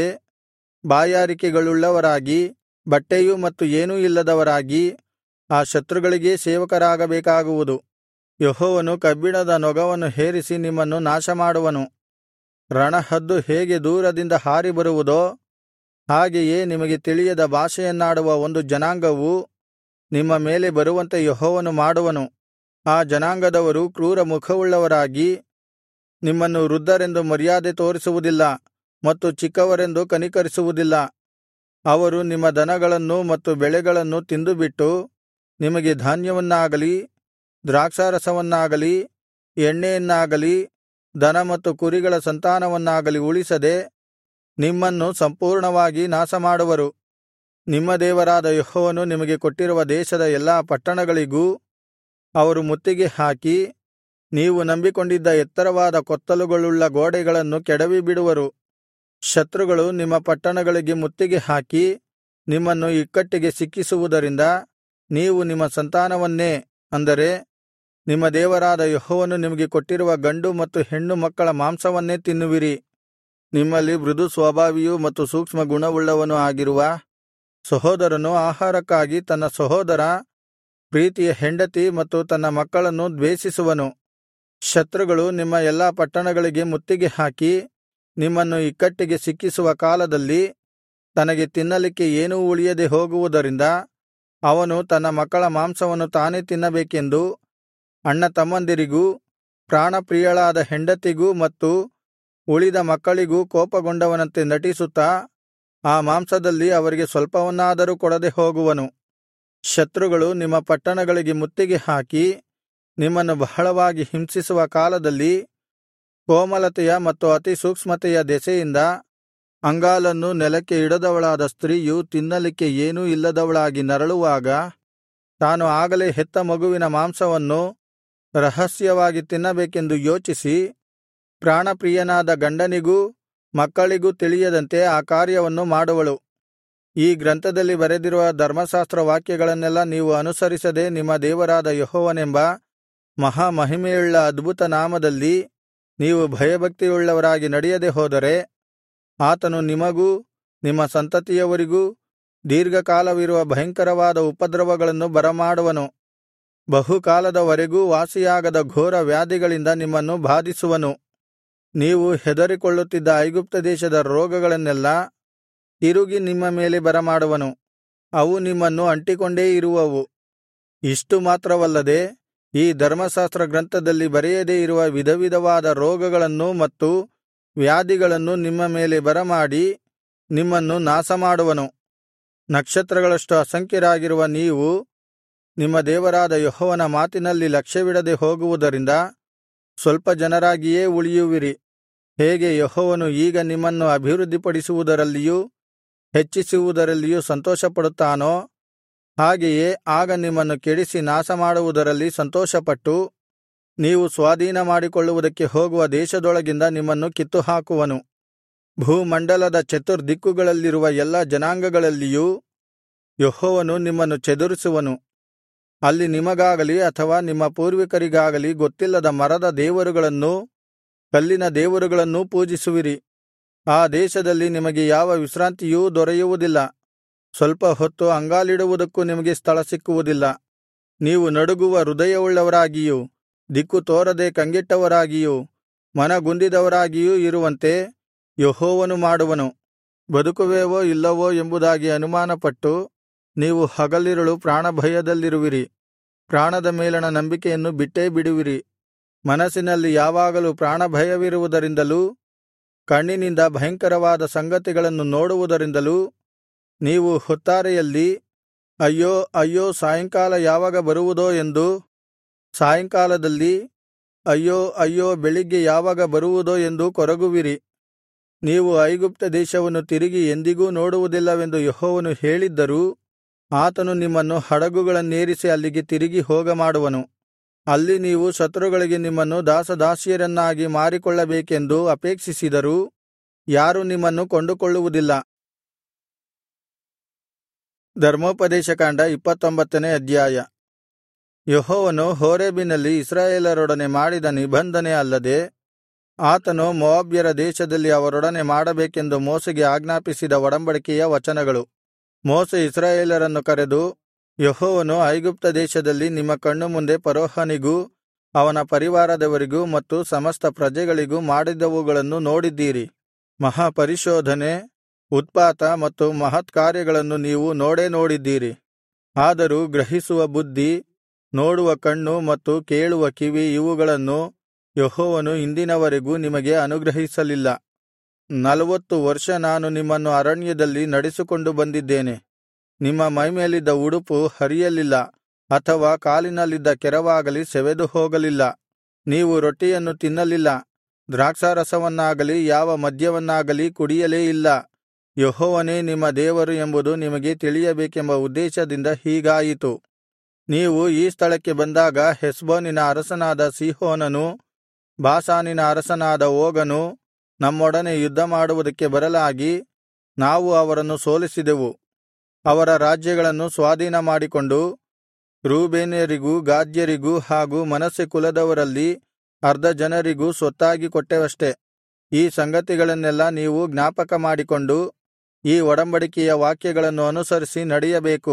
ಬಾಯಾರಿಕೆಗಳುಳ್ಳವರಾಗಿ ಬಟ್ಟೆಯೂ ಮತ್ತು ಏನೂ ಇಲ್ಲದವರಾಗಿ ಆ ಶತ್ರುಗಳಿಗೇ ಸೇವಕರಾಗಬೇಕಾಗುವುದು ಯೆಹೋವನು ಕಬ್ಬಿಣದ ನೊಗವನ್ನು ಹೇರಿಸಿ ನಿಮ್ಮನ್ನು ನಾಶಮಾಡುವನು ರಣಹದ್ದು ಹೇಗೆ ದೂರದಿಂದ ಹಾರಿ ಬರುವುದೋ ಹಾಗೆಯೇ ನಿಮಗೆ ತಿಳಿಯದ ಭಾಷೆಯನ್ನಾಡುವ ಒಂದು ಜನಾಂಗವು ನಿಮ್ಮ ಮೇಲೆ ಬರುವಂತೆ ಯೆಹೋವನು ಮಾಡುವನು ಆ ಜನಾಂಗದವರು ಕ್ರೂರ ಮುಖವುಳ್ಳವರಾಗಿ ನಿಮ್ಮನ್ನು ವೃದ್ಧರೆಂದು ಮರ್ಯಾದೆ ತೋರಿಸುವುದಿಲ್ಲ ಮತ್ತು ಚಿಕ್ಕವರೆಂದು ಕನಿಕರಿಸುವುದಿಲ್ಲ ಅವರು ನಿಮ್ಮ ದನಗಳನ್ನೂ ಮತ್ತು ಬೆಳೆಗಳನ್ನು ತಿಂದುಬಿಟ್ಟು ನಿಮಗೆ ಧಾನ್ಯವನ್ನಾಗಲಿ ದ್ರಾಕ್ಷಾರಸವನ್ನಾಗಲಿ ಎಣ್ಣೆಯನ್ನಾಗಲಿ ದನ ಮತ್ತು ಕುರಿಗಳ ಸಂತಾನವನ್ನಾಗಲಿ ಉಳಿಸದೆ ನಿಮ್ಮನ್ನು ಸಂಪೂರ್ಣವಾಗಿ ನಾಶಮಾಡುವರು ನಿಮ್ಮ ದೇವರಾದ ಯೆಹೋವನು ನಿಮಗೆ ಕೊಟ್ಟಿರುವ ದೇಶದ ಎಲ್ಲಾ ಪಟ್ಟಣಗಳಿಗೂ ಅವರು ಮುತ್ತಿಗೆ ಹಾಕಿ ನೀವು ನಂಬಿಕೊಂಡಿದ್ದ ಎತ್ತರವಾದ ಕೊತ್ತಲುಗಳುಳ್ಳ ಗೋಡೆಗಳನ್ನು ಕೆಡವಿಬಿಡುವರು ಶತ್ರುಗಳು ನಿಮ್ಮ ಪಟ್ಟಣಗಳಿಗೆ ಮುತ್ತಿಗೆ ಹಾಕಿ ನಿಮ್ಮನ್ನು ಇಕ್ಕಟ್ಟಿಗೆ ಸಿಕ್ಕಿಸುವುದರಿಂದ ನೀವು ನಿಮ್ಮ ಸಂತಾನವನ್ನೇ ಅಂದರೆ ನಿಮ್ಮ ದೇವರಾದ ಯೆಹೋವನು ನಿಮಗೆ ಕೊಟ್ಟಿರುವ ಗಂಡು ಮತ್ತು ಹೆಣ್ಣು ಮಕ್ಕಳ ಮಾಂಸವನ್ನೇ ತಿನ್ನುವಿರಿ ನಿಮ್ಮಲ್ಲಿ ಮೃದು ಸ್ವಭಾವಿಯೂ ಮತ್ತು ಸೂಕ್ಷ್ಮ ಗುಣವುಳ್ಳವನೂ ಆಗಿರುವ ಸಹೋದರನು ಆಹಾರಕ್ಕಾಗಿ ತನ್ನ ಸಹೋದರ ಪ್ರೀತಿಯ ಹೆಂಡತಿ ಮತ್ತು ತನ್ನ ಮಕ್ಕಳನ್ನು ದ್ವೇಷಿಸುವನು ಶತ್ರುಗಳು ನಿಮ್ಮ ಎಲ್ಲಾ ಪಟ್ಟಣಗಳಿಗೆ ಮುತ್ತಿಗೆ ಹಾಕಿ ನಿಮ್ಮನ್ನು ಇಕ್ಕಟ್ಟಿಗೆ ಸಿಕ್ಕಿಸುವ ಕಾಲದಲ್ಲಿ ತನಗೆ ತಿನ್ನಲಿಕ್ಕೆ ಏನೂ ಉಳಿಯದೆ ಹೋಗುವುದರಿಂದ ಅವನು ತನ್ನ ಮಕ್ಕಳ ಮಾಂಸವನ್ನು ತಾನೇ ತಿನ್ನಬೇಕೆಂದು ಅಣ್ಣತಮ್ಮಂದಿರಿಗೂ ಪ್ರಾಣಪ್ರಿಯಳಾದ ಹೆಂಡತಿಗೂ ಮತ್ತು ಉಳಿದ ಮಕ್ಕಳಿಗೂ ಕೋಪಗೊಂಡವನಂತೆ ನಟಿಸುತ್ತಾ ಆ ಮಾಂಸದಲ್ಲಿ ಅವರಿಗೆ ಸ್ವಲ್ಪವನ್ನಾದರೂ ಕೊಡದೆ ಹೋಗುವನು ಶತ್ರುಗಳು ನಿಮ್ಮ ಪಟ್ಟಣಗಳಿಗೆ ಮುತ್ತಿಗೆ ಹಾಕಿ ನಿಮ್ಮನ್ನು ಬಹಳವಾಗಿ ಹಿಂಸಿಸುವ ಕಾಲದಲ್ಲಿ ಕೋಮಲತೆಯ ಮತ್ತು ಅತಿ ಸೂಕ್ಷ್ಮತೆಯ ದೆಸೆಯಿಂದ ಅಂಗಾಲನ್ನು ನೆಲಕ್ಕೆ ಇಡದವಳಾದ ಸ್ತ್ರೀಯು ತಿನ್ನಲಿಕ್ಕೆ ಏನೂ ಇಲ್ಲದವಳಾಗಿ ನರಳುವಾಗ ತಾನು ಆಗಲೇ ಹೆತ್ತ ಮಗುವಿನ ಮಾಂಸವನ್ನು ರಹಸ್ಯವಾಗಿ ತಿನ್ನಬೇಕೆಂದು ಯೋಚಿಸಿ ಪ್ರಾಣಪ್ರಿಯನಾದ ಗಂಡನಿಗೂ ಮಕ್ಕಳಿಗೂ ತಿಳಿಯದಂತೆ ಆ ಕಾರ್ಯವನ್ನು ಮಾಡುವಳು ಈ ಗ್ರಂಥದಲ್ಲಿ ಬರೆದಿರುವ ಧರ್ಮಶಾಸ್ತ್ರ ವಾಕ್ಯಗಳನ್ನೆಲ್ಲಾ ನೀವು ಅನುಸರಿಸದೆ ನಿಮ್ಮ ದೇವರಾದ ಯೆಹೋವನೆಂಬ ಮಹಾಮಹಿಮೆಯುಳ್ಳ ಅದ್ಭುತ ನಾಮದಲ್ಲಿ ನೀವು ಭಯಭಕ್ತಿಯುಳ್ಳವರಾಗಿ ನಡೆಯದೆ ಹೋದರೆ ಆತನು ನಿಮಗೂ ನಿಮ್ಮ ಸಂತತಿಯವರಿಗೂ ದೀರ್ಘಕಾಲವಿರುವ ಭಯಂಕರವಾದ ಉಪದ್ರವಗಳನ್ನು ಬರಮಾಡುವನು ಬಹುಕಾಲದವರೆಗೂ ವಾಸಿಯಾಗದ ಘೋರ ವ್ಯಾಧಿಗಳಿಂದ ನಿಮ್ಮನ್ನು ಬಾಧಿಸುವನು ನೀವು ಹೆದರಿಕೊಳ್ಳುತ್ತಿದ್ದ ಐಗುಪ್ತ ದೇಶದ ರೋಗಗಳನ್ನೆಲ್ಲಾ ತಿರುಗಿ ನಿಮ್ಮ ಮೇಲೆ ಬರಮಾಡುವನು ಅವು ನಿಮ್ಮನ್ನು ಅಂಟಿಕೊಂಡೇ ಇರುವವು ಇಷ್ಟು ಮಾತ್ರವಲ್ಲದೆ ಈ ಧರ್ಮಶಾಸ್ತ್ರ ಗ್ರಂಥದಲ್ಲಿ ಬರೆಯದೇ ಇರುವ ವಿಧವಿಧವಾದ ರೋಗಗಳನ್ನು ಮತ್ತು ವ್ಯಾಧಿಗಳನ್ನು ನಿಮ್ಮ ಮೇಲೆ ಬರಮಾಡಿ ನಿಮ್ಮನ್ನು ನಾಶಮಾಡುವನು ನಕ್ಷತ್ರಗಳಷ್ಟು ಅಸಂಖ್ಯರಾಗಿರುವ ನೀವು ನಿಮ್ಮ ದೇವರಾದ ಯೆಹೋವನ ಮಾತಿನಲ್ಲಿ ಲಕ್ಷ್ಯವಿಡದೆ ಹೋಗುವುದರಿಂದ ಸ್ವಲ್ಪ ಜನರಾಗಿಯೇ ಉಳಿಯುವಿರಿ ಹೇಗೆ ಯೆಹೋವನು ಈಗ ನಿಮ್ಮನ್ನು ಅಭಿವೃದ್ಧಿಪಡಿಸುವುದರಲ್ಲಿಯೂ ಹೆಚ್ಚಿಸುವುದರಲ್ಲಿಯೂ ಸಂತೋಷಪಡುತ್ತಾನೋ ಹಾಗೆಯೇ ಆಗ ನಿಮ್ಮನ್ನು ಕೆಡಿಸಿ ನಾಶಮಾಡುವುದರಲ್ಲಿ ಸಂತೋಷಪಟ್ಟು ನೀವು ಸ್ವಾಧೀನಮಾಡಿಕೊಳ್ಳುವುದಕ್ಕೆ ಹೋಗುವ ದೇಶದೊಳಗಿಂದ ನಿಮ್ಮನ್ನು ಕಿತ್ತುಹಾಕುವನು ಭೂಮಂಡಲದ ಚತುರ್ದಿಕ್ಕುಗಳಲ್ಲಿರುವ ಎಲ್ಲಾ ಜನಾಂಗಗಳಲ್ಲಿಯೂ ಯೆಹೋವನು ನಿಮ್ಮನ್ನು ಚದುರಿಸುವನು ಅಲ್ಲಿ ನಿಮಗಾಗಲಿ ಅಥವಾ ನಿಮ್ಮ ಪೂರ್ವಿಕರಿಗಾಗಲಿ ಗೊತ್ತಿಲ್ಲದ ಮರದ ದೇವರುಗಳನ್ನೂ ಕಲ್ಲಿನ ದೇವರುಗಳನ್ನೂ ಪೂಜಿಸುವಿರಿ ಆ ದೇಶದಲ್ಲಿ ನಿಮಗೆ ಯಾವ ವಿಶ್ರಾಂತಿಯೂ ದೊರೆಯುವುದಿಲ್ಲ ಸ್ವಲ್ಪ ಹೊತ್ತು ಅಂಗಾಲಿಡುವುದಕ್ಕೂ ನಿಮಗೆ ಸ್ಥಳ ಸಿಕ್ಕುವುದಿಲ್ಲ ನೀವು ನಡುಗುವ ಹೃದಯವುಳ್ಳವರಾಗಿಯೂ ದಿಕ್ಕು ತೋರದೆ ಕಂಗೆಟ್ಟವರಾಗಿಯೂ ಮನಗುಂದಿದವರಾಗಿಯೂ ಇರುವಂತೆ ಯೆಹೋವನು ಮಾಡುವನು ಬದುಕುವೆವೋ ಇಲ್ಲವೋ ಎಂಬುದಾಗಿ ಅನುಮಾನಪಟ್ಟು ನೀವು ಹಗಲಿರುಳು ಪ್ರಾಣಭಯದಲ್ಲಿರುವಿರಿ ಪ್ರಾಣದ ಮೇಲಣ ನಂಬಿಕೆಯನ್ನು ಬಿಟ್ಟೇ ಬಿಡುವಿರಿ ಮನಸ್ಸಿನಲ್ಲಿ ಯಾವಾಗಲೂ ಪ್ರಾಣಭಯವಿರುವುದರಿಂದಲೂ ಕಣ್ಣಿನಿಂದ ಭಯಂಕರವಾದ ಸಂಗತಿಗಳನ್ನು ನೋಡುವುದರಿಂದಲೂ ನೀವು ಹೊತ್ತಾರೆಯಲ್ಲಿ ಅಯ್ಯೋ ಅಯ್ಯೋ ಸಾಯಂಕಾಲ ಯಾವಾಗ ಬರುವುದೋ ಎಂದು ಸಾಯಂಕಾಲದಲ್ಲಿ ಅಯ್ಯೋ ಅಯ್ಯೋ ಬೆಳಿಗ್ಗೆ ಯಾವಾಗ ಬರುವುದೋ ಎಂದು ಕೊರಗುವಿರಿ ನೀವು ಐಗುಪ್ತ ದೇಶವನ್ನು ತಿರುಗಿ ಎಂದಿಗೂ ನೋಡುವುದಿಲ್ಲವೆಂದು ಯೆಹೋವನು ಹೇಳಿದ್ದರೂ ಆತನು ನಿಮ್ಮನ್ನು ಹಡಗುಗಳನ್ನೇರಿಸಿ ಅಲ್ಲಿಗೆ ತಿರುಗಿ ಹೋಗಮಾಡುವನು ಅಲ್ಲಿ ನೀವು ಶತ್ರುಗಳಿಗೆ ನಿಮ್ಮನ್ನು ದಾಸದಾಸಿಯರನ್ನಾಗಿ ಮಾರಿಕೊಳ್ಳಬೇಕೆಂದು ಅಪೇಕ್ಷಿಸಿದರೂ ಯಾರೂ ನಿಮ್ಮನ್ನು ಕೊಂಡುಕೊಳ್ಳುವುದಿಲ್ಲ ಧರ್ಮೋಪದೇಶಕಾಂಡ ಇಪ್ಪತ್ತೊಂಬತ್ತನೇ ಅಧ್ಯಾಯ ಯೆಹೋವನು ಹೋರೇಬಿನಲ್ಲಿ ಇಸ್ರಾಯೇಲರೊಡನೆ ಮಾಡಿದ ನಿಬಂಧನೆ ಅಲ್ಲದೆ ಆತನು ಮೋವಾಬ್ಯರ ದೇಶದಲ್ಲಿ ಅವರೊಡನೆ ಮಾಡಬೇಕೆಂದು ಮೋಶೆಗೆ ಆಜ್ಞಾಪಿಸಿದ ಒಡಂಬಡಿಕೆಯ ವಚನಗಳು ಮೋಶೆ ಇಸ್ರಾಯೇಲರನ್ನು ಕರೆದು ಯೆಹೋವನು ಐಗುಪ್ತ ದೇಶದಲ್ಲಿ ನಿಮ್ಮ ಕಣ್ಣು ಮುಂದೆ ಫರೋಹನಿಗೂ ಅವನ ಪರಿವಾರದವರಿಗೂ ಮತ್ತು ಸಮಸ್ತ ಪ್ರಜೆಗಳಿಗೂ ಮಾಡಿದವುಗಳನ್ನು ನೋಡಿದ್ದೀರಿ ಮಹಾಪರಿಶೋಧನೆ ಉತ್ಪಾತ ಮತ್ತು ಮಹತ್ಕಾರ್ಯಗಳನ್ನು ನೀವು ನೋಡೇ ನೋಡಿದ್ದೀರಿ ಆದರೂ ಗ್ರಹಿಸುವ ಬುದ್ಧಿ ನೋಡುವ ಕಣ್ಣು ಮತ್ತು ಕೇಳುವ ಕಿವಿ ಇವುಗಳನ್ನು ಯೆಹೋವನು ಇಂದಿನವರೆಗೂ ನಿಮಗೆ ಅನುಗ್ರಹಿಸಲಿಲ್ಲ ನಲವತ್ತು ವರ್ಷ ನಾನು ನಿಮ್ಮನ್ನು ಅರಣ್ಯದಲ್ಲಿ ನಡೆಸಿಕೊಂಡು ಬಂದಿದ್ದೇನೆ ನಿಮ್ಮ ಮೈಮೇಲಿದ್ದ ಉಡುಪು ಹರಿಯಲಿಲ್ಲ ಅಥವಾ ಕಾಲಿನಲ್ಲಿದ್ದ ಕೆರವಾಗಲಿ ಸೆವೆದು ಹೋಗಲಿಲ್ಲ ನೀವು ರೊಟ್ಟಿಯನ್ನು ತಿನ್ನಲಿಲ್ಲ ದ್ರಾಕ್ಷಾರಸವನ್ನಾಗಲಿ ಯಾವ ಮದ್ಯವನ್ನಾಗಲಿ ಕುಡಿಯಲೇ ಇಲ್ಲ ಯೆಹೋವನೇ ನಿಮ್ಮ ದೇವರು ಎಂಬುದು ನಿಮಗೆ ತಿಳಿಯಬೇಕೆಂಬ ಉದ್ದೇಶದಿಂದ ಹೀಗಾಯಿತು ನೀವು ಈ ಸ್ಥಳಕ್ಕೆ ಬಂದಾಗ ಹೆಷ್ಬೋನಿನ ಅರಸನಾದ ಸೀಹೋನನು ಬಾಷಾನಿನ ಅರಸನಾದ ಓಗನು ನಮ್ಮೊಡನೆ ಯುದ್ಧಮಾಡುವುದಕ್ಕೆ ಬರಲಾಗಿ ನಾವು ಅವರನ್ನು ಸೋಲಿಸಿದೆವು ಅವರ ರಾಜ್ಯಗಳನ್ನು ಸ್ವಾಧೀನಮಾಡಿಕೊಂಡು ರೂಬೇನ್ಯರಿಗೂ ಗಾದ್ಯರಿಗೂ ಹಾಗೂ ಮನಸ್ಸೆ ಕುಲದವರಲ್ಲಿ ಅರ್ಧ ಜನರಿಗೂ ಸ್ವತ್ತಾಗಿ ಕೊಟ್ಟೆವಷ್ಟೆ ಈ ಸಂಗತಿಗಳನ್ನೆಲ್ಲಾ ನೀವು ಜ್ಞಾಪಕ ಮಾಡಿಕೊಂಡು ಈ ಒಡಂಬಡಿಕೆಯ ವಾಕ್ಯಗಳನ್ನು ಅನುಸರಿಸಿ ನಡೆಯಬೇಕು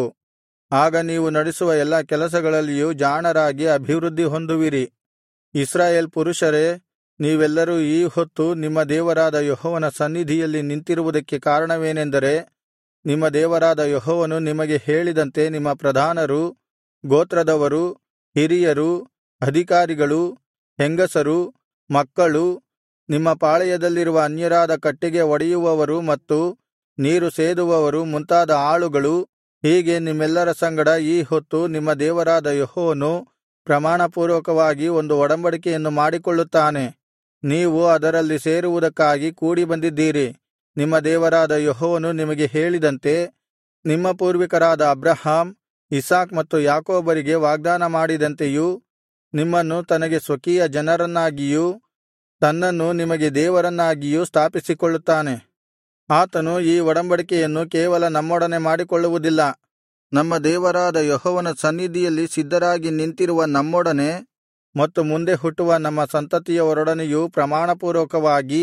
ಆಗ ನೀವು ನಡೆಸುವ ಎಲ್ಲಾ ಕೆಲಸಗಳಲ್ಲಿಯೂ ಜಾಣರಾಗಿ ಅಭಿವೃದ್ಧಿ ಹೊಂದುವಿರಿ ಇಸ್ರಾಯೇಲ್ ಪುರುಷರೇ ನೀವೆಲ್ಲರೂ ಈ ಹೊತ್ತು ನಿಮ್ಮ ದೇವರಾದ ಯೆಹೋವನ ಸನ್ನಿಧಿಯಲ್ಲಿ ನಿಂತಿರುವುದಕ್ಕೆ ಕಾರಣವೇನೆಂದರೆ ನಿಮ್ಮ ದೇವರಾದ ಯೆಹೋವನು ನಿಮಗೆ ಹೇಳಿದಂತೆ ನಿಮ್ಮ ಪ್ರಧಾನರು ಗೋತ್ರದವರು ಹಿರಿಯರು ಅಧಿಕಾರಿಗಳು ಹೆಂಗಸರು ಮಕ್ಕಳು ನಿಮ್ಮ ಪಾಳೆಯದಲ್ಲಿರುವ ಅನ್ಯರಾದ ಕಟ್ಟಿಗೆ ಒಡೆಯುವವರು ಮತ್ತು ನೀರು ಸೇದುವವರು ಮುಂತಾದ ಆಳುಗಳು ಹೀಗೆ ನಿಮ್ಮೆಲ್ಲರ ಸಂಗಡ ಈ ಹೊತ್ತು ನಿಮ್ಮ ದೇವರಾದ ಯೆಹೋವನು ಪ್ರಮಾಣಪೂರ್ವಕವಾಗಿ ಒಂದು ಒಡಂಬಡಿಕೆಯನ್ನು ಮಾಡಿಕೊಳ್ಳುತ್ತಾನೆ ನೀವು ಅದರಲ್ಲಿ ಸೇರುವುದಕ್ಕಾಗಿ ಕೂಡಿ ಬಂದಿದ್ದೀರಿ ನಿಮ್ಮ ದೇವರಾದ ಯೆಹೋವನು ನಿಮಗೆ ಹೇಳಿದಂತೆ ನಿಮ್ಮ ಪೂರ್ವಿಕರಾದ ಅಬ್ರಹಾಮ್ ಇಸಾಕ್ ಮತ್ತು ಯಾಕೋಬರಿಗೆ ವಾಗ್ದಾನ ಮಾಡಿದಂತೆಯೂ ನಿಮ್ಮನ್ನು ತನಗೆ ಸ್ವಕೀಯ ಜನರನ್ನಾಗಿಯೂ ತನ್ನನ್ನು ನಿಮಗೆ ದೇವರನ್ನಾಗಿಯೂ ಸ್ಥಾಪಿಸಿಕೊಳ್ಳುತ್ತಾನೆ ಆತನು ಈ ಒಡಂಬಡಿಕೆಯನ್ನು ಕೇವಲ ನಮ್ಮೊಡನೆ ಮಾಡಿಕೊಳ್ಳುವುದಿಲ್ಲ ನಮ್ಮ ದೇವರಾದ ಯೆಹೋವನ ಸನ್ನಿಧಿಯಲ್ಲಿ ಸಿದ್ಧರಾಗಿ ನಿಂತಿರುವ ನಮ್ಮೊಡನೆ ಮತ್ತು ಮುಂದೆ ಹುಟ್ಟುವ ನಮ್ಮ ಸಂತತಿಯವರೊಡನೆಯೂ ಪ್ರಮಾಣಪೂರ್ವಕವಾಗಿ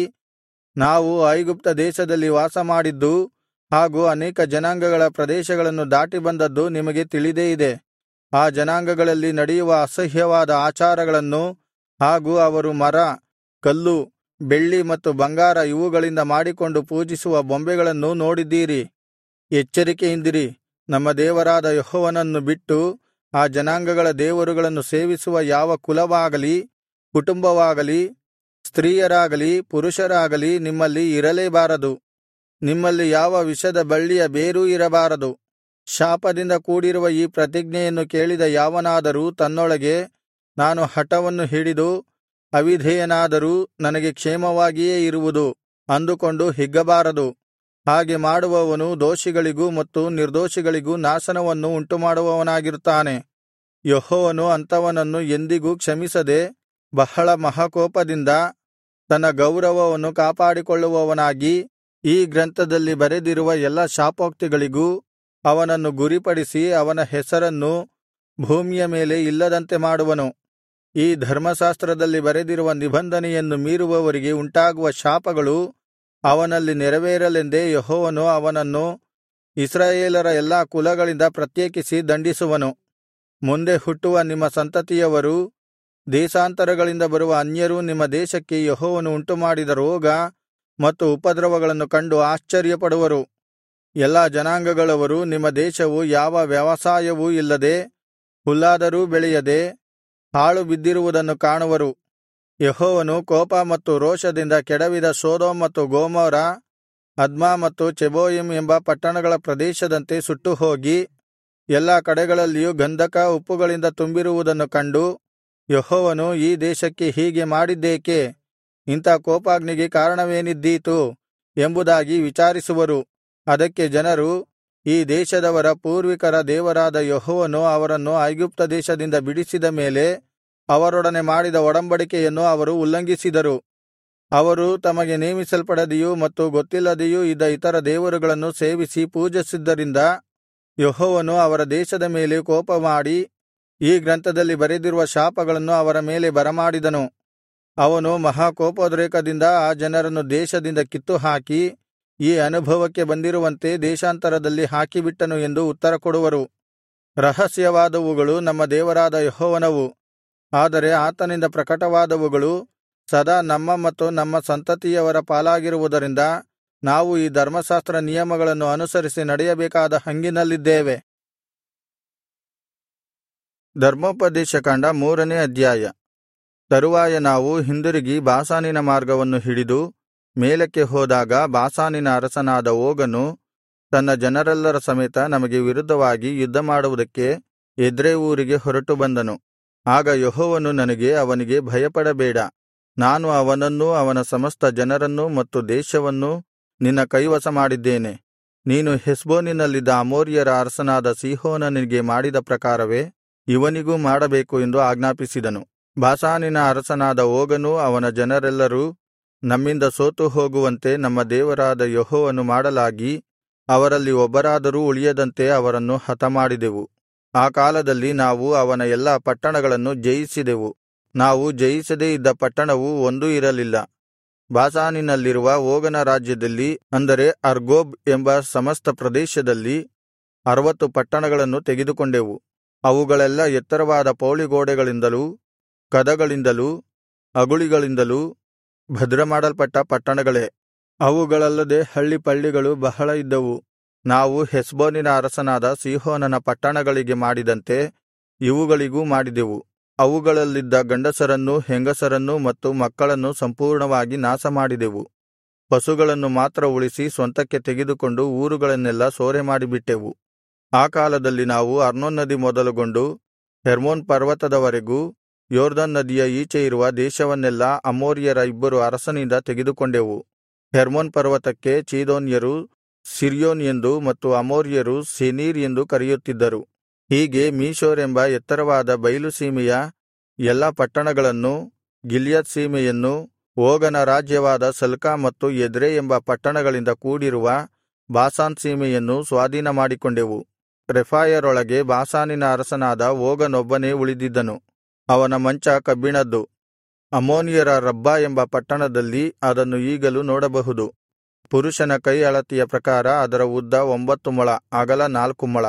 ನಾವು ಐಗುಪ್ತ ದೇಶದಲ್ಲಿ ವಾಸಮಾಡಿದ್ದೂ ಹಾಗೂ ಅನೇಕ ಜನಾಂಗಗಳ ಪ್ರದೇಶಗಳನ್ನು ದಾಟಿ ಬಂದದ್ದು ನಿಮಗೆ ತಿಳಿದೇ ಇದೆ ಆ ಜನಾಂಗಗಳಲ್ಲಿ ನಡೆಯುವ ಅಸಹ್ಯವಾದ ಆಚಾರಗಳನ್ನು ಹಾಗೂ ಅವರು ಮರ ಕಲ್ಲು ಬೆಳ್ಳಿ ಮತ್ತು ಬಂಗಾರ ಇವುಗಳಿಂದ ಮಾಡಿಕೊಂಡು ಪೂಜಿಸುವ ಬೊಂಬೆಗಳನ್ನೂ ನೋಡಿದ್ದೀರಿ ಎಚ್ಚರಿಕೆಯಿಂದಿರಿ ನಮ್ಮ ದೇವರಾದ ಯೆಹೋವನನ್ನು ಬಿಟ್ಟು ಆ ಜನಾಂಗಗಳ ದೇವರುಗಳನ್ನು ಸೇವಿಸುವ ಯಾವ ಕುಲವಾಗಲಿ ಕುಟುಂಬವಾಗಲಿ ಸ್ತ್ರೀಯರಾಗಲಿ ಪುರುಷರಾಗಲಿ ನಿಮ್ಮಲ್ಲಿ ಇರಲೇಬಾರದು ನಿಮ್ಮಲ್ಲಿ ಯಾವ ವಿಷದ ಬಳ್ಳಿಯ ಬೇರೂ ಇರಬಾರದು ಶಾಪದಿಂದ ಕೂಡಿರುವ ಈ ಪ್ರತಿಜ್ಞೆಯನ್ನು ಕೇಳಿದ ಯಾವನಾದರೂ ತನ್ನೊಳಗೆ ನಾನು ಹಠವನ್ನು ಹಿಡಿದು ಅವಿಧೇಯನಾದರೂ ನನಗೆ ಕ್ಷೇಮವಾಗಿಯೇ ಇರುವುದು ಅಂದುಕೊಂಡು ಹಿಗ್ಗಬಾರದು ಹಾಗೆ ಮಾಡುವವನು ದೋಷಿಗಳಿಗೂ ಮತ್ತು ನಿರ್ದೋಷಿಗಳಿಗೂ ನಾಶನವನ್ನು ಉಂಟುಮಾಡುವವನಾಗಿರುತ್ತಾನೆ ಯೆಹೋವನು ಅಂಥವನನ್ನು ಎಂದಿಗೂ ಕ್ಷಮಿಸದೆ ಬಹಳ ಮಹಾಕೋಪದಿಂದ ತನ್ನ ಗೌರವವನ್ನು ಕಾಪಾಡಿಕೊಳ್ಳುವವನಾಗಿ ಈ ಗ್ರಂಥದಲ್ಲಿ ಬರೆದಿರುವ ಎಲ್ಲಾ ಶಾಪೋಕ್ತಿಗಳಿಗೂ ಅವನನ್ನು ಗುರಿಪಡಿಸಿ ಅವನ ಹೆಸರನ್ನು ಭೂಮಿಯ ಮೇಲೆ ಇಲ್ಲದಂತೆ ಮಾಡುವನು ಈ ಧರ್ಮಶಾಸ್ತ್ರದಲ್ಲಿ ಬರೆದಿರುವ ನಿಬಂಧನೆಯನ್ನು ಮೀರುವವರಿಗೆ ಉಂಟಾಗುವ ಶಾಪಗಳು ಅವನಲ್ಲಿ ನೆರವೇರಲೆಂದೇ ಯೆಹೋವನು ಅವನನ್ನು ಇಸ್ರಾಯೇಲರ ಎಲ್ಲಾ ಕುಲಗಳಿಂದ ಪ್ರತ್ಯೇಕಿಸಿ ದಂಡಿಸುವನು ಮುಂದೆ ಹುಟ್ಟುವ ನಿಮ್ಮ ಸಂತತಿಯವರೂ ದೇಶಾಂತರಗಳಿಂದ ಬರುವ ಅನ್ಯರೂ ನಿಮ್ಮ ದೇಶಕ್ಕೆ ಯೆಹೋವನು ಉಂಟುಮಾಡಿದ ರೋಗ ಮತ್ತು ಉಪದ್ರವಗಳನ್ನು ಕಂಡು ಆಶ್ಚರ್ಯಪಡುವರು ಎಲ್ಲಾ ಜನಾಂಗಗಳವರು ನಿಮ್ಮ ದೇಶವು ಯಾವ ವ್ಯವಸಾಯವೂ ಇಲ್ಲದೆ ಹುಲ್ಲಾದರೂ ಬೆಳೆಯದೆ ಹಾಳು ಬಿದ್ದಿರುವುದನ್ನು ಕಾಣುವರು ಯೆಹೋವನು ಕೋಪ ಮತ್ತು ರೋಷದಿಂದ ಕೆಡವಿದ ಸೊದೋಮ್ ಮತ್ತು ಗೊಮೋರ ಅದ್ಮಾ ಮತ್ತು ಚೆಬೋಯಿಮ್ ಎಂಬ ಪಟ್ಟಣಗಳ ಪ್ರದೇಶದಂತೆ ಸುಟ್ಟುಹೋಗಿ ಎಲ್ಲಾ ಕಡೆಗಳಲ್ಲಿಯೂ ಗಂಧಕ ಉಪ್ಪುಗಳಿಂದ ತುಂಬಿರುವುದನ್ನು ಕಂಡು ಯೆಹೋವನು ಈ ದೇಶಕ್ಕೆ ಹೀಗೆ ಮಾಡಿದ್ದೇಕೆ ಇಂಥಾ ಕೋಪಾಗ್ನಿಗೆ ಕಾರಣವೇನಿದ್ದೀತು ಎಂಬುದಾಗಿ ವಿಚಾರಿಸುವರು ಅದಕ್ಕೆ ಜನರು ಈ ದೇಶದವರ ಪೂರ್ವಿಕರ ದೇವರಾದ ಯೆಹೋವನು ಅವರನ್ನು ಐಗುಪ್ತ ದೇಶದಿಂದ ಬಿಡಿಸಿದ ಮೇಲೆ ಅವರೊಡನೆ ಮಾಡಿದ ಒಡಂಬಡಿಕೆಯನ್ನು ಅವರು ಉಲ್ಲಂಘಿಸಿದರು ಅವರು ತಮಗೆ ನೇಮಿಸಲ್ಪಡದೆಯೂ ಮತ್ತು ಗೊತ್ತಿಲ್ಲದೆಯೂ ಇದ್ದ ಇತರ ದೇವರುಗಳನ್ನು ಸೇವಿಸಿ ಪೂಜಿಸಿದ್ದರಿಂದ ಯೆಹೋವನು ಅವರ ದೇಶದ ಮೇಲೆ ಕೋಪಮಾಡಿ ಈ ಗ್ರಂಥದಲ್ಲಿ ಬರೆದಿರುವ ಶಾಪಗಳನ್ನು ಅವರ ಮೇಲೆ ಬರಮಾಡಿದನು ಅವನು ಮಹಾಕೋಪೋದ್ರೇಕದಿಂದ ಆ ಜನರನ್ನು ದೇಶದಿಂದ ಕಿತ್ತುಹಾಕಿ ಈ ಅನುಭವಕ್ಕೆ ಬಂದಿರುವಂತೆ ದೇಶಾಂತರದಲ್ಲಿ ಹಾಕಿಬಿಟ್ಟನು ಎಂದು ಉತ್ತರಕೊಡುವರು ರಹಸ್ಯವಾದವುಗಳು ನಮ್ಮ ದೇವರಾದ ಯೆಹೋವನವು ಆದರೆ ಆತನಿಂದ ಪ್ರಕಟವಾದವುಗಳು ಸದಾ ನಮ್ಮ ಮತ್ತು ನಮ್ಮ ಸಂತತಿಯವರ ಪಾಲಾಗಿರುವುದರಿಂದ ನಾವು ಈ ಧರ್ಮಶಾಸ್ತ್ರ ನಿಯಮಗಳನ್ನು ಅನುಸರಿಸಿ ನಡೆಯಬೇಕಾದ ಹಂಗಿನಲ್ಲಿದ್ದೇವೆ ಧರ್ಮೋಪದೇಶಕಾಂಡ ಮೂರನೇ ಅಧ್ಯಾಯ ತರುವಾಯ ನಾವು ಹಿಂದಿರುಗಿ ಬಾಸಾನಿನ ಮಾರ್ಗವನ್ನು ಹಿಡಿದು ಮೇಲಕ್ಕೆ ಹೋದಾಗ ಬಾಸಾನಿನ ಅರಸನಾದ ಓಗನು ತನ್ನ ಜನರೆಲ್ಲರ ಸಮೇತ ನಮಗೆ ವಿರುದ್ಧವಾಗಿ ಯುದ್ಧಮಾಡುವುದಕ್ಕೆ ಎದ್ರೈ ಊರಿಗೆ ಹೊರಟು ಬಂದನು ಆಗ ಯೆಹೋವನು ನನಗೆ ಅವನಿಗೆ ಭಯಪಡಬೇಡ ನಾನು ಅವನನ್ನೂ ಅವನ ಸಮಸ್ತ ಜನರನ್ನೂ ಮತ್ತು ದೇಶವನ್ನೂ ನಿನ್ನ ಕೈವಶ ಮಾಡಿದ್ದೇನೆ ನೀನು ಹೆಷ್ಬೋನಿನಲ್ಲಿದ್ದ ಅಮೋರಿಯರ ಅರಸನಾದ ಸೀಹೋನನಿಗೆ ಮಾಡಿದ ಪ್ರಕಾರವೇ ಇವನಿಗೂ ಮಾಡಬೇಕು ಎಂದು ಆಜ್ಞಾಪಿಸಿದನು ಬಾಸಾನಿನ ಅರಸನಾದ ಓಗನೂ ಅವನ ಜನರೆಲ್ಲರೂ ನಮ್ಮಿಂದ ಸೋತು ಹೋಗುವಂತೆ ನಮ್ಮ ದೇವರಾದ ಯೆಹೋವನು ಮಾಡಲಾಗಿ ಅವರಲ್ಲಿ ಒಬ್ಬರಾದರೂ ಉಳಿಯದಂತೆ ಅವರನ್ನು ಹತಮಾಡಿದೆವು ಆ ಕಾಲದಲ್ಲಿ ನಾವು ಅವನ ಎಲ್ಲಾ ಪಟ್ಟಣಗಳನ್ನು ಜಯಿಸಿದೆವು ನಾವು ಜಯಿಸದೇ ಇದ್ದ ಪಟ್ಟಣವು ಒಂದೂ ಇರಲಿಲ್ಲ ಬಾಸಾನಿನಲ್ಲಿರುವ ಓಗನ ರಾಜ್ಯದಲ್ಲಿ ಅಂದರೆ ಅರ್ಗೋಬ್ ಎಂಬ ಸಮಸ್ತ ಪ್ರದೇಶದಲ್ಲಿ ಅರವತ್ತು ಪಟ್ಟಣಗಳನ್ನು ತೆಗೆದುಕೊಂಡೆವು ಅವುಗಳೆಲ್ಲ ಎತ್ತರವಾದ ಪೌಳಿಗೋಡೆಗಳಿಂದಲೂ ಕದಗಳಿಂದಲೂ ಅಗುಳಿಗಳಿಂದಲೂ ಭದ್ರಮಾಡಲ್ಪಟ್ಟ ಪಟ್ಟಣಗಳೇ ಅವುಗಳಲ್ಲದೆ ಹಳ್ಳಿಪಳ್ಳಿಗಳು ಬಹಳ ಇದ್ದವು ನಾವು ಹೆಷ್ಬೋನಿನ ಅರಸನಾದ ಸೀಹೋನನ ಪಟ್ಟಣಗಳಿಗೆ ಮಾಡಿದಂತೆ ಇವುಗಳಿಗೂ ಮಾಡಿದೆವು ಅವುಗಳಲ್ಲಿದ್ದ ಗಂಡಸರನ್ನೂ ಹೆಂಗಸರನ್ನೂ ಮತ್ತು ಮಕ್ಕಳನ್ನು ಸಂಪೂರ್ಣವಾಗಿ ನಾಶಮಾಡಿದೆವು ಪಶುಗಳನ್ನು ಮಾತ್ರ ಉಳಿಸಿ ಸ್ವಂತಕ್ಕೆ ತೆಗೆದುಕೊಂಡು ಊರುಗಳನ್ನೆಲ್ಲಾ ಸೂರೆಮಾಡಿಬಿಟ್ಟೆವು ಆ ಕಾಲದಲ್ಲಿ ನಾವು ಅರ್ನೋನ್ ನದಿ ಮೊದಲುಗೊಂಡು ಹೆರ್ಮೋನ್ ಪರ್ವತದವರೆಗೂ ಯೊರ್ದನ್ ನದಿಯ ಈಚೆ ಇರುವ ದೇಶವನ್ನೆಲ್ಲಾ ಅಮೋರಿಯರ ಇಬ್ಬರು ಅರಸನಿಂದ ತೆಗೆದುಕೊಂಡೆವು ಹೆರ್ಮೋನ್ ಪರ್ವತಕ್ಕೆ ಚೀದೋನ್ಯರು ಸಿರ್ಯೋನ್ ಎಂದು ಮತ್ತು ಅಮೋರಿಯರು ಸೆನೀರ್ ಎಂದು ಕರೆಯುತ್ತಿದ್ದರು ಹೀಗೆ ಮೀಶೋರ್ ಎಂಬ ಎತ್ತರವಾದ ಬಯಲು ಸೀಮೆಯ ಎಲ್ಲಾ ಪಟ್ಟಣಗಳನ್ನೂ ಗಿಲ್ಯಾದ್ ಸೀಮೆಯನ್ನೂ ಓಗನ ರಾಜ್ಯವಾದ ಸಲ್ಕಾ ಮತ್ತು ಎದ್ರೈ ಎಂಬ ಪಟ್ಟಣಗಳಿಂದ ಕೂಡಿರುವ ಬಾಸಾನ್ ಸೀಮೆಯನ್ನೂ ಸ್ವಾಧೀನಮಾಡಿಕೊಂಡೆವು ರೆಫಾಯರೊಳಗೆ ಬಾಸಾನಿನ ಅರಸನಾದ ಓಗನೊಬ್ಬನೇ ಉಳಿದಿದ್ದನು ಅವನ ಮಂಚ ಕಬ್ಬಿಣದ್ದು ಅಮ್ಮೋನಿಯರ ರಬ್ಬಾ ಎಂಬ ಪಟ್ಟಣದಲ್ಲಿ ಅದನ್ನು ಈಗಲೂ ನೋಡಬಹುದು ಪುರುಷನ ಕೈ ಅಳತೆಯ ಪ್ರಕಾರ ಅದರ ಉದ್ದ ಒಂಬತ್ತು ಮೊಳ ಅಗಲ ನಾಲ್ಕು ಮೊಳ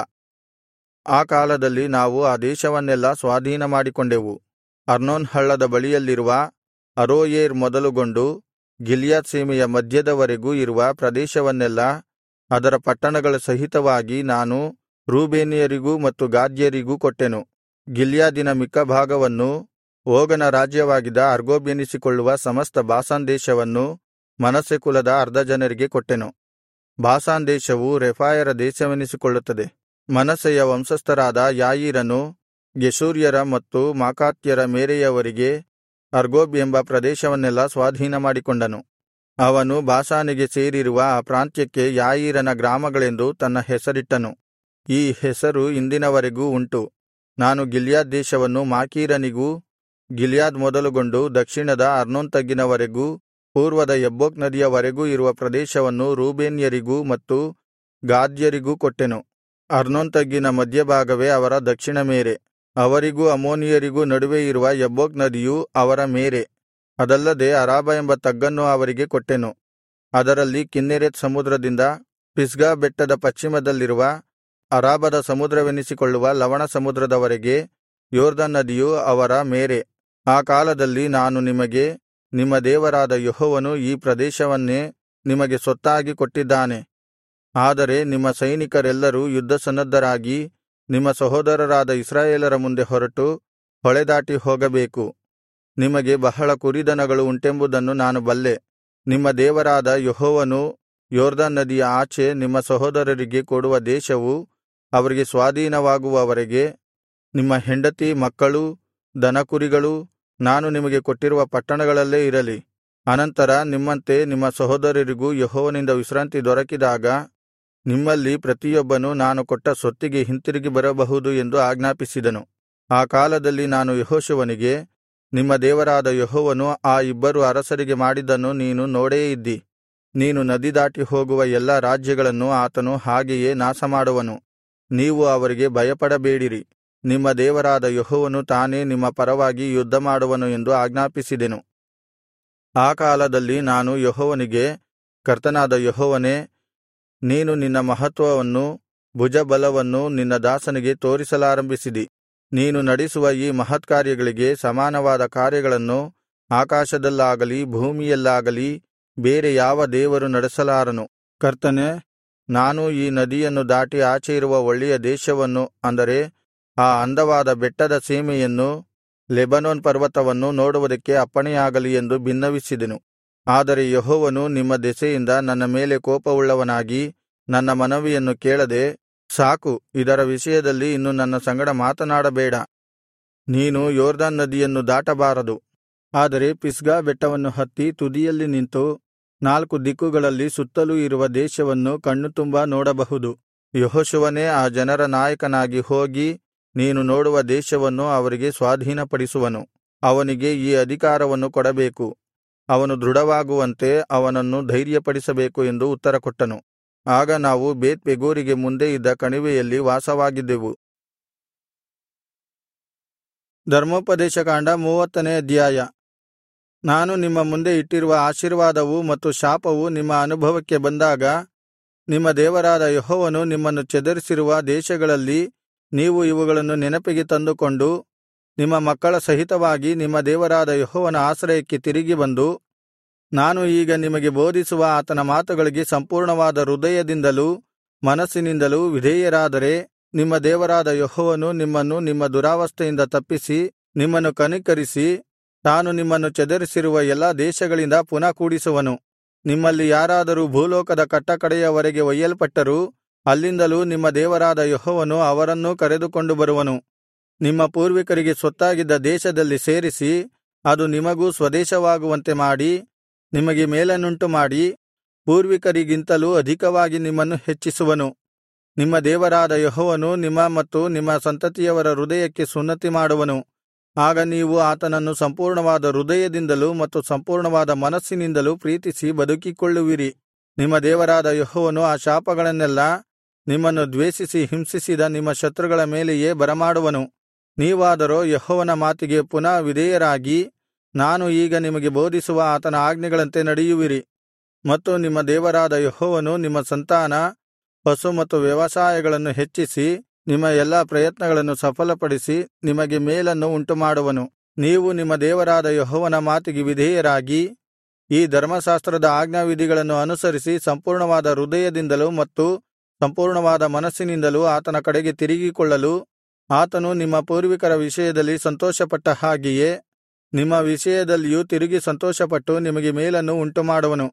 ಆ ಕಾಲದಲ್ಲಿ ನಾವು ಆ ದೇಶವನ್ನೆಲ್ಲಾ ಸ್ವಾಧೀನಮಾಡಿಕೊಂಡೆವು ಅರ್ನೋನ್ ಹಳ್ಳದ ಬಳಿಯಲ್ಲಿರುವ ಅರೋಯೇರ್ ಮೊದಲುಗೊಂಡು ಗಿಲ್ಯಾದ್ ಸೀಮೆಯ ಮಧ್ಯದವರೆಗೂ ಇರುವ ಪ್ರದೇಶವನ್ನೆಲ್ಲಾ ಅದರ ಪಟ್ಟಣಗಳ ಸಹಿತವಾಗಿ ನಾನು ರೂಬೇನ್ಯರಿಗೂ ಮತ್ತು ಗಾದ್ಯರಿಗೂ ಕೊಟ್ಟೆನು ಗಿಲ್ಯಾದಿನ ಮಿಕ್ಕ ಭಾಗವನ್ನೂ ಓಗನ ರಾಜ್ಯವಾಗಿದ್ದ ಅರ್ಗೋಬ್ ಎನಿಸಿಕೊಳ್ಳುವ ಸಮಸ್ತ ಬಾಸಾನ್ ದೇಶವನ್ನು ಮನಸ್ಸೆ ಕುಲದ ಅರ್ಧ ಜನರಿಗೆ ಕೊಟ್ಟೆನು ಬಾಸಾನ್ ದೇಶವು ರೆಫಾಯರ ದೇಶವೆನಿಸಿಕೊಳ್ಳುತ್ತದೆ ಮನಸ್ಸೆಯ ವಂಶಸ್ಥರಾದ ಯಾಯೀರನು ಗೆಷೂರ್ಯರ ಮತ್ತು ಮಾಕಾತ್ಯರ ಮೇರೆಯವರಿಗೆ ಅರ್ಗೋಬ್ ಎಂಬ ಪ್ರದೇಶವನ್ನೆಲ್ಲಾ ಸ್ವಾಧೀನಮಾಡಿಕೊಂಡನು ಅವನು ಬಾಸಾನಿಗೆ ಸೇರಿರುವ ಆ ಪ್ರಾಂತ್ಯಕ್ಕೆ ಯಾಯೀರನ ಗ್ರಾಮಗಳೆಂದು ತನ್ನ ಹೆಸರಿಟ್ಟನು ಈ ಹೆಸರು ಇಂದಿನವರೆಗೂ ಉಂಟು ನಾನು ಗಿಲ್ಯಾದ್ ದೇಶವನ್ನು ಮಾಕೀರನಿಗೂ ಗಿಲ್ಯಾದ್ ಮೊದಲುಗೊಂಡು ದಕ್ಷಿಣದ ಅರ್ನೋನ್ ತಗ್ಗಿನವರೆಗೂ ಪೂರ್ವದ ಯಬ್ಬೋಕ್ ನದಿಯವರೆಗೂ ಇರುವ ಪ್ರದೇಶವನ್ನು ರೂಬೇನ್ಯರಿಗೂ ಮತ್ತು ಗಾದ್ಯರಿಗೂ ಕೊಟ್ಟೆನು ಅರ್ನೋನ್ ತಗ್ಗಿನ ಮಧ್ಯಭಾಗವೇ ಅವರ ದಕ್ಷಿಣ ಮೇರೆ ಅವರಿಗೂ ಅಮ್ಮೋನಿಯರಿಗೂ ನಡುವೆ ಇರುವ ಯಬ್ಬೋಕ್ ನದಿಯು ಅವರ ಮೇರೆ ಅದಲ್ಲದೆ ಅರಾಬ ಎಂಬ ತಗ್ಗನ್ನು ಅವರಿಗೆ ಕೊಟ್ಟೆನು ಅದರಲ್ಲಿ ಕಿನ್ನೆರೆತ್ ಸಮುದ್ರದಿಂದ ಪಿಸ್ಗಾ ಬೆಟ್ಟದ ಪಶ್ಚಿಮದಲ್ಲಿರುವ ಅರಾಬದ ಸಮುದ್ರವೆನಿಸಿಕೊಳ್ಳುವ ಲವಣ ಸಮುದ್ರದವರೆಗೆ ಯೊರ್ದನ್ ನದಿಯು ಅವರ ಮೇರೆ ಆ ಕಾಲದಲ್ಲಿ ನಾನು ನಿಮಗೆ ನಿಮ್ಮ ದೇವರಾದ ಯೆಹೋವನು ಈ ಪ್ರದೇಶವನ್ನೇ ನಿಮಗೆ ಸ್ವತ್ತಾಗಿ ಕೊಟ್ಟಿದ್ದಾನೆ ಆದರೆ ನಿಮ್ಮ ಸೈನಿಕರೆಲ್ಲರೂ ಯುದ್ಧಸನ್ನದ್ಧರಾಗಿ ನಿಮ್ಮ ಸಹೋದರರಾದ ಇಸ್ರಾಯೇಲರ ಮುಂದೆ ಹೊರಟು ಹೊಳೆದಾಟಿ ಹೋಗಬೇಕು ನಿಮಗೆ ಬಹಳ ಕುರಿದನಗಳು ಉಂಟೆಂಬುದನ್ನು ನಾನು ಬಲ್ಲೆ ನಿಮ್ಮ ದೇವರಾದ ಯೆಹೋವನು ಯೊರ್ದನ್ ನದಿಯ ಆಚೆ ನಿಮ್ಮ ಸಹೋದರರಿಗೆ ಕೊಡುವ ದೇಶವು ಅವರಿಗೆ ಸ್ವಾಧೀನವಾಗುವವರೆಗೆ ನಿಮ್ಮ ಹೆಂಡತಿ ಮಕ್ಕಳೂ ದನಕುರಿಗಳೂ ನಾನು ನಿಮಗೆ ಕೊಟ್ಟಿರುವ ಪಟ್ಟಣಗಳಲ್ಲೇ ಇರಲಿ ಅನಂತರ ನಿಮ್ಮಂತೆ ನಿಮ್ಮ ಸಹೋದರರಿಗೂ ಯೆಹೋವನಿಂದ ವಿಶ್ರಾಂತಿ ದೊರಕಿದಾಗ ನಿಮ್ಮಲ್ಲಿ ಪ್ರತಿಯೊಬ್ಬನು ನಾನು ಕೊಟ್ಟ ಸ್ವತ್ತಿಗೆ ಹಿಂತಿರುಗಿ ಬರಬಹುದು ಎಂದು ಆಜ್ಞಾಪಿಸಿದನು ಆ ಕಾಲದಲ್ಲಿ ನಾನು ಯೆಹೋಶುವನಿಗೆ ನಿಮ್ಮ ದೇವರಾದ ಯೆಹೋವನು ಆ ಇಬ್ಬರು ಅರಸರಿಗೆ ಮಾಡಿದ್ದನ್ನು ನೀನು ನೋಡೇ ಇದ್ದಿ ನೀನು ನದಿ ದಾಟಿ ಹೋಗುವ ಎಲ್ಲಾ ರಾಜ್ಯಗಳನ್ನು ಆತನು ಹಾಗೆಯೇ ನಾಶಮಾಡುವನು ನೀವು ಅವರಿಗೆ ಭಯಪಡಬೇಡಿರಿ ನಿಮ್ಮ ದೇವರಾದ ಯೆಹೋವನು ತಾನೇ ನಿಮ್ಮ ಪರವಾಗಿ ಯುದ್ಧಮಾಡುವನು ಎಂದು ಆಜ್ಞಾಪಿಸಿದೆನು ಆ ಕಾಲದಲ್ಲಿ ನಾನು ಯೆಹೋವನಿಗೆ ಕರ್ತನಾದ ಯೆಹೋವನೇ ನೀನು ನಿನ್ನ ಮಹತ್ವವನ್ನು ಭುಜಬಲವನ್ನು ನಿನ್ನ ದಾಸನಿಗೆ ತೋರಿಸಲಾರಂಭಿಸಿದಿ ನೀನು ನಡೆಸುವ ಈ ಮಹತ್ಕಾರ್ಯಗಳಿಗೆ ಸಮಾನವಾದ ಕಾರ್ಯಗಳನ್ನು ಆಕಾಶದಲ್ಲಾಗಲಿ ಭೂಮಿಯಲ್ಲಾಗಲಿ ಬೇರೆ ಯಾವ ದೇವರು ನಡೆಸಲಾರನು ಕರ್ತನೇ ನಾನೂ ಈ ನದಿಯನ್ನು ದಾಟಿ ಆಚೆ ಇರುವ ಒಳ್ಳೆಯ ದೇಶವನ್ನು ಅಂದರೆ ಆ ಅಂದವಾದ ಬೆಟ್ಟದ ಸೀಮೆಯನ್ನು ಲೆಬನೋನ್ ಪರ್ವತವನ್ನು ನೋಡುವುದಕ್ಕೆ ಅಪ್ಪಣೆಯಾಗಲಿ ಎಂದು ಬಿನ್ನವಿಸಿದೆನು ಆದರೆ ಯೆಹೋವನು ನಿಮ್ಮ ದೆಸೆಯಿಂದ ನನ್ನ ಮೇಲೆ ಕೋಪವುಳ್ಳವನಾಗಿ ನನ್ನ ಮನವಿಯನ್ನು ಕೇಳದೆ ಸಾಕು ಇದರ ವಿಷಯದಲ್ಲಿ ಇನ್ನು ನನ್ನ ಸಂಗಡ ಮಾತನಾಡಬೇಡ ನೀನು ಯೊರ್ದನ್ ನದಿಯನ್ನು ದಾಟಬಾರದು ಆದರೆ ಪಿಸ್ಗಾ ಬೆಟ್ಟವನ್ನು ಹತ್ತಿ ತುದಿಯಲ್ಲಿ ನಿಂತು ನಾಲ್ಕು ದಿಕ್ಕುಗಳಲ್ಲಿ ಸುತ್ತಲೂ ಇರುವ ದೇಶವನ್ನು ಕಣ್ಣುತುಂಬಾ ನೋಡಬಹುದು ಯೆಹೋಶುವನೇ ಆ ಜನರ ನಾಯಕನಾಗಿ ಹೋಗಿ ನೀನು ನೋಡುವ ದೇಶವನ್ನು ಅವರಿಗೆ ಸ್ವಾಧೀನಪಡಿಸುವನು ಅವನಿಗೆ ಈ ಅಧಿಕಾರವನ್ನು ಕೊಡಬೇಕು ಅವನು ದೃಢವಾಗುವಂತೆ ಅವನನ್ನು ಧೈರ್ಯಪಡಿಸಬೇಕು ಎಂದು ಉತ್ತರಕೊಟ್ಟನು ಆಗ ನಾವು ಬೇತ್ ಪೆಗೋರಿಗೆ ಮುಂದೆ ಇದ್ದ ಕಣಿವೆಯಲ್ಲಿ ವಾಸವಾಗಿದ್ದೆವು ಧರ್ಮೋಪದೇಶಕಾಂಡ ಮೂವತ್ತನೇ ಅಧ್ಯಾಯ ನಾನು ನಿಮ್ಮ ಮುಂದೆ ಇಟ್ಟಿರುವ ಆಶೀರ್ವಾದವು ಮತ್ತು ಶಾಪವು ನಿಮ್ಮ ಅನುಭವಕ್ಕೆ ಬಂದಾಗ ನಿಮ್ಮ ದೇವರಾದ ಯೆಹೋವನು ನಿಮ್ಮನ್ನು ಚದರಿಸಿರುವ ದೇಶಗಳಲ್ಲಿ ನೀವು ಇವುಗಳನ್ನು ನೆನಪಿಗೆ ತಂದುಕೊಂಡು ನಿಮ್ಮ ಮಕ್ಕಳ ಸಹಿತವಾಗಿ ನಿಮ್ಮ ದೇವರಾದ ಯೆಹೋವನ ಆಶ್ರಯಕ್ಕೆ ತಿರುಗಿ ಬಂದು ನಾನು ಈಗ ನಿಮಗೆ ಬೋಧಿಸುವ ಆತನ ಮಾತುಗಳಿಗೆ ಸಂಪೂರ್ಣವಾದ ಹೃದಯದಿಂದಲೂ ಮನಸ್ಸಿನಿಂದಲೂ ವಿಧೇಯರಾದರೆ ನಿಮ್ಮ ದೇವರಾದ ಯೆಹೋವನು ನಿಮ್ಮನ್ನು ನಿಮ್ಮ ದುರಾವಸ್ಥೆಯಿಂದ ತಪ್ಪಿಸಿ ನಿಮ್ಮನ್ನು ಕನಿಕರಿಸಿ ತಾನು ನಿಮ್ಮನ್ನು ಚದರಿಸಿರುವ ಎಲ್ಲಾ ದೇಶಗಳಿಂದ ಪುನಃ ಕೂಡಿಸುವನು ನಿಮ್ಮಲ್ಲಿ ಯಾರಾದರೂ ಭೂಲೋಕದ ಕಟ್ಟಕಡೆಯವರೆಗೆ ಒಯ್ಯಲ್ಪಟ್ಟರೂ ಅಲ್ಲಿಂದಲೂ ನಿಮ್ಮ ದೇವರಾದ ಯೆಹೋವನು ಅವರನ್ನೂ ಕರೆದುಕೊಂಡು ಬರುವನು ನಿಮ್ಮ ಪೂರ್ವಿಕರಿಗೆ ಸ್ವತ್ತಾಗಿದ್ದ ದೇಶದಲ್ಲಿ ಸೇರಿಸಿ ಅದು ನಿಮಗೂ ಸ್ವದೇಶವಾಗುವಂತೆ ಮಾಡಿ ನಿಮಗೆ ಮೇಲನ್ನುಂಟು ಮಾಡಿ ಪೂರ್ವಿಕರಿಗಿಂತಲೂ ಅಧಿಕವಾಗಿ ನಿಮ್ಮನ್ನು ಹೆಚ್ಚಿಸುವನು ನಿಮ್ಮ ದೇವರಾದ ಯೆಹೋವನು ನಿಮ್ಮ ಮತ್ತು ನಿಮ್ಮ ಸಂತತಿಯವರ ಹೃದಯಕ್ಕೆ ಸುನ್ನತಿ ಮಾಡುವನು ಆಗ ನೀವು ಆತನನ್ನು ಸಂಪೂರ್ಣವಾದ ಹೃದಯದಿಂದಲೂ ಮತ್ತು ಸಂಪೂರ್ಣವಾದ ಮನಸ್ಸಿನಿಂದಲೂ ಪ್ರೀತಿಸಿ ಬದುಕಿಕೊಳ್ಳುವಿರಿ ನಿಮ್ಮ ದೇವರಾದ ಯೆಹೋವನು ಆ ಶಾಪಗಳನ್ನೆಲ್ಲಾ ನಿಮ್ಮನ್ನು ದ್ವೇಷಿಸಿ ಹಿಂಸಿಸಿದ ನಿಮ್ಮ ಶತ್ರುಗಳ ಮೇಲೆಯೇ ಬರಮಾಡುವನು ನೀವಾದರೋ ಯೆಹೋವನ ಮಾತಿಗೆ ಪುನಃ ವಿಧೇಯರಾಗಿ ನಾನು ಈಗ ನಿಮಗೆ ಬೋಧಿಸುವ ಆತನ ಆಜ್ಞೆಗಳಂತೆ ನಡೆಯುವಿರಿ ಮತ್ತು ನಿಮ್ಮ ದೇವರಾದ ಯೆಹೋವನು ನಿಮ್ಮ ಸಂತಾನ ಪಶು ಮತ್ತು ವ್ಯವಸಾಯಗಳನ್ನು ಹೆಚ್ಚಿಸಿ ನಿಮ್ಮ ಎಲ್ಲಾ ಪ್ರಯತ್ನಗಳನ್ನು ಸಫಲಪಡಿಸಿ ನಿಮಗೆ ಮೇಲನ್ನು ಉಂಟುಮಾಡುವನು ನೀವು ನಿಮ್ಮ ದೇವರಾದ ಯೆಹೋವನ ಮಾತಿಗೆ ವಿಧೇಯರಾಗಿ ಈ ಧರ್ಮಶಾಸ್ತ್ರದ ಆಜ್ಞಾವಿಧಿಗಳನ್ನು ಅನುಸರಿಸಿ ಸಂಪೂರ್ಣವಾದ ಹೃದಯದಿಂದಲೂ ಮತ್ತು ಸಂಪೂರ್ಣವಾದ ಮನಸ್ಸಿನಿಂದಲೂ ಆತನ ಕಡೆಗೆ ತಿರುಗಿಕೊಳ್ಳಲು ಆತನು ನಿಮ್ಮ ಪೂರ್ವಿಕರ ವಿಷಯದಲ್ಲಿ ಸಂತೋಷಪಟ್ಟ ಹಾಗೆಯೇ ನಿಮ್ಮ ವಿಷಯದಲ್ಲಿಯೂ ತಿರುಗಿ ಸಂತೋಷಪಟ್ಟು ನಿಮಗೆ ಮೇಲನ್ನು ಉಂಟುಮಾಡುವನು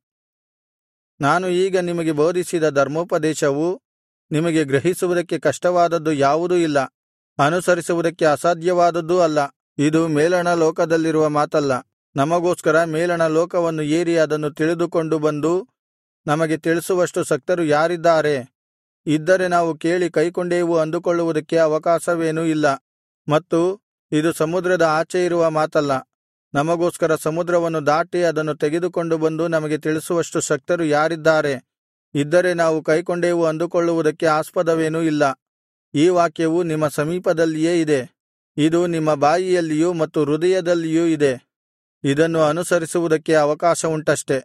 ನಾನು ಈಗ ನಿಮಗೆ ಬೋಧಿಸಿದ ಧರ್ಮೋಪದೇಶವು ನಿಮಗೆ ಗ್ರಹಿಸುವುದಕ್ಕೆ ಕಷ್ಟವಾದದ್ದು ಯಾವುದೂ ಇಲ್ಲ ಅನುಸರಿಸುವುದಕ್ಕೆ ಅಸಾಧ್ಯವಾದದ್ದೂ ಅಲ್ಲ ಇದು ಮೇಲಣ ಲೋಕದಲ್ಲಿರುವ ಮಾತಲ್ಲ ನಮಗೋಸ್ಕರ ಮೇಲಣ ಲೋಕವನ್ನು ಏರಿ ಅದನ್ನು ತಿಳಿದುಕೊಂಡು ಬಂದು ನಮಗೆ ತಿಳಿಸುವಷ್ಟು ಶಕ್ತರು ಯಾರಿದ್ದಾರೆ ಇದ್ದರೆ ನಾವು ಕೇಳಿ ಕೈಕೊಂಡೇವು ಅಂದುಕೊಳ್ಳುವುದಕ್ಕೆ ಅವಕಾಶವೇನೂ ಇಲ್ಲ ಮತ್ತು ಇದು ಸಮುದ್ರದ ಆಚೆ ಇರುವ ಮಾತಲ್ಲ ನಮಗೋಸ್ಕರ ಸಮುದ್ರವನ್ನು ದಾಟಿ ಅದನ್ನು ತೆಗೆದುಕೊಂಡು ಬಂದು ನಮಗೆ ತಿಳಿಸುವಷ್ಟು ಶಕ್ತರು ಯಾರಿದ್ದಾರೆ ಇದ್ದರೆ ನಾವು ಕೈಕೊಂಡೇವು ಅಂದುಕೊಳ್ಳುವುದಕ್ಕೆ ಆಸ್ಪದವೇನೂ ಇಲ್ಲ ಈ ವಾಕ್ಯವು ನಿಮ್ಮ ಸಮೀಪದಲ್ಲಿಯೇ ಇದೆ ಇದು ನಿಮ್ಮ ಬಾಯಿಯಲ್ಲಿಯೂ ಮತ್ತು ಹೃದಯದಲ್ಲಿಯೂ ಇದೆ ಇದನ್ನು ಅನುಸರಿಸುವುದಕ್ಕೆ ಅವಕಾಶವುಂಟಷ್ಟೆ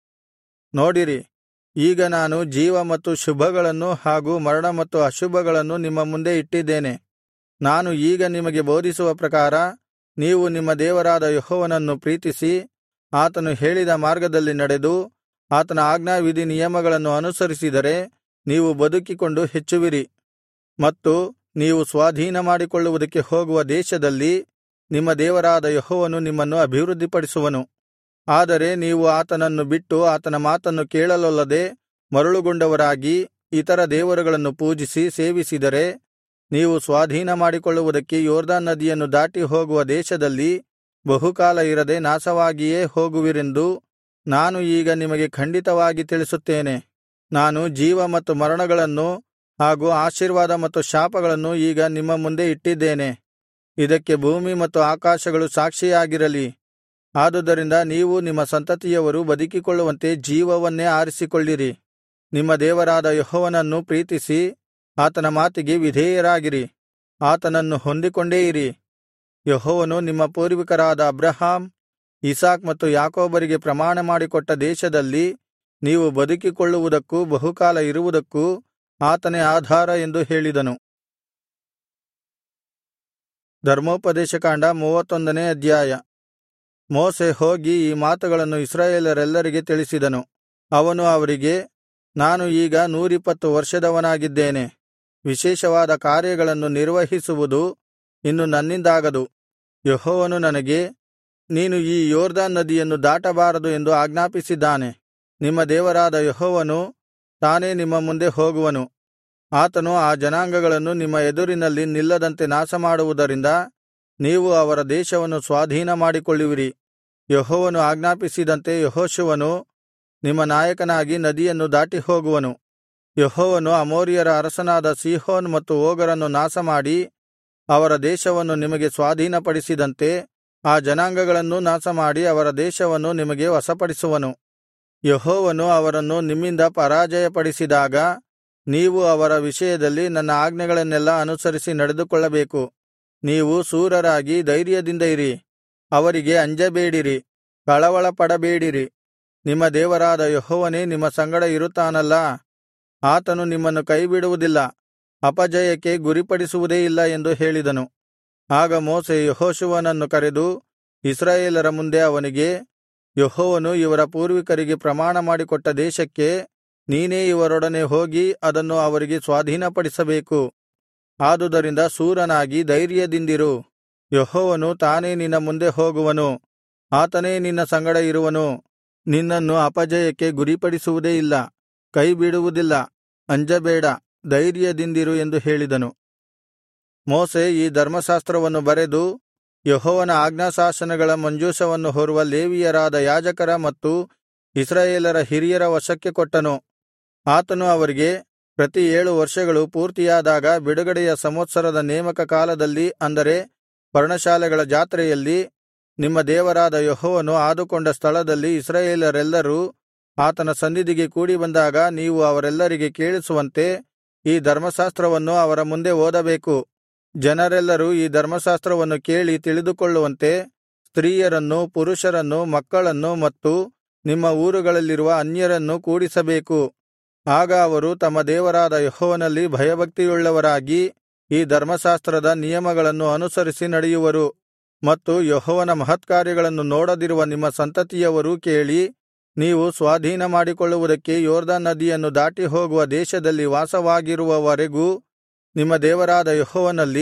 ನೋಡಿರಿ ಈಗ ನಾನು ಜೀವ ಮತ್ತು ಶುಭಗಳನ್ನು ಹಾಗೂ ಮರಣ ಮತ್ತು ಅಶುಭಗಳನ್ನು ನಿಮ್ಮ ಮುಂದೆ ಇಟ್ಟಿದ್ದೇನೆ ನಾನು ಈಗ ನಿಮಗೆ ಬೋಧಿಸುವ ಪ್ರಕಾರ ನೀವು ನಿಮ್ಮ ದೇವರಾದ ಯೆಹೋವನನ್ನು ಪ್ರೀತಿಸಿ ಆತನು ಹೇಳಿದ ಮಾರ್ಗದಲ್ಲಿ ನಡೆದು ಆತನ ಆಜ್ಞಾವಿಧಿ ನಿಯಮಗಳನ್ನು ಅನುಸರಿಸಿದರೆ ನೀವು ಬದುಕಿಕೊಂಡು ಹೆಚ್ಚುವಿರಿ ಮತ್ತು ನೀವು ಸ್ವಾಧೀನಮಾಡಿಕೊಳ್ಳುವುದಕ್ಕೆ ಹೋಗುವ ದೇಶದಲ್ಲಿ ನಿಮ್ಮ ದೇವರಾದ ಯೆಹೋವನು ನಿಮ್ಮನ್ನು ಅಭಿವೃದ್ಧಿಪಡಿಸುವನು ಆದರೆ ನೀವು ಆತನನ್ನು ಬಿಟ್ಟು ಆತನ ಮಾತನ್ನು ಕೇಳಲೊಲ್ಲದೆ ಮರುಳುಗೊಂಡವರಾಗಿ ಇತರ ದೇವರುಗಳನ್ನು ಪೂಜಿಸಿ ಸೇವಿಸಿದರೆ ನೀವು ಸ್ವಾಧೀನಮಾಡಿಕೊಳ್ಳುವುದಕ್ಕೆ ಯೊರ್ದನ್ ನದಿಯನ್ನು ದಾಟಿ ಹೋಗುವ ದೇಶದಲ್ಲಿ ಬಹುಕಾಲ ಇರದೆ ನಾಶವಾಗಿಯೇ ಹೋಗುವಿರೆಂದು ನಾನು ಈಗ ನಿಮಗೆ ಖಂಡಿತವಾಗಿ ತಿಳಿಸುತ್ತೇನೆ ನಾನು ಜೀವ ಮತ್ತು ಮರಣಗಳನ್ನು ಹಾಗೂ ಆಶೀರ್ವಾದ ಮತ್ತು ಶಾಪಗಳನ್ನು ಈಗ ನಿಮ್ಮ ಮುಂದೆ ಇಟ್ಟಿದ್ದೇನೆ ಇದಕ್ಕೆ ಭೂಮಿ ಮತ್ತು ಆಕಾಶಗಳು ಸಾಕ್ಷಿಯಾಗಿರಲಿ ಆದುದರಿಂದ ನೀವು ನಿಮ್ಮ ಸಂತತಿಯವರು ಬದುಕಿಕೊಳ್ಳುವಂತೆ ಜೀವವನ್ನೇ ಆರಿಸಿಕೊಳ್ಳಿರಿ ನಿಮ್ಮ ದೇವರಾದ ಯೆಹೋವನನ್ನು ಪ್ರೀತಿಸಿ ಆತನ ಮಾತಿಗೆ ವಿಧೇಯರಾಗಿರಿ ಆತನನ್ನು ಹೊಂದಿಕೊಂಡೇ ಇರಿ ಯೆಹೋವನು ನಿಮ್ಮ ಪೂರ್ವಿಕರಾದ ಅಬ್ರಹಾಮ್ ಇಸಾಕ್ ಮತ್ತು ಯಾಕೋಬರಿಗೆ ಪ್ರಮಾಣ ಮಾಡಿಕೊಟ್ಟ ದೇಶದಲ್ಲಿ ನೀವು ಬದುಕಿಕೊಳ್ಳುವುದಕ್ಕೂ ಬಹುಕಾಲ ಇರುವುದಕ್ಕೂ ಆತನೇ ಆಧಾರ ಎಂದು ಹೇಳಿದನು ಧರ್ಮೋಪದೇಶಕಾಂಡ ಮೂವತ್ತೊಂದನೇ ಅಧ್ಯಾಯ ಮೋಶೆ ಹೋಗಿ ಈ ಮಾತುಗಳನ್ನು ಇಸ್ರಾಯೇಲರೆಲ್ಲರಿಗೆ ತಿಳಿಸಿದನು ಅವನು ಅವರಿಗೆ ನಾನು ಈಗ ನೂರಿಪ್ಪತ್ತು ವರ್ಷದವನಾಗಿದ್ದೇನೆ ವಿಶೇಷವಾದ ಕಾರ್ಯಗಳನ್ನು ನಿರ್ವಹಿಸುವುದು ಇನ್ನು ನನ್ನಿಂದಾಗದು ಯೆಹೋವನು ನನಗೆ ನೀನು ಈ ಯೊರ್ದನ್ ನದಿಯನ್ನು ದಾಟಬಾರದು ಎಂದು ಆಜ್ಞಾಪಿಸಿದ್ದಾನೆ ನಿಮ್ಮ ದೇವರಾದ ಯೆಹೋವನು ತಾನೇ ನಿಮ್ಮ ಮುಂದೆ ಹೋಗುವನು ಆತನು ಆ ಜನಾಂಗಗಳನ್ನು ನಿಮ್ಮ ಎದುರಿನಲ್ಲಿ ನಿಲ್ಲದಂತೆ ನಾಶಮಾಡುವುದರಿಂದ ನೀವು ಅವರ ದೇಶವನ್ನು ಸ್ವಾಧೀನಮಾಡಿಕೊಳ್ಳುವಿರಿ ಯೆಹೋವನು ಆಜ್ಞಾಪಿಸಿದಂತೆ ಯೆಹೋಶುವನು ನಿಮ್ಮ ನಾಯಕನಾಗಿ ನದಿಯನ್ನು ದಾಟಿ ಹೋಗುವನು ಯೆಹೋವನು ಅಮೋರಿಯರ ಅರಸನಾದ ಸೀಹೋನ್ ಮತ್ತು ಓಗರನ್ನು ನಾಶಮಾಡಿ ಅವರ ದೇಶವನ್ನು ನಿಮಗೆ ಸ್ವಾಧೀನಪಡಿಸಿದಂತೆ ಆ ಜನಾಂಗಗಳನ್ನೂ ನಾಶಮಾಡಿ ಅವರ ದೇಶವನ್ನು ನಿಮಗೆ ವಶಪಡಿಸುವನು ಯೆಹೋವನು ಅವರನ್ನು ನಿಮ್ಮಿಂದ ಪರಾಜಯಪಡಿಸಿದಾಗ ನೀವು ಅವರ ವಿಷಯದಲ್ಲಿ ನನ್ನ ಆಜ್ಞೆಗಳನ್ನೆಲ್ಲಾ ಅನುಸರಿಸಿ ನಡೆದುಕೊಳ್ಳಬೇಕು ನೀವು ಶೂರರಾಗಿ ಧೈರ್ಯದಿಂದ ಇರಿ ಅವರಿಗೆ ಅಂಜಬೇಡಿರಿ ಕಳವಳಪಡಬೇಡಿರಿ ನಿಮ್ಮ ದೇವರಾದ ಯೆಹೋವನೇ ನಿಮ್ಮ ಸಂಗಡ ಇರುತ್ತಾನಲ್ಲಾ ಆತನು ನಿಮ್ಮನ್ನು ಕೈಬಿಡುವುದಿಲ್ಲ ಅಪಜಯಕ್ಕೆ ಗುರಿಪಡಿಸುವುದೇ ಇಲ್ಲ ಎಂದು ಹೇಳಿದನು ಆಗ ಮೋಶೆ ಯೆಹೋಶುವನನ್ನು ಕರೆದು ಇಸ್ರಾಯೇಲರ ಮುಂದೆ ಅವನಿಗೆ ಯೆಹೋವನು ಇವರ ಪೂರ್ವಿಕರಿಗೆ ಪ್ರಮಾಣ ಮಾಡಿಕೊಟ್ಟ ದೇಶಕ್ಕೆ ನೀನೇ ಇವರೊಡನೆ ಹೋಗಿ ಅದನ್ನು ಅವರಿಗೆ ಸ್ವಾಧೀನಪಡಿಸಬೇಕು ಆದುದರಿಂದ ಶೂರನಾಗಿ ಧೈರ್ಯದಿಂದಿರು ಯೆಹೋವನು ತಾನೇ ನಿನ್ನ ಮುಂದೆ ಹೋಗುವನು ಆತನೇ ನಿನ್ನ ಸಂಗಡ ಇರುವನು ನಿನ್ನನ್ನು ಅಪಜಯಕ್ಕೆ ಗುರಿಪಡಿಸುವುದೇ ಇಲ್ಲ ಕೈಬಿಡುವುದಿಲ್ಲ ಅಂಜಬೇಡ ಧೈರ್ಯದಿಂದಿರು ಎಂದು ಹೇಳಿದನು ಮೋಶೆ ಈ ಧರ್ಮಶಾಸ್ತ್ರವನ್ನು ಬರೆದು ಯೆಹೋವನ ಆಜ್ಞಾಶಾಸನಗಳ ಮಂಜೂಷವನ್ನು ಹೊರುವ ಲೇವಿಯರಾದ ಯಾಜಕರ ಮತ್ತು ಇಸ್ರಾಯೇಲರ ಹಿರಿಯರ ವಶಕ್ಕೆ ಕೊಟ್ಟನು ಆತನು ಅವರಿಗೆ ಪ್ರತಿ ಏಳು ವರ್ಷಗಳು ಪೂರ್ತಿಯಾದಾಗ ಬಿಡುಗಡೆಯ ಸಂವತ್ಸರದ ನೇಮಕ ಕಾಲದಲ್ಲಿ ಅಂದರೆ ಪರ್ಣಶಾಲೆಗಳ ಜಾತ್ರೆಯಲ್ಲಿ ನಿಮ್ಮ ದೇವರಾದ ಯೆಹೋವನು ಆದುಕೊಂಡ ಸ್ಥಳದಲ್ಲಿ ಇಸ್ರಾಯೇಲರೆಲ್ಲರೂ ಆತನ ಸನ್ನಿಧಿಗೆ ಕೂಡಿಬಂದಾಗ ನೀವು ಅವರೆಲ್ಲರಿಗೆ ಕೇಳಿಸುವಂತೆ ಈ ಧರ್ಮಶಾಸ್ತ್ರವನ್ನು ಅವರ ಮುಂದೆ ಓದಬೇಕು ಜನರೆಲ್ಲರೂ ಈ ಧರ್ಮಶಾಸ್ತ್ರವನ್ನು ಕೇಳಿ ತಿಳಿದುಕೊಳ್ಳುವಂತೆ ಸ್ತ್ರೀಯರನ್ನು ಪುರುಷರನ್ನು ಮಕ್ಕಳನ್ನು ಮತ್ತು ನಿಮ್ಮ ಊರುಗಳಲ್ಲಿರುವ ಅನ್ಯರನ್ನು ಕೂಡಿಸಬೇಕು ಆಗ ಅವರು ತಮ್ಮ ದೇವರಾದ ಯೆಹೋವನಲ್ಲಿ ಭಯಭಕ್ತಿಯುಳ್ಳವರಾಗಿ ಈ ಧರ್ಮಶಾಸ್ತ್ರದ ನಿಯಮಗಳನ್ನು ಅನುಸರಿಸಿ ನಡೆಯುವರು ಮತ್ತು ಯೆಹೋವನ ಮಹತ್ಕಾರ್ಯಗಳನ್ನು ನೋಡದಿರುವ ನಿಮ್ಮ ಸಂತತಿಯವರೂ ಕೇಳಿ ನೀವು ಸ್ವಾಧೀನಮಾಡಿಕೊಳ್ಳುವುದಕ್ಕೆ ಯೊರ್ದನ್ ನದಿಯನ್ನು ದಾಟಿ ಹೋಗುವ ದೇಶದಲ್ಲಿ ವಾಸವಾಗಿರುವವರೆಗೂ ನಿಮ್ಮ ದೇವರಾದ ಯೆಹೋವನಲ್ಲಿ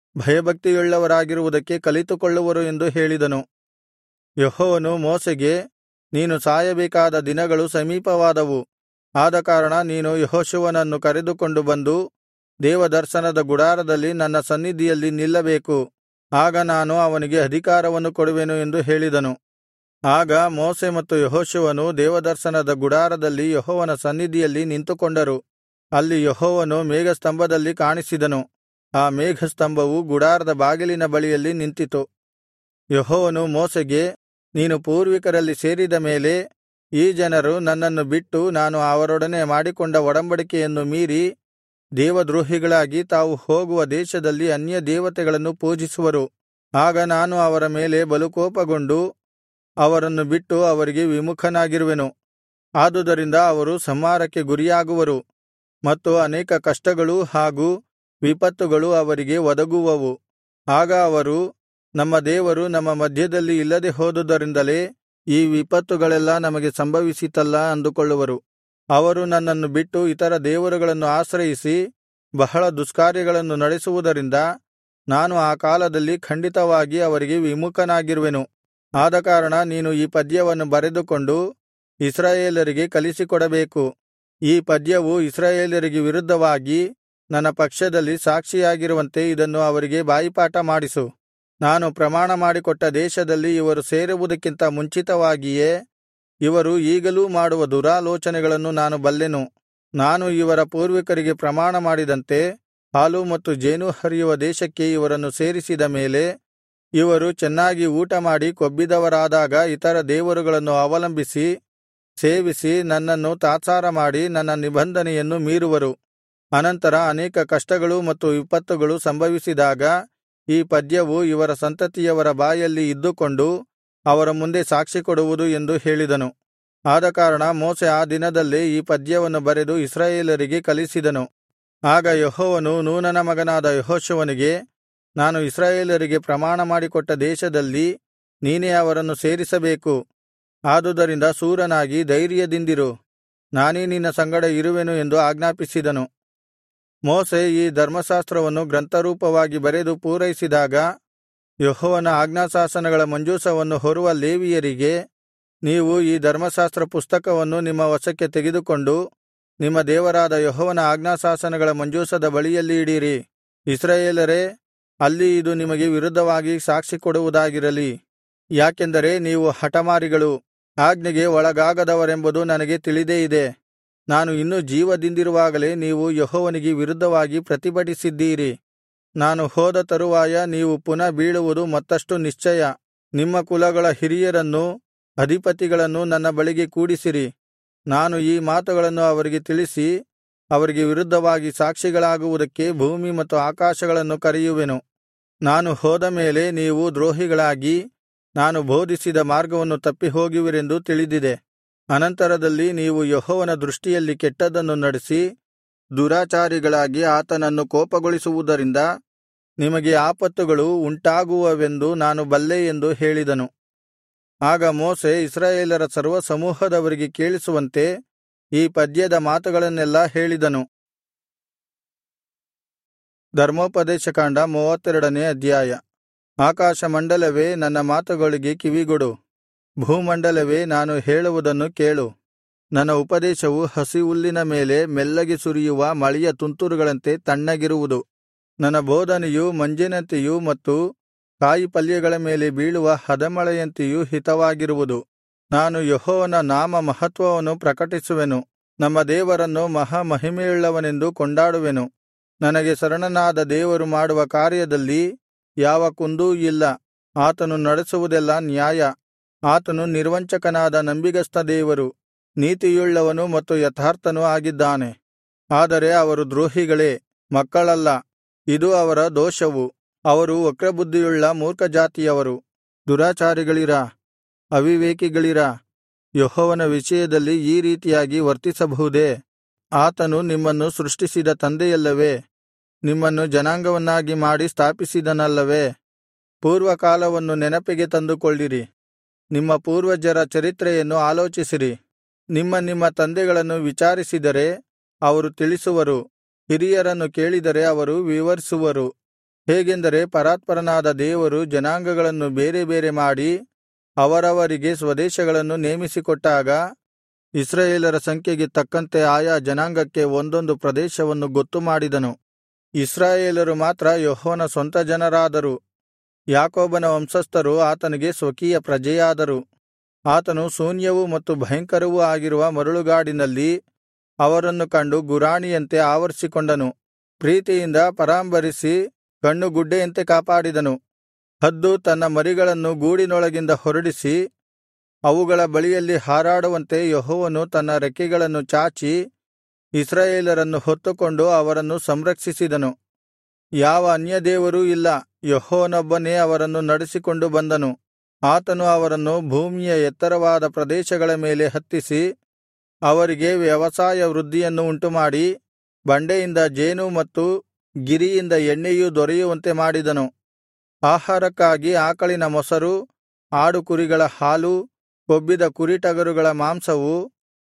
ಭಯಭಕ್ತಿಯುಳ್ಳವರಾಗಿರುವುದಕ್ಕೆ ಕಲಿತುಕೊಳ್ಳುವರು ಎಂದು ಹೇಳಿದನು ಯೆಹೋವನು ಮೋಶೆಗೆ ನೀನು ಸಾಯಬೇಕಾದ ದಿನಗಳು ಸಮೀಪವಾದವು ಆದಕಾರಣ ನೀನು ಯೆಹೋಶುವನನ್ನು ಕರೆದುಕೊಂಡು ಬಂದು ದೇವದರ್ಶನದ ಗುಡಾರದಲ್ಲಿ ನನ್ನ ಸನ್ನಿಧಿಯಲ್ಲಿ ನಿಲ್ಲಬೇಕು ಆಗ ನಾನು ಅವನಿಗೆ ಅಧಿಕಾರವನ್ನು ಕೊಡುವೆನು ಎಂದು ಹೇಳಿದನು ಆಗ ಮೋಶೆ ಮತ್ತು ಯೆಹೋಶುವನು ದೇವದರ್ಶನದ ಗುಡಾರದಲ್ಲಿ ಯೆಹೋವನ ಸನ್ನಿಧಿಯಲ್ಲಿ ನಿಂತುಕೊಂಡರು ಅಲ್ಲಿ ಯೆಹೋವನು ಮೇಘಸ್ತಂಭದಲ್ಲಿ ಕಾಣಿಸಿದನು ಆ ಮೇಘಸ್ತಂಭವು ಗುಡಾರದ ಬಾಗಿಲಿನ ಬಳಿಯಲ್ಲಿ ನಿಂತಿತು ಯೆಹೋವನು ಮೋಶೆಗೆ ನೀನು ಪೂರ್ವಿಕರಲ್ಲಿ ಸೇರಿದ ಮೇಲೆ ಈ ಜನರು ನನ್ನನ್ನು ಬಿಟ್ಟು ನಾನು ಅವರೊಡನೆ ಮಾಡಿಕೊಂಡ ಒಡಂಬಡಿಕೆಯನ್ನು ಮೀರಿ ದೇವದ್ರೋಹಿಗಳಾಗಿ ತಾವು ಹೋಗುವ ದೇಶದಲ್ಲಿ ಅನ್ಯ ದೇವತೆಗಳನ್ನು ಪೂಜಿಸುವರು ಆಗ ನಾನು ಅವರ ಮೇಲೆ ಬಲುಕೋಪಗೊಂಡು ಅವರನ್ನು ಬಿಟ್ಟು ಅವರಿಗೆ ವಿಮುಖನಾಗಿರುವೆನು ಆದುದರಿಂದ ಅವರು ಸಂಹಾರಕ್ಕೆ ಗುರಿಯಾಗುವರು ಮತ್ತು ಅನೇಕ ಕಷ್ಟಗಳೂ ಹಾಗೂ ವಿಪತ್ತುಗಳು ಅವರಿಗೆ ಒದಗುವವು ಆಗ ಅವರು ನಮ್ಮ ದೇವರು ನಮ್ಮ ಮಧ್ಯದಲ್ಲಿ ಇಲ್ಲದೆ ಹೋದುದರಿಂದಲೇ ಈ ವಿಪತ್ತುಗಳೆಲ್ಲಾ ನಮಗೆ ಸಂಭವಿಸಿತಲ್ಲಾ ಅಂದುಕೊಳ್ಳುವರು ಅವರು ನನ್ನನ್ನು ಬಿಟ್ಟು ಇತರ ದೇವರುಗಳನ್ನು ಆಶ್ರಯಿಸಿ ಬಹಳ ದುಷ್ಕಾರ್ಯಗಳನ್ನು ನಡೆಸುವುದರಿಂದ ನಾನು ಆ ಕಾಲದಲ್ಲಿ ಖಂಡಿತವಾಗಿ ಅವರಿಗೆ ವಿಮುಖನಾಗಿರುವೆನು ಆದಕಾರಣ ನೀನು ಈ ಪದ್ಯವನ್ನು ಬರೆದುಕೊಂಡು ಇಸ್ರಾಯೇಲರಿಗೆ ಕಲಿಸಿಕೊಡಬೇಕು ಈ ಪದ್ಯವು ಇಸ್ರಾಯೇಲರಿಗೆ ವಿರುದ್ಧವಾಗಿ ನನ್ನ ಪಕ್ಷದಲ್ಲಿ ಸಾಕ್ಷಿಯಾಗಿರುವಂತೆ ಇದನ್ನು ಅವರಿಗೆ ಬಾಯಿಪಾಠ ಮಾಡಿಸು ನಾನು ಪ್ರಮಾಣ ಮಾಡಿಕೊಟ್ಟ ದೇಶದಲ್ಲಿ ಇವರು ಸೇರುವುದಕ್ಕಿಂತ ಮುಂಚಿತವಾಗಿಯೇ ಇವರು ಈಗಲೂ ಮಾಡುವ ದುರಾಲೋಚನೆಗಳನ್ನು ನಾನು ಬಲ್ಲೆನು ನಾನು ಇವರ ಪೂರ್ವಿಕರಿಗೆ ಪ್ರಮಾಣ ಮಾಡಿದಂತೆ ಹಾಲು ಮತ್ತು ಜೇನು ಹರಿಯುವ ದೇಶಕ್ಕೆ ಇವರನ್ನು ಸೇರಿಸಿದ ಮೇಲೆ ಇವರು ಚೆನ್ನಾಗಿ ಊಟಮಾಡಿ ಕೊಬ್ಬಿದವರಾದಾಗ ಇತರ ದೇವರುಗಳನ್ನು ಅವಲಂಬಿಸಿ ಸೇವಿಸಿ ನನ್ನನ್ನು ತಾತ್ಸಾರ ಮಾಡಿ ನನ್ನ ನಿಬಂಧನೆಯನ್ನು ಮೀರುವರು ಅನಂತರ ಅನೇಕ ಕಷ್ಟಗಳು ಮತ್ತು ವಿಪತ್ತುಗಳು ಸಂಭವಿಸಿದಾಗ ಈ ಪದ್ಯವು ಇವರ ಸಂತತಿಯವರ ಬಾಯಲ್ಲಿ ಇದ್ದುಕೊಂಡು ಅವರ ಮುಂದೆ ಸಾಕ್ಷಿಕೊಡುವುದು ಎಂದು ಹೇಳಿದನು ಆದಕಾರಣ ಮೋಶೆ ಆ ದಿನದಲ್ಲೇ ಈ ಪದ್ಯವನ್ನು ಬರೆದು ಇಸ್ರಾಯೇಲರಿಗೆ ಕಲಿಸಿದನು ಆಗ ಯೆಹೋವನು ನೂನನ ಮಗನಾದ ಯೆಹೋಶುವನಿಗೆ ನಾನು ಇಸ್ರಾಯೇಲರಿಗೆ ಪ್ರಮಾಣ ಮಾಡಿಕೊಟ್ಟ ದೇಶದಲ್ಲಿ ನೀನೇ ಅವರನ್ನು ಸೇರಿಸಬೇಕು ಆದುದರಿಂದ ಶೂರನಾಗಿ ಧೈರ್ಯದಿಂದಿರು ನಾನೇ ನಿನ್ನ ಸಂಗಡ ಇರುವೆನು ಎಂದು ಆಜ್ಞಾಪಿಸಿದನು ಮೋಶೆ ಈ ಧರ್ಮಶಾಸ್ತ್ರವನ್ನು ಗ್ರಂಥರೂಪವಾಗಿ ಬರೆದು ಪೂರೈಸಿದಾಗ ಯೆಹೋವನ ಆಜ್ಞಾಶಾಸನಗಳ ಮಂಜೂಷವನ್ನು ಹೊರುವ ಲೇವಿಯರಿಗೆ ನೀವು ಈ ಧರ್ಮಶಾಸ್ತ್ರ ಪುಸ್ತಕವನ್ನು ನಿಮ್ಮ ವಶಕ್ಕೆ ತೆಗೆದುಕೊಂಡು ನಿಮ್ಮ ದೇವರಾದ ಯೆಹೋವನ ಆಜ್ಞಾಶಾಸನಗಳ ಮಂಜೂಷದ ಬಳಿಯಲ್ಲಿ ಇಡಿರಿ ಇಸ್ರಾಯೇಲರೇ ಅಲ್ಲಿ ಇದು ನಿಮಗೆ ವಿರುದ್ಧವಾಗಿ ಸಾಕ್ಷಿ ಕೊಡುವುದಾಗಿರಲಿ ಯಾಕೆಂದರೆ ನೀವು ಹಠಮಾರಿಗಳು ಆಜ್ಞೆಗೆ ಒಳಗಾಗದವರೆಂಬುದು ನನಗೆ ತಿಳಿದೇ ಇದೆ ನಾನು ಇನ್ನೂ ಜೀವದಿಂದಿರುವಾಗಲೇ ನೀವು ಯೆಹೋವನಿಗೆ ವಿರುದ್ಧವಾಗಿ ಪ್ರತಿಭಟಿಸಿದ್ದೀರಿ ನಾನು ಹೋದ ತರುವಾಯ ನೀವು ಪುನಃ ಬೀಳುವುದು ಮತ್ತಷ್ಟು ನಿಶ್ಚಯ ನಿಮ್ಮ ಕುಲಗಳ ಹಿರಿಯರನ್ನೂ ಅಧಿಪತಿಗಳನ್ನೂ ನನ್ನ ಬಳಿಗೆ ಕೂಡಿಸಿರಿ ನಾನು ಈ ಮಾತುಗಳನ್ನು ಅವರಿಗೆ ತಿಳಿಸಿ ಅವರಿಗೆ ವಿರುದ್ಧವಾಗಿ ಸಾಕ್ಷಿಗಳಾಗುವುದಕ್ಕೆ ಭೂಮಿ ಮತ್ತು ಆಕಾಶಗಳನ್ನು ಕರೆಯುವೆನು ನಾನು ಹೋದ ಮೇಲೆ ನೀವು ದ್ರೋಹಿಗಳಾಗಿ ನಾನು ಬೋಧಿಸಿದ ಮಾರ್ಗವನ್ನು ತಪ್ಪಿಹೋಗುವಿರೆಂದು ತಿಳಿದಿದೆ ಅನಂತರದಲ್ಲಿ ನೀವು ಯೆಹೋವನ ದೃಷ್ಟಿಯಲ್ಲಿ ಕೆಟ್ಟದ್ದನ್ನು ನಡೆಸಿ ದುರಾಚಾರಿಗಳಾಗಿ ಆತನನ್ನು ಕೋಪಗೊಳಿಸುವುದರಿಂದ ನಿಮಗೆ ಆಪತ್ತುಗಳು ಉಂಟಾಗುವವೆಂದು ನಾನು ಬಲ್ಲೆ ಎಂದು ಹೇಳಿದನು ಆಗ ಮೋಶೆ ಇಸ್ರಾಯೇಲರ ಸರ್ವಸಮೂಹದವರಿಗೆ ಕೇಳಿಸುವಂತೆ ಈ ಪದ್ಯದ ಮಾತುಗಳನ್ನೆಲ್ಲಾ ಹೇಳಿದನು ಧರ್ಮೋಪದೇಶಕಾಂಡ ಮೂವತ್ತೆರಡನೇ ಅಧ್ಯಾಯ ಆಕಾಶಮಂಡಲವೇ ನನ್ನ ಮಾತುಗಳಿಗೆ ಕಿವಿಗೊಡು ಭೂಮಂಡಲವೇ ನಾನು ಹೇಳುವುದನ್ನು ಕೇಳು ನನ್ನ ಉಪದೇಶವು ಹಸಿ ಹುಲ್ಲಿನ ಮೇಲೆ ಮೆಲ್ಲಗೆ ಸುರಿಯುವ ಮಳೆಯ ತುಂತುರುಗಳಂತೆ ತಣ್ಣಗಿರುವುದು ನನ್ನ ಬೋಧನೆಯು ಮಂಜಿನಂತೆಯೂ ಮತ್ತು ಕಾಯಿಪಲ್ಯಗಳ ಮೇಲೆ ಬೀಳುವ ಹದಮಳೆಯಂತೆಯೂ ಹಿತವಾಗಿರುವುದು ನಾನು ಯೆಹೋವನ ನಾಮ ಮಹತ್ವವನ್ನು ಪ್ರಕಟಿಸುವೆನು ನಮ್ಮ ದೇವರನ್ನು ಮಹಾಮಹಿಮೆಯುಳ್ಳವನೆಂದು ಕೊಂಡಾಡುವೆನು ನನಗೆ ಶರಣನಾದ ದೇವರು ಮಾಡುವ ಕಾರ್ಯದಲ್ಲಿ ಯಾವ ಕುಂದೂ ಇಲ್ಲ ಆತನು ನಡೆಸುವುದೆಲ್ಲಾ ನ್ಯಾಯ ಆತನು ನಿರ್ವಂಚಕನಾದ ನಂಬಿಗಸ್ತ ದೇವರು ನೀತಿಯುಳ್ಳವನು ಮತ್ತು ಯಥಾರ್ಥನೂ ಆಗಿದ್ದಾನೆ ಆದರೆ ಅವರು ದ್ರೋಹಿಗಳೇ ಮಕ್ಕಳಲ್ಲ ಇದು ಅವರ ದೋಷವು ಅವರು ವಕ್ರಬುದ್ಧಿಯುಳ್ಳ ಮೂರ್ಖಜಾತಿಯವರು ದುರಾಚಾರಿಗಳಿರಾ ಅವಿವೇಕಿಗಳಿರಾ ಯೆಹೋವನ ವಿಷಯದಲ್ಲಿ ಈ ರೀತಿಯಾಗಿ ವರ್ತಿಸಬಹುದೇ ಆತನು ನಿಮ್ಮನ್ನು ಸೃಷ್ಟಿಸಿದ ತಂದೆಯಲ್ಲವೇ ನಿಮ್ಮನ್ನು ಜನಾಂಗವನ್ನಾಗಿ ಮಾಡಿ ಸ್ಥಾಪಿಸಿದನಲ್ಲವೇ ಪೂರ್ವಕಾಲವನ್ನು ನೆನಪಿಗೆ ತಂದುಕೊಳ್ಳಿರಿ ನಿಮ್ಮ ಪೂರ್ವಜರ ಚರಿತ್ರೆಯನ್ನು ಆಲೋಚಿಸಿರಿ ನಿಮ್ಮ ನಿಮ್ಮ ತಂದೆಗಳನ್ನು ವಿಚಾರಿಸಿದರೆ ಅವರು ತಿಳಿಸುವರು ಹಿರಿಯರನ್ನು ಕೇಳಿದರೆ ಅವರು ವಿವರಿಸುವರು ಹೇಗೆಂದರೆ ಪರಾತ್ಪರನಾದ ದೇವರು ಜನಾಂಗಗಳನ್ನು ಬೇರೆ ಬೇರೆ ಮಾಡಿ ಅವರವರಿಗೆ ಸ್ವದೇಶಗಳನ್ನು ನೇಮಿಸಿಕೊಟ್ಟಾಗ ಇಸ್ರಾಯೇಲರ ಸಂಖ್ಯೆಗೆ ತಕ್ಕಂತೆ ಆಯಾ ಜನಾಂಗಕ್ಕೆ ಒಂದೊಂದು ಪ್ರದೇಶವನ್ನು ಗೊತ್ತುಮಾಡಿದನು ಇಸ್ರಾಯೇಲರು ಮಾತ್ರ ಯೆಹೋವನ ಸ್ವಂತ ಜನರಾದರು ಯಾಕೋಬನ ವಂಶಸ್ಥರು ಆತನಿಗೆ ಸ್ವಕೀಯ ಪ್ರಜೆಯಾದರು ಆತನು ಶೂನ್ಯವೂ ಮತ್ತು ಭಯಂಕರವೂ ಆಗಿರುವ ಮರಳುಗಾಡಿನಲ್ಲಿ ಅವರನ್ನು ಕಂಡು ಗುರಾಣಿಯಂತೆ ಆವರಿಸಿಕೊಂಡನು ಪ್ರೀತಿಯಿಂದ ಪರಾಂಬರಿಸಿ ಕಣ್ಣುಗುಡ್ಡೆಯಂತೆ ಕಾಪಾಡಿದನು ಹದ್ದು ತನ್ನ ಮರಿಗಳನ್ನು ಗೂಡಿನೊಳಗಿಂದ ಹೊರಡಿಸಿ ಅವುಗಳ ಬಳಿಯಲ್ಲಿ ಹಾರಾಡುವಂತೆ ಯೆಹೋವನು ತನ್ನ ರೆಕ್ಕೆಗಳನ್ನು ಚಾಚಿ ಇಸ್ರಾಯೇಲರನ್ನು ಹೊತ್ತುಕೊಂಡು ಅವರನ್ನು ಸಂರಕ್ಷಿಸಿದನು ಯಾವ ಅನ್ಯದೇವರೂ ಇಲ್ಲ ಯೆಹೋವನೊಬ್ಬನೇ ಅವರನ್ನು ನಡೆಸಿಕೊಂಡು ಬಂದನು ಆತನು ಅವರನ್ನು ಭೂಮಿಯ ಎತ್ತರವಾದ ಪ್ರದೇಶಗಳ ಮೇಲೆ ಹತ್ತಿಸಿ ಅವರಿಗೆ ವ್ಯವಸಾಯ ವೃದ್ಧಿಯನ್ನು ಉಂಟುಮಾಡಿ ಬಂಡೆಯಿಂದ ಜೇನು ಮತ್ತು ಗಿರಿಯಿಂದ ಎಣ್ಣೆಯೂ ದೊರೆಯುವಂತೆ ಮಾಡಿದನು ಆಹಾರಕ್ಕಾಗಿ ಆಕಳಿನ ಮೊಸರು ಆಡುಕುರಿಗಳ ಹಾಲು ಕೊಬ್ಬಿದ ಕುರಿಟಗರುಗಳ ಮಾಂಸವು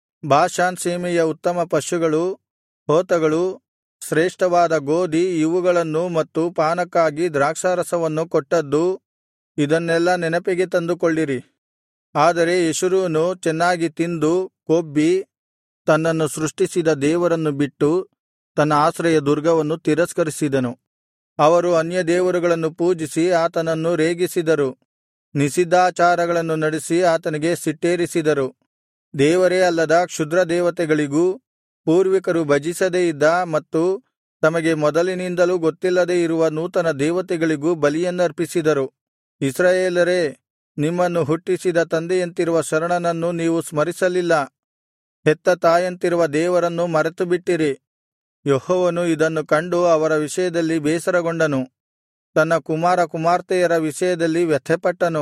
ಬಾಷಾನ್ ಸೀಮೆಯ ಉತ್ತಮ ಪಶುಗಳು ಹೋತಗಳು ಶ್ರೇಷ್ಠವಾದ ಗೋದಿ ಇವುಗಳನ್ನೂ ಮತ್ತು ಪಾನಕ್ಕಾಗಿ ದ್ರಾಕ್ಷಾರಸವನ್ನು ಕೊಟ್ಟದ್ದು ಇದನ್ನೆಲ್ಲಾ ನೆನಪಿಗೆ ತಂದುಕೊಳ್ಳಿರಿ ಆದರೆ ಯೆಶುರೂನು ಚೆನ್ನಾಗಿ ತಿಂದು ಕೊಬ್ಬಿ ತನ್ನನ್ನು ಸೃಷ್ಟಿಸಿದ ದೇವರನ್ನು ಬಿಟ್ಟು ತನ್ನ ಆಶ್ರಯ ದುರ್ಗವನ್ನು ತಿರಸ್ಕರಿಸಿದನು ಅವರು ಅನ್ಯದೇವರುಗಳನ್ನು ಪೂಜಿಸಿ ಆತನನ್ನು ರೇಗಿಸಿದರು ನಿಷಿದ್ಧಾಚಾರಗಳನ್ನು ನಡೆಸಿ ಆತನಿಗೆ ಸಿಟ್ಟೇರಿಸಿದರು ದೇವರೇ ಅಲ್ಲದ ಕ್ಷುದ್ರ ದೇವತೆಗಳಿಗೂ ಪೂರ್ವಿಕರು ಭಜಿಸದೇ ಇದ್ದ ಮತ್ತು ತಮಗೆ ಮೊದಲಿನಿಂದಲೂ ಗೊತ್ತಿಲ್ಲದೆ ಇರುವ ನೂತನ ದೇವತೆಗಳಿಗೂ ಬಲಿಯನ್ನರ್ಪಿಸಿದರು ಇಸ್ರಾಯೇಲರೇ ನಿಮ್ಮನ್ನು ಹುಟ್ಟಿಸಿದ ತಂದೆಯಂತಿರುವ ಶರಣನನ್ನು ನೀವು ಸ್ಮರಿಸಲಿಲ್ಲ ಹೆತ್ತ ತಾಯಂತಿರುವ ದೇವರನ್ನು ಮರೆತುಬಿಟ್ಟಿರಿ ಯೆಹೋವನು ಇದನ್ನು ಕಂಡು ಅವರ ವಿಷಯದಲ್ಲಿ ಬೇಸರಗೊಂಡನು ತನ್ನ ಕುಮಾರ ಕುಮಾರ್ತೆಯರ ವಿಷಯದಲ್ಲಿ ವ್ಯಥೆಪಟ್ಟನು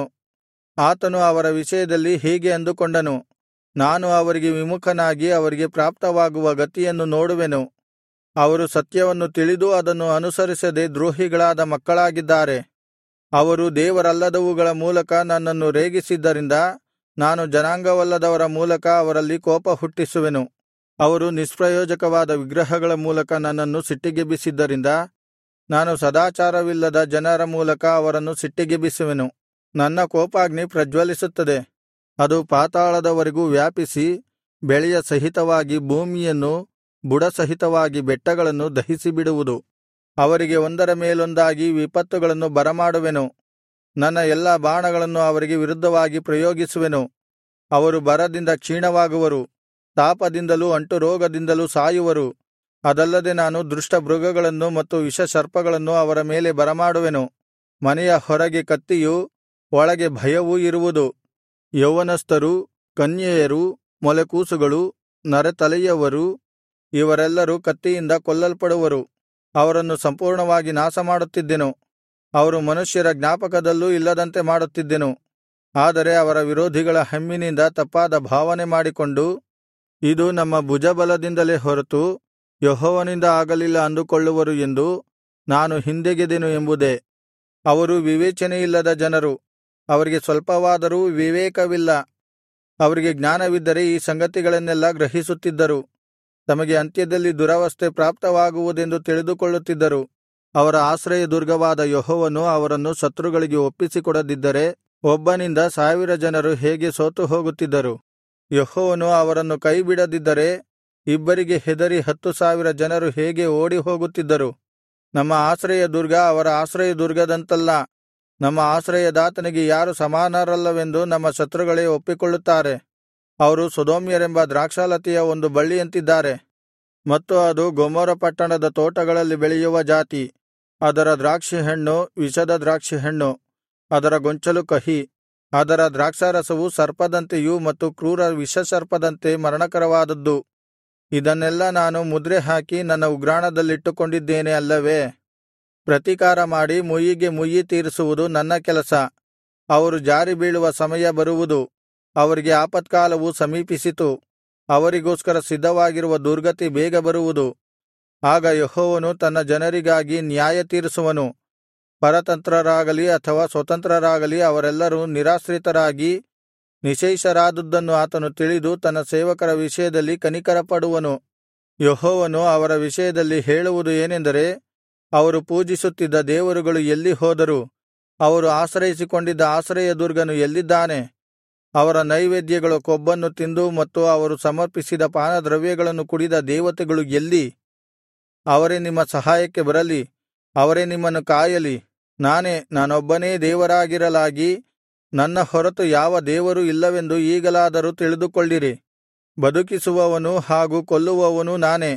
ಆತನು ಅವರ ವಿಷಯದಲ್ಲಿ ಹೀಗೆ ಅಂದುಕೊಂಡನು ನಾನು ಅವರಿಗೆ ವಿಮುಖನಾಗಿ ಅವರಿಗೆ ಪ್ರಾಪ್ತವಾಗುವ ಗತಿಯನ್ನು ನೋಡುವೆನು ಅವರು ಸತ್ಯವನ್ನು ತಿಳಿದು ಅದನ್ನು ಅನುಸರಿಸದೆ ದ್ರೋಹಿಗಳಾದ ಮಕ್ಕಳಾಗಿದ್ದಾರೆ ಅವರು ದೇವರಲ್ಲದವುಗಳ ಮೂಲಕ ನನ್ನನ್ನು ರೇಗಿಸಿದ್ದರಿಂದ ನಾನು ಜನಾಂಗವಲ್ಲದವರ ಮೂಲಕ ಅವರಲ್ಲಿ ಕೋಪ ಹುಟ್ಟಿಸುವೆನು ಅವರು ನಿಷ್ಪ್ರಯೋಜಕವಾದ ವಿಗ್ರಹಗಳ ಮೂಲಕ ನನ್ನನ್ನು ಸಿಟ್ಟಿಗೆಬ್ಬಿಸಿದ್ದರಿಂದ ನಾನು ಸದಾಚಾರವಿಲ್ಲದ ಜನರ ಮೂಲಕ ಅವರನ್ನು ಸಿಟ್ಟಿಗೆಬ್ಬಿಸುವೆನು ನನ್ನ ಕೋಪಾಗ್ನಿ ಪ್ರಜ್ವಲಿಸುತ್ತದೆ ಅದು ಪಾತಾಳದವರೆಗೂ ವ್ಯಾಪಿಸಿ ಬೆಳೆಯ ಸಹಿತವಾಗಿ ಭೂಮಿಯನ್ನು ಬುಡಸಹಿತವಾಗಿ ಬೆಟ್ಟಗಳನ್ನು ದಹಿಸಿಬಿಡುವುದು ಅವರಿಗೆ ಒಂದರ ಮೇಲೊಂದಾಗಿ ವಿಪತ್ತುಗಳನ್ನು ಬರಮಾಡುವೆನು ನನ್ನ ಎಲ್ಲಾ ಬಾಣಗಳನ್ನು ಅವರಿಗೆ ವಿರುದ್ಧವಾಗಿ ಪ್ರಯೋಗಿಸುವೆನು ಅವರು ಬರದಿಂದ ಕ್ಷೀಣವಾಗುವರು ತಾಪದಿಂದಲೂ ಅಂಟುರೋಗದಿಂದಲೂ ಸಾಯುವರು ಅದಲ್ಲದೆ ನಾನು ದುಷ್ಟ ಮೃಗಗಳನ್ನು ಮತ್ತು ವಿಷಸರ್ಪಗಳನ್ನು ಅವರ ಮೇಲೆ ಬರಮಾಡುವೆನು ಮನೆಯ ಹೊರಗೆ ಕತ್ತಿಯು ಒಳಗೆ ಭಯವೂ ಇರುವುದು ಯೌವನಸ್ಥರು ಕನ್ಯೆಯರು ಮೊಲೆಕೂಸುಗಳು ನರೆತಲೆಯವರು ಇವರೆಲ್ಲರೂ ಕತ್ತಿಯಿಂದ ಕೊಲ್ಲಲ್ಪಡುವರು ಅವರನ್ನು ಸಂಪೂರ್ಣವಾಗಿ ನಾಶಮಾಡುತ್ತಿದ್ದೆನು ಅವರು ಮನುಷ್ಯರ ಜ್ಞಾಪಕದಲ್ಲೂ ಇಲ್ಲದಂತೆ ಮಾಡುತ್ತಿದ್ದೆನು ಆದರೆ ಅವರ ವಿರೋಧಿಗಳ ಹಮ್ಮಿನಿಂದ ತಪ್ಪಾದ ಭಾವನೆ ಮಾಡಿಕೊಂಡು ಇದು ನಮ್ಮ ಭುಜಬಲದಿಂದಲೇ ಹೊರತು ಯೆಹೋವನಿಂದ ಆಗಲಿಲ್ಲ ಅಂದುಕೊಳ್ಳುವರು ಎಂದು ನಾನು ಹಿಂದೆಗೆದೆನು ಎಂಬುದೇ ಅವರು ವಿವೇಚನೆಯಿಲ್ಲದ ಜನರು ಅವರಿಗೆ ಸ್ವಲ್ಪವಾದರೂ ವಿವೇಕವಿಲ್ಲ ಅವರಿಗೆ ಜ್ಞಾನವಿದ್ದರೆ ಈ ಸಂಗತಿಗಳನ್ನೆಲ್ಲಾ ಗ್ರಹಿಸುತ್ತಿದ್ದರು ತಮಗೆ ಅಂತ್ಯದಲ್ಲಿ ದುರವಸ್ಥೆ ಪ್ರಾಪ್ತವಾಗುವುದೆಂದು ತಿಳಿದುಕೊಳ್ಳುತ್ತಿದ್ದರು ಅವರ ಆಶ್ರಯದುರ್ಗವಾದ ಯೆಹೋವನು ಅವರನ್ನು ಶತ್ರುಗಳಿಗೆ ಒಪ್ಪಿಸಿಕೊಡದಿದ್ದರೆ ಒಬ್ಬನಿಂದ ಸಾವಿರ ಜನರು ಹೇಗೆ ಸೋತು ಹೋಗುತ್ತಿದ್ದರು ಯೆಹೋವನು ಅವರನ್ನು ಕೈಬಿಡದಿದ್ದರೆ ಇಬ್ಬರಿಗೆ ಹೆದರಿ ಹತ್ತು ಸಾವಿರ ಜನರು ಹೇಗೆ ಓಡಿ ಹೋಗುತ್ತಿದ್ದರು ನಮ್ಮ ಆಶ್ರಯದುರ್ಗ ಅವರ ಆಶ್ರಯದುರ್ಗದಂತಲ್ಲ ನಮ್ಮ ಆಶ್ರಯದಾತನಿಗೆ ಯಾರು ಸಮಾನರಲ್ಲವೆಂದು ನಮ್ಮ ಶತ್ರುಗಳೇ ಒಪ್ಪಿಕೊಳ್ಳುತ್ತಾರೆ ಅವರು ಸೊದೋಮ್ಯರೆಂಬ ದ್ರಾಕ್ಷಾಲತೆಯ ಒಂದು ಬಳ್ಳಿಯಂತಿದ್ದಾರೆ ಮತ್ತು ಅದು ಗೊಮೋರ ಪಟ್ಟಣದ ತೋಟಗಳಲ್ಲಿ ಬೆಳೆಯುವ ಜಾತಿ ಅದರ ದ್ರಾಕ್ಷಿಹಣ್ಣು ವಿಷದ ದ್ರಾಕ್ಷಿಹಣ್ಣು ಅದರ ಗೊಂಚಲು ಕಹಿ ಅದರ ದ್ರಾಕ್ಷಾರಸವು ಸರ್ಪದಂತೆಯೂ ಮತ್ತು ಕ್ರೂರ ವಿಷಸರ್ಪದಂತೆ ಮರಣಕರವಾದದ್ದು ಇದನ್ನೆಲ್ಲಾ ನಾನು ಮುದ್ರೆ ಹಾಕಿ ನನ್ನ ಉಗ್ರಾಣದಲ್ಲಿಟ್ಟುಕೊಂಡಿದ್ದೇನೆ ಅಲ್ಲವೇ ಪ್ರತಿಕಾರ ಮಾಡಿ ಮುಯ್ಯಿಗೆ ಮುಯ್ಯಿ ತೀರಿಸುವುದು ನನ್ನ ಕೆಲಸ ಅವರು ಜಾರಿ ಬೀಳುವ ಸಮಯ ಬರುವುದು ಅವರಿಗೆ ಆಪತ್ಕಾಲವು ಸಮೀಪಿಸಿತು ಅವರಿಗೋಸ್ಕರ ಸಿದ್ಧವಾಗಿರುವ ದುರ್ಗತಿ ಬೇಗ ಬರುವುದು ಆಗ ಯೆಹೋವನು ತನ್ನ ಜನರಿಗಾಗಿ ನ್ಯಾಯ ತೀರಿಸುವನು ಪರತಂತ್ರರಾಗಲಿ ಅಥವಾ ಸ್ವತಂತ್ರರಾಗಲಿ ಅವರೆಲ್ಲರೂ ನಿರಾಶ್ರಿತರಾಗಿ ನಿಶೇಷರಾದುದನ್ನು ಆತನು ತಿಳಿದು ತನ್ನ ಸೇವಕರ ವಿಷಯದಲ್ಲಿ ಕನಿಕರಪಡುವನು ಯೆಹೋವನು ಅವರ ವಿಷಯದಲ್ಲಿ ಹೇಳುವುದು ಏನೆಂದರೆ ಅವರು ಪೂಜಿಸುತ್ತಿದ್ದ ದೇವರುಗಳು ಎಲ್ಲಿ ಹೋದರು ಅವರು ಆಶ್ರಯಿಸಿಕೊಂಡಿದ್ದ ಆಶ್ರಯದುರ್ಗನು ಎಲ್ಲಿದ್ದಾನೆ ಅವರ ನೈವೇದ್ಯಗಳ ಕೊಬ್ಬನ್ನು ತಿಂದು ಮತ್ತು ಅವರು ಸಮರ್ಪಿಸಿದ ಪಾನದ್ರವ್ಯಗಳನ್ನು ಕುಡಿದ ದೇವತೆಗಳು ಎಲ್ಲಿ ಅವರೇ ನಿಮ್ಮ ಸಹಾಯಕ್ಕೆ ಬರಲಿ ಅವರೇ ನಿಮ್ಮನ್ನು ಕಾಯಲಿ ನಾನೇ ನಾನೊಬ್ಬನೇ ದೇವರಾಗಿರಲಾಗಿ ನನ್ನ ಹೊರತು ಯಾವ ದೇವರೂ ಇಲ್ಲವೆಂದು ಈಗಲಾದರೂ ತಿಳಿದುಕೊಳ್ಳಿರಿ ಬದುಕಿಸುವವನು ಹಾಗೂ ಕೊಲ್ಲುವವನು ನಾನೇ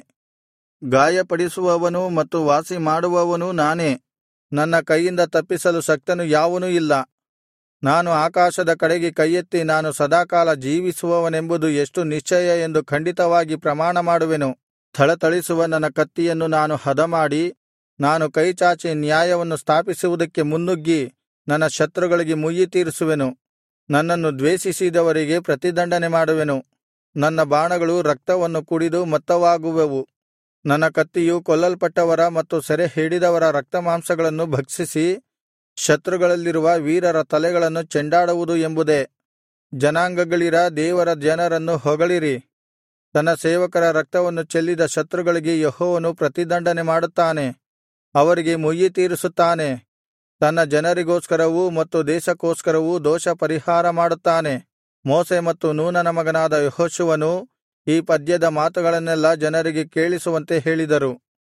ಗಾಯಪಡಿಸುವವನೂ ಮತ್ತು ವಾಸಿಮಾಡುವವನೂ ನಾನೇ ನನ್ನ ಕೈಯಿಂದ ತಪ್ಪಿಸಲು ಶಕ್ತನು ಯಾವನೂ ಇಲ್ಲ ನಾನು ಆಕಾಶದ ಕಡೆಗೆ ಕೈಯೆತ್ತಿ ನಾನು ಸದಾಕಾಲ ಜೀವಿಸುವವನೆಂಬುದು ಎಷ್ಟು ನಿಶ್ಚಯ ಎಂದು ಖಂಡಿತವಾಗಿ ಪ್ರಮಾಣ ಮಾಡುವೆನು ಥಳಥಳಿಸುವ ನನ್ನ ಕತ್ತಿಯನ್ನು ನಾನು ಹದಮಾಡಿ ನಾನು ಕೈಚಾಚಿ ನ್ಯಾಯವನ್ನು ಸ್ಥಾಪಿಸುವುದಕ್ಕೆ ಮುನ್ನುಗ್ಗಿ ನನ್ನ ಶತ್ರುಗಳಿಗೆ ಮುಯ್ಯಿ ತೀರಿಸುವೆನು ನನ್ನನ್ನು ದ್ವೇಷಿಸಿದವರಿಗೆ ಪ್ರತಿದಂಡನೆ ಮಾಡುವೆನು ನನ್ನ ಬಾಣಗಳು ರಕ್ತವನ್ನು ಕುಡಿದು ಮತ್ತವಾಗುವೆವು ನನ್ನ ಕತ್ತಿಯು ಕೊಲ್ಲಲ್ಪಟ್ಟವರ ಮತ್ತು ಸೆರೆಹಿಡಿದವರ ರಕ್ತಮಾಂಸಗಳನ್ನು ಭಕ್ಷಿಸಿ ಶತ್ರುಗಳಲ್ಲಿರುವ ವೀರರ ತಲೆಗಳನ್ನು ಚೆಂಡಾಡುವುದು ಎಂಬುದೇ ಜನಾಂಗಗಳಿರ ದೇವರ ಜನರನ್ನು ಹೊಗಳಿರಿ ತನ್ನ ಸೇವಕರ ರಕ್ತವನ್ನು ಚೆಲ್ಲಿದ ಶತ್ರುಗಳಿಗೆ ಯೆಹೋವನು ಪ್ರತಿದಂಡನೆ ಮಾಡುತ್ತಾನೆ ಅವರಿಗೆ ಮುಯ್ಯಿ ತೀರಿಸುತ್ತಾನೆ ತನ್ನ ಜನರಿಗೋಸ್ಕರವೂ ಮತ್ತು ದೇಶಕ್ಕೋಸ್ಕರವೂ ದೋಷ ಪರಿಹಾರ ಮಾಡುತ್ತಾನೆ ಮೋಶೆ ಮತ್ತು ನೂನನ ಮಗನಾದ ಯೆಹೋಶುವನು ಈ ಪದ್ಯದ ಮಾತುಗಳನ್ನೆಲ್ಲಾ ಜನರಿಗೆ ಕೇಳಿಸುವಂತೆ ಹೇಳಿದರು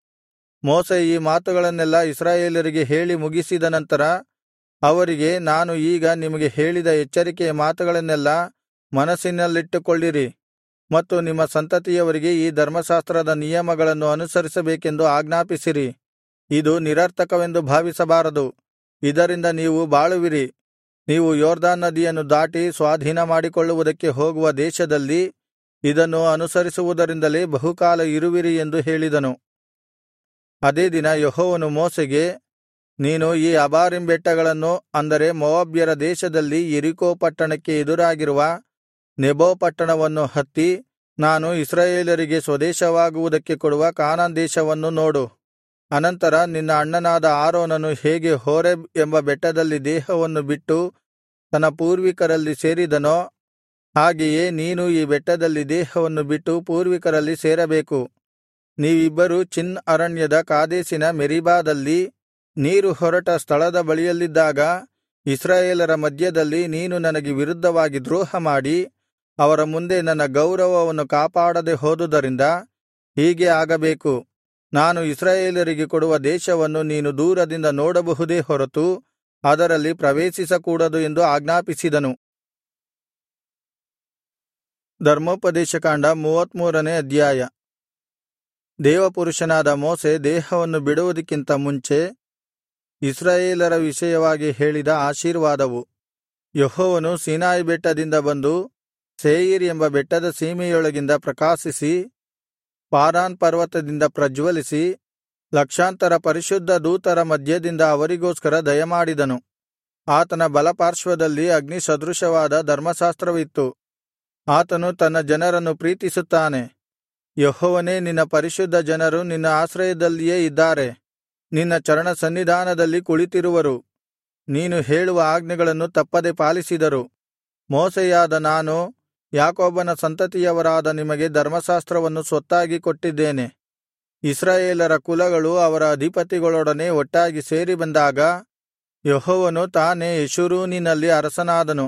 ಮೋಶೆ ಈ ಮಾತುಗಳನ್ನೆಲ್ಲಾ ಇಸ್ರಾಯೇಲರಿಗೆ ಹೇಳಿ ಮುಗಿಸಿದ ನಂತರ ಅವರಿಗೆ ನಾನು ಈಗ ನಿಮಗೆ ಹೇಳಿದ ಎಚ್ಚರಿಕೆಯ ಮಾತುಗಳನ್ನೆಲ್ಲಾ ಮನಸ್ಸಿನಲ್ಲಿಟ್ಟುಕೊಳ್ಳಿರಿ ಮತ್ತು ನಿಮ್ಮ ಸಂತತಿಯವರಿಗೆ ಈ ಧರ್ಮಶಾಸ್ತ್ರದ ನಿಯಮಗಳನ್ನು ಅನುಸರಿಸಬೇಕೆಂದು ಆಜ್ಞಾಪಿಸಿರಿ ಇದು ನಿರರ್ಥಕವೆಂದು ಭಾವಿಸಬಾರದು ಇದರಿಂದ ನೀವು ಬಾಳುವಿರಿ ನೀವು ಯೊರ್ದನ್ ನದಿಯನ್ನು ದಾಟಿ ಸ್ವಾಧೀನಮಾಡಿಕೊಳ್ಳುವುದಕ್ಕೆ ಹೋಗುವ ದೇಶದಲ್ಲಿ ಇದನ್ನು ಅನುಸರಿಸುವುದರಿಂದಲೇ ಬಹುಕಾಲ ಇರುವಿರಿ ಎಂದು ಹೇಳಿದನು ಅದೇ ದಿನ ಯೆಹೋವನು ಮೋಶೆಗೆ ನೀನು ಈ ಅಬಾರಿಮ್ ಬೆಟ್ಟಗಳನ್ನು ಅಂದರೆ ಮೋವಾಬ್ಯರ ದೇಶದಲ್ಲಿ ಯೆರಿಕೋ ಪಟ್ಟಣಕ್ಕೆ ಎದುರಾಗಿರುವ ನೆಬೋ ಪಟ್ಟಣವನ್ನು ಹತ್ತಿ ನಾನು ಇಸ್ರಾಯೇಲರಿಗೆ ಸ್ವದೇಶವಾಗುವುದಕ್ಕೆ ಕೊಡುವ ಕಾನಾನ್ ದೇಶವನ್ನು ನೋಡು ಅನಂತರ ನಿನ್ನ ಅಣ್ಣನಾದ ಆರೋನನು ಹೇಗೆ ಹೋರೇಬ್ ಎಂಬ ಬೆಟ್ಟದಲ್ಲಿ ದೇಹವನ್ನು ಬಿಟ್ಟು ತನ್ನ ಪೂರ್ವಿಕರಲ್ಲಿ ಸೇರಿದನೋ ಹಾಗೆಯೇ ನೀನು ಈ ಬೆಟ್ಟದಲ್ಲಿ ದೇಹವನ್ನು ಬಿಟ್ಟು ಪೂರ್ವಿಕರಲ್ಲಿ ಸೇರಬೇಕು ನೀವಿಬ್ಬರೂ ಚಿನ್ ಅರಣ್ಯದ ಕಾದೇಶಿನ ಮೆರೀಬಾದಲ್ಲಿ ನೀರು ಹೊರಟ ಸ್ಥಳದ ಬಳಿಯಲ್ಲಿದ್ದಾಗ ಇಸ್ರಾಯೇಲರ ಮಧ್ಯದಲ್ಲಿ ನೀನು ನನಗೆ ವಿರುದ್ಧವಾಗಿ ದ್ರೋಹಮಾಡಿ ಅವರ ಮುಂದೆ ನನ್ನ ಗೌರವವನ್ನು ಕಾಪಾಡದೆ ಹೋದುದರಿಂದ ಹೀಗೆ ಆಗಬೇಕು ನಾನು ಇಸ್ರಾಯೇಲರಿಗೆ ಕೊಡುವ ದೇಶವನ್ನು ನೀನು ದೂರದಿಂದ ನೋಡಬಹುದೇ ಹೊರತು ಅದರಲ್ಲಿ ಪ್ರವೇಶಿಸಕೂಡದು ಎಂದು ಆಜ್ಞಾಪಿಸಿದನು ಧರ್ಮೋಪದೇಶಕಾಂಡ ಮೂವತ್ಮೂರನೇ ಅಧ್ಯಾಯ ದೇವಪುರುಷನಾದ ಮೋಶೆ ದೇಹವನ್ನು ಬಿಡುವುದಕ್ಕಿಂತ ಮುಂಚೆ ಇಸ್ರಾಯೇಲರ ವಿಷಯವಾಗಿ ಹೇಳಿದ ಆಶೀರ್ವಾದವು ಯೆಹೋವನು ಸೀನಾಯಿ ಬೆಟ್ಟದಿಂದ ಬಂದು ಸೇಯೀರ್ ಎಂಬ ಬೆಟ್ಟದ ಸೀಮೆಯೊಳಗಿಂದ ಪ್ರಕಾಶಿಸಿ ಪಾರಾನ್ ಪರ್ವತದಿಂದ ಪ್ರಜ್ವಲಿಸಿ ಲಕ್ಷಾಂತರ ಪರಿಶುದ್ಧ ದೂತರ ಮಧ್ಯದಿಂದ ಅವರಿಗೋಸ್ಕರ ದಯಮಾಡಿದನು ಆತನ ಬಲಪಾರ್ಶ್ವದಲ್ಲಿ ಅಗ್ನಿ ಸದೃಶವಾದ ಧರ್ಮಶಾಸ್ತ್ರವಿತ್ತು ಆತನು ತನ್ನ ಜನರನ್ನು ಪ್ರೀತಿಸುತ್ತಾನೆ ಯೆಹೋವನೇ ನಿನ್ನ ಪರಿಶುದ್ಧ ಜನರು ನಿನ್ನ ಆಶ್ರಯದಲ್ಲಿಯೇ ಇದ್ದಾರೆ ನಿನ್ನ ಚರಣ ಸನ್ನಿಧಾನದಲ್ಲಿ ಕುಳಿತಿರುವರು ನೀನು ಹೇಳುವ ಆಜ್ಞೆಗಳನ್ನು ತಪ್ಪದೆ ಪಾಲಿಸಿದರು ಮೋಸೆಯಾದ ನಾನು ಯಾಕೋಬನ ಸಂತತಿಯವರಾದ ನಿಮಗೆ ಧರ್ಮಶಾಸ್ತ್ರವನ್ನು ಸ್ವತ್ತಾಗಿ ಕೊಟ್ಟಿದ್ದೇನೆ ಇಸ್ರಾಯೇಲರ ಕುಲಗಳು ಅವರ ಅಧಿಪತಿಗಳೊಡನೆ ಒಟ್ಟಾಗಿ ಸೇರಿ ಬಂದಾಗ ಯೆಹೋವನು ತಾನೇ ಯೆಶುರೂನಿನಲ್ಲಿ ಅರಸನಾದನು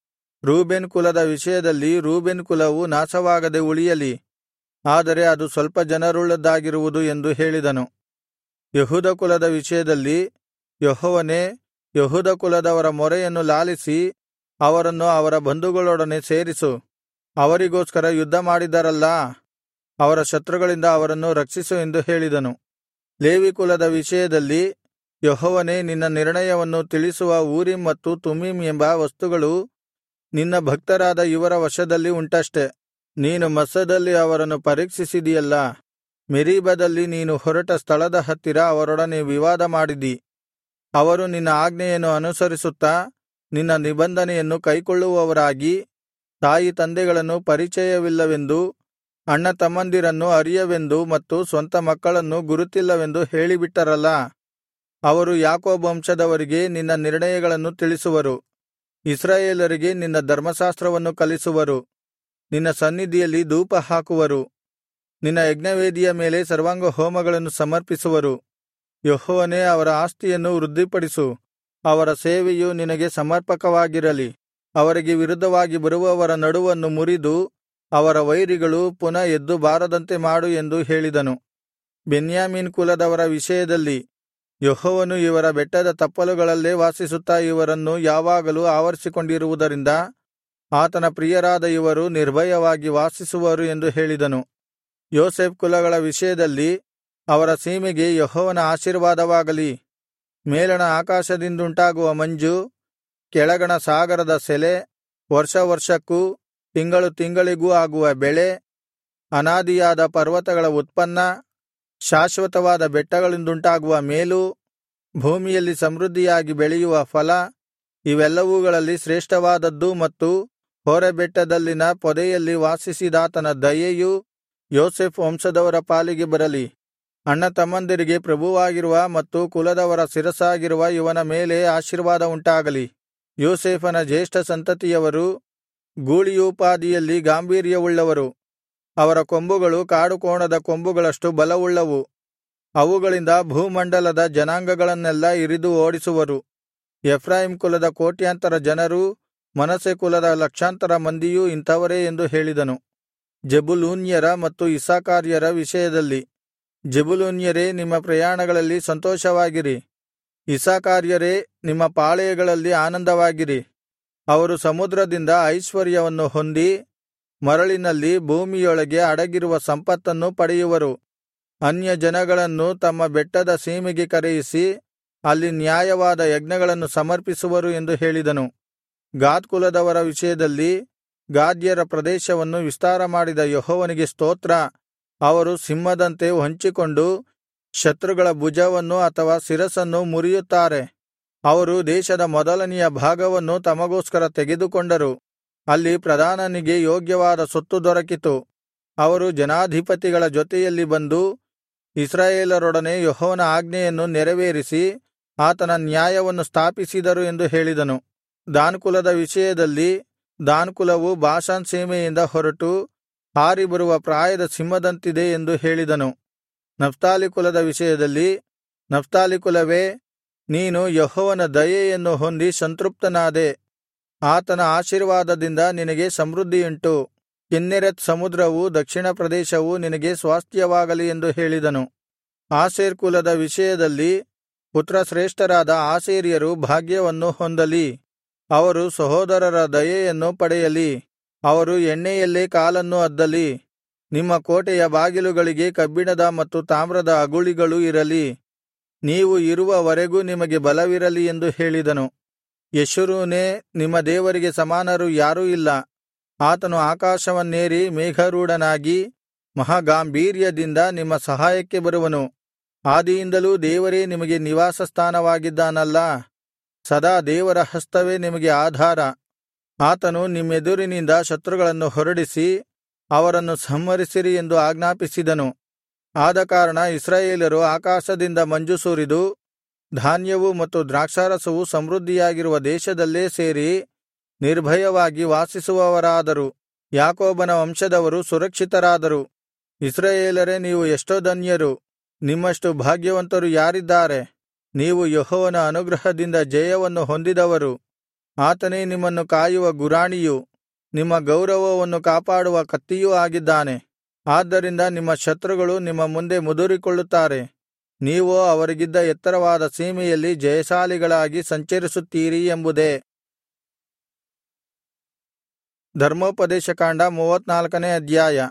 ರೂಬೇನ್ ಕುಲದ ವಿಷಯದಲ್ಲಿ ರೂಬೇನ್ ಕುಲವು ನಾಶವಾಗದೆ ಉಳಿಯಲಿ ಆದರೆ ಅದು ಸ್ವಲ್ಪ ಜನರುಳ್ಳದ್ದಾಗಿರುವುದು ಎಂದು ಹೇಳಿದನು ಯೆಹೂದ ಕುಲದ ವಿಷಯದಲ್ಲಿ ಯೆಹೋವನೇ ಯೆಹೂದ ಕುಲದವರ ಮೊರೆಯನ್ನು ಲಾಲಿಸಿ ಅವರನ್ನು ಅವರ ಬಂಧುಗಳೊಡನೆ ಸೇರಿಸು ಅವರಿಗೋಸ್ಕರ ಯುದ್ಧ ಮಾಡಿದರಲ್ಲಾ ಅವರ ಶತ್ರುಗಳಿಂದ ಅವರನ್ನು ರಕ್ಷಿಸು ಎಂದು ಹೇಳಿದನು ಲೇವಿ ಕುಲದ ವಿಷಯದಲ್ಲಿ ಯೆಹೋವನೇ ನಿನ್ನ ನಿರ್ಣಯವನ್ನು ತಿಳಿಸುವ ಊರಿಮ್ ಮತ್ತು ತುಮ್ಮೀಮ್ ಎಂಬ ವಸ್ತುಗಳು ನಿನ್ನ ಭಕ್ತರಾದ ಇವರ ವಶದಲ್ಲಿ ಉಂಟಷ್ಟೆ ನೀನು ಮಸ್ಸದಲ್ಲಿ ಅವರನ್ನು ಪರೀಕ್ಷಿಸಿದಿಯಲ್ಲಾ ಮೆರೀಬದಲ್ಲಿ ನೀನು ಹೊರಟ ಸ್ಥಳದ ಹತ್ತಿರ ಅವರೊಡನೆ ವಿವಾದ ಮಾಡಿದಿ ಅವರು ನಿನ್ನ ಆಜ್ಞೆಯನ್ನು ಅನುಸರಿಸುತ್ತಾ ನಿನ್ನ ನಿಬಂಧನೆಯನ್ನು ಕೈಕೊಳ್ಳುವವರಾಗಿ ತಾಯಿ ತಂದೆಗಳನ್ನು ಪರಿಚಯವಿಲ್ಲವೆಂದು ಅಣ್ಣತಮ್ಮಂದಿರನ್ನು ಅರಿಯವೆಂದು ಮತ್ತು ಸ್ವಂತ ಮಕ್ಕಳನ್ನು ಗುರುತಿಲ್ಲವೆಂದು ಹೇಳಿಬಿಟ್ಟರಲ್ಲಾ ಅವರು ಯಾಕೋಬ್ ವಂಶದವರಿಗೆ ನಿನ್ನ ನಿರ್ಣಯಗಳನ್ನು ತಿಳಿಸುವರು ಇಸ್ರಾಯೇಲರಿಗೆ ನಿನ್ನ ಧರ್ಮಶಾಸ್ತ್ರವನ್ನು ಕಲಿಸುವರು ನಿನ್ನ ಸನ್ನಿಧಿಯಲ್ಲಿ ಧೂಪ ಹಾಕುವರು ನಿನ್ನ ಯಜ್ಞವೇದಿಯ ಮೇಲೆ ಸರ್ವಾಂಗಹೋಮಗಳನ್ನು ಸಮರ್ಪಿಸುವರು ಯೆಹೋವನೇ ಅವರ ಆಸ್ತಿಯನ್ನು ವೃದ್ಧಿಪಡಿಸು ಅವರ ಸೇವೆಯು ನಿನಗೆ ಸಮರ್ಪಕವಾಗಿರಲಿ ಅವರಿಗೆ ವಿರುದ್ಧವಾಗಿ ಬರುವವರ ನಡುವನ್ನು ಮುರಿದು ಅವರ ವೈರಿಗಳು ಪುನಃ ಎದ್ದು ಬಾರದಂತೆ ಮಾಡು ಎಂದು ಹೇಳಿದನು ಬೆನ್ಯಾಮೀನ್ ಕುಲದವರ ವಿಷಯದಲ್ಲಿ ಯೆಹೋವನು ಇವರ ಬೆಟ್ಟದ ತಪ್ಪಲುಗಳಲ್ಲೇ ವಾಸಿಸುತ್ತಾ ಇವರನ್ನು ಯಾವಾಗಲೂ ಆವರಿಸಿಕೊಂಡಿರುವುದರಿಂದ ಆತನ ಪ್ರಿಯರಾದ ಇವರು ನಿರ್ಭಯವಾಗಿ ವಾಸಿಸುವರು ಎಂದು ಹೇಳಿದನು ಯೋಸೇಫ್ ಕುಲಗಳ ವಿಷಯದಲ್ಲಿ ಅವರ ಸೀಮೆಗೆ ಯೆಹೋವನ ಆಶೀರ್ವಾದವಾಗಲಿ ಮೇಲಣ ಆಕಾಶದಿಂದುಂಟಾಗುವ ಮಂಜು ಕೆಳಗಣ ಸಾಗರದ ಸೆಲೆ ವರ್ಷ ವರ್ಷಕ್ಕೂ ತಿಂಗಳು ತಿಂಗಳಿಗೂ ಆಗುವ ಬೆಳೆ ಅನಾದಿಯಾದ ಪರ್ವತಗಳ ಉತ್ಪನ್ನ ಶಾಶ್ವತವಾದ ಬೆಟ್ಟಗಳಿಂದುಂಟಾಗುವ ಮೇಲು ಭೂಮಿಯಲ್ಲಿ ಸಮೃದ್ಧಿಯಾಗಿ ಬೆಳೆಯುವ ಫಲ ಇವೆಲ್ಲವುಗಳಲ್ಲಿ ಶ್ರೇಷ್ಠವಾದದ್ದು ಮತ್ತು ಹೋರೆಬೆಟ್ಟದಲ್ಲಿನ ಪೊದೆಯಲ್ಲಿ ವಾಸಿಸಿದಾತನ ದಯೆಯು ಯೋಸೇಫ್ ವಂಶದವರ ಪಾಲಿಗೆ ಬರಲಿ ಅಣ್ಣತಮ್ಮಂದಿರಿಗೆ ಪ್ರಭುವಾಗಿರುವ ಮತ್ತು ಕುಲದವರ ಶಿರಸ್ಸಾಗಿರುವ ಇವನ ಮೇಲೆ ಆಶೀರ್ವಾದ ಉಂಟಾಗಲಿ ಯೋಸೇಫನ ಜ್ಯೇಷ್ಠ ಸಂತತಿಯವರು ಗೂಳಿಯೋಪಾದಿಯಲ್ಲಿ ಗಾಂಭೀರ್ಯವುಳ್ಳವರು ಅವರ ಕೊಂಬುಗಳು ಕಾಡುಕೋಣದ ಕೊಂಬುಗಳಷ್ಟು ಬಲವುಳ್ಳವು ಅವುಗಳಿಂದ ಭೂಮಂಡಲದ ಜನಾಂಗಗಳನ್ನೆಲ್ಲಾ ಇರಿದು ಓಡಿಸುವರು ಎಫ್ರಾಯಿಮ್ ಕುಲದ ಕೋಟ್ಯಾಂತರ ಜನರೂ ಮನಸ್ಸೆ ಕುಲದ ಲಕ್ಷಾಂತರ ಮಂದಿಯೂ ಇಂಥವರೇ ಎಂದು ಹೇಳಿದನು ಜೆಬುಲೂನ್ಯರ ಮತ್ತು ಇಸ್ಸಾಕಾರ್ಯರ ವಿಷಯದಲ್ಲಿ ಜೆಬುಲೂನ್ಯರೇ ನಿಮ್ಮ ಪ್ರಯಾಣಗಳಲ್ಲಿ ಸಂತೋಷವಾಗಿರಿ ಇಸ್ಸಾಕಾರ್ಯರೇ ನಿಮ್ಮ ಪಾಳೆಯಗಳಲ್ಲಿ ಆನಂದವಾಗಿರಿ ಅವರು ಸಮುದ್ರದಿಂದ ಐಶ್ವರ್ಯವನ್ನು ಹೊಂದಿ ಮರಳಿನಲ್ಲಿ ಭೂಮಿಯೊಳಗೆ ಅಡಗಿರುವ ಸಂಪತ್ತನ್ನು ಪಡೆಯುವರು ಅನ್ಯಜನಗಳನ್ನು ತಮ್ಮ ಬೆಟ್ಟದ ಸೀಮೆಗೆ ಕರೆಯಿಸಿ ಅಲ್ಲಿ ನ್ಯಾಯವಾದ ಯಜ್ಞಗಳನ್ನು ಸಮರ್ಪಿಸುವರು ಎಂದು ಹೇಳಿದನು ಗಾದ್ ಕುಲದವರ ವಿಷಯದಲ್ಲಿ ಗಾದ್ಯರ ಪ್ರದೇಶವನ್ನು ವಿಸ್ತಾರಮಾಡಿದ ಯೆಹೋವನಿಗೆ ಸ್ತೋತ್ರ ಅವರು ಸಿಂಹದಂತೆ ಹೊಂಚಿಕೊಂಡು ಶತ್ರುಗಳ ಭುಜವನ್ನು ಅಥವಾ ಶಿರಸ್ಸನ್ನು ಮುರಿಯುತ್ತಾರೆ ಅವರು ದೇಶದ ಮೊದಲನೆಯ ಭಾಗವನ್ನು ತಮಗೋಸ್ಕರ ತೆಗೆದುಕೊಂಡರು ಅಲ್ಲಿ ಪ್ರಧಾನನಿಗೆ ಯೋಗ್ಯವಾದ ಸೊತ್ತು ದೊರಕಿತು ಅವರು ಜನಾಧಿಪತಿಗಳ ಜೊತೆಯಲ್ಲಿ ಬಂದು ಇಸ್ರಾಯೇಲರೊಡನೆ ಯೆಹೋವನ ಆಜ್ಞೆಯನ್ನು ನೆರವೇರಿಸಿ ಆತನ ನ್ಯಾಯವನ್ನು ಸ್ಥಾಪಿಸಿದರು ಎಂದು ಹೇಳಿದನು ದಾನ್ ಕುಲದ ವಿಷಯದಲ್ಲಿ ದಾನ್ ಕುಲವು ಬಾಷಾನ್ ಸೀಮೆಯಿಂದ ಹೊರಟು ಹಾರಿ ಬರುವ ಪ್ರಾಯದ ಸಿಂಹದಂತಿದೆ ಎಂದು ಹೇಳಿದನು ನಫ್ತಾಲಿ ಕುಲದ ವಿಷಯದಲ್ಲಿ ನಫ್ತಾಲಿ ಕುಲವೇ ನೀನು ಯೆಹೋವನ ದಯೆಯನ್ನು ಹೊಂದಿ ಸಂತೃಪ್ತನಾದೆ ಆತನ ಆಶೀರ್ವಾದದಿಂದ ನಿನಗೆ ಸಮೃದ್ಧಿಯುಂಟು ಕಿನ್ನೆರೆತ್ ಸಮುದ್ರವೂ ದಕ್ಷಿಣ ಪ್ರದೇಶವೂ ನಿನಗೆ ಸ್ವಾಸ್ಥ್ಯವಾಗಲಿ ಎಂದು ಹೇಳಿದನು ಆಶೇರ್ ಕುಲದ ವಿಷಯದಲ್ಲಿ ಪುತ್ರಶ್ರೇಷ್ಠರಾದ ಆಶೇರ್ಯರು ಭಾಗ್ಯವನ್ನು ಹೊಂದಲಿ ಅವರು ಸಹೋದರರ ದಯೆಯನ್ನು ಪಡೆಯಲಿ ಅವರು ಎಣ್ಣೆಯಲ್ಲೇ ಕಾಲನ್ನು ಅದ್ದಲಿ ನಿಮ್ಮ ಕೋಟೆಯ ಬಾಗಿಲುಗಳಿಗೆ ಕಬ್ಬಿಣದ ಮತ್ತು ತಾಮ್ರದ ಅಗುಳಿಗಳು ಇರಲಿ ನೀವು ಇರುವವರೆಗೂ ನಿಮಗೆ ಬಲವಿರಲಿ ಎಂದು ಹೇಳಿದನು ಯಶುರೂನೇ ನಿಮ್ಮ ದೇವರಿಗೆ ಸಮಾನರು ಯಾರೂ ಇಲ್ಲ ಆತನು ಆಕಾಶವನ್ನೇರಿ ಮೇಘರೂಢನಾಗಿ ಮಹಾಗಾಂಭೀರ್ಯದಿಂದ ನಿಮ್ಮ ಸಹಾಯಕ್ಕೆ ಬರುವನು ಆದಿಯಿಂದಲೂ ದೇವರೇ ನಿಮಗೆ ನಿವಾಸ ಸ್ಥಾನವಾಗಿದ್ದಾನಲ್ಲಾ ಸದಾ ದೇವರ ಹಸ್ತವೇ ನಿಮಗೆ ಆಧಾರ ಆತನು ನಿಮ್ಮೆದುರಿನಿಂದ ಶತ್ರುಗಳನ್ನು ಹೊರಡಿಸಿ ಅವರನ್ನು ಸಂಹರಿಸಿರಿ ಎಂದು ಆಜ್ಞಾಪಿಸಿದನು ಆದಕಾರಣ ಇಸ್ರಾಯೇಲರು ಆಕಾಶದಿಂದ ಮಂಜು ಸುರಿದು ಧಾನ್ಯವೂ ಮತ್ತು ದ್ರಾಕ್ಷಾರಸವೂ ಸಮೃದ್ಧಿಯಾಗಿರುವ ದೇಶದಲ್ಲೇ ಸೇರಿ ನಿರ್ಭಯವಾಗಿ ವಾಸಿಸುವವರಾದರು ಯಾಕೋಬನ ವಂಶದವರು ಸುರಕ್ಷಿತರಾದರು ಇಸ್ರಾಯೇಲರೇ ನೀವು ಎಷ್ಟೋ ಧನ್ಯರು ನಿಮ್ಮಷ್ಟು ಭಾಗ್ಯವಂತರು ಯಾರಿದ್ದಾರೆ ನೀವು ಯೆಹೋವನ ಅನುಗ್ರಹದಿಂದ ಜಯವನ್ನು ಹೊಂದಿದವರು ಆತನೇ ನಿಮ್ಮನ್ನು ಕಾಯುವ ಗುರಾಣಿಯೂ ನಿಮ್ಮ ಗೌರವವನ್ನು ಕಾಪಾಡುವ ಕತ್ತಿಯೂ ಆಗಿದ್ದಾನೆ ಆದ್ದರಿಂದ ನಿಮ್ಮ ಶತ್ರುಗಳು ನಿಮ್ಮ ಮುಂದೆ ಮುದುರಿಕೊಳ್ಳುತ್ತಾರೆ ನೀವೋ ಅವರಿಗಿದ್ದ ಎತ್ತರವಾದ ಸೀಮೆಯಲ್ಲಿ ಜಯಶಾಲಿಗಳಾಗಿ ಸಂಚರಿಸುತ್ತೀರಿ ಎಂಬುದೇ ಧರ್ಮೋಪದೇಶಕಾಂಡ ಮೂವತ್ನಾಲ್ಕನೇ ಅಧ್ಯಾಯ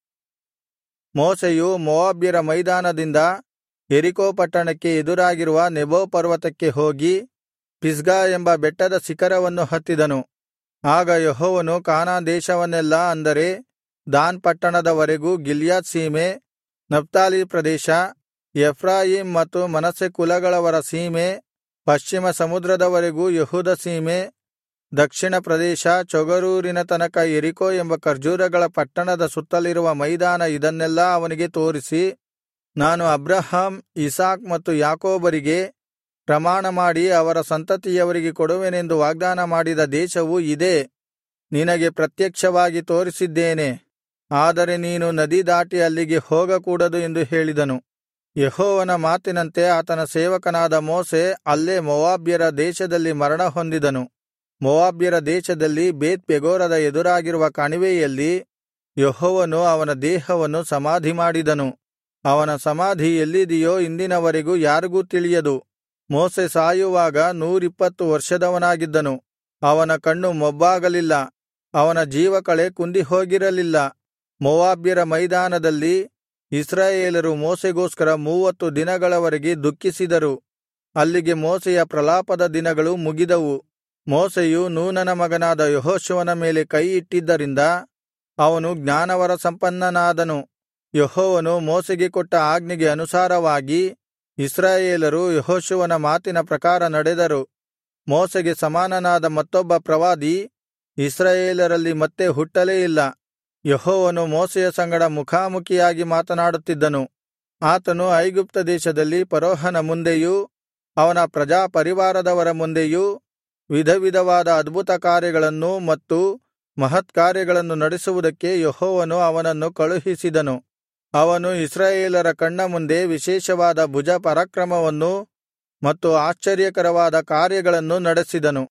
ಮೋಶೆಯು ಮೋವಾಬ್ಯರ ಮೈದಾನದಿಂದ ಯೆರಿಕೋ ಪಟ್ಟಣಕ್ಕೆ ಎದುರಾಗಿರುವ ನೆಬೋ ಪರ್ವತಕ್ಕೆ ಹೋಗಿ ಪಿಸ್ಗಾ ಎಂಬ ಬೆಟ್ಟದ ಶಿಖರವನ್ನು ಹತ್ತಿದನು ಆಗ ಯೆಹೋವನು ಕಾನಾನ್ ದೇಶವನ್ನೆಲ್ಲಾ ಅಂದರೆ ದಾನ್ ಪಟ್ಟಣದವರೆಗೂ ಗಿಲ್ಯಾದ್ ಸೀಮೆ ನಫ್ತಾಲಿ ಪ್ರದೇಶ ಎಫ್ರಾಯೀಮ್ ಮತ್ತು ಮನಸ್ಸೆ ಕುಲಗಳವರ ಸೀಮೆ ಪಶ್ಚಿಮ ಸಮುದ್ರದವರೆಗೂ ಯೆಹೂದ ಸೀಮೆ ದಕ್ಷಿಣ ಪ್ರದೇಶ ಚೊಗರೂರಿನ ತನಕ ಯೆರಿಕೋ ಎಂಬ ಖರ್ಜೂರಗಳ ಪಟ್ಟಣದ ಸುತ್ತಲಿರುವ ಮೈದಾನ ಇದನ್ನೆಲ್ಲಾ ಅವನಿಗೆ ತೋರಿಸಿ ನಾನು ಅಬ್ರಹಾಮ್ ಇಸಾಕ್ ಮತ್ತು ಯಾಕೋಬರಿಗೆ ಪ್ರಮಾಣಮಾಡಿ ಅವರ ಸಂತತಿಯವರಿಗೆ ಕೊಡುವೆನೆಂದು ವಾಗ್ದಾನ ಮಾಡಿದ ದೇಶವು ಇದೇ ನಿನಗೆ ಪ್ರತ್ಯಕ್ಷವಾಗಿ ತೋರಿಸಿದ್ದೇನೆ ಆದರೆ ನೀನು ನದಿ ದಾಟಿ ಅಲ್ಲಿಗೆ ಹೋಗಕೂಡದು ಎಂದು ಹೇಳಿದನು ಯೆಹೋವನ ಮಾತಿನಂತೆ ಆತನ ಸೇವಕನಾದ ಮೋಶೆ ಅಲ್ಲೇ ಮೋವಾಬ್ಯರ ದೇಶದಲ್ಲಿ ಮರಣ ಹೊಂದಿದನು ಮೋವಾಬ್ಯರ ದೇಶದಲ್ಲಿ ಬೇತ್ ಪೆಗೋರದ ಎದುರಾಗಿರುವ ಕಣಿವೆಯಲ್ಲಿ ಯೆಹೋವನು ಅವನ ದೇಹವನ್ನು ಸಮಾಧಿಮಾಡಿದನು ಅವನ ಸಮಾಧಿ ಎಲ್ಲಿದೆಯೋ ಇಂದಿನವರೆಗೂ ಯಾರಿಗೂ ತಿಳಿಯದು ಮೋಶೆ ಸಾಯುವಾಗ ನೂರಿಪ್ಪತ್ತು ವರ್ಷದವನಾಗಿದ್ದನು ಅವನ ಕಣ್ಣು ಮೊಬ್ಬಾಗಲಿಲ್ಲ ಅವನ ಜೀವಕಳೆ ಕುಂದಿಹೋಗಿರಲಿಲ್ಲ ಮೋವಾಬ್ಯರ ಮೈದಾನದಲ್ಲಿ ಇಸ್ರಾಯೇಲರು ಮೋಶೆಗೋಸ್ಕರ ಮೂವತ್ತು ದಿನಗಳವರೆಗೆ ದುಃಖಿಸಿದರು ಅಲ್ಲಿಗೆ ಮೋಶೆಯ ಪ್ರಲಾಪದ ದಿನಗಳು ಮುಗಿದವು ಮೋಶೆಯು ನೂನನ ಮಗನಾದ ಯೆಹೋಶುವನ ಮೇಲೆ ಕೈ ಇಟ್ಟಿದ್ದರಿಂದ ಅವನು ಜ್ಞಾನವರ ಸಂಪನ್ನನಾದನು ಯೆಹೋವನು ಮೋಶೆಗೆ ಕೊಟ್ಟ ಆಜ್ಞೆಗೆ ಅನುಸಾರವಾಗಿ ಇಸ್ರಾಯೇಲರು ಯೆಹೋಶುವನ ಮಾತಿನ ಪ್ರಕಾರ ನಡೆದರು ಮೋಶೆಗೆ ಸಮಾನನಾದ ಮತ್ತೊಬ್ಬ ಪ್ರವಾದಿ ಇಸ್ರಾಯೇಲರಲ್ಲಿ ಮತ್ತೆ ಹುಟ್ಟಲೇ ಇಲ್ಲ ಯೆಹೋವನು ಮೋಶೆಯ ಸಂಗಡ ಮುಖಾಮುಖಿಯಾಗಿ ಮಾತನಾಡುತ್ತಿದ್ದನು ಆತನು ಐಗುಪ್ತ ದೇಶದಲ್ಲಿ ಫರೋಹನ ಮುಂದೆಯೂ ಅವನ ಪ್ರಜಾಪರಿವಾರದವರ ಮುಂದೆಯೂ ವಿಧವಿಧವಾದ ಅದ್ಭುತ ಕಾರ್ಯಗಳನ್ನೂ ಮತ್ತು ಮಹತ್ಕಾರ್ಯಗಳನ್ನು ನಡೆಸುವುದಕ್ಕೆ ಯೆಹೋವನು ಅವನನ್ನು ಕಳುಹಿಸಿದನು ಅವನು ಇಸ್ರಾಯೇಲರ ಕಣ್ಣ ಮುಂದೆ ವಿಶೇಷವಾದ ಭುಜ ಪರಾಕ್ರಮವನ್ನೂ ಮತ್ತು ಆಶ್ಚರ್ಯಕರವಾದ ಕಾರ್ಯಗಳನ್ನು ನಡೆಸಿದನು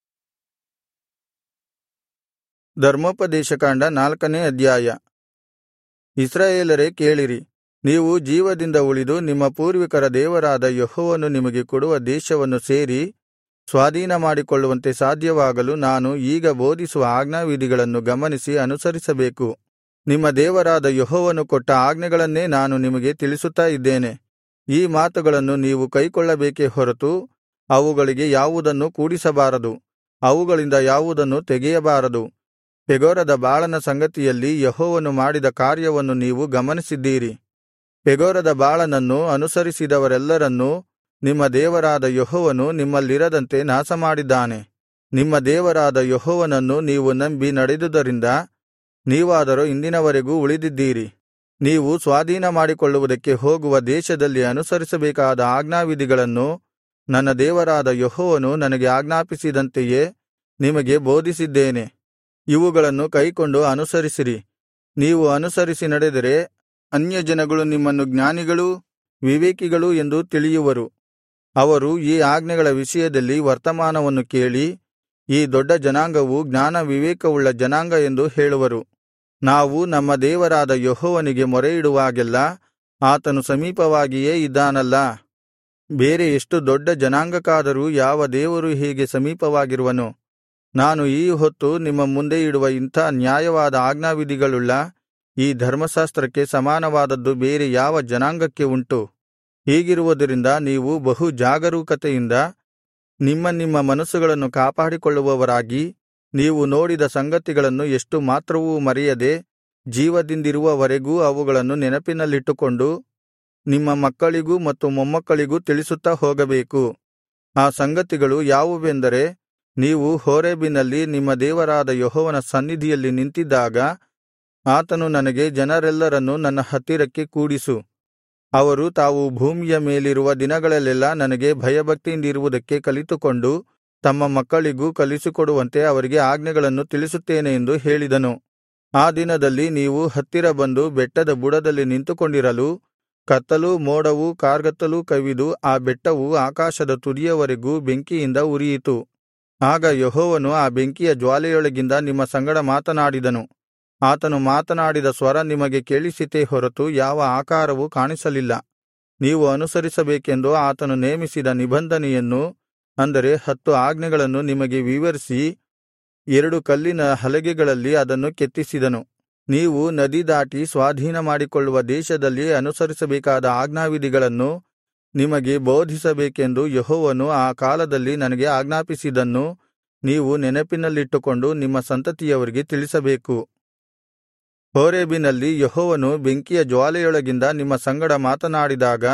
ಧರ್ಮೋಪದೇಶಕಾಂಡ ನಾಲ್ಕನೇ ಅಧ್ಯಾಯ ಇಸ್ರಾಯೇಲರೇ ಕೇಳಿರಿ ನೀವು ಜೀವದಿಂದ ಉಳಿದು ನಿಮ್ಮ ಪೂರ್ವಿಕರ ದೇವರಾದ ಯೆಹೋವನು ನಿಮಗೆ ಕೊಡುವ ದೇಶವನ್ನು ಸೇರಿ ಸ್ವಾಧೀನಮಾಡಿಕೊಳ್ಳುವಂತೆ ಸಾಧ್ಯವಾಗಲು ನಾನು ಈಗ ಬೋಧಿಸುವ ಆಜ್ಞಾವಿಧಿಗಳನ್ನು ಗಮನಿಸಿ ಅನುಸರಿಸಬೇಕು ನಿಮ್ಮ ದೇವರಾದ ಯೆಹೋವನು ಕೊಟ್ಟ ಆಜ್ಞೆಗಳನ್ನೇ ನಾನು ನಿಮಗೆ ತಿಳಿಸುತ್ತಾ ಇದ್ದೇನೆ ಈ ಮಾತುಗಳನ್ನು ನೀವು ಕೈಕೊಳ್ಳಬೇಕೇ ಹೊರತು ಅವುಗಳಿಗೆ ಯಾವುದನ್ನೂ ಕೂಡಿಸಬಾರದು ಅವುಗಳಿಂದ ಯಾವುದನ್ನೂ ತೆಗೆಯಬಾರದು ಪೆಗೋರದ ಬಾಳನ ಸಂಗತಿಯಲ್ಲಿ ಯೆಹೋವನು ಮಾಡಿದ ಕಾರ್ಯವನ್ನು ನೀವು ಗಮನಿಸಿದ್ದೀರಿ ಪೆಗೋರದ ಬಾಳನನ್ನು ಅನುಸರಿಸಿದವರೆಲ್ಲರನ್ನೂ ನಿಮ್ಮ ದೇವರಾದ ಯೆಹೋವನು ನಿಮ್ಮಲ್ಲಿರದಂತೆ ನಾಶಮಾಡಿದ್ದಾನೆ ನಿಮ್ಮ ದೇವರಾದ ಯೆಹೋವನನ್ನು ನೀವು ನಂಬಿ ನಡೆದುದರಿಂದ ನೀವಾದರೋ ಇಂದಿನವರೆಗೂ ಉಳಿದಿದ್ದೀರಿ ನೀವು ಸ್ವಾಧೀನಮಾಡಿಕೊಳ್ಳುವುದಕ್ಕೆ ಹೋಗುವ ದೇಶದಲ್ಲಿ ಅನುಸರಿಸಬೇಕಾದ ಆಜ್ಞಾವಿಧಿಗಳನ್ನು ನನ್ನ ದೇವರಾದ ಯೆಹೋವನು ನನಗೆ ಆಜ್ಞಾಪಿಸಿದಂತೆಯೇ ನಿಮಗೆ ಬೋಧಿಸಿದ್ದೇನೆ ಇವುಗಳನ್ನು ಕೈಕೊಂಡು ಅನುಸರಿಸಿರಿ ನೀವು ಅನುಸರಿಸಿ ನಡೆದರೆ ಅನ್ಯಜನಗಳು ನಿಮ್ಮನ್ನು ಜ್ಞಾನಿಗಳೂ ವಿವೇಕಿಗಳೂ ಎಂದು ತಿಳಿಯುವರು ಅವರು ಈ ಆಜ್ಞೆಗಳ ವಿಷಯದಲ್ಲಿ ವರ್ತಮಾನವನ್ನು ಕೇಳಿ ಈ ದೊಡ್ಡ ಜನಾಂಗವು ಜ್ಞಾನ ವಿವೇಕವುಳ್ಳ ಜನಾಂಗ ಎಂದು ಹೇಳುವರು ನಾವು ನಮ್ಮ ದೇವರಾದ ಯೆಹೋವನಿಗೆ ಮೊರೆಯಿಡುವಾಗೆಲ್ಲಾ ಆತನು ಸಮೀಪವಾಗಿಯೇ ಇದ್ದಾನಲ್ಲಾ ಬೇರೆ ಎಷ್ಟು ದೊಡ್ಡ ಜನಾಂಗಕ್ಕಾದರೂ ಯಾವ ದೇವರು ಹೀಗೆ ಸಮೀಪವಾಗಿರುವನು ನಾನು ಈ ಹೊತ್ತು ನಿಮ್ಮ ಮುಂದೆ ಇಡುವ ಇಂಥ ನ್ಯಾಯವಾದ ಆಜ್ಞಾವಿಧಿಗಳುಳ್ಳ ಈ ಧರ್ಮಶಾಸ್ತ್ರಕ್ಕೆ ಸಮಾನವಾದದ್ದು ಬೇರೆ ಯಾವ ಜನಾಂಗಕ್ಕೆ ಉಂಟು ಹೀಗಿರುವುದರಿಂದ ನೀವು ಬಹು ಜಾಗರೂಕತೆಯಿಂದ ನಿಮ್ಮ ನಿಮ್ಮ ಮನಸ್ಸುಗಳನ್ನು ಕಾಪಾಡಿಕೊಳ್ಳುವವರಾಗಿ ನೀವು ನೋಡಿದ ಸಂಗತಿಗಳನ್ನು ಎಷ್ಟು ಮಾತ್ರವೂ ಮರೆಯದೆ ಜೀವದಿಂದಿರುವವರೆಗೂ ಅವುಗಳನ್ನು ನೆನಪಿನಲ್ಲಿಟ್ಟುಕೊಂಡು ನಿಮ್ಮ ಮಕ್ಕಳಿಗೂ ಮತ್ತು ಮೊಮ್ಮಕ್ಕಳಿಗೂ ತಿಳಿಸುತ್ತಾ ಹೋಗಬೇಕು ಆ ಸಂಗತಿಗಳು ಯಾವುವೆಂದರೆ ನೀವು ಹೋರೇಬಿನಲ್ಲಿ ನಿಮ್ಮ ದೇವರಾದ ಯೆಹೋವನ ಸನ್ನಿಧಿಯಲ್ಲಿ ನಿಂತಿದ್ದಾಗ ಆತನು ನನಗೆ ಜನರೆಲ್ಲರನ್ನು ನನ್ನ ಹತ್ತಿರಕ್ಕೆ ಕೂಡಿಸು ಅವರು ತಾವು ಭೂಮಿಯ ಮೇಲಿರುವ ದಿನಗಳಲ್ಲೆಲ್ಲಾ ನನಗೆ ಭಯಭಕ್ತಿಯಿಂದಿರುವುದಕ್ಕೆ ಕಲಿತುಕೊಂಡು ತಮ್ಮ ಮಕ್ಕಳಿಗೂ ಕಲಿಸಿಕೊಡುವಂತೆ ಅವರಿಗೆ ಆಜ್ಞೆಗಳನ್ನು ತಿಳಿಸುತ್ತೇನೆ ಎಂದು ಹೇಳಿದನು ಆ ದಿನದಲ್ಲಿ ನೀವು ಹತ್ತಿರ ಬಂದು ಬೆಟ್ಟದ ಬುಡದಲ್ಲಿ ನಿಂತುಕೊಂಡಿರಲು ಕತ್ತಲೂ ಮೋಡವೂ ಕಾರ್ಗತ್ತಲೂ ಕವಿದು ಆ ಬೆಟ್ಟವು ಆಕಾಶದ ತುದಿಯವರೆಗೂ ಬೆಂಕಿಯಿಂದ ಉರಿಯಿತು ಆಗ ಯೆಹೋವನು ಆ ಬೆಂಕಿಯ ಜ್ವಾಲೆಯೊಳಗಿಂದ ನಿಮ್ಮ ಸಂಗಡ ಮಾತನಾಡಿದನು ಆತನು ಮಾತನಾಡಿದ ಸ್ವರ ನಿಮಗೆ ಕೇಳಿಸಿತೇ ಹೊರತು ಯಾವ ಆಕಾರವೂ ಕಾಣಿಸಲಿಲ್ಲ ನೀವು ಅನುಸರಿಸಬೇಕೆಂದು ಆತನು ನೇಮಿಸಿದ ನಿಬಂಧನೆಯನ್ನು ಅಂದರೆ ಹತ್ತು ಆಜ್ಞೆಗಳನ್ನು ನಿಮಗೆ ವಿವರಿಸಿ ಎರಡು ಕಲ್ಲಿನ ಹಲಗೆಗಳಲ್ಲಿ ಅದನ್ನು ಕೆತ್ತಿಸಿದನು ನೀವು ನದಿ ದಾಟಿ ಸ್ವಾಧೀನಮಾಡಿಕೊಳ್ಳುವ ದೇಶದಲ್ಲಿ ಅನುಸರಿಸಬೇಕಾದ ಆಜ್ಞಾವಿಧಿಗಳನ್ನು ನಿಮಗೆ ಬೋಧಿಸಬೇಕೆಂದು ಯೆಹೋವನು ಆ ಕಾಲದಲ್ಲಿ ನನಗೆ ಆಜ್ಞಾಪಿಸಿದ್ದನ್ನು ನೀವು ನೆನಪಿನಲ್ಲಿಟ್ಟುಕೊಂಡು ನಿಮ್ಮ ಸಂತತಿಯವರಿಗೆ ತಿಳಿಸಬೇಕು ಹೋರೇಬಿನಲ್ಲಿ ಯೆಹೋವನು ಬೆಂಕಿಯ ಜ್ವಾಲೆಯೊಳಗಿಂದ ನಿಮ್ಮ ಸಂಗಡ ಮಾತನಾಡಿದಾಗ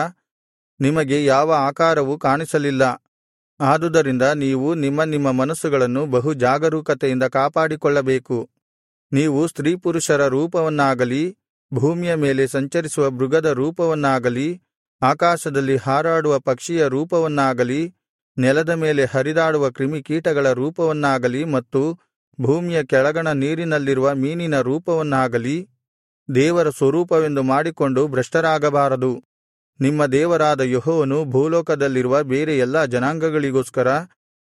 ನಿಮಗೆ ಯಾವ ಆಕಾರವೂ ಕಾಣಿಸಲಿಲ್ಲ ಆದುದರಿಂದ ನೀವು ನಿಮ್ಮ ನಿಮ್ಮ ಮನಸ್ಸುಗಳನ್ನು ಬಹು ಜಾಗರೂಕತೆಯಿಂದ ಕಾಪಾಡಿಕೊಳ್ಳಬೇಕು ನೀವು ಸ್ತ್ರೀಪುರುಷರ ರೂಪವನ್ನಾಗಲಿ ಭೂಮಿಯ ಮೇಲೆ ಸಂಚರಿಸುವ ಮೃಗದ ರೂಪವನ್ನಾಗಲಿ ಆಕಾಶದಲ್ಲಿ ಹಾರಾಡುವ ಪಕ್ಷಿಯ ರೂಪವನ್ನಾಗಲಿ ನೆಲದ ಮೇಲೆ ಹರಿದಾಡುವ ಕ್ರಿಮಿಕೀಟಗಳ ರೂಪವನ್ನಾಗಲಿ ಮತ್ತು ಭೂಮಿಯ ಕೆಳಗಣ ನೀರಿನಲ್ಲಿರುವ ಮೀನಿನ ರೂಪವನ್ನಾಗಲಿ ದೇವರ ಸ್ವರೂಪವೆಂದು ಮಾಡಿಕೊಂಡು ಭ್ರಷ್ಟರಾಗಬಾರದು ನಿಮ್ಮ ದೇವರಾದ ಯೆಹೋವನು ಭೂಲೋಕದಲ್ಲಿರುವ ಬೇರೆ ಎಲ್ಲಾ ಜನಾಂಗಗಳಿಗೋಸ್ಕರ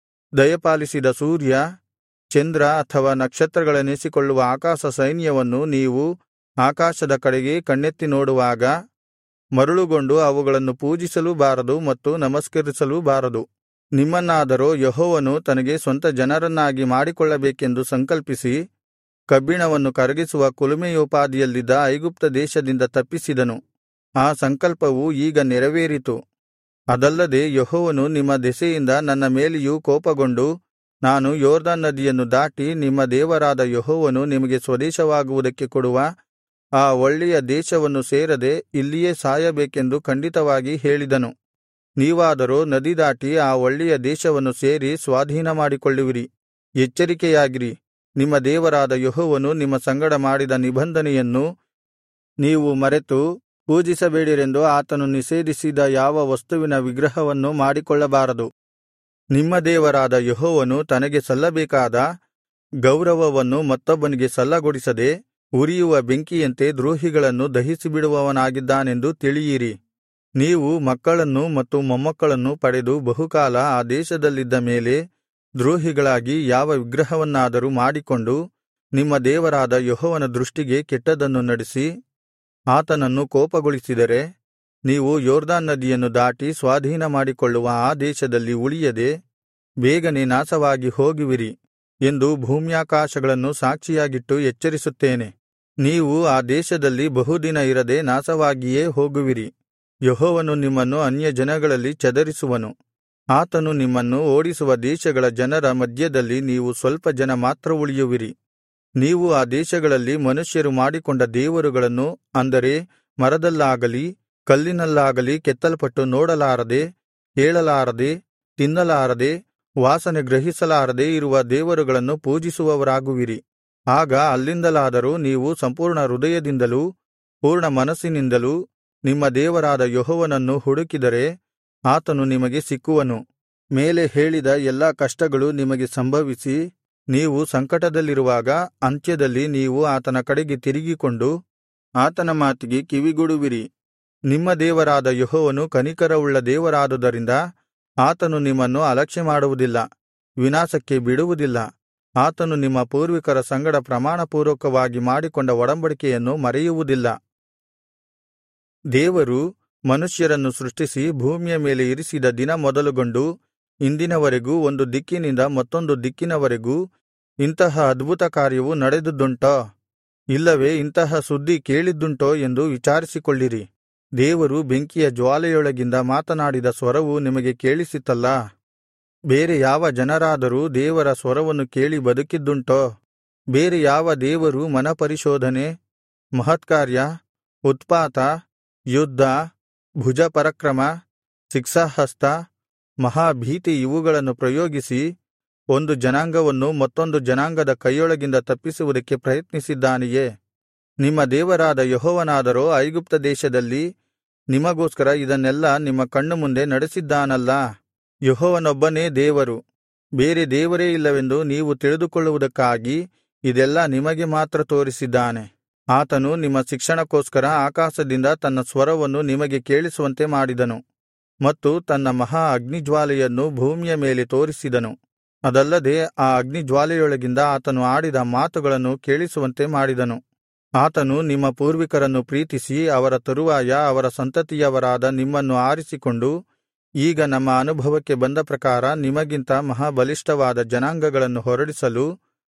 ದಯಪಾಲಿಸಿದ ಸೂರ್ಯ ಚಂದ್ರ ಅಥವಾ ನಕ್ಷತ್ರಗಳೆನಿಸಿಕೊಳ್ಳುವ ಆಕಾಶ ಸೈನ್ಯವನ್ನು ನೀವು ಆಕಾಶದ ಕಡೆಗೆ ಕಣ್ಣೆತ್ತಿ ನೋಡುವಾಗ ಮರುಳುಗೊಂಡು ಅವುಗಳನ್ನು ಪೂಜಿಸಲೂ ಬಾರದು ಮತ್ತು ನಮಸ್ಕರಿಸಲೂ ಬಾರದು ನಿಮ್ಮನ್ನಾದರೋ ಯೆಹೋವನು ತನಗೆ ಸ್ವಂತ ಜನರನ್ನಾಗಿ ಮಾಡಿಕೊಳ್ಳಬೇಕೆಂದು ಸಂಕಲ್ಪಿಸಿ ಕಬ್ಬಿಣವನ್ನು ಕರಗಿಸುವ ಕುಲುಮೆಯೋಪಾದಿಯಲ್ಲಿದ್ದ ಐಗುಪ್ತ ದೇಶದಿಂದ ತಪ್ಪಿಸಿದನು ಆ ಸಂಕಲ್ಪವು ಈಗ ನೆರವೇರಿತು ಅದಲ್ಲದೆ ಯೆಹೋವನು ನಿಮ್ಮ ದೆಸೆಯಿಂದ ನನ್ನ ಮೇಲೆಯೂ ಕೋಪಗೊಂಡು ನಾನು ಯೊರ್ದನ್ ನದಿಯನ್ನು ದಾಟಿ ನಿಮ್ಮ ದೇವರಾದ ಯೆಹೋವನು ನಿಮಗೆ ಸ್ವದೇಶವಾಗುವುದಕ್ಕೆ ಕೊಡುವ ಆ ಒಳ್ಳೆಯ ದೇಶವನ್ನು ಸೇರದೆ ಇಲ್ಲಿಯೇ ಸಾಯಬೇಕೆಂದು ಖಂಡಿತವಾಗಿ ಹೇಳಿದನು ನೀವಾದರೋ ನದಿ ದಾಟಿ ಆ ಒಳ್ಳೆಯ ದೇಶವನ್ನು ಸೇರಿ ಸ್ವಾಧೀನಮಾಡಿಕೊಳ್ಳುವಿರಿ ಎಚ್ಚರಿಕೆಯಾಗಿರಿ ನಿಮ್ಮ ದೇವರಾದ ಯೆಹೋವನು ನಿಮ್ಮ ಸಂಗಡ ಮಾಡಿದ ನಿಬಂಧನೆಯನ್ನು ನೀವು ಮರೆತು ಪೂಜಿಸಬೇಡಿರೆಂದು ಆತನು ನಿಷೇಧಿಸಿದ ಯಾವ ವಸ್ತುವಿನ ವಿಗ್ರಹವನ್ನು ಮಾಡಿಕೊಳ್ಳಬಾರದು ನಿಮ್ಮ ದೇವರಾದ ಯೆಹೋವನು ತನಗೆ ಸಲ್ಲಬೇಕಾದ ಗೌರವವನ್ನು ಮತ್ತೊಬ್ಬನಿಗೆ ಸಲ್ಲಗೊಡಿಸದೆ ಉರಿಯುವ ಬೆಂಕಿಯಂತೆ ದ್ರೋಹಿಗಳನ್ನು ದಹಿಸಿಬಿಡುವವನಾಗಿದ್ದಾನೆಂದು ತಿಳಿಯಿರಿ ನೀವು ಮಕ್ಕಳನ್ನು ಮತ್ತು ಮೊಮ್ಮಕ್ಕಳನ್ನು ಪಡೆದು ಬಹುಕಾಲ ಆ ದೇಶದಲ್ಲಿದ್ದ ಮೇಲೆ ದ್ರೋಹಿಗಳಾಗಿ ಯಾವ ವಿಗ್ರಹವನ್ನಾದರೂ ಮಾಡಿಕೊಂಡು ನಿಮ್ಮ ದೇವರಾದ ಯೆಹೋವನ ದೃಷ್ಟಿಗೆ ಕೆಟ್ಟದ್ದನ್ನು ನಡಿಸಿ ಆತನನ್ನು ಕೋಪಗೊಳಿಸಿದರೆ ನೀವು ಯೊರ್ದನ್ ನದಿಯನ್ನು ದಾಟಿ ಸ್ವಾಧೀನ ಮಾಡಿಕೊಳ್ಳುವ ಆ ದೇಶದಲ್ಲಿ ಉಳಿಯದೆ ಬೇಗನೆ ನಾಶವಾಗಿ ಹೋಗುವಿರಿ ಎಂದು ಭೂಮ್ಯಾಕಾಶಗಳನ್ನು ಸಾಕ್ಷಿಯಾಗಿಟ್ಟು ಎಚ್ಚರಿಸುತ್ತೇನೆ ನೀವು ಆ ದೇಶದಲ್ಲಿ ಬಹುದಿನ ಇರದೆ ನಾಶವಾಗಿಯೇ ಹೋಗುವಿರಿ ಯೆಹೋವನು ನಿಮ್ಮನ್ನು ಅನ್ಯಜನಗಳಲ್ಲಿ ಚದರಿಸುವನು ಆತನು ನಿಮ್ಮನ್ನು ಓಡಿಸುವ ದೇಶಗಳ ಜನರ ಮಧ್ಯದಲ್ಲಿ ನೀವು ಸ್ವಲ್ಪ ಜನ ಮಾತ್ರ ಉಳಿಯುವಿರಿ ನೀವು ಆ ದೇಶಗಳಲ್ಲಿ ಮನುಷ್ಯರು ಮಾಡಿಕೊಂಡ ದೇವರುಗಳನ್ನು ಅಂದರೆ ಮರದಲ್ಲಾಗಲಿ ಕಲ್ಲಿನಲ್ಲಾಗಲಿ ಕೆತ್ತಲ್ಪಟ್ಟು ನೋಡಲಾರದೆ ಕೇಳಲಾರದೆ ತಿನ್ನಲಾರದೆ ವಾಸನೆ ಗ್ರಹಿಸಲಾರದೆ ಇರುವ ದೇವರುಗಳನ್ನು ಪೂಜಿಸುವವರಾಗುವಿರಿ ಆಗ ಅಲ್ಲಿಂದಲಾದರೂ ನೀವು ಸಂಪೂರ್ಣ ಹೃದಯದಿಂದಲೂ ಪೂರ್ಣ ಮನಸ್ಸಿನಿಂದಲೂ ನಿಮ್ಮ ದೇವರಾದ ಯೆಹೋವನನ್ನು ಹುಡುಕಿದರೆ ಆತನು ನಿಮಗೆ ಸಿಕ್ಕುವನು ಮೇಲೆ ಹೇಳಿದ ಎಲ್ಲಾ ಕಷ್ಟಗಳು ನಿಮಗೆ ಸಂಭವಿಸಿ ನೀವು ಸಂಕಟದಲ್ಲಿರುವಾಗ ಅಂತ್ಯದಲ್ಲಿ ನೀವು ಆತನ ಕಡೆಗೆ ತಿರುಗಿಕೊಂಡು ಆತನ ಮಾತಿಗೆ ಕಿವಿಗೊಡುವಿರಿ ನಿಮ್ಮ ದೇವರಾದ ಯೆಹೋವನು ಕನಿಕರವುಳ್ಳ ದೇವರಾದುದರಿಂದ ಆತನು ನಿಮ್ಮನ್ನು ಅಲಕ್ಷ್ಯಮಾಡುವುದಿಲ್ಲ ವಿನಾಶಕ್ಕೆ ಬಿಡುವುದಿಲ್ಲ ಆತನು ನಿಮ್ಮ ಪೂರ್ವಿಕರ ಸಂಗಡ ಪ್ರಮಾಣಪೂರ್ವಕವಾಗಿ ಮಾಡಿಕೊಂಡ ಒಡಂಬಡಿಕೆಯನ್ನು ಮರೆಯುವುದಿಲ್ಲ ದೇವರು ಮನುಷ್ಯರನ್ನು ಸೃಷ್ಟಿಸಿ ಭೂಮಿಯ ಮೇಲೆ ಇರಿಸಿದ ದಿನ ಮೊದಲುಗೊಂಡು ಇಂದಿನವರೆಗೂ ಒಂದು ದಿಕ್ಕಿನಿಂದ ಮತ್ತೊಂದು ದಿಕ್ಕಿನವರೆಗೂ ಇಂತಹ ಅದ್ಭುತ ಕಾರ್ಯವು ನಡೆದುದುಂಟೋ ಇಲ್ಲವೇ ಇಂತಹ ಸುದ್ದಿ ಕೇಳಿದ್ದುಂಟೋ ಎಂದು ವಿಚಾರಿಸಿಕೊಳ್ಳಿರಿ ದೇವರು ಬೆಂಕಿಯ ಜ್ವಾಲೆಯೊಳಗಿಂದ ಮಾತನಾಡಿದ ಸ್ವರವು ನಿಮಗೆ ಕೇಳಿಸಿತಲ್ಲಾ ಬೇರೆ ಯಾವ ಜನರಾದರೂ ದೇವರ ಸ್ವರವನ್ನು ಕೇಳಿ ಬದುಕಿದ್ದುಂಟೋ ಬೇರೆ ಯಾವ ದೇವರು ಮನಪರಿಶೋಧನೆ ಮಹತ್ಕಾರ್ಯ ಉತ್ಪಾತ ಯುದ್ಧ ಭುಜಪರಾಕ್ರಮ ಶಿಕ್ಷಾಹಸ್ತ ಮಹಾಭೀತಿ ಇವುಗಳನ್ನು ಪ್ರಯೋಗಿಸಿ ಒಂದು ಜನಾಂಗವನ್ನು ಮತ್ತೊಂದು ಜನಾಂಗದ ಕೈಯೊಳಗಿಂದ ತಪ್ಪಿಸುವುದಕ್ಕೆ ಪ್ರಯತ್ನಿಸಿದ್ದಾನೆಯೇ ನಿಮ್ಮ ದೇವರಾದ ಯೆಹೋವನಾದರೋ ಐಗುಪ್ತ ದೇಶದಲ್ಲಿ ನಿಮಗೋಸ್ಕರ ಇದನ್ನೆಲ್ಲಾ ನಿಮ್ಮ ಕಣ್ಣು ಮುಂದೆ ನಡೆಸಿದ್ದಾನಲ್ಲಾ ಯೆಹೋವನೊಬ್ಬನೇ ದೇವರು ಬೇರೆ ದೇವರೇ ಇಲ್ಲವೆಂದು ನೀವು ತಿಳಿದುಕೊಳ್ಳುವುದಕ್ಕಾಗಿ ಇದೆಲ್ಲಾ ನಿಮಗೆ ಮಾತ್ರ ತೋರಿಸಿದ್ದಾನೆ ಆತನು ನಿಮ್ಮ ಶಿಕ್ಷಣಕ್ಕೋಸ್ಕರ ಆಕಾಶದಿಂದ ತನ್ನ ಸ್ವರವನ್ನು ನಿಮಗೆ ಕೇಳಿಸುವಂತೆ ಮಾಡಿದನು ಮತ್ತು ತನ್ನ ಮಹಾ ಅಗ್ನಿಜ್ವಾಲೆಯನ್ನು ಭೂಮಿಯ ಮೇಲೆ ತೋರಿಸಿದನು ಅದಲ್ಲದೆ ಆ ಅಗ್ನಿಜ್ವಾಲೆಯೊಳಗಿಂದ ಆತನು ಆಡಿದ ಮಾತುಗಳನ್ನು ಕೇಳಿಸುವಂತೆ ಮಾಡಿದನು ಆತನು ನಿಮ್ಮ ಪೂರ್ವಿಕರನ್ನು ಪ್ರೀತಿಸಿ ಅವರ ತರುವಾಯ ಅವರ ಸಂತತಿಯವರಾದ ನಿಮ್ಮನ್ನು ಆರಿಸಿಕೊಂಡು ಈಗ ನಮ್ಮ ಅನುಭವಕ್ಕೆ ಬಂದ ಪ್ರಕಾರ ನಿಮಗಿಂತ ಮಹಾಬಲಿಷ್ಠವಾದ ಜನಾಂಗಗಳನ್ನು ಹೊರಡಿಸಲು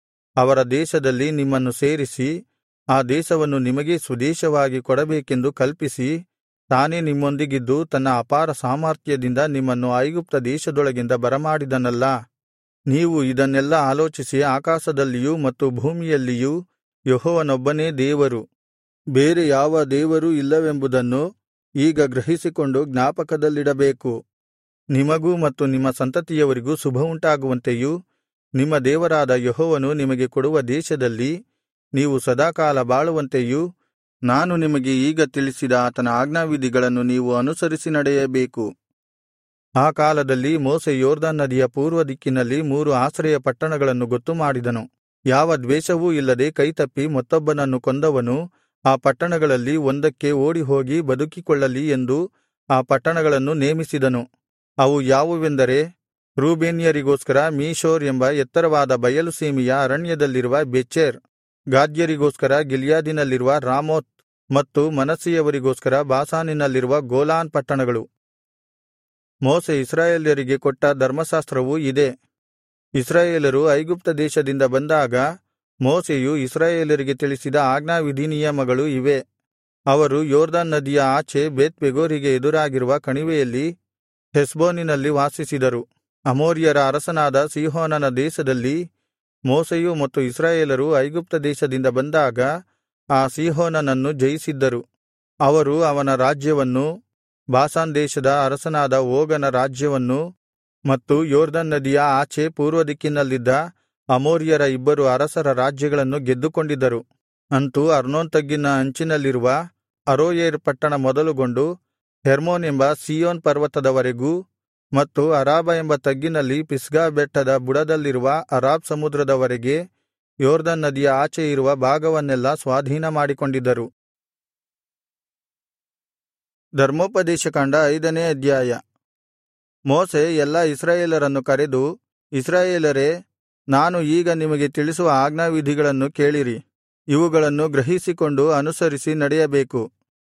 ಅವರ ದೇಶದಲ್ಲಿ ನಿಮ್ಮನ್ನು ಸೇರಿಸಿ ಆ ದೇಶವನ್ನು ನಿಮಗೇ ಸ್ವದೇಶವಾಗಿ ಕೊಡಬೇಕೆಂದು ಕಲ್ಪಿಸಿ ತಾನೇ ನಿಮ್ಮೊಂದಿಗಿದ್ದು ತನ್ನ ಅಪಾರ ಸಾಮರ್ಥ್ಯದಿಂದ ನಿಮ್ಮನ್ನು ಐಗುಪ್ತ ದೇಶದೊಳಗಿಂದ ಬರಮಾಡಿದನಲ್ಲಾ ನೀವು ಇದನ್ನೆಲ್ಲಾ ಆಲೋಚಿಸಿ ಆಕಾಶದಲ್ಲಿಯೂ ಮತ್ತು ಭೂಮಿಯಲ್ಲಿಯೂ ಯೆಹೋವನೊಬ್ಬನೇ ದೇವರು ಬೇರೆ ಯಾವ ದೇವರೂ ಇಲ್ಲವೆಂಬುದನ್ನು ಈಗ ಗ್ರಹಿಸಿಕೊಂಡು ಜ್ಞಾಪಕದಲ್ಲಿಡಬೇಕು ನಿಮಗೂ ಮತ್ತು ನಿಮ್ಮ ಸಂತತಿಯವರಿಗೂ ಶುಭವುಂಟಾಗುವಂತೆಯೂ ನಿಮ್ಮ ದೇವರಾದ ಯೆಹೋವನು ನಿಮಗೆ ಕೊಡುವ ದೇಶದಲ್ಲಿ ನೀವು ಸದಾಕಾಲ ಬಾಳುವಂತೆಯೂ ನಾನು ನಿಮಗೆ ಈಗ ತಿಳಿಸಿದ ಆತನ ಆಜ್ಞಾವಿಧಿಗಳನ್ನು ನೀವು ಅನುಸರಿಸಿ ನಡೆಯಬೇಕು ಆ ಕಾಲದಲ್ಲಿ ಮೋಶೆ ಯೊರ್ದನ್ ನದಿಯ ಪೂರ್ವ ದಿಕ್ಕಿನಲ್ಲಿ ಮೂರು ಆಶ್ರಯ ಪಟ್ಟಣಗಳನ್ನು ಗೊತ್ತುಮಾಡಿದನು ಯಾವ ದ್ವೇಷವೂ ಇಲ್ಲದೆ ಕೈತಪ್ಪಿ ಮತ್ತೊಬ್ಬನನ್ನು ಕೊಂದವನು ಆ ಪಟ್ಟಣಗಳಲ್ಲಿ ಒಂದಕ್ಕೆ ಓಡಿಹೋಗಿ ಬದುಕಿಕೊಳ್ಳಲಿ ಎಂದು ಆ ಪಟ್ಟಣಗಳನ್ನು ನೇಮಿಸಿದನು ಅವು ಯಾವುವೆಂದರೆ ರೂಬೇನ್ಯರಿಗೋಸ್ಕರ ಮೀಶೋರ್ ಎಂಬ ಎತ್ತರವಾದ ಬಯಲು ಸೀಮೆಯ ಅರಣ್ಯದಲ್ಲಿರುವ ಬೆಚೆರ್ ಗಾದ್ಯರಿಗೋಸ್ಕರ ಗಿಲ್ಯಾದಿನಲ್ಲಿರುವ ರಾಮೋತ್ ಮತ್ತು ಮನಸ್ಸೆಯವರಿಗೋಸ್ಕರ ಬಾಸಾನಿನಲ್ಲಿರುವ ಗೋಲಾನ್ ಪಟ್ಟಣಗಳು ಮೋಶೆ ಇಸ್ರಾಯೇಲ್ಯರಿಗೆ ಕೊಟ್ಟ ಧರ್ಮಶಾಸ್ತ್ರವು ಇದೇ ಇಸ್ರಾಯೇಲರು ಐಗುಪ್ತ ದೇಶದಿಂದ ಬಂದಾಗ ಮೋಶೆಯು ಇಸ್ರಾಯೇಲರಿಗೆ ತಿಳಿಸಿದ ಆಜ್ಞಾವಿಧಿನಿಯಮಗಳು ಇವೇ ಅವರು ಯೊರ್ದನ್ ನದಿಯ ಆಚೆ ಬೇತ್‌ಪೆಗೋರಿಗೆ ಎದುರಾಗಿರುವ ಕಣಿವೆಯಲ್ಲಿ ಹೆಷ್ಬೋನಿನಲ್ಲಿ ವಾಸಿಸಿದರು ಅಮೋರಿಯರ ಅರಸನಾದ ಸೀಹೋನನ ದೇಶದಲ್ಲಿ ಮೋಶೆಯು ಮತ್ತು ಇಸ್ರಾಯೇಲರು ಐಗುಪ್ತ ದೇಶದಿಂದ ಬಂದಾಗ ಆ ಸೀಹೋನನನ್ನು ಜಯಿಸಿದ್ದರು ಅವರು ಅವನ ರಾಜ್ಯವನ್ನೂ ಬಾಷಾನ್ ದೇಶದ ಅರಸನಾದ ಓಗನ ರಾಜ್ಯವನ್ನೂ ಮತ್ತು ಯೊರ್ದನ್ ನದಿಯ ಆಚೆ ಪೂರ್ವದಿಕ್ಕಿನಲ್ಲಿದ್ದ ಅಮೋರಿಯರ ಇಬ್ಬರು ಅರಸರ ರಾಜ್ಯಗಳನ್ನು ಗೆದ್ದುಕೊಂಡಿದ್ದರು ಅಂತೂ ಅರ್ನೋನ್ ತಗ್ಗಿನ ಅಂಚಿನಲ್ಲಿರುವ ಅರೋಯೇರ್ ಪಟ್ಟಣ ಮೊದಲುಗೊಂಡು ಹೆರ್ಮೋನ್ ಎಂಬ ಸೀಯೋನ್ ಪರ್ವತದವರೆಗೂ ಮತ್ತು ಅರಾಬಾ ಎಂಬ ತಗ್ಗಿನಲ್ಲಿ ಪಿಸ್ಗಾ ಬೆಟ್ಟದ ಬುಡದಲ್ಲಿರುವ ಅರಾಬ್ ಸಮುದ್ರದವರೆಗೆ ಯೊರ್ದನ್ ನದಿಯ ಆಚೆ ಇರುವ ಭಾಗವನ್ನೆಲ್ಲಾ ಸ್ವಾಧೀನಮಾಡಿಕೊಂಡಿದ್ದರು ಧರ್ಮೋಪದೇಶಕಾಂಡ ಐದನೇ ಅಧ್ಯಾಯ ಮೋಶೆ ಎಲ್ಲಾ ಇಸ್ರಾಯೇಲರನ್ನು ಕರೆದು ಇಸ್ರಾಯೇಲರೇ ನಾನು ಈಗ ನಿಮಗೆ ತಿಳಿಸುವ ಆಜ್ಞಾವಿಧಿಗಳನ್ನು ಕೇಳಿರಿ ಇವುಗಳನ್ನು ಗ್ರಹಿಸಿಕೊಂಡು ಅನುಸರಿಸಿ ನಡೆಯಬೇಕು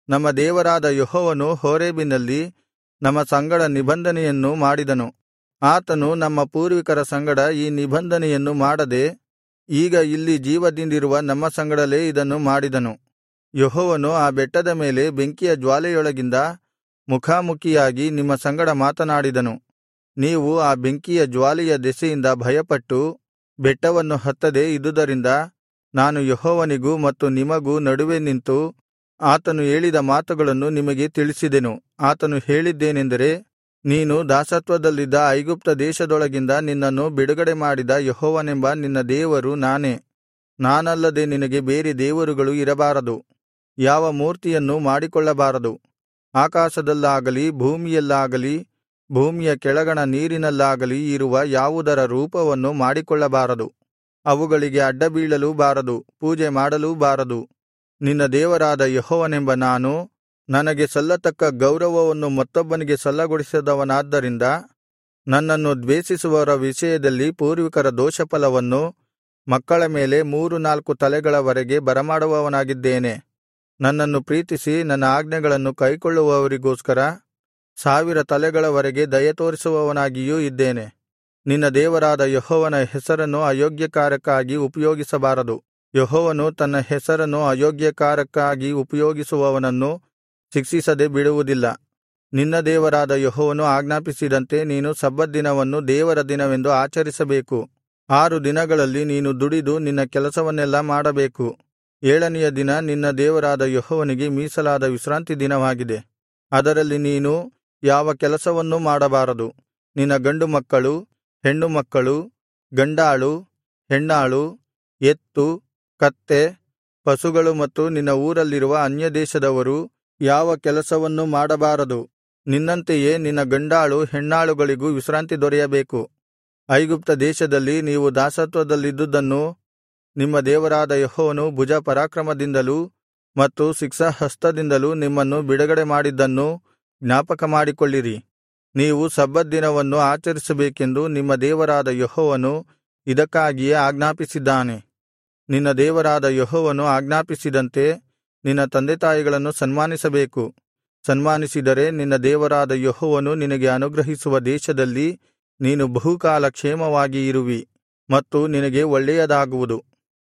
ನಮ್ಮ ದೇವರಾದ ಯೆಹೋವನು ಹೋರೇಬಿನಲ್ಲಿ ನಮ್ಮ ಸಂಗಡ ನಿಬಂಧನೆಯನ್ನು ಮಾಡಿದನು ಆತನು ನಮ್ಮ ಪೂರ್ವಿಕರ ಸಂಗಡ ಈ ನಿಬಂಧನೆಯನ್ನು ಮಾಡದೆ ಈಗ ಇಲ್ಲಿ ಜೀವದಿಂದಿರುವ ನಮ್ಮ ಸಂಗಡಲೇ ಇದನ್ನು ಮಾಡಿದನು ಯೆಹೋವನು ಆ ಬೆಟ್ಟದ ಮೇಲೆ ಬೆಂಕಿಯ ಜ್ವಾಲೆಯೊಳಗಿಂದ ಮುಖಾಮುಖಿಯಾಗಿ ನಿಮ್ಮ ಸಂಗಡ ಮಾತನಾಡಿದನು ನೀವು ಆ ಬೆಂಕಿಯ ಜ್ವಾಲೆಯ ದೆಸೆಯಿಂದ ಭಯಪಟ್ಟು ಬೆಟ್ಟವನ್ನು ಹತ್ತದೆ ಇದ್ದುದರಿಂದ ನಾನು ಯೆಹೋವನಿಗೂ ಮತ್ತು ನಿಮಗೂ ನಡುವೆ ನಿಂತು ಆತನು ಹೇಳಿದ ಮಾತುಗಳನ್ನು ನಿಮಗೆ ತಿಳಿಸಿದೆನು ಆತನು ಹೇಳಿದ್ದೇನೆಂದರೆ ನೀನು ದಾಸತ್ವದಲ್ಲಿದ್ದ ಐಗುಪ್ತ ದೇಶದೊಳಗಿಂದ ನಿನ್ನನ್ನು ಬಿಡುಗಡೆ ಮಾಡಿದ ಯೆಹೋವನೆಂಬ ನಿನ್ನ ದೇವರು ನಾನೇ ನಾನಲ್ಲದೆ ನಿನಗೆ ಬೇರೆ ದೇವರುಗಳು ಇರಬಾರದು ಯಾವ ಮೂರ್ತಿಯನ್ನೂ ಮಾಡಿಕೊಳ್ಳಬಾರದು ಆಕಾಶದಲ್ಲಾಗಲಿ ಭೂಮಿಯಲ್ಲಾಗಲಿ ಭೂಮಿಯ ಕೆಳಗಣ ನೀರಿನಲ್ಲಾಗಲಿ ಇರುವ ಯಾವುದರ ರೂಪವನ್ನು ಮಾಡಿಕೊಳ್ಳಬಾರದು ಅವುಗಳಿಗೆ ಅಡ್ಡಬೀಳಲೂ ಬಾರದು ಪೂಜೆ ಮಾಡಲೂ ಬಾರದು ನಿನ್ನ ದೇವರಾದ ಯೆಹೋವನೆಂಬ ನಾನು ನನಗೆ ಸಲ್ಲತಕ್ಕ ಗೌರವವನ್ನು ಮತ್ತೊಬ್ಬನಿಗೆ ಸಲ್ಲಗೊಡಿಸದವನಾದ್ದರಿಂದ ನನ್ನನ್ನು ದ್ವೇಷಿಸುವವರ ವಿಷಯದಲ್ಲಿ ಪೂರ್ವಿಕರ ದೋಷಫಲವನ್ನು ಮಕ್ಕಳ ಮೇಲೆ ಮೂರು ನಾಲ್ಕು ತಲೆಗಳವರೆಗೆ ಬರಮಾಡುವವನಾಗಿದ್ದೇನೆ ನನ್ನನ್ನು ಪ್ರೀತಿಸಿ ನನ್ನ ಆಜ್ಞೆಗಳನ್ನು ಕೈಕೊಳ್ಳುವವರಿಗೋಸ್ಕರ ಸಾವಿರ ತಲೆಗಳವರೆಗೆ ದಯೆತೋರಿಸುವವನಾಗಿಯೂ ಇದ್ದೇನೆ ನಿನ್ನ ದೇವರಾದ ಯೆಹೋವನ ಹೆಸರನ್ನು ಅಯೋಗ್ಯಕಾರ್ಯಕ್ಕಾಗಿ ಉಪಯೋಗಿಸಬಾರದು ಯೆಹೋವನು ತನ್ನ ಹೆಸರನ್ನು ಅಯೋಗ್ಯಕಾರ್ಯಕ್ಕಾಗಿ ಉಪಯೋಗಿಸುವವನನ್ನು ಶಿಕ್ಷಿಸದೆ ಬಿಡುವುದಿಲ್ಲ ನಿನ್ನ ದೇವರಾದ ಯೆಹೋವನು ಆಜ್ಞಾಪಿಸಿದಂತೆ ನೀನು ಸಬ್ಬತ್ ದಿನವನ್ನು ದೇವರ ದಿನವೆಂದು ಆಚರಿಸಬೇಕು ಆರು ದಿನಗಳಲ್ಲಿ ನೀನು ದುಡಿದು ನಿನ್ನ ಕೆಲಸವನ್ನೆಲ್ಲಾ ಮಾಡಬೇಕು ಏಳನೆಯ ದಿನ ನಿನ್ನ ದೇವರಾದ ಯೆಹೋವನಿಗೆ ಮೀಸಲಾದ ವಿಶ್ರಾಂತಿ ದಿನವಾಗಿದೆ ಅದರಲ್ಲಿ ನೀನು ಯಾವ ಕೆಲಸವನ್ನೂ ಮಾಡಬಾರದು ನಿನ್ನ ಗಂಡು ಮಕ್ಕಳು ಹೆಣ್ಣು ಮಕ್ಕಳು ಗಂಡಾಳು ಹೆಣ್ಣಾಳು ಎತ್ತು ಕತ್ತೆ ಪಶುಗಳು ಮತ್ತು ನಿನ್ನ ಊರಲ್ಲಿರುವ ಅನ್ಯದೇಶದವರು ಯಾವ ಕೆಲಸವನ್ನೂ ಮಾಡಬಾರದು ನಿನ್ನಂತೆಯೇ ನಿನ್ನ ಗಂಡಾಳು ಹೆಣ್ಣಾಳುಗಳಿಗೂ ವಿಶ್ರಾಂತಿ ದೊರೆಯಬೇಕು ಐಗುಪ್ತ ದೇಶದಲ್ಲಿ ನೀವು ದಾಸತ್ವದಲ್ಲಿದ್ದುದನ್ನೂ ನಿಮ್ಮ ದೇವರಾದ ಯೆಹೋವನು ಭುಜ ಪರಾಕ್ರಮದಿಂದಲೂ ಮತ್ತು ಶಿಕ್ಷಾಹಸ್ತದಿಂದಲೂ ನಿಮ್ಮನ್ನು ಬಿಡುಗಡೆ ಮಾಡಿದ್ದನ್ನೂ ಜ್ಞಾಪಕಮಾಡಿಕೊಳ್ಳಿರಿ ನೀವು ಸಬ್ಬತ್ ದಿನವನ್ನು ಆಚರಿಸಬೇಕೆಂದು ನಿಮ್ಮ ದೇವರಾದ ಯೆಹೋವನು ಇದಕ್ಕಾಗಿಯೇ ಆಜ್ಞಾಪಿಸಿದ್ದಾನೆ ನಿನ್ನ ದೇವರಾದ ಯೆಹೋವನು ಆಜ್ಞಾಪಿಸಿದಂತೆ ನಿನ್ನ ತಂದೆತಾಯಿಗಳನ್ನು ಸನ್ಮಾನಿಸಬೇಕು ಸನ್ಮಾನಿಸಿದರೆ ನಿನ್ನ ದೇವರಾದ ಯೆಹೋವನು ನಿನಗೆ ಅನುಗ್ರಹಿಸುವ ದೇಶದಲ್ಲಿ ನೀನು ಬಹುಕಾಲ ಕ್ಷೇಮವಾಗಿ ಇರುವಿ ಮತ್ತು ನಿನಗೆ ಒಳ್ಳೆಯದಾಗುವುದು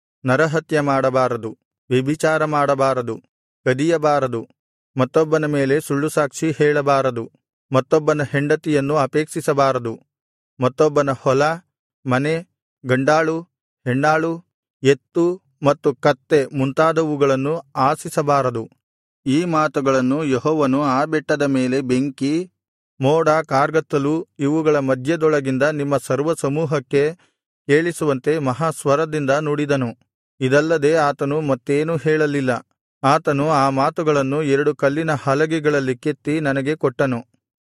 ನರಹತ್ಯ ಮಾಡಬಾರದು ವ್ಯಭಿಚಾರ ಮಾಡಬಾರದು ಕದಿಯಬಾರದು ಮತ್ತೊಬ್ಬನ ಮೇಲೆ ಸುಳ್ಳುಸಾಕ್ಷಿ ಹೇಳಬಾರದು ಮತ್ತೊಬ್ಬನ ಹೆಂಡತಿಯನ್ನು ಅಪೇಕ್ಷಿಸಬಾರದು ಮತ್ತೊಬ್ಬನ ಹೊಲ ಮನೆ ಗಂಡಾಳು ಹೆಣ್ಣಾಳು ಎತ್ತು ಮತ್ತು ಕತ್ತೆ ಮುಂತಾದವುಗಳನ್ನು ಆಶಿಸಬಾರದು ಈ ಮಾತುಗಳನ್ನು ಯೆಹೋವನು ಆ ಬೆಟ್ಟದ ಮೇಲೆ ಬೆಂಕಿ ಮೋಡ ಕಾರ್ಗತ್ತಲು ಇವುಗಳ ಮಧ್ಯದೊಳಗಿಂದ ನಿಮ್ಮ ಸರ್ವಸಮೂಹಕ್ಕೆ ಕೇಳಿಸುವಂತೆ ಮಹಾಸ್ವರದಿಂದ ನುಡಿದನು ಇದಲ್ಲದೆ ಆತನು ಮತ್ತೇನೂ ಹೇಳಲಿಲ್ಲ ಆತನು ಆ ಮಾತುಗಳನ್ನು ಎರಡು ಕಲ್ಲಿನ ಹಲಗೆಗಳಲ್ಲಿ ಕೆತ್ತಿ ನನಗೆ ಕೊಟ್ಟನು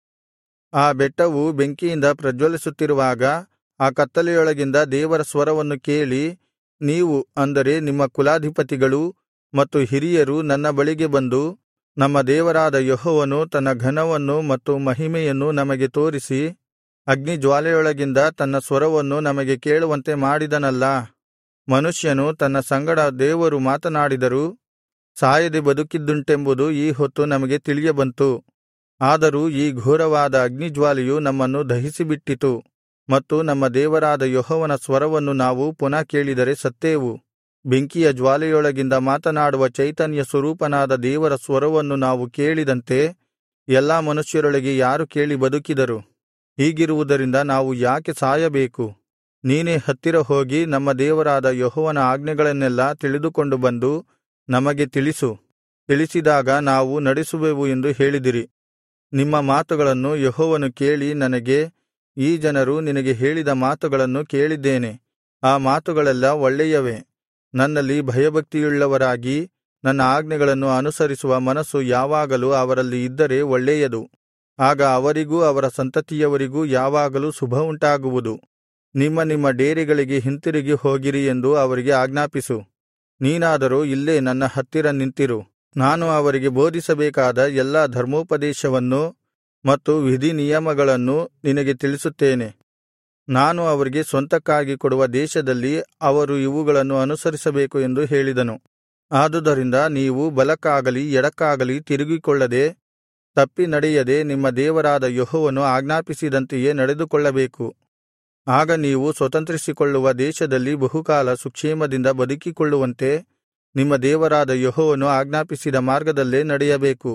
ಆ ಬೆಟ್ಟವು ಬೆಂಕಿಯಿಂದ ಪ್ರಜ್ವಲಿಸುತ್ತಿರುವಾಗ ಆ ಕತ್ತಲೆಯೊಳಗಿಂದ ದೇವರ ಸ್ವರವನ್ನು ಕೇಳಿ ನೀವು ಅಂದರೆ ನಿಮ್ಮ ಕುಲಾಧಿಪತಿಗಳೂ ಮತ್ತು ಹಿರಿಯರು ನನ್ನ ಬಳಿಗೆ ಬಂದು ನಮ್ಮ ದೇವರಾದ ಯೆಹೋವನು ತನ್ನ ಘನವನ್ನು ಮತ್ತು ಮಹಿಮೆಯನ್ನು ನಮಗೆ ತೋರಿಸಿ ಅಗ್ನಿಜ್ವಾಲೆಯೊಳಗಿಂದ ತನ್ನ ಸ್ವರವನ್ನು ನಮಗೆ ಕೇಳುವಂತೆ ಮಾಡಿದನಲ್ಲಾ ಮನುಷ್ಯನು ತನ್ನ ಸಂಗಡ ದೇವರು ಮಾತನಾಡಿದರೂ ಸಾಯದೆ ಬದುಕಿದ್ದುಂಟೆಂಬುದು ಈ ಹೊತ್ತು ನಮಗೆ ತಿಳಿಯಬಂತು ಆದರೂ ಈ ಘೋರವಾದ ಅಗ್ನಿಜ್ವಾಲೆಯು ನಮ್ಮನ್ನು ದಹಿಸಿಬಿಟ್ಟಿತು ಮತ್ತು ನಮ್ಮ ದೇವರಾದ ಯೆಹೋವನ ಸ್ವರವನ್ನು ನಾವು ಪುನಃ ಕೇಳಿದರೆ ಸತ್ತೇವು ಬೆಂಕಿಯ ಜ್ವಾಲೆಯೊಳಗಿಂದ ಮಾತನಾಡುವ ಚೈತನ್ಯ ಸ್ವರೂಪನಾದ ದೇವರ ಸ್ವರವನ್ನು ನಾವು ಕೇಳಿದಂತೆ ಎಲ್ಲಾ ಮನುಷ್ಯರೊಳಗೆ ಯಾರು ಕೇಳಿ ಬದುಕಿದರು ಹೀಗಿರುವುದರಿಂದ ನಾವು ಯಾಕೆ ಸಾಯಬೇಕು ನೀನೇ ಹತ್ತಿರ ಹೋಗಿ ನಮ್ಮ ದೇವರಾದ ಯೆಹೋವನ ಆಜ್ಞೆಗಳನ್ನೆಲ್ಲಾ ತಿಳಿದುಕೊಂಡು ಬಂದು ನಮಗೆ ತಿಳಿಸು ತಿಳಿಸಿದಾಗ ನಾವು ನಡೆಸುವೆವು ಎಂದು ಹೇಳಿದಿರಿ ನಿಮ್ಮ ಮಾತುಗಳನ್ನು ಯೆಹೋವನು ಕೇಳಿ ನನಗೆ ಈ ಜನರು ನಿನಗೆ ಹೇಳಿದ ಮಾತುಗಳನ್ನು ಕೇಳಿದ್ದೇನೆ ಆ ಮಾತುಗಳೆಲ್ಲಾ ಒಳ್ಳೆಯವೇ ನನ್ನಲ್ಲಿ ಭಯಭಕ್ತಿಯುಳ್ಳವರಾಗಿ ನನ್ನ ಆಜ್ಞೆಗಳನ್ನು ಅನುಸರಿಸುವ ಮನಸ್ಸು ಯಾವಾಗಲೂ ಅವರಲ್ಲಿ ಇದ್ದರೆ ಒಳ್ಳೆಯದು ಆಗ ಅವರಿಗೂ ಅವರ ಸಂತತಿಯವರಿಗೂ ಯಾವಾಗಲೂ ಶುಭವುಂಟಾಗುವುದು ನಿಮ್ಮ ನಿಮ್ಮ ಡೇರೆಗಳಿಗೆ ಹಿಂತಿರುಗಿ ಹೋಗಿರಿ ಎಂದು ಅವರಿಗೆ ಆಜ್ಞಾಪಿಸು ನೀನಾದರೋ ಇಲ್ಲೇ ನನ್ನ ಹತ್ತಿರ ನಿಂತಿರು ನಾನು ಅವರಿಗೆ ಬೋಧಿಸಬೇಕಾದ ಎಲ್ಲಾ ಧರ್ಮೋಪದೇಶವನ್ನು ಮತ್ತು ವಿಧಿನಿಯಮಗಳನ್ನು ನಿನಗೆ ತಿಳಿಸುತ್ತೇನೆ ನಾನು ಅವರಿಗೆ ಸ್ವಂತಕ್ಕಾಗಿ ಕೊಡುವ ದೇಶದಲ್ಲಿ ಅವರು ಇವುಗಳನ್ನು ಅನುಸರಿಸಬೇಕು ಎಂದು ಹೇಳಿದನು ಆದುದರಿಂದ ನೀವು ಬಲಕ್ಕಾಗಲಿ ಎಡಕ್ಕಾಗಲಿ ತಿರುಗಿಕೊಳ್ಳದೆ ತಪ್ಪಿ ನಡೆಯದೆ ನಿಮ್ಮ ದೇವರಾದ ಯೆಹೋವನು ಆಜ್ಞಾಪಿಸಿದಂತೆಯೇ ನಡೆದುಕೊಳ್ಳಬೇಕು ಆಗ ನೀವು ಸ್ವತಂತ್ರಿಸಿಕೊಳ್ಳುವ ದೇಶದಲ್ಲಿ ಬಹುಕಾಲ ಸುಕ್ಷೇಮದಿಂದ ಬದುಕಿಕೊಳ್ಳುವಂತೆ ನಿಮ್ಮ ದೇವರಾದ ಯೆಹೋವನು ಆಜ್ಞಾಪಿಸಿದ ಮಾರ್ಗದಲ್ಲೇ ನಡೆಯಬೇಕು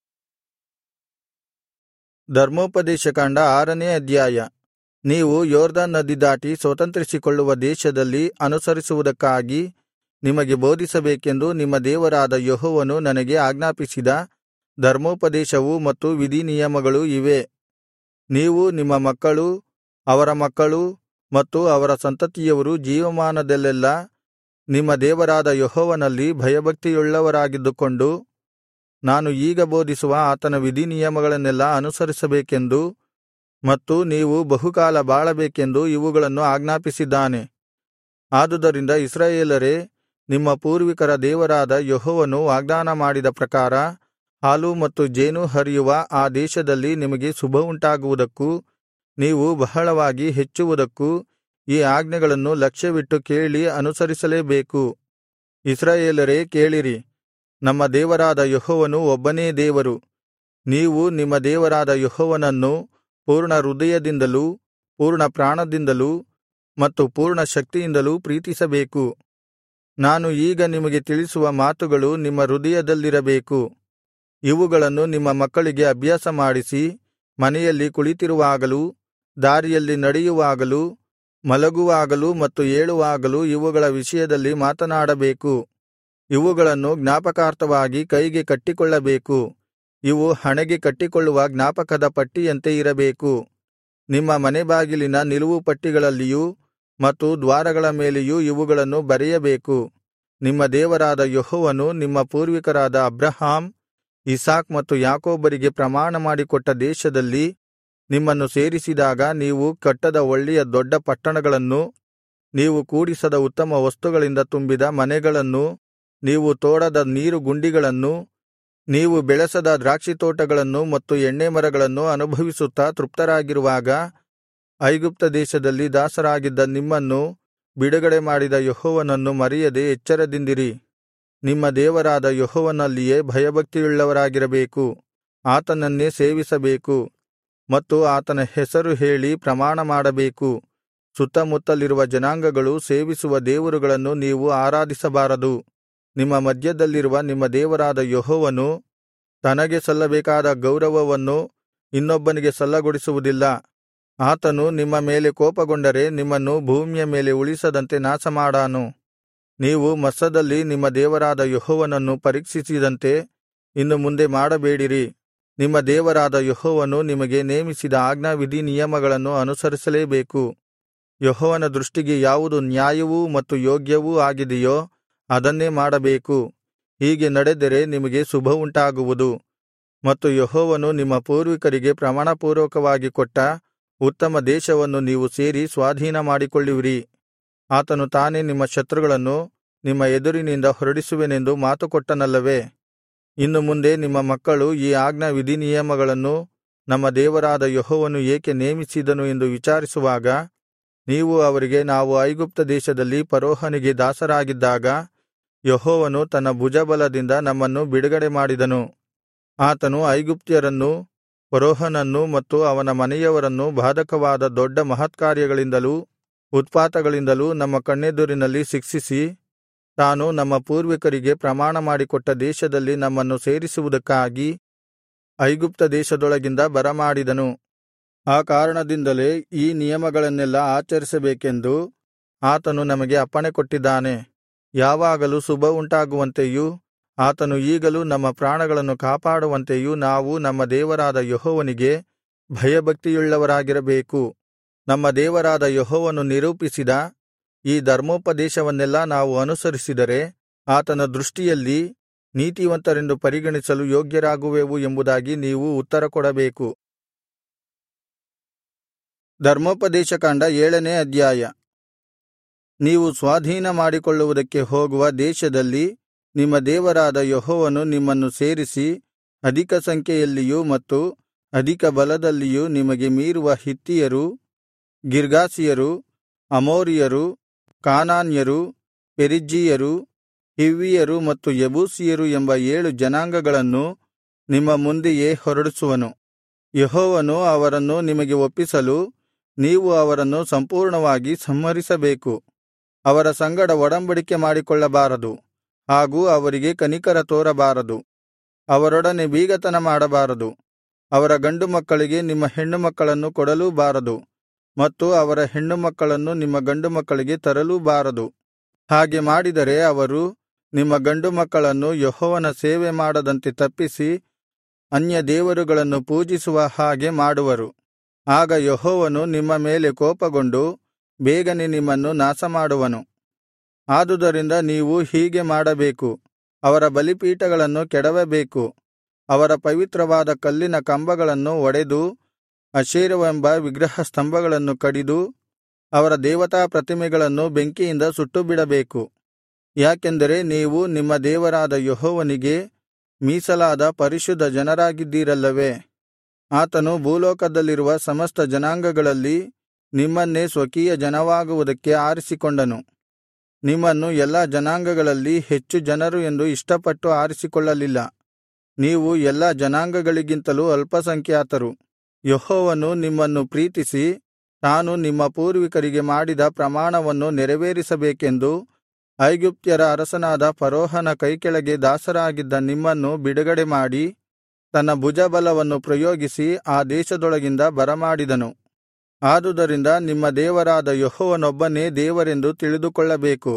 ಧರ್ಮೋಪದೇಶಕಾಂಡ ಆರನೇ ಅಧ್ಯಾಯ ನೀವು ಯೊರ್ದನ್ ನದಿ ದಾಟಿ ಸ್ವತಂತ್ರಿಸಿಕೊಳ್ಳುವ ದೇಶದಲ್ಲಿ ಅನುಸರಿಸುವುದಕ್ಕಾಗಿ ನಿಮಗೆ ಬೋಧಿಸಬೇಕೆಂದು ನಿಮ್ಮ ದೇವರಾದ ಯೆಹೋವನು ನನಗೆ ಆಜ್ಞಾಪಿಸಿದ ಧರ್ಮೋಪದೇಶವೂ ಮತ್ತು ವಿಧಿನಿಯಮಗಳೂ ಇವೇ ನೀವು ನಿಮ್ಮ ಮಕ್ಕಳೂ ಅವರ ಮಕ್ಕಳೂ ಮತ್ತು ಅವರ ಸಂತತಿಯವರೂ ಜೀವಮಾನದಲ್ಲೆಲ್ಲಾ ನಿಮ್ಮ ದೇವರಾದ ಯೆಹೋವನಲ್ಲಿ ಭಯಭಕ್ತಿಯುಳ್ಳವರಾಗಿದ್ದುಕೊಂಡು ನಾನು ಈಗ ಬೋಧಿಸುವ ಆತನ ವಿಧಿನಿಯಮಗಳನ್ನೆಲ್ಲಾ ಅನುಸರಿಸಬೇಕೆಂದು ಮತ್ತು ನೀವು ಬಹುಕಾಲ ಬಾಳಬೇಕೆಂದು ಇವುಗಳನ್ನು ಆಜ್ಞಾಪಿಸಿದ್ದಾನೆ ಆದುದರಿಂದ ಇಸ್ರಾಯೇಲರೇ ನಿಮ್ಮ ಪೂರ್ವಿಕರ ದೇವರಾದ ಯೆಹೋವನು ವಾಗ್ದಾನ ಮಾಡಿದ ಪ್ರಕಾರ ಹಾಲೂ ಮತ್ತು ಜೇನೂ ಹರಿಯುವ ಆ ದೇಶದಲ್ಲಿ ನಿಮಗೆ ಶುಭವುಂಟಾಗುವುದಕ್ಕೂ ನೀವು ಬಹಳವಾಗಿ ಹೆಚ್ಚುವುದಕ್ಕೂ ಈ ಆಜ್ಞೆಗಳನ್ನು ಲಕ್ಷ್ಯವಿಟ್ಟು ಕೇಳಿ ಅನುಸರಿಸಲೇಬೇಕು ಇಸ್ರಾಯೇಲರೇ ಕೇಳಿರಿ ನಮ್ಮ ದೇವರಾದ ಯೆಹೋವನು ಒಬ್ಬನೇ ದೇವರು ನೀವು ನಿಮ್ಮ ದೇವರಾದ ಯೆಹೋವನನ್ನು ಪೂರ್ಣ ಹೃದಯದಿಂದಲೂ ಪೂರ್ಣ ಪ್ರಾಣದಿಂದಲೂ ಮತ್ತು ಪೂರ್ಣ ಶಕ್ತಿಯಿಂದಲೂ ಪ್ರೀತಿಸಬೇಕು ನಾನು ಈಗ ನಿಮಗೆ ತಿಳಿಸುವ ಮಾತುಗಳು ನಿಮ್ಮ ಹೃದಯದಲ್ಲಿರಬೇಕು ಇವುಗಳನ್ನು ನಿಮ್ಮ ಮಕ್ಕಳಿಗೆ ಅಭ್ಯಾಸ ಮಾಡಿಸಿ ಮನೆಯಲ್ಲಿ ಕುಳಿತಿರುವಾಗಲೂ ದಾರಿಯಲ್ಲಿ ನಡೆಯುವಾಗಲೂ ಮಲಗುವಾಗಲೂ ಮತ್ತು ಏಳುವಾಗಲೂ ಇವುಗಳ ವಿಷಯದಲ್ಲಿ ಮಾತನಾಡಬೇಕು ಇವುಗಳನ್ನು ಜ್ಞಾಪಕಾರ್ಥವಾಗಿ ಕೈಗೆ ಕಟ್ಟಿಕೊಳ್ಳಬೇಕು ಇವು ಹಣೆಗೆ ಕಟ್ಟಿಕೊಳ್ಳುವ ಜ್ಞಾಪಕದ ಪಟ್ಟಿಯಂತೆ ಇರಬೇಕು ನಿಮ್ಮ ಮನೆ ಬಾಗಿಲಿನ ನಿಲುವು ಪಟ್ಟಿಗಳಲ್ಲಿಯೂ ಮತ್ತು ದ್ವಾರಗಳ ಮೇಲೆಯೂ ಇವುಗಳನ್ನು ಬರೆಯಬೇಕು ನಿಮ್ಮ ದೇವರಾದ ಯೆಹೋವನು ನಿಮ್ಮ ಪೂರ್ವಿಕರಾದ ಅಬ್ರಹಾಮ್ ಇಸಾಕ್ ಮತ್ತು ಯಾಕೋಬರಿಗೆ ಪ್ರಮಾಣ ಮಾಡಿಕೊಟ್ಟ ದೇಶದಲ್ಲಿ ನಿಮ್ಮನ್ನು ಸೇರಿಸಿದಾಗ ನೀವು ಕಟ್ಟದ ಒಳ್ಳೆಯ ದೊಡ್ಡ ಪಟ್ಟಣಗಳನ್ನು ನೀವು ಕೂಡಿಸದ ಉತ್ತಮ ವಸ್ತುಗಳಿಂದ ತುಂಬಿದ ಮನೆಗಳನ್ನೂ ನೀವು ತೋಡದ ನೀರುಗುಂಡಿಗಳನ್ನೂ ನೀವು ಬೆಳೆಸದ ದ್ರಾಕ್ಷಿತೋಟಗಳನ್ನು ಮತ್ತು ಎಣ್ಣೆಮರಗಳನ್ನು ಅನುಭವಿಸುತ್ತಾ ತೃಪ್ತರಾಗಿರುವಾಗ ಐಗುಪ್ತ ದೇಶದಲ್ಲಿ ದಾಸರಾಗಿದ್ದ ನಿಮ್ಮನ್ನು ಬಿಡುಗಡೆ ಮಾಡಿದ ಯೆಹೋವನನ್ನು ಮರೆಯದೆ ಎಚ್ಚರದಿಂದಿರಿ ನಿಮ್ಮ ದೇವರಾದ ಯೆಹೋವನಲ್ಲಿಯೇ ಭಯಭಕ್ತಿಯುಳ್ಳವರಾಗಿರಬೇಕು ಆತನನ್ನೇ ಸೇವಿಸಬೇಕು ಮತ್ತು ಆತನ ಹೆಸರು ಹೇಳಿ ಪ್ರಮಾಣ ಮಾಡಬೇಕು ಸುತ್ತಮುತ್ತಲಿರುವ ಜನಾಂಗಗಳು ಸೇವಿಸುವ ದೇವರುಗಳನ್ನು ನೀವು ಆರಾಧಿಸಬಾರದು ನಿಮ್ಮ ಮಧ್ಯದಲ್ಲಿರುವ ನಿಮ್ಮ ದೇವರಾದ ಯೆಹೋವನು ತನಗೆ ಸಲ್ಲಬೇಕಾದ ಗೌರವವನ್ನು ಇನ್ನೊಬ್ಬನಿಗೆ ಸಲ್ಲಗೊಡಿಸುವುದಿಲ್ಲ ಆತನು ನಿಮ್ಮ ಮೇಲೆ ಕೋಪಗೊಂಡರೆ ನಿಮ್ಮನ್ನು ಭೂಮಿಯ ಮೇಲೆ ಉಳಿಸದಂತೆ ನಾಶಮಾಡಾನು ನೀವು ಮಸ್ಸದಲ್ಲಿ ನಿಮ್ಮ ದೇವರಾದ ಯೆಹೋವನನ್ನು ಪರೀಕ್ಷಿಸಿದಂತೆ ಇನ್ನು ಮುಂದೆ ಮಾಡಬೇಡಿರಿ ನಿಮ್ಮ ದೇವರಾದ ಯೆಹೋವನು ನಿಮಗೆ ನೇಮಿಸಿದ ಆಜ್ಞಾವಿಧಿ ನಿಯಮಗಳನ್ನು ಅನುಸರಿಸಲೇಬೇಕು ಯೆಹೋವನ ದೃಷ್ಟಿಗೆ ಯಾವುದು ನ್ಯಾಯವೂ ಮತ್ತು ಯೋಗ್ಯವೂ ಆಗಿದೆಯೋ ಅದನ್ನೇ ಮಾಡಬೇಕು ಹೀಗೆ ನಡೆದರೆ ನಿಮಗೆ ಶುಭವುಂಟಾಗುವುದು ಮತ್ತು ಯೆಹೋವನು ನಿಮ್ಮ ಪೂರ್ವಿಕರಿಗೆ ಪ್ರಮಾಣಪೂರ್ವಕವಾಗಿ ಕೊಟ್ಟ ಉತ್ತಮ ದೇಶವನ್ನು ನೀವು ಸೇರಿ ಸ್ವಾಧೀನಮಾಡಿಕೊಳ್ಳುವಿರಿ ಆತನು ತಾನೇ ನಿಮ್ಮ ಶತ್ರುಗಳನ್ನು ನಿಮ್ಮ ಎದುರಿನಿಂದ ಹೊರಡಿಸುವೆನೆಂದು ಮಾತುಕೊಟ್ಟನಲ್ಲವೇ ಇನ್ನು ಮುಂದೆ ನಿಮ್ಮ ಮಕ್ಕಳು ಈ ಆಜ್ಞಾ ವಿಧಿನಿಯಮಗಳನ್ನು ನಮ್ಮ ದೇವರಾದ ಯೆಹೋವನು ಏಕೆ ನೇಮಿಸಿದನು ಎಂದು ವಿಚಾರಿಸುವಾಗ ನೀವು ಅವರಿಗೆ ನಾವು ಐಗುಪ್ತ ದೇಶದಲ್ಲಿ ಫರೋಹನಿಗೆ ದಾಸರಾಗಿದ್ದಾಗ ಯೆಹೋವನು ತನ್ನ ಭುಜಬಲದಿಂದ ನಮ್ಮನ್ನು ಬಿಡುಗಡೆ ಮಾಡಿದನು ಆತನು ಐಗುಪ್ತ್ಯರನ್ನೂ ಫರೋಹನನ್ನೂ ಮತ್ತು ಅವನ ಮನೆಯವರನ್ನೂ ಬಾಧಕವಾದ ದೊಡ್ಡ ಮಹತ್ಕಾರ್ಯಗಳಿಂದಲೂ ಉತ್ಪಾತಗಳಿಂದಲೂ ನಮ್ಮ ಕಣ್ಣೆದುರಿನಲ್ಲಿ ಶಿಕ್ಷಿಸಿ ತಾನು ನಮ್ಮ ಪೂರ್ವಿಕರಿಗೆ ಪ್ರಮಾಣ ಮಾಡಿಕೊಟ್ಟ ದೇಶದಲ್ಲಿ ನಮ್ಮನ್ನು ಸೇರಿಸುವುದಕ್ಕಾಗಿ ಐಗುಪ್ತ ದೇಶದೊಳಗಿಂದ ಬರಮಾಡಿದನು ಆ ಕಾರಣದಿಂದಲೇ ಈ ನಿಯಮಗಳನ್ನೆಲ್ಲಾ ಆಚರಿಸಬೇಕೆಂದು ಆತನು ನಮಗೆ ಅಪ್ಪಣೆಕೊಟ್ಟಿದ್ದಾನೆ ಯಾವಾಗಲೂ ಶುಭವುಂಟಾಗುವಂತೆಯೂ ಆತನು ಈಗಲೂ ನಮ್ಮ ಪ್ರಾಣಗಳನ್ನು ಕಾಪಾಡುವಂತೆಯೂ ನಾವು ನಮ್ಮ ದೇವರಾದ ಯೆಹೋವನಿಗೆ ಭಯಭಕ್ತಿಯುಳ್ಳವರಾಗಿರಬೇಕು ನಮ್ಮ ದೇವರಾದ ಯೆಹೋವನು ನಿರೂಪಿಸಿದ ಈ ಧರ್ಮೋಪದೇಶವನ್ನೆಲ್ಲಾ ನಾವು ಅನುಸರಿಸಿದರೆ ಆತನ ದೃಷ್ಟಿಯಲ್ಲಿ ನೀತಿವಂತರೆಂದು ಪರಿಗಣಿಸಲು ಯೋಗ್ಯರಾಗುವೆವು ಎಂಬುದಾಗಿ ನೀವು ಉತ್ತರಕೊಡಬೇಕು ಧರ್ಮೋಪದೇಶಕಾಂಡ ಏಳನೇ ಅಧ್ಯಾಯ ನೀವು ಸ್ವಾಧೀನ ಮಾಡಿಕೊಳ್ಳುವುದಕ್ಕೆ ಹೋಗುವ ದೇಶದಲ್ಲಿ ನಿಮ್ಮ ದೇವರಾದ ಯೆಹೋವನು ನಿಮ್ಮನ್ನು ಸೇರಿಸಿ ಅಧಿಕ ಸಂಖ್ಯೆಯಲ್ಲಿಯೂ ಮತ್ತು ಅಧಿಕ ಬಲದಲ್ಲಿಯೂ ನಿಮಗೆ ಮೀರುವ ಹಿತ್ತಿಯರು ಗಿರ್ಗಾಷಿಯರು ಅಮೋರಿಯರು ಕಾನಾನ್ಯರು ಪೆರಿಜ್ಜೀಯರು ಹಿವ್ವಿಯರು ಮತ್ತು ಯೆಬೂಸಿಯರು ಎಂಬ ಏಳು ಜನಾಂಗಗಳನ್ನು ನಿಮ್ಮ ಮುಂದೆಯೇ ಹೊರಡಿಸುವನು ಯೆಹೋವನು ಅವರನ್ನು ನಿಮಗೆ ಒಪ್ಪಿಸಲು ನೀವು ಅವರನ್ನು ಸಂಪೂರ್ಣವಾಗಿ ಸಂಹರಿಸಬೇಕು ಅವರ ಸಂಗಡ ಒಡಂಬಡಿಕೆ ಮಾಡಿಕೊಳ್ಳಬಾರದು ಹಾಗೂ ಅವರಿಗೆ ಕನಿಕರ ತೋರಬಾರದು ಅವರೊಡನೆ ಬೀಗತನ ಮಾಡಬಾರದು ಅವರ ಗಂಡು ಮಕ್ಕಳಿಗೆ ನಿಮ್ಮ ಹೆಣ್ಣು ಮಕ್ಕಳನ್ನು ಕೊಡಲೂಬಾರದು ಮತ್ತು ಅವರ ಹೆಣ್ಣು ಮಕ್ಕಳನ್ನು ನಿಮ್ಮ ಗಂಡು ಮಕ್ಕಳಿಗೆ ತರಲೂಬಾರದು ಹಾಗೆ ಮಾಡಿದರೆ ಅವರು ನಿಮ್ಮ ಗಂಡು ಮಕ್ಕಳನ್ನು ಯೆಹೋವನ ಸೇವೆ ಮಾಡದಂತೆ ತಪ್ಪಿಸಿ ಅನ್ಯ ದೇವರುಗಳನ್ನು ಪೂಜಿಸುವ ಹಾಗೆ ಮಾಡುವರು ಆಗ ಯೆಹೋವನು ನಿಮ್ಮ ಮೇಲೆ ಕೋಪಗೊಂಡು ಬೇಗನೆ ನಿಮ್ಮನ್ನು ನಾಶಮಾಡುವನು ಆದುದರಿಂದ ನೀವು ಹೀಗೆ ಮಾಡಬೇಕು ಅವರ ಬಲಿಪೀಠಗಳನ್ನು ಕೆಡವಬೇಕು ಅವರ ಪವಿತ್ರವಾದ ಕಲ್ಲಿನ ಕಂಬಗಳನ್ನು ಒಡೆದು ಅಶೇರವೆಂಬ ವಿಗ್ರಹ ಸ್ತಂಭಗಳನ್ನು ಕಡಿದು ಅವರ ದೇವತಾ ಪ್ರತಿಮೆಗಳನ್ನು ಬೆಂಕಿಯಿಂದ ಸುಟ್ಟುಬಿಡಬೇಕು ಯಾಕೆಂದರೆ ನೀವು ನಿಮ್ಮ ದೇವರಾದ ಯೆಹೋವನಿಗೆ ಮೀಸಲಾದ ಪರಿಶುದ್ಧ ಜನರಾಗಿದ್ದೀರಲ್ಲವೇ ಆತನು ಭೂಲೋಕದಲ್ಲಿರುವ ಸಮಸ್ತ ಜನಾಂಗಗಳಲ್ಲಿ ನಿಮ್ಮನ್ನೇ ಸ್ವಕೀಯ ಜನವಾಗುವುದಕ್ಕೆ ಆರಿಸಿಕೊಂಡನು ನಿಮ್ಮನ್ನು ಎಲ್ಲಾ ಜನಾಂಗಗಳಲ್ಲಿ ಹೆಚ್ಚು ಜನರು ಎಂದು ಇಷ್ಟಪಟ್ಟು ಆರಿಸಿಕೊಳ್ಳಲಿಲ್ಲ ನೀವು ಎಲ್ಲಾ ಜನಾಂಗಗಳಿಗಿಂತಲೂ ಅಲ್ಪಸಂಖ್ಯಾತರು ಯೆಹೋವನು ನಿಮ್ಮನ್ನು ಪ್ರೀತಿಸಿ ತಾನು ನಿಮ್ಮ ಪೂರ್ವಿಕರಿಗೆ ಮಾಡಿದ ಪ್ರಮಾಣವನ್ನು ನೆರವೇರಿಸಬೇಕೆಂದು ಐಗುಪ್ತ್ಯರ ಅರಸನಾದ ಫರೋಹನ ಕೈಕೆಳಗೆ ದಾಸರಾಗಿದ್ದ ನಿಮ್ಮನ್ನು ಬಿಡುಗಡೆ ಮಾಡಿ ತನ್ನ ಭುಜಬಲವನ್ನು ಪ್ರಯೋಗಿಸಿ ಆ ದೇಶದೊಳಗಿಂದ ಬರಮಾಡಿದನು ಆದುದರಿಂದ ನಿಮ್ಮ ದೇವರಾದ ಯೆಹೋವನೊಬ್ಬನೇ ದೇವರೆಂದು ತಿಳಿದುಕೊಳ್ಳಬೇಕು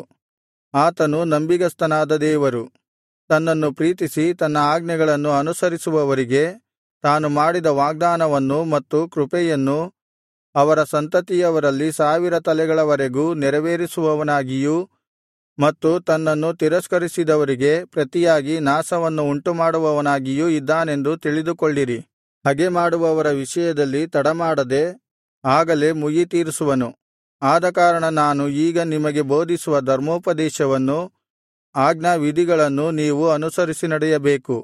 ಆತನು ನಂಬಿಗಸ್ತನಾದ ದೇವರು ತನ್ನನ್ನು ಪ್ರೀತಿಸಿ ತನ್ನ ಆಜ್ಞೆಗಳನ್ನು ಅನುಸರಿಸುವವರಿಗೆ ತಾನು ಮಾಡಿದ ವಾಗ್ದಾನವನ್ನು ಮತ್ತು ಕೃಪೆಯನ್ನು ಅವರ ಸಂತತಿಯವರಲ್ಲಿ ಸಾವಿರ ತಲೆಗಳವರೆಗೂ ನೆರವೇರಿಸುವವನಾಗಿಯೂ ಮತ್ತು ತನ್ನನ್ನು ತಿರಸ್ಕರಿಸಿದವರಿಗೆ ಪ್ರತಿಯಾಗಿ ನಾಶವನ್ನು ಉಂಟುಮಾಡುವವನಾಗಿಯೂ ಇದ್ದಾನೆಂದು ತಿಳಿದುಕೊಳ್ಳಿರಿ ಹಗೆಮಾಡುವವರ ವಿಷಯದಲ್ಲಿ ತಡಮಾಡದೆ ಆಗಲೇ ಮುಯ್ಯಿತೀರಿಸುವನು ಆದಕಾರಣ ನಾನು ಈಗ ನಿಮಗೆ ಬೋಧಿಸುವ ಧರ್ಮೋಪದೇಶವನ್ನು ಆಜ್ಞಾವಿಧಿಗಳನ್ನು ನೀವು ಅನುಸರಿಸಿ ನಡೆಯಬೇಕು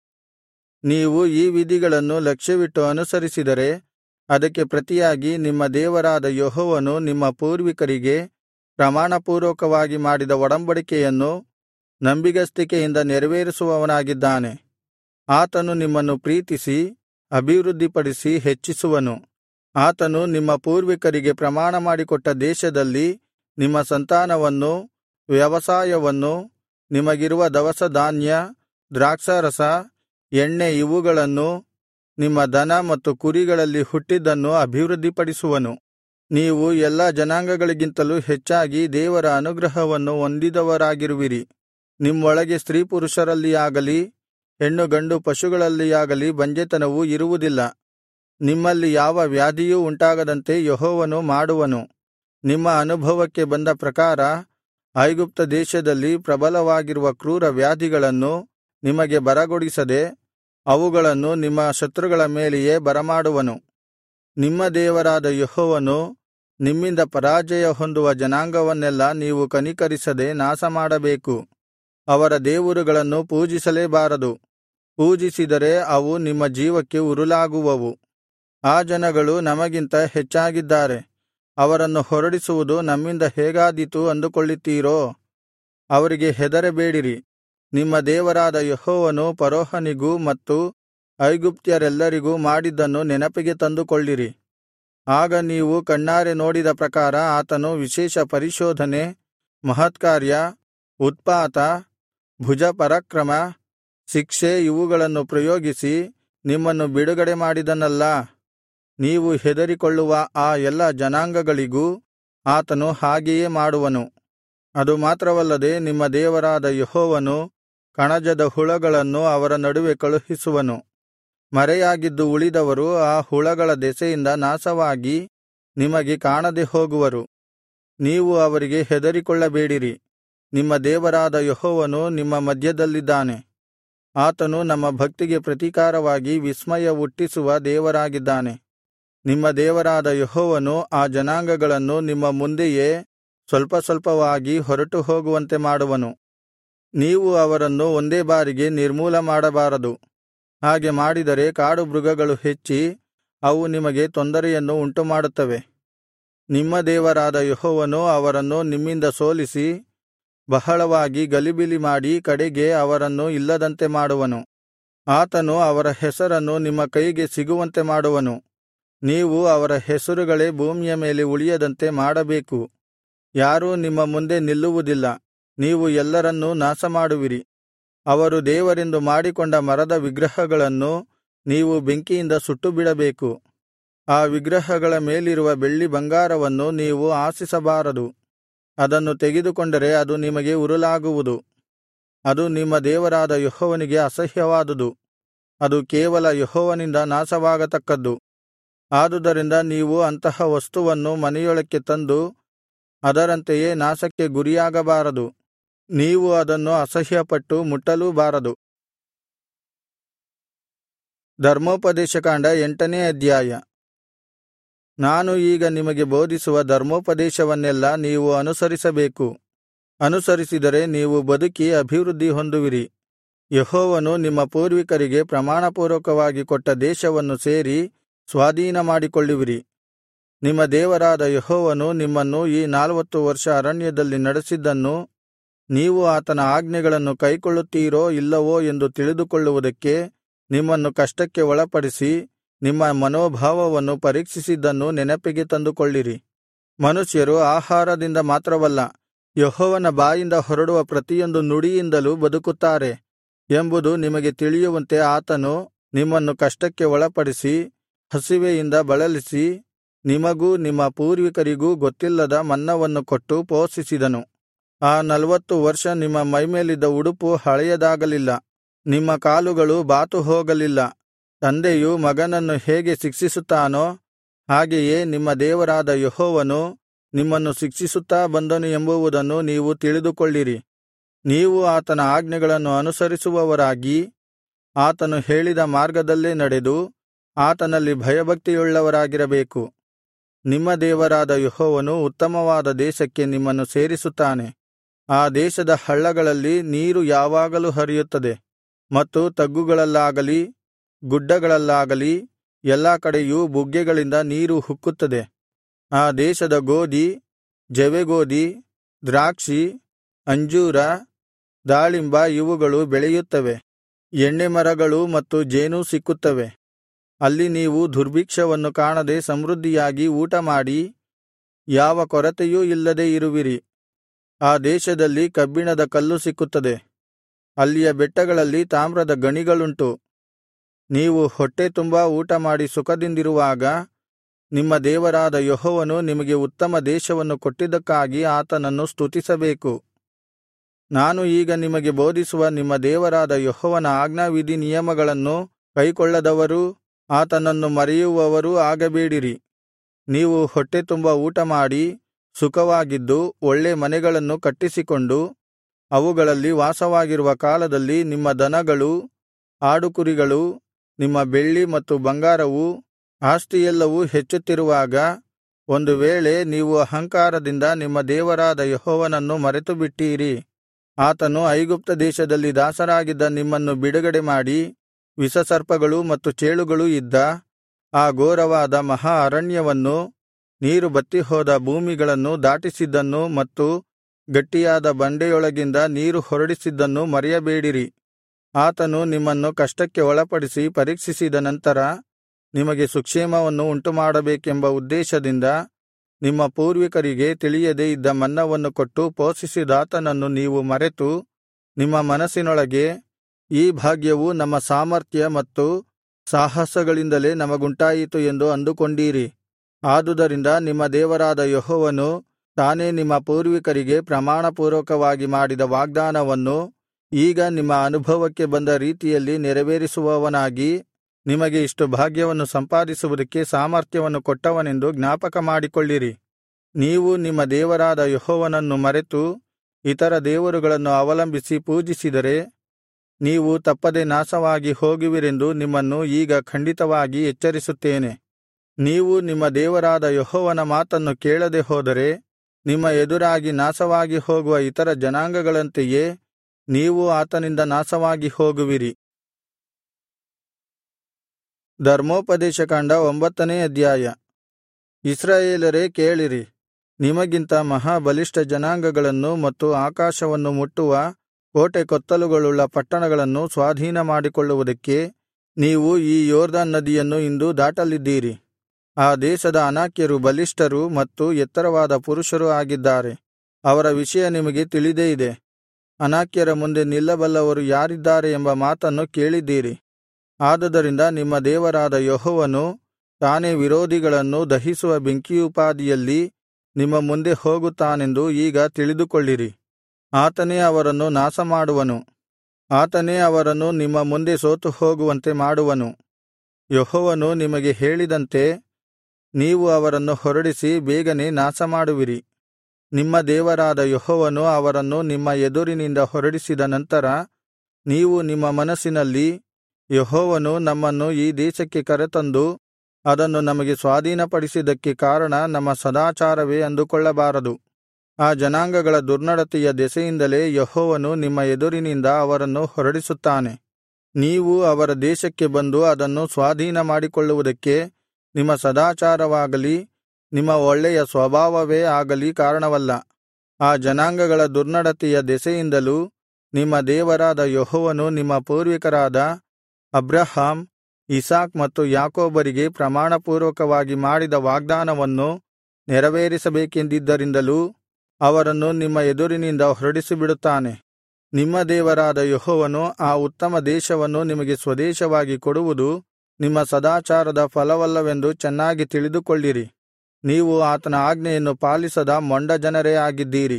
ನೀವು ಈ ವಿಧಿಗಳನ್ನು ಲಕ್ಷ್ಯವಿಟ್ಟು ಅನುಸರಿಸಿದರೆ ಅದಕ್ಕೆ ಪ್ರತಿಯಾಗಿ ನಿಮ್ಮ ದೇವರಾದ ಯೆಹೋವನು ನಿಮ್ಮ ಪೂರ್ವಿಕರಿಗೆ ಪ್ರಮಾಣಪೂರ್ವಕವಾಗಿ ಮಾಡಿದ ಒಡಂಬಡಿಕೆಯನ್ನು ನಂಬಿಗಸ್ತಿಕೆಯಿಂದ ನೆರವೇರಿಸುವವನಾಗಿದ್ದಾನೆ ಆತನು ನಿಮ್ಮನ್ನು ಪ್ರೀತಿಸಿ ಅಭಿವೃದ್ಧಿಪಡಿಸಿ ಹೆಚ್ಚಿಸುವನು ಆತನು ನಿಮ್ಮ ಪೂರ್ವಿಕರಿಗೆ ಪ್ರಮಾಣ ಮಾಡಿಕೊಟ್ಟ ದೇಶದಲ್ಲಿ ನಿಮ್ಮ ಸಂತಾನವನ್ನು ವ್ಯವಸಾಯವನ್ನು ನಿಮಗಿರುವ ದವಸ ಧಾನ್ಯ ದ್ರಾಕ್ಷಾರಸ ಎಣ್ಣೆ ಇವುಗಳನ್ನು ನಿಮ್ಮ ದನ ಮತ್ತು ಕುರಿಗಳಲ್ಲಿ ಹುಟ್ಟಿದ್ದನ್ನು ಅಭಿವೃದ್ಧಿಪಡಿಸುವನು ನೀವು ಎಲ್ಲಾ ಜನಾಂಗಗಳಿಗಿಂತಲೂ ಹೆಚ್ಚಾಗಿ ದೇವರ ಅನುಗ್ರಹವನ್ನು ಹೊಂದಿದವರಾಗಿರುವಿರಿ ನಿಮ್ಮೊಳಗೆ ಸ್ತ್ರೀಪುರುಷರಲ್ಲಿಯಾಗಲಿ ಹೆಣ್ಣು ಗಂಡು ಪಶುಗಳಲ್ಲಿಯಾಗಲಿ ಬಂಜೆತನವು ಇರುವುದಿಲ್ಲ ನಿಮ್ಮಲ್ಲಿ ಯಾವ ವ್ಯಾಧಿಯೂ ಉಂಟಾಗದಂತೆ ಯೆಹೋವನು ಮಾಡುವನು ನಿಮ್ಮ ಅನುಭವಕ್ಕೆ ಬಂದ ಪ್ರಕಾರ ಐಗುಪ್ತ ದೇಶದಲ್ಲಿ ಪ್ರಬಲವಾಗಿರುವ ಕ್ರೂರ ವ್ಯಾಧಿಗಳನ್ನು ನಿಮಗೆ ಬರಗೊಡಿಸದೆ ಅವುಗಳನ್ನು ನಿಮ್ಮ ಶತ್ರುಗಳ ಮೇಲೆಯೇ ಬರಮಾಡುವನು ನಿಮ್ಮ ದೇವರಾದ ಯೆಹೋವನು ನಿಮ್ಮಿಂದ ಪರಾಜಯ ಹೊಂದುವ ಜನಾಂಗವನ್ನೆಲ್ಲಾ ನೀವು ಕನಿಕರಿಸದೆ ನಾಶಮಾಡಬೇಕು ಅವರ ದೇವರುಗಳನ್ನು ಪೂಜಿಸಲೇಬಾರದು ಪೂಜಿಸಿದರೆ ಅವು ನಿಮ್ಮ ಜೀವಕ್ಕೆ ಉರುಲಾಗುವವು ಆ ಜನಗಳು ನಮಗಿಂತ ಹೆಚ್ಚಾಗಿದ್ದಾರೆ ಅವರನ್ನು ಹೊರಡಿಸುವುದು ನಮ್ಮಿಂದ ಹೇಗಾದೀತು ಅಂದುಕೊಳ್ಳುತ್ತೀರೋ ಅವರಿಗೆ ಹೆದರಬೇಡಿರಿ ನಿಮ್ಮ ದೇವರಾದ ಯೆಹೋವನು ಫರೋಹನಿಗೂ ಮತ್ತು ಐಗುಪ್ತ್ಯರೆಲ್ಲರಿಗೂ ಮಾಡಿದ್ದನ್ನು ನೆನಪಿಗೆ ತಂದುಕೊಳ್ಳಿರಿ ಆಗ ನೀವು ಕಣ್ಣಾರೆ ನೋಡಿದ ಪ್ರಕಾರ ಆತನು ವಿಶೇಷ ಪರಿಶೋಧನೆ ಮಹತ್ಕಾರ್ಯ ಉತ್ಪಾತ ಭುಜಪರಾಕ್ರಮ ಶಿಕ್ಷೆ ಇವುಗಳನ್ನು ಪ್ರಯೋಗಿಸಿ ನಿಮ್ಮನ್ನು ಬಿಡುಗಡೆ ಮಾಡಿದನಲ್ಲಾ ನೀವು ಹೆದರಿಕೊಳ್ಳುವ ಆ ಎಲ್ಲಾ ಜನಾಂಗಗಳಿಗೂ ಆತನು ಹಾಗೆಯೇ ಮಾಡುವನು ಅದು ಮಾತ್ರವಲ್ಲದೆ ನಿಮ್ಮ ದೇವರಾದ ಯೆಹೋವನು ಕಣಜದ ಹುಳಗಳನ್ನು ಅವರ ನಡುವೆ ಕಳುಹಿಸುವನು ಮರೆಯಾಗಿದ್ದು ಉಳಿದವರು ಆ ಹುಳಗಳ ದೆಸೆಯಿಂದ ನಾಶವಾಗಿ ನಿಮಗೆ ಕಾಣದೆ ಹೋಗುವರು ನೀವು ಅವರಿಗೆ ಹೆದರಿಕೊಳ್ಳಬೇಡಿರಿ ನಿಮ್ಮ ದೇವರಾದ ಯೆಹೋವನು ನಿಮ್ಮ ಮಧ್ಯದಲ್ಲಿದ್ದಾನೆ ಆತನು ನಮ್ಮ ಭಕ್ತಿಗೆ ಪ್ರತೀಕಾರವಾಗಿ ವಿಸ್ಮಯ ಹುಟ್ಟಿಸುವ ದೇವರಾಗಿದ್ದಾನೆ ನಿಮ್ಮ ದೇವರಾದ ಯೆಹೋವನು ಆ ಜನಾಂಗಗಳನ್ನು ನಿಮ್ಮ ಮುಂದೆಯೇ ಸ್ವಲ್ಪ ಸ್ವಲ್ಪವಾಗಿ ಹೊರಟು ಹೋಗುವಂತೆ ಮಾಡುವನು ನೀವು ಅವರನ್ನು ಒಂದೇ ಬಾರಿಗೆ ನಿರ್ಮೂಲ ಮಾಡಬಾರದು ಹಾಗೆ ಮಾಡಿದರೆ ಕಾಡು ಮೃಗಗಳು ಹೆಚ್ಚಿ ಅವು ನಿಮಗೆ ತೊಂದರೆಯನ್ನು ಉಂಟುಮಾಡುತ್ತವೆ ನಿಮ್ಮ ದೇವರಾದ ಯೆಹೋವನು ಅವರನ್ನು ನಿಮ್ಮಿಂದ ಸೋಲಿಸಿ ಬಹಳವಾಗಿ ಗಲಿಬಿಲಿ ಮಾಡಿ ಕಡೆಗೆ ಅವರನ್ನು ಇಲ್ಲದಂತೆ ಮಾಡುವನು ಆತನು ಅವರ ಹೆಸರನ್ನು ನಿಮ್ಮ ಕೈಗೆ ಸಿಗುವಂತೆ ಮಾಡುವನು ನೀವು ಅವರ ಹೆಸರುಗಳೇ ಭೂಮಿಯ ಮೇಲೆ ಉಳಿಯದಂತೆ ಮಾಡಬೇಕು ಯಾರೂ ನಿಮ್ಮ ಮುಂದೆ ನಿಲ್ಲುವುದಿಲ್ಲ ನೀವು ಎಲ್ಲರನ್ನೂ ನಾಶಮಾಡುವಿರಿ ಅವರು ದೇವರೆಂದು ಮಾಡಿಕೊಂಡ ಮರದ ವಿಗ್ರಹಗಳನ್ನು ನೀವು ಬೆಂಕಿಯಿಂದ ಸುಟ್ಟುಬಿಡಬೇಕು ಆ ವಿಗ್ರಹಗಳ ಮೇಲಿರುವ ಬೆಳ್ಳಿ ಬಂಗಾರವನ್ನು ನೀವು ಆಶಿಸಬಾರದು ಅದನ್ನು ತೆಗೆದುಕೊಂಡರೆ ಅದು ನಿಮಗೆ ಉರುಲಾಗುವುದು ಅದು ನಿಮ್ಮ ದೇವರಾದ ಯೆಹೋವನಿಗೆ ಅಸಹ್ಯವಾದುದು ಅದು ಕೇವಲ ಯೆಹೋವನಿಂದ ನಾಶವಾಗತಕ್ಕದ್ದು ಆದುದರಿಂದ ನೀವು ಅಂತಹ ವಸ್ತುವನ್ನು ಮನೆಯೊಳಕ್ಕೆ ತಂದು ಅದರಂತೆಯೇ ನಾಶಕ್ಕೆ ಗುರಿಯಾಗಬಾರದು ನೀವು ಅದನ್ನು ಅಸಹ್ಯಪಟ್ಟು ಮುಟ್ಟಲೂಬಾರದು ಧರ್ಮೋಪದೇಶಕಾಂಡ ಎಂಟನೇ ಅಧ್ಯಾಯ ನಾನು ಈಗ ನಿಮಗೆ ಬೋಧಿಸುವ ಧರ್ಮೋಪದೇಶವನ್ನೆಲ್ಲಾ ನೀವು ಅನುಸರಿಸಬೇಕು ಅನುಸರಿಸಿದರೆ ನೀವು ಬದುಕಿ ಅಭಿವೃದ್ಧಿ ಹೊಂದುವಿರಿ ಯೆಹೋವನು ನಿಮ್ಮ ಪೂರ್ವಿಕರಿಗೆ ಪ್ರಮಾಣಪೂರ್ವಕವಾಗಿ ಕೊಟ್ಟ ದೇಶವನ್ನು ಸೇರಿ ಸ್ವಾಧೀನಮಾಡಿಕೊಳ್ಳುವಿರಿ ನಿಮ್ಮ ದೇವರಾದ ಯೆಹೋವನು ನಿಮ್ಮನ್ನು ಈ ನಲ್ವತ್ತು ವರ್ಷ ಅರಣ್ಯದಲ್ಲಿ ನಡೆಸಿದ್ದನ್ನು ನೀವು ಆತನ ಆಜ್ಞೆಗಳನ್ನು ಕೈಕೊಳ್ಳುತ್ತೀರೋ ಇಲ್ಲವೋ ಎಂದು ತಿಳಿದುಕೊಳ್ಳುವುದಕ್ಕೆ ನಿಮ್ಮನ್ನು ಕಷ್ಟಕ್ಕೆ ಒಳಪಡಿಸಿ ನಿಮ್ಮ ಮನೋಭಾವವನ್ನು ಪರೀಕ್ಷಿಸಿದ್ದನ್ನು ನೆನಪಿಗೆ ತಂದುಕೊಳ್ಳಿರಿ ಮನುಷ್ಯರು ಆಹಾರದಿಂದ ಮಾತ್ರವಲ್ಲ ಯೆಹೋವನ ಬಾಯಿಂದ ಹೊರಡುವ ಪ್ರತಿಯೊಂದು ನುಡಿಯಿಂದಲೂ ಬದುಕುತ್ತಾರೆ ಎಂಬುದು ನಿಮಗೆ ತಿಳಿಯುವಂತೆ ಆತನು ನಿಮ್ಮನ್ನು ಕಷ್ಟಕ್ಕೆ ಒಳಪಡಿಸಿ ಹಸಿವೆಯಿಂದ ಬಳಲಿಸಿ ನಿಮಗೂ ನಿಮ್ಮ ಪೂರ್ವಿಕರಿಗೂ ಗೊತ್ತಿಲ್ಲದ ಮನ್ನವನ್ನು ಕೊಟ್ಟು ಪೋಷಿಸಿದನು ಆ ನಲ್ವತ್ತು ವರ್ಷ ನಿಮ್ಮ ಮೈಮೇಲಿದ್ದ ಉಡುಪು ಹಳೆಯದಾಗಲಿಲ್ಲ ನಿಮ್ಮ ಕಾಲುಗಳು ಬಾತು ಹೋಗಲಿಲ್ಲ ತಂದೆಯು ಮಗನನ್ನು ಹೇಗೆ ಶಿಕ್ಷಿಸುತ್ತಾನೋ ಹಾಗೆಯೇ ನಿಮ್ಮ ದೇವರಾದ ಯೆಹೋವನು ನಿಮ್ಮನ್ನು ಶಿಕ್ಷಿಸುತ್ತಾ ಬಂದನು ಎಂಬುವುದನ್ನು ನೀವು ತಿಳಿದುಕೊಳ್ಳಿರಿ ನೀವು ಆತನ ಆಜ್ಞೆಗಳನ್ನು ಅನುಸರಿಸುವವರಾಗಿ ಆತನು ಹೇಳಿದ ಮಾರ್ಗದಲ್ಲೇ ನಡೆದು ಆತನಲ್ಲಿ ಭಯಭಕ್ತಿಯುಳ್ಳವರಾಗಿರಬೇಕು ನಿಮ್ಮ ದೇವರಾದ ಯೆಹೋವನು ಉತ್ತಮವಾದ ದೇಶಕ್ಕೆ ನಿಮ್ಮನ್ನು ಸೇರಿಸುತ್ತಾನೆ ಆ ದೇಶದ ಹಳ್ಳಗಳಲ್ಲಿ ನೀರು ಯಾವಾಗಲೂ ಹರಿಯುತ್ತದೆ ಮತ್ತು ತಗ್ಗುಗಳಲ್ಲಾಗಲಿ ಗುಡ್ಡಗಳಲ್ಲಾಗಲಿ ಎಲ್ಲಾ ಕಡೆಯೂ ಬುಗ್ಗೆಗಳಿಂದ ನೀರು ಹುಕ್ಕುತ್ತದೆ ಆ ದೇಶದ ಗೋದಿ ಜವೆಗೋದಿ ದ್ರಾಕ್ಷಿ ಅಂಜೂರ ದಾಳಿಂಬ ಇವುಗಳು ಬೆಳೆಯುತ್ತವೆ ಎಣ್ಣೆಮರಗಳು ಮತ್ತು ಜೇನೂ ಸಿಕ್ಕುತ್ತವೆ ಅಲ್ಲಿ ನೀವು ದುರ್ಭಿಕ್ಷವನ್ನು ಕಾಣದೆ ಸಮೃದ್ಧಿಯಾಗಿ ಊಟಮಾಡಿ ಯಾವ ಕೊರತೆಯೂ ಇಲ್ಲದೆ ಇರುವಿರಿ ಆ ದೇಶದಲ್ಲಿ ಕಬ್ಬಿಣದ ಕಲ್ಲು ಸಿಕ್ಕುತ್ತದೆ ಅಲ್ಲಿಯ ಬೆಟ್ಟಗಳಲ್ಲಿ ತಾಮ್ರದ ಗಣಿಗಳುಂಟು ನೀವು ಹೊಟ್ಟೆ ತುಂಬಾ ಊಟಮಾಡಿ ಸುಖದಿಂದಿರುವಾಗ ನಿಮ್ಮ ದೇವರಾದ ಯೆಹೋವನು ನಿಮಗೆ ಉತ್ತಮ ದೇಶವನ್ನು ಕೊಟ್ಟಿದ್ದಕ್ಕಾಗಿ ಆತನನ್ನು ಸ್ತುತಿಸಬೇಕು ನಾನು ಈಗ ನಿಮಗೆ ಬೋಧಿಸುವ ನಿಮ್ಮ ದೇವರಾದ ಯೆಹೋವನ ಆಜ್ಞಾವಿಧಿ ನಿಯಮಗಳನ್ನು ಕೈಕೊಳ್ಳದವರೂ ಆತನನ್ನು ಮರೆಯುವವರೂ ಆಗಬೇಡಿರಿ ನೀವು ಹೊಟ್ಟೆ ತುಂಬಾ ಊಟಮಾಡಿ ಸುಖವಾಗಿದ್ದು ಒಳ್ಳೆ ಮನೆಗಳನ್ನು ಕಟ್ಟಿಸಿಕೊಂಡು ಅವುಗಳಲ್ಲಿ ವಾಸವಾಗಿರುವ ಕಾಲದಲ್ಲಿ ನಿಮ್ಮ ದನಗಳು ಆಡುಕುರಿಗಳು ನಿಮ್ಮ ಬೆಳ್ಳಿ ಮತ್ತು ಬಂಗಾರವು ಆಸ್ತಿಯೆಲ್ಲವೂ ಹೆಚ್ಚುತ್ತಿರುವಾಗ ಒಂದು ವೇಳೆ ನೀವು ಅಹಂಕಾರದಿಂದ ನಿಮ್ಮ ದೇವರಾದ ಯೆಹೋವನನ್ನು ಮರೆತುಬಿಟ್ಟೀರಿ ಆತನು ಐಗುಪ್ತ ದೇಶದಲ್ಲಿ ದಾಸರಾಗಿದ್ದ ನಿಮ್ಮನ್ನು ಬಿಡುಗಡೆ ಮಾಡಿ ವಿಷಸರ್ಪಗಳೂ ಮತ್ತು ಚೇಳುಗಳೂ ಇದ್ದ ಆ ಘೋರವಾದ ಮಹಾ ಅರಣ್ಯವನ್ನೂ ನೀರು ಬತ್ತಿಹೋದ ಭೂಮಿಗಳನ್ನು ದಾಟಿಸಿದ್ದನ್ನೂ ಮತ್ತು ಗಟ್ಟಿಯಾದ ಬಂಡೆಯೊಳಗಿಂದ ನೀರು ಹೊರಡಿಸಿದ್ದನ್ನೂ ಮರೆಯಬೇಡಿರಿ ಆತನು ನಿಮ್ಮನ್ನು ಕಷ್ಟಕ್ಕೆ ಒಳಪಡಿಸಿ ಪರೀಕ್ಷಿಸಿದ ನಂತರ ನಿಮಗೆ ಸುಕ್ಷೇಮವನ್ನು ಉಂಟುಮಾಡಬೇಕೆಂಬ ಉದ್ದೇಶದಿಂದ ನಿಮ್ಮ ಪೂರ್ವಿಕರಿಗೆ ತಿಳಿಯದೆ ಇದ್ದ ಮನ್ನವನ್ನು ಕೊಟ್ಟು ಪೋಷಿಸಿದಾತನನ್ನು ನೀವು ಮರೆತು ನಿಮ್ಮ ಮನಸ್ಸಿನೊಳಗೆ ಈ ಭಾಗ್ಯವು ನಮ್ಮ ಸಾಮರ್ಥ್ಯ ಮತ್ತು ಸಾಹಸಗಳಿಂದಲೇ ನಮಗುಂಟಾಯಿತು ಎಂದು ಅಂದುಕೊಂಡೀರಿ ಆದುದರಿಂದ ನಿಮ್ಮ ದೇವರಾದ ಯೆಹೋವನು ತಾನೇ ನಿಮ್ಮ ಪೂರ್ವಿಕರಿಗೆ ಪ್ರಮಾಣಪೂರ್ವಕವಾಗಿ ಮಾಡಿದ ವಾಗ್ದಾನವನ್ನು ಈಗ ನಿಮ್ಮ ಅನುಭವಕ್ಕೆ ಬಂದ ರೀತಿಯಲ್ಲಿ ನೆರವೇರಿಸುವವನಾಗಿ ನಿಮಗೆ ಇಷ್ಟು ಭಾಗ್ಯವನ್ನು ಸಂಪಾದಿಸುವುದಕ್ಕೆ ಸಾಮರ್ಥ್ಯವನ್ನು ಕೊಟ್ಟವನೆಂದು ಜ್ಞಾಪಕ ಮಾಡಿಕೊಳ್ಳಿರಿ ನೀವು ನಿಮ್ಮ ದೇವರಾದ ಯೆಹೋವನನ್ನು ಮರೆತು ಇತರ ದೇವರುಗಳನ್ನು ಅವಲಂಬಿಸಿ ಪೂಜಿಸಿದರೆ ನೀವು ತಪ್ಪದೆ ನಾಶವಾಗಿ ಹೋಗುವಿರೆಂದು ನಿಮ್ಮನ್ನು ಈಗ ಖಂಡಿತವಾಗಿ ಎಚ್ಚರಿಸುತ್ತೇನೆ ನೀವು ನಿಮ್ಮ ದೇವರಾದ ಯೆಹೋವನ ಮಾತನ್ನು ಕೇಳದೆ ಹೋದರೆ ನಿಮ್ಮ ಎದುರಾಗಿ ನಾಶವಾಗಿ ಹೋಗುವ ಇತರ ಜನಾಂಗಗಳಂತೆಯೇ ನೀವು ಆತನಿಂದ ನಾಶವಾಗಿ ಹೋಗುವಿರಿ ಧರ್ಮೋಪದೇಶಕಾಂಡ ಒಂಬತ್ತನೇ ಅಧ್ಯಾಯ ಇಸ್ರಾಯೇಲರೇ ಕೇಳಿರಿ ನಿಮಗಿಂತ ಮಹಾಬಲಿಷ್ಠ ಜನಾಂಗಗಳನ್ನು ಮತ್ತು ಆಕಾಶವನ್ನು ಮುಟ್ಟುವ ಕೋಟೆಕೊತ್ತಲುಗಳುಳ್ಳ ಪಟ್ಟಣಗಳನ್ನು ಸ್ವಾಧೀನಮಾಡಿಕೊಳ್ಳುವುದಕ್ಕೆ ನೀವು ಈ ಯೊರ್ದನ್ ನದಿಯನ್ನು ಇಂದು ದಾಟಲಿದ್ದೀರಿ ಆ ದೇಶದ ಅನಾಕ್ಯರು ಬಲಿಷ್ಠರು ಮತ್ತು ಎತ್ತರವಾದ ಪುರುಷರು ಆಗಿದ್ದಾರೆ ಅವರ ವಿಷಯ ನಿಮಗೆ ತಿಳಿದೇ ಇದೆ ಅನಾಕ್ಯರ ಮುಂದೆ ನಿಲ್ಲಬಲ್ಲವರು ಯಾರಿದ್ದಾರೆ ಎಂಬ ಮಾತನ್ನು ಕೇಳಿದ್ದೀರಿ ಆದುದರಿಂದ ನಿಮ್ಮ ದೇವರಾದ ಯೆಹೋವನು ತಾನೇ ವಿರೋಧಿಗಳನ್ನು ದಹಿಸುವ ಬೆಂಕಿಯುಪಾದಿಯಲ್ಲಿ ನಿಮ್ಮ ಮುಂದೆ ಹೋಗುತ್ತಾನೆಂದು ಈಗ ತಿಳಿದುಕೊಳ್ಳಿರಿ ಆತನೇ ಅವರನ್ನು ನಾಶಮಾಡುವನು ಆತನೇ ಅವರನ್ನು ನಿಮ್ಮ ಮುಂದೆ ಸೋತು ಹೋಗುವಂತೆ ಮಾಡುವನು ಯೆಹೋವನು ನಿಮಗೆ ಹೇಳಿದಂತೆ ನೀವು ಅವರನ್ನು ಹೊರಡಿಸಿ ಬೇಗನೆ ನಾಶಮಾಡುವಿರಿ ನಿಮ್ಮ ದೇವರಾದ ಯೆಹೋವನು ಅವರನ್ನು ನಿಮ್ಮ ಎದುರಿನಿಂದ ಹೊರಡಿಸಿದ ನಂತರ ನೀವು ನಿಮ್ಮ ಮನಸ್ಸಿನಲ್ಲಿ ಯೆಹೋವನು ನಮ್ಮನ್ನು ಈ ದೇಶಕ್ಕೆ ಕರೆತಂದು ಅದನ್ನು ನಮಗೆ ಸ್ವಾಧೀನಪಡಿಸಿದ್ದಕ್ಕೆ ಕಾರಣ ನಮ್ಮ ಸದಾಚಾರವೇ ಅಂದುಕೊಳ್ಳಬಾರದು ಆ ಜನಾಂಗಗಳ ದುರ್ನಡತೆಯ ದೆಸೆಯಿಂದಲೇ ಯೆಹೋವನು ನಿಮ್ಮ ಎದುರಿನಿಂದ ಅವರನ್ನು ಹೊರಡಿಸುತ್ತಾನೆ ನೀವು ಅವರ ದೇಶಕ್ಕೆ ಬಂದು ಅದನ್ನು ಸ್ವಾಧೀನಮಾಡಿಕೊಳ್ಳುವುದಕ್ಕೆ ನಿಮ್ಮ ಸದಾಚಾರವಾಗಲಿ ನಿಮ್ಮ ಒಳ್ಳೆಯ ಸ್ವಭಾವವೇ ಆಗಲಿ ಕಾರಣವಲ್ಲ ಆ ಜನಾಂಗಗಳ ದುರ್ನಡತೆಯ ದೆಸೆಯಿಂದಲೂ ನಿಮ್ಮ ದೇವರಾದ ಯೆಹೋವನು ನಿಮ್ಮ ಪೂರ್ವಿಕರಾದ ಅಬ್ರಹಾಮ್ ಇಸಾಕ್ ಮತ್ತು ಯಾಕೋಬರಿಗೆ ಪ್ರಮಾಣಪೂರ್ವಕವಾಗಿ ಮಾಡಿದ ವಾಗ್ದಾನವನ್ನು ನೆರವೇರಿಸಬೇಕೆಂದಿದ್ದರಿಂದಲೂ ಅವರನ್ನು ನಿಮ್ಮ ಎದುರಿನಿಂದ ಹೊರಡಿಸಿಬಿಡುತ್ತಾನೆ ನಿಮ್ಮ ದೇವರಾದ ಯೆಹೋವನು ಆ ಉತ್ತಮ ದೇಶವನ್ನು ನಿಮಗೆ ಸ್ವದೇಶವಾಗಿ ಕೊಡುವುದು ನಿಮ್ಮ ಸದಾಚಾರದ ಫಲವಲ್ಲವೆಂದು ಚೆನ್ನಾಗಿ ತಿಳಿದುಕೊಳ್ಳಿರಿ ನೀವು ಆತನ ಆಜ್ಞೆಯನ್ನು ಪಾಲಿಸದ ಮೊಂಡ ಜನರೇ ಆಗಿದ್ದೀರಿ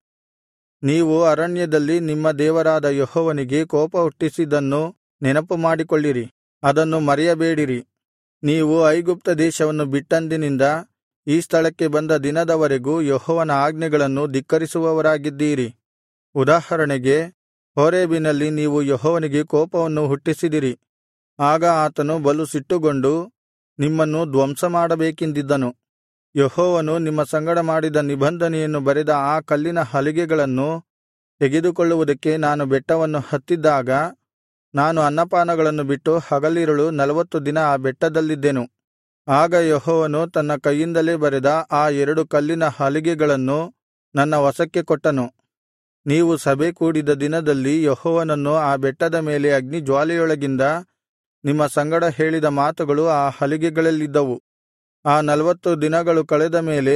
ನೀವು ಅರಣ್ಯದಲ್ಲಿ ನಿಮ್ಮ ದೇವರಾದ ಯೆಹೋವನಿಗೆ ಕೋಪಹುಟ್ಟಿಸಿದ್ದನ್ನು ನೆನಪುಮಾಡಿಕೊಳ್ಳಿರಿ ಅದನ್ನು ಮರೆಯಬೇಡಿರಿ ನೀವು ಐಗುಪ್ತ ದೇಶವನ್ನು ಬಿಟ್ಟಂದಿನಿಂದ ಈ ಸ್ಥಳಕ್ಕೆ ಬಂದ ದಿನದವರೆಗೂ ಯೆಹೋವನ ಆಜ್ಞೆಗಳನ್ನು ಧಿಕ್ಕರಿಸುವವರಾಗಿದ್ದೀರಿ ಉದಾಹರಣೆಗೆ ಹೋರೇಬಿನಲ್ಲಿ ನೀವು ಯೆಹೋವನಿಗೆ ಕೋಪವನ್ನು ಹುಟ್ಟಿಸಿದಿರಿ ಆಗ ಆತನು ಬಲು ಸಿಟ್ಟುಗೊಂಡು ನಿಮ್ಮನ್ನು ಧ್ವಂಸಮಾಡಬೇಕೆಂದಿದ್ದನು ಯೆಹೋವನು ನಿಮ್ಮ ಸಂಗಡ ಮಾಡಿದ ನಿಬಂಧನೆಯನ್ನು ಬರೆದ ಆ ಕಲ್ಲಿನ ಹಲಿಗೆಗಳನ್ನು ತೆಗೆದುಕೊಳ್ಳುವುದಕ್ಕೆ ನಾನು ಬೆಟ್ಟವನ್ನು ಹತ್ತಿದ್ದಾಗ ನಾನು ಅನ್ನಪಾನಗಳನ್ನು ಬಿಟ್ಟು ಹಗಲಿರುಳು ನಲವತ್ತು ದಿನ ಆ ಬೆಟ್ಟದಲ್ಲಿದ್ದೆನು ಆಗ ಯೆಹೋವನು ತನ್ನ ಕೈಯಿಂದಲೇ ಬರೆದ ಆ ಎರಡು ಕಲ್ಲಿನ ಹಲಿಗೆಗಳನ್ನು ನನ್ನ ವಶಕ್ಕೆ ಕೊಟ್ಟನು ನೀವು ಸಭೆ ಕೂಡಿದ ದಿನದಲ್ಲಿ ಯೆಹೋವನನ್ನು ಆ ಬೆಟ್ಟದ ಮೇಲೆ ಅಗ್ನಿಜ್ವಾಲೆಯೊಳಗಿಂದ ನಿಮ್ಮ ಸಂಗಡ ಹೇಳಿದ ಮಾತುಗಳು ಆ ಹಲಿಗೆಗಳಲ್ಲಿದ್ದವು ಆ ನಲ್ವತ್ತು ದಿನಗಳು ಕಳೆದ ಮೇಲೆ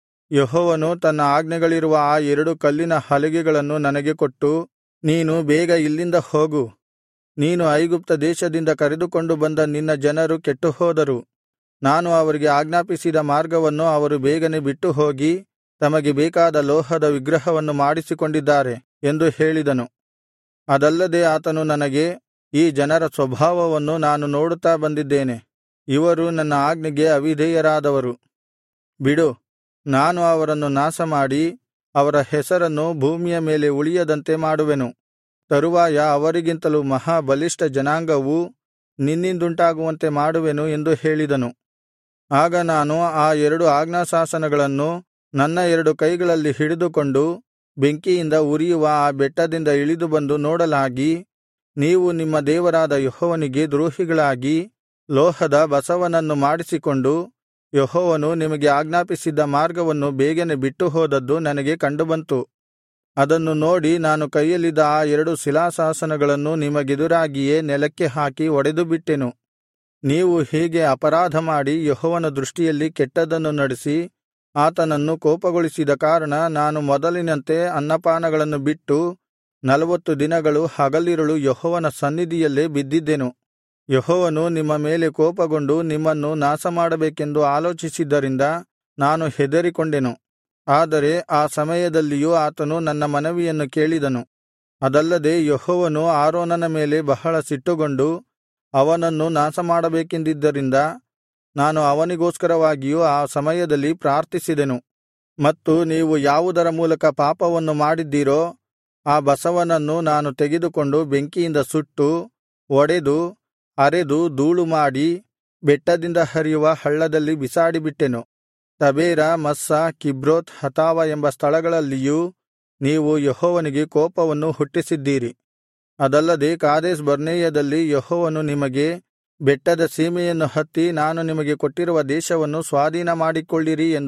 ಯೆಹೋವನು ತನ್ನ ಆಜ್ಞೆಗಳಿರುವ ಆ ಎರಡು ಕಲ್ಲಿನ ಹಲಿಗೆಗಳನ್ನು ನನಗೆ ಕೊಟ್ಟು ನೀನು ಬೇಗ ಇಲ್ಲಿಂದ ಹೋಗು ನೀನು ಐಗುಪ್ತ ದೇಶದಿಂದ ಕರೆದುಕೊಂಡು ಬಂದ ನಿನ್ನ ಜನರು ಕೆಟ್ಟುಹೋದರು ನಾನು ಅವರಿಗೆ ಆಜ್ಞಾಪಿಸಿದ ಮಾರ್ಗವನ್ನು ಅವರು ಬೇಗನೆ ಬಿಟ್ಟು ಹೋಗಿ ತಮಗೆ ಬೇಕಾದ ಲೋಹದ ವಿಗ್ರಹವನ್ನು ಮಾಡಿಸಿಕೊಂಡಿದ್ದಾರೆ ಎಂದು ಹೇಳಿದನು ಅದಲ್ಲದೆ ಆತನು ನನಗೆ ಈ ಜನರ ಸ್ವಭಾವವನ್ನು ನಾನು ನೋಡುತ್ತಾ ಬಂದಿದ್ದೇನೆ ಇವರು ನನ್ನ ಆಜ್ಞೆಗೆ ಅವಿಧೇಯರಾದವರು ಬಿಡು ನಾನು ಅವರನ್ನು ನಾಶಮಾಡಿ ಅವರ ಹೆಸರನ್ನು ಭೂಮಿಯ ಮೇಲೆ ಉಳಿಯದಂತೆ ಮಾಡುವೆನು ತರುವಾಯ ಅವರಿಗಿಂತಲೂ ಮಹಾ ಬಲಿಷ್ಠ ಜನಾಂಗವು ನಿನ್ನಿಂದುಂಟಾಗುವಂತೆ ಮಾಡುವೆನು ಎಂದು ಹೇಳಿದನು ಆಗ ನಾನು ಆ ಎರಡು ಆಜ್ಞಾಶಾಸನಗಳನ್ನು ನನ್ನ ಎರಡು ಕೈಗಳಲ್ಲಿ ಹಿಡಿದುಕೊಂಡು ಬೆಂಕಿಯಿಂದ ಉರಿಯುವ ಆ ಬೆಟ್ಟದಿಂದ ಇಳಿದು ಬಂದು ನೋಡಲಾಗಿ ನೀವು ನಿಮ್ಮ ದೇವರಾದ ಯೆಹೋವನಿಗೆ ದ್ರೋಹಿಗಳಾಗಿ ಲೋಹದ ಬಸವನನ್ನು ಮಾಡಿಸಿಕೊಂಡು ಯೆಹೋವನು ನಿಮಗೆ ಆಜ್ಞಾಪಿಸಿದ್ದ ಮಾರ್ಗವನ್ನು ಬೇಗನೆ ಬಿಟ್ಟು ಹೋದದ್ದು ನನಗೆ ಕಂಡುಬಂತು ಅದನ್ನು ನೋಡಿ ನಾನು ಕೈಯಲ್ಲಿದ್ದ ಆ ಎರಡು ಶಿಲಾಶಾಸನಗಳನ್ನು ನಿಮಗೆದುರಾಗಿಯೇ ನೆಲಕ್ಕೆ ಹಾಕಿ ಒಡೆದುಬಿಟ್ಟೆನು ನೀವು ಹೀಗೆ ಅಪರಾಧ ಮಾಡಿ ಯೆಹೋವನ ದೃಷ್ಟಿಯಲ್ಲಿ ಕೆಟ್ಟದ್ದನ್ನು ನಡೆಸಿ ಆತನನ್ನು ಕೋಪಗೊಳಿಸಿದ ಕಾರಣ ನಾನು ಮೊದಲಿನಂತೆ ಅನ್ನಪಾನಗಳನ್ನು ಬಿಟ್ಟು ನಲವತ್ತು ದಿನಗಳು ಹಗಲಿರುಳು ಯೆಹೋವನ ಸನ್ನಿಧಿಯಲ್ಲೇ ಬಿದ್ದಿದ್ದೆನು ಯೆಹೋವನು ನಿಮ್ಮ ಮೇಲೆ ಕೋಪಗೊಂಡು ನಿಮ್ಮನ್ನು ನಾಶಮಾಡಬೇಕೆಂದು ಆಲೋಚಿಸಿದ್ದರಿಂದ ನಾನು ಹೆದರಿಕೊಂಡೆನು ಆದರೆ ಆ ಸಮಯದಲ್ಲಿಯೂ ಆತನು ನನ್ನ ಮನವಿಯನ್ನು ಕೇಳಿದನು ಅದಲ್ಲದೆ ಯೆಹೋವನು ಆರೋನನ ಮೇಲೆ ಬಹಳ ಸಿಟ್ಟುಗೊಂಡು ಅವನನ್ನು ನಾಶಮಾಡಬೇಕೆಂದಿದ್ದರಿಂದ ನಾನು ಅವನಿಗೋಸ್ಕರವಾಗಿಯೂ ಆ ಸಮಯದಲ್ಲಿ ಪ್ರಾರ್ಥಿಸಿದೆನು ಮತ್ತು ನೀವು ಯಾವುದರ ಮೂಲಕ ಪಾಪವನ್ನು ಮಾಡಿದ್ದೀರೋ ಆ ಬಸವನನ್ನು ನಾನು ತೆಗೆದುಕೊಂಡು ಬೆಂಕಿಯಿಂದ ಸುಟ್ಟು ಒಡೆದು ಅರೆದು ಧೂಳು ಮಾಡಿ ಬೆಟ್ಟದಿಂದ ಹರಿಯುವ ಹಳ್ಳದಲ್ಲಿ ಬಿಸಾಡಿಬಿಟ್ಟೆನು ತಬೇರ ಮಸ್ಸಾ ಕಿಬ್ರೋತ್ ಹತಾವ ಎಂಬ ಸ್ಥಳಗಳಲ್ಲಿಯೂ ನೀವು ಯೆಹೋವನಿಗೆ ಕೋಪವನ್ನು ಹುಟ್ಟಿಸಿದ್ದೀರಿ ಅದಲ್ಲದೆ ಕಾದೇಶ್ ಬರ್ನೇಯದಲ್ಲಿ ಯೆಹೋವನು ನಿಮಗೆ ಬೆಟ್ಟದ ಸೀಮೆಯನ್ನು ಹತ್ತಿ ನಾನು ನಿಮಗೆ ಕೊಟ್ಟಿರುವ ದೇಶವನ್ನು ಸ್ವಾಧೀನಮಾಡಿಕೊಳ್ಳಿರಿ ಎಂದು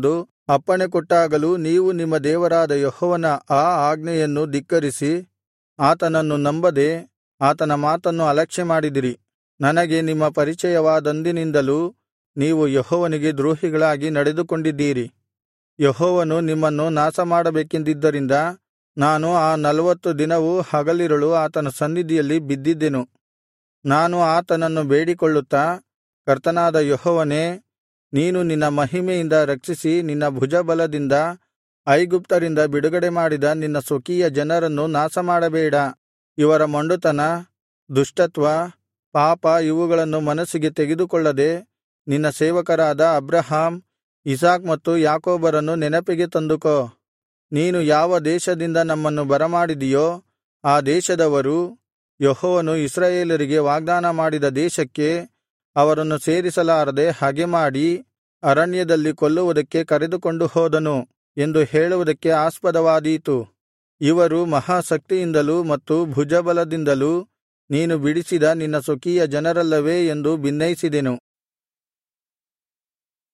ಅಪ್ಪಣೆ ಕೊಟ್ಟಾಗಲೂ ನೀವು ನಿಮ್ಮ ದೇವರಾದ ಯೆಹೋವನ ಆ ಆಜ್ಞೆಯನ್ನು ಧಿಕ್ಕರಿಸಿ ಆತನನ್ನು ನಂಬದೆ ಆತನ ಮಾತನ್ನು ಅಲಕ್ಷ್ಯಮಾಡಿದಿರಿ ನನಗೆ ನಿಮ್ಮ ಪರಿಚಯವಾದಂದಿನಿಂದಲೂ ನೀವು ಯೆಹೋವನಿಗೆ ದ್ರೋಹಿಗಳಾಗಿ ನಡೆದುಕೊಂಡಿದ್ದೀರಿ ಯೆಹೋವನು ನಿಮ್ಮನ್ನು ನಾಶಮಾಡಬೇಕೆಂದಿದ್ದರಿಂದ ನಾನು ಆ ನಲ್ವತ್ತು ದಿನವೂ ಹಗಲಿರುಳು ಆತನ ಸನ್ನಿಧಿಯಲ್ಲಿ ಬಿದ್ದಿದ್ದೆನು ನಾನು ಆತನನ್ನು ಬೇಡಿಕೊಳ್ಳುತ್ತಾ ಕರ್ತನಾದ ಯೆಹೋವನೇ ನೀನು ನಿನ್ನ ಮಹಿಮೆಯಿಂದ ರಕ್ಷಿಸಿ ನಿನ್ನ ಭುಜಬಲದಿಂದ ಐಗುಪ್ತರಿಂದ ಬಿಡುಗಡೆ ಮಾಡಿದ ನಿನ್ನ ಸ್ವಕೀಯ ಜನರನ್ನು ನಾಶಮಾಡಬೇಡ ಇವರ ಮೊಂಡುತನ ದುಷ್ಟತ್ವ ಪಾಪ ಇವುಗಳನ್ನು ಮನಸ್ಸಿಗೆ ತೆಗೆದುಕೊಳ್ಳದೆ ನಿನ್ನ ಸೇವಕರಾದ ಅಬ್ರಹಾಮ್ ಇಸಾಕ್ ಮತ್ತು ಯಾಕೋಬರನ್ನು ನೆನಪಿಗೆ ತಂದುಕೋ ನೀನು ಯಾವ ದೇಶದಿಂದ ನಮ್ಮನ್ನು ಬರಮಾಡಿದಿಯೋ ಆ ದೇಶದವರು ಯೆಹೋವನು ಇಸ್ರಾಯೇಲರಿಗೆ ವಾಗ್ದಾನ ಮಾಡಿದ ದೇಶಕ್ಕೆ ಅವರನ್ನು ಸೇರಿಸಲಾರದೆ ಹಗೆಮಾಡಿ ಅರಣ್ಯದಲ್ಲಿ ಕೊಲ್ಲುವುದಕ್ಕೆ ಕರೆದುಕೊಂಡು ಹೋದನು ಎಂದು ಹೇಳುವುದಕ್ಕೆ ಆಸ್ಪದವಾದೀತು ಇವರು ಮಹಾಶಕ್ತಿಯಿಂದಲೂ ಮತ್ತು ಭುಜಬಲದಿಂದಲೂ ನೀನು ಬಿಡಿಸಿದ ನಿನ್ನ ಸ್ವಕೀಯ ಜನರಲ್ಲವೇ ಎಂದು ಬಿನ್ನೈಸಿದೆನು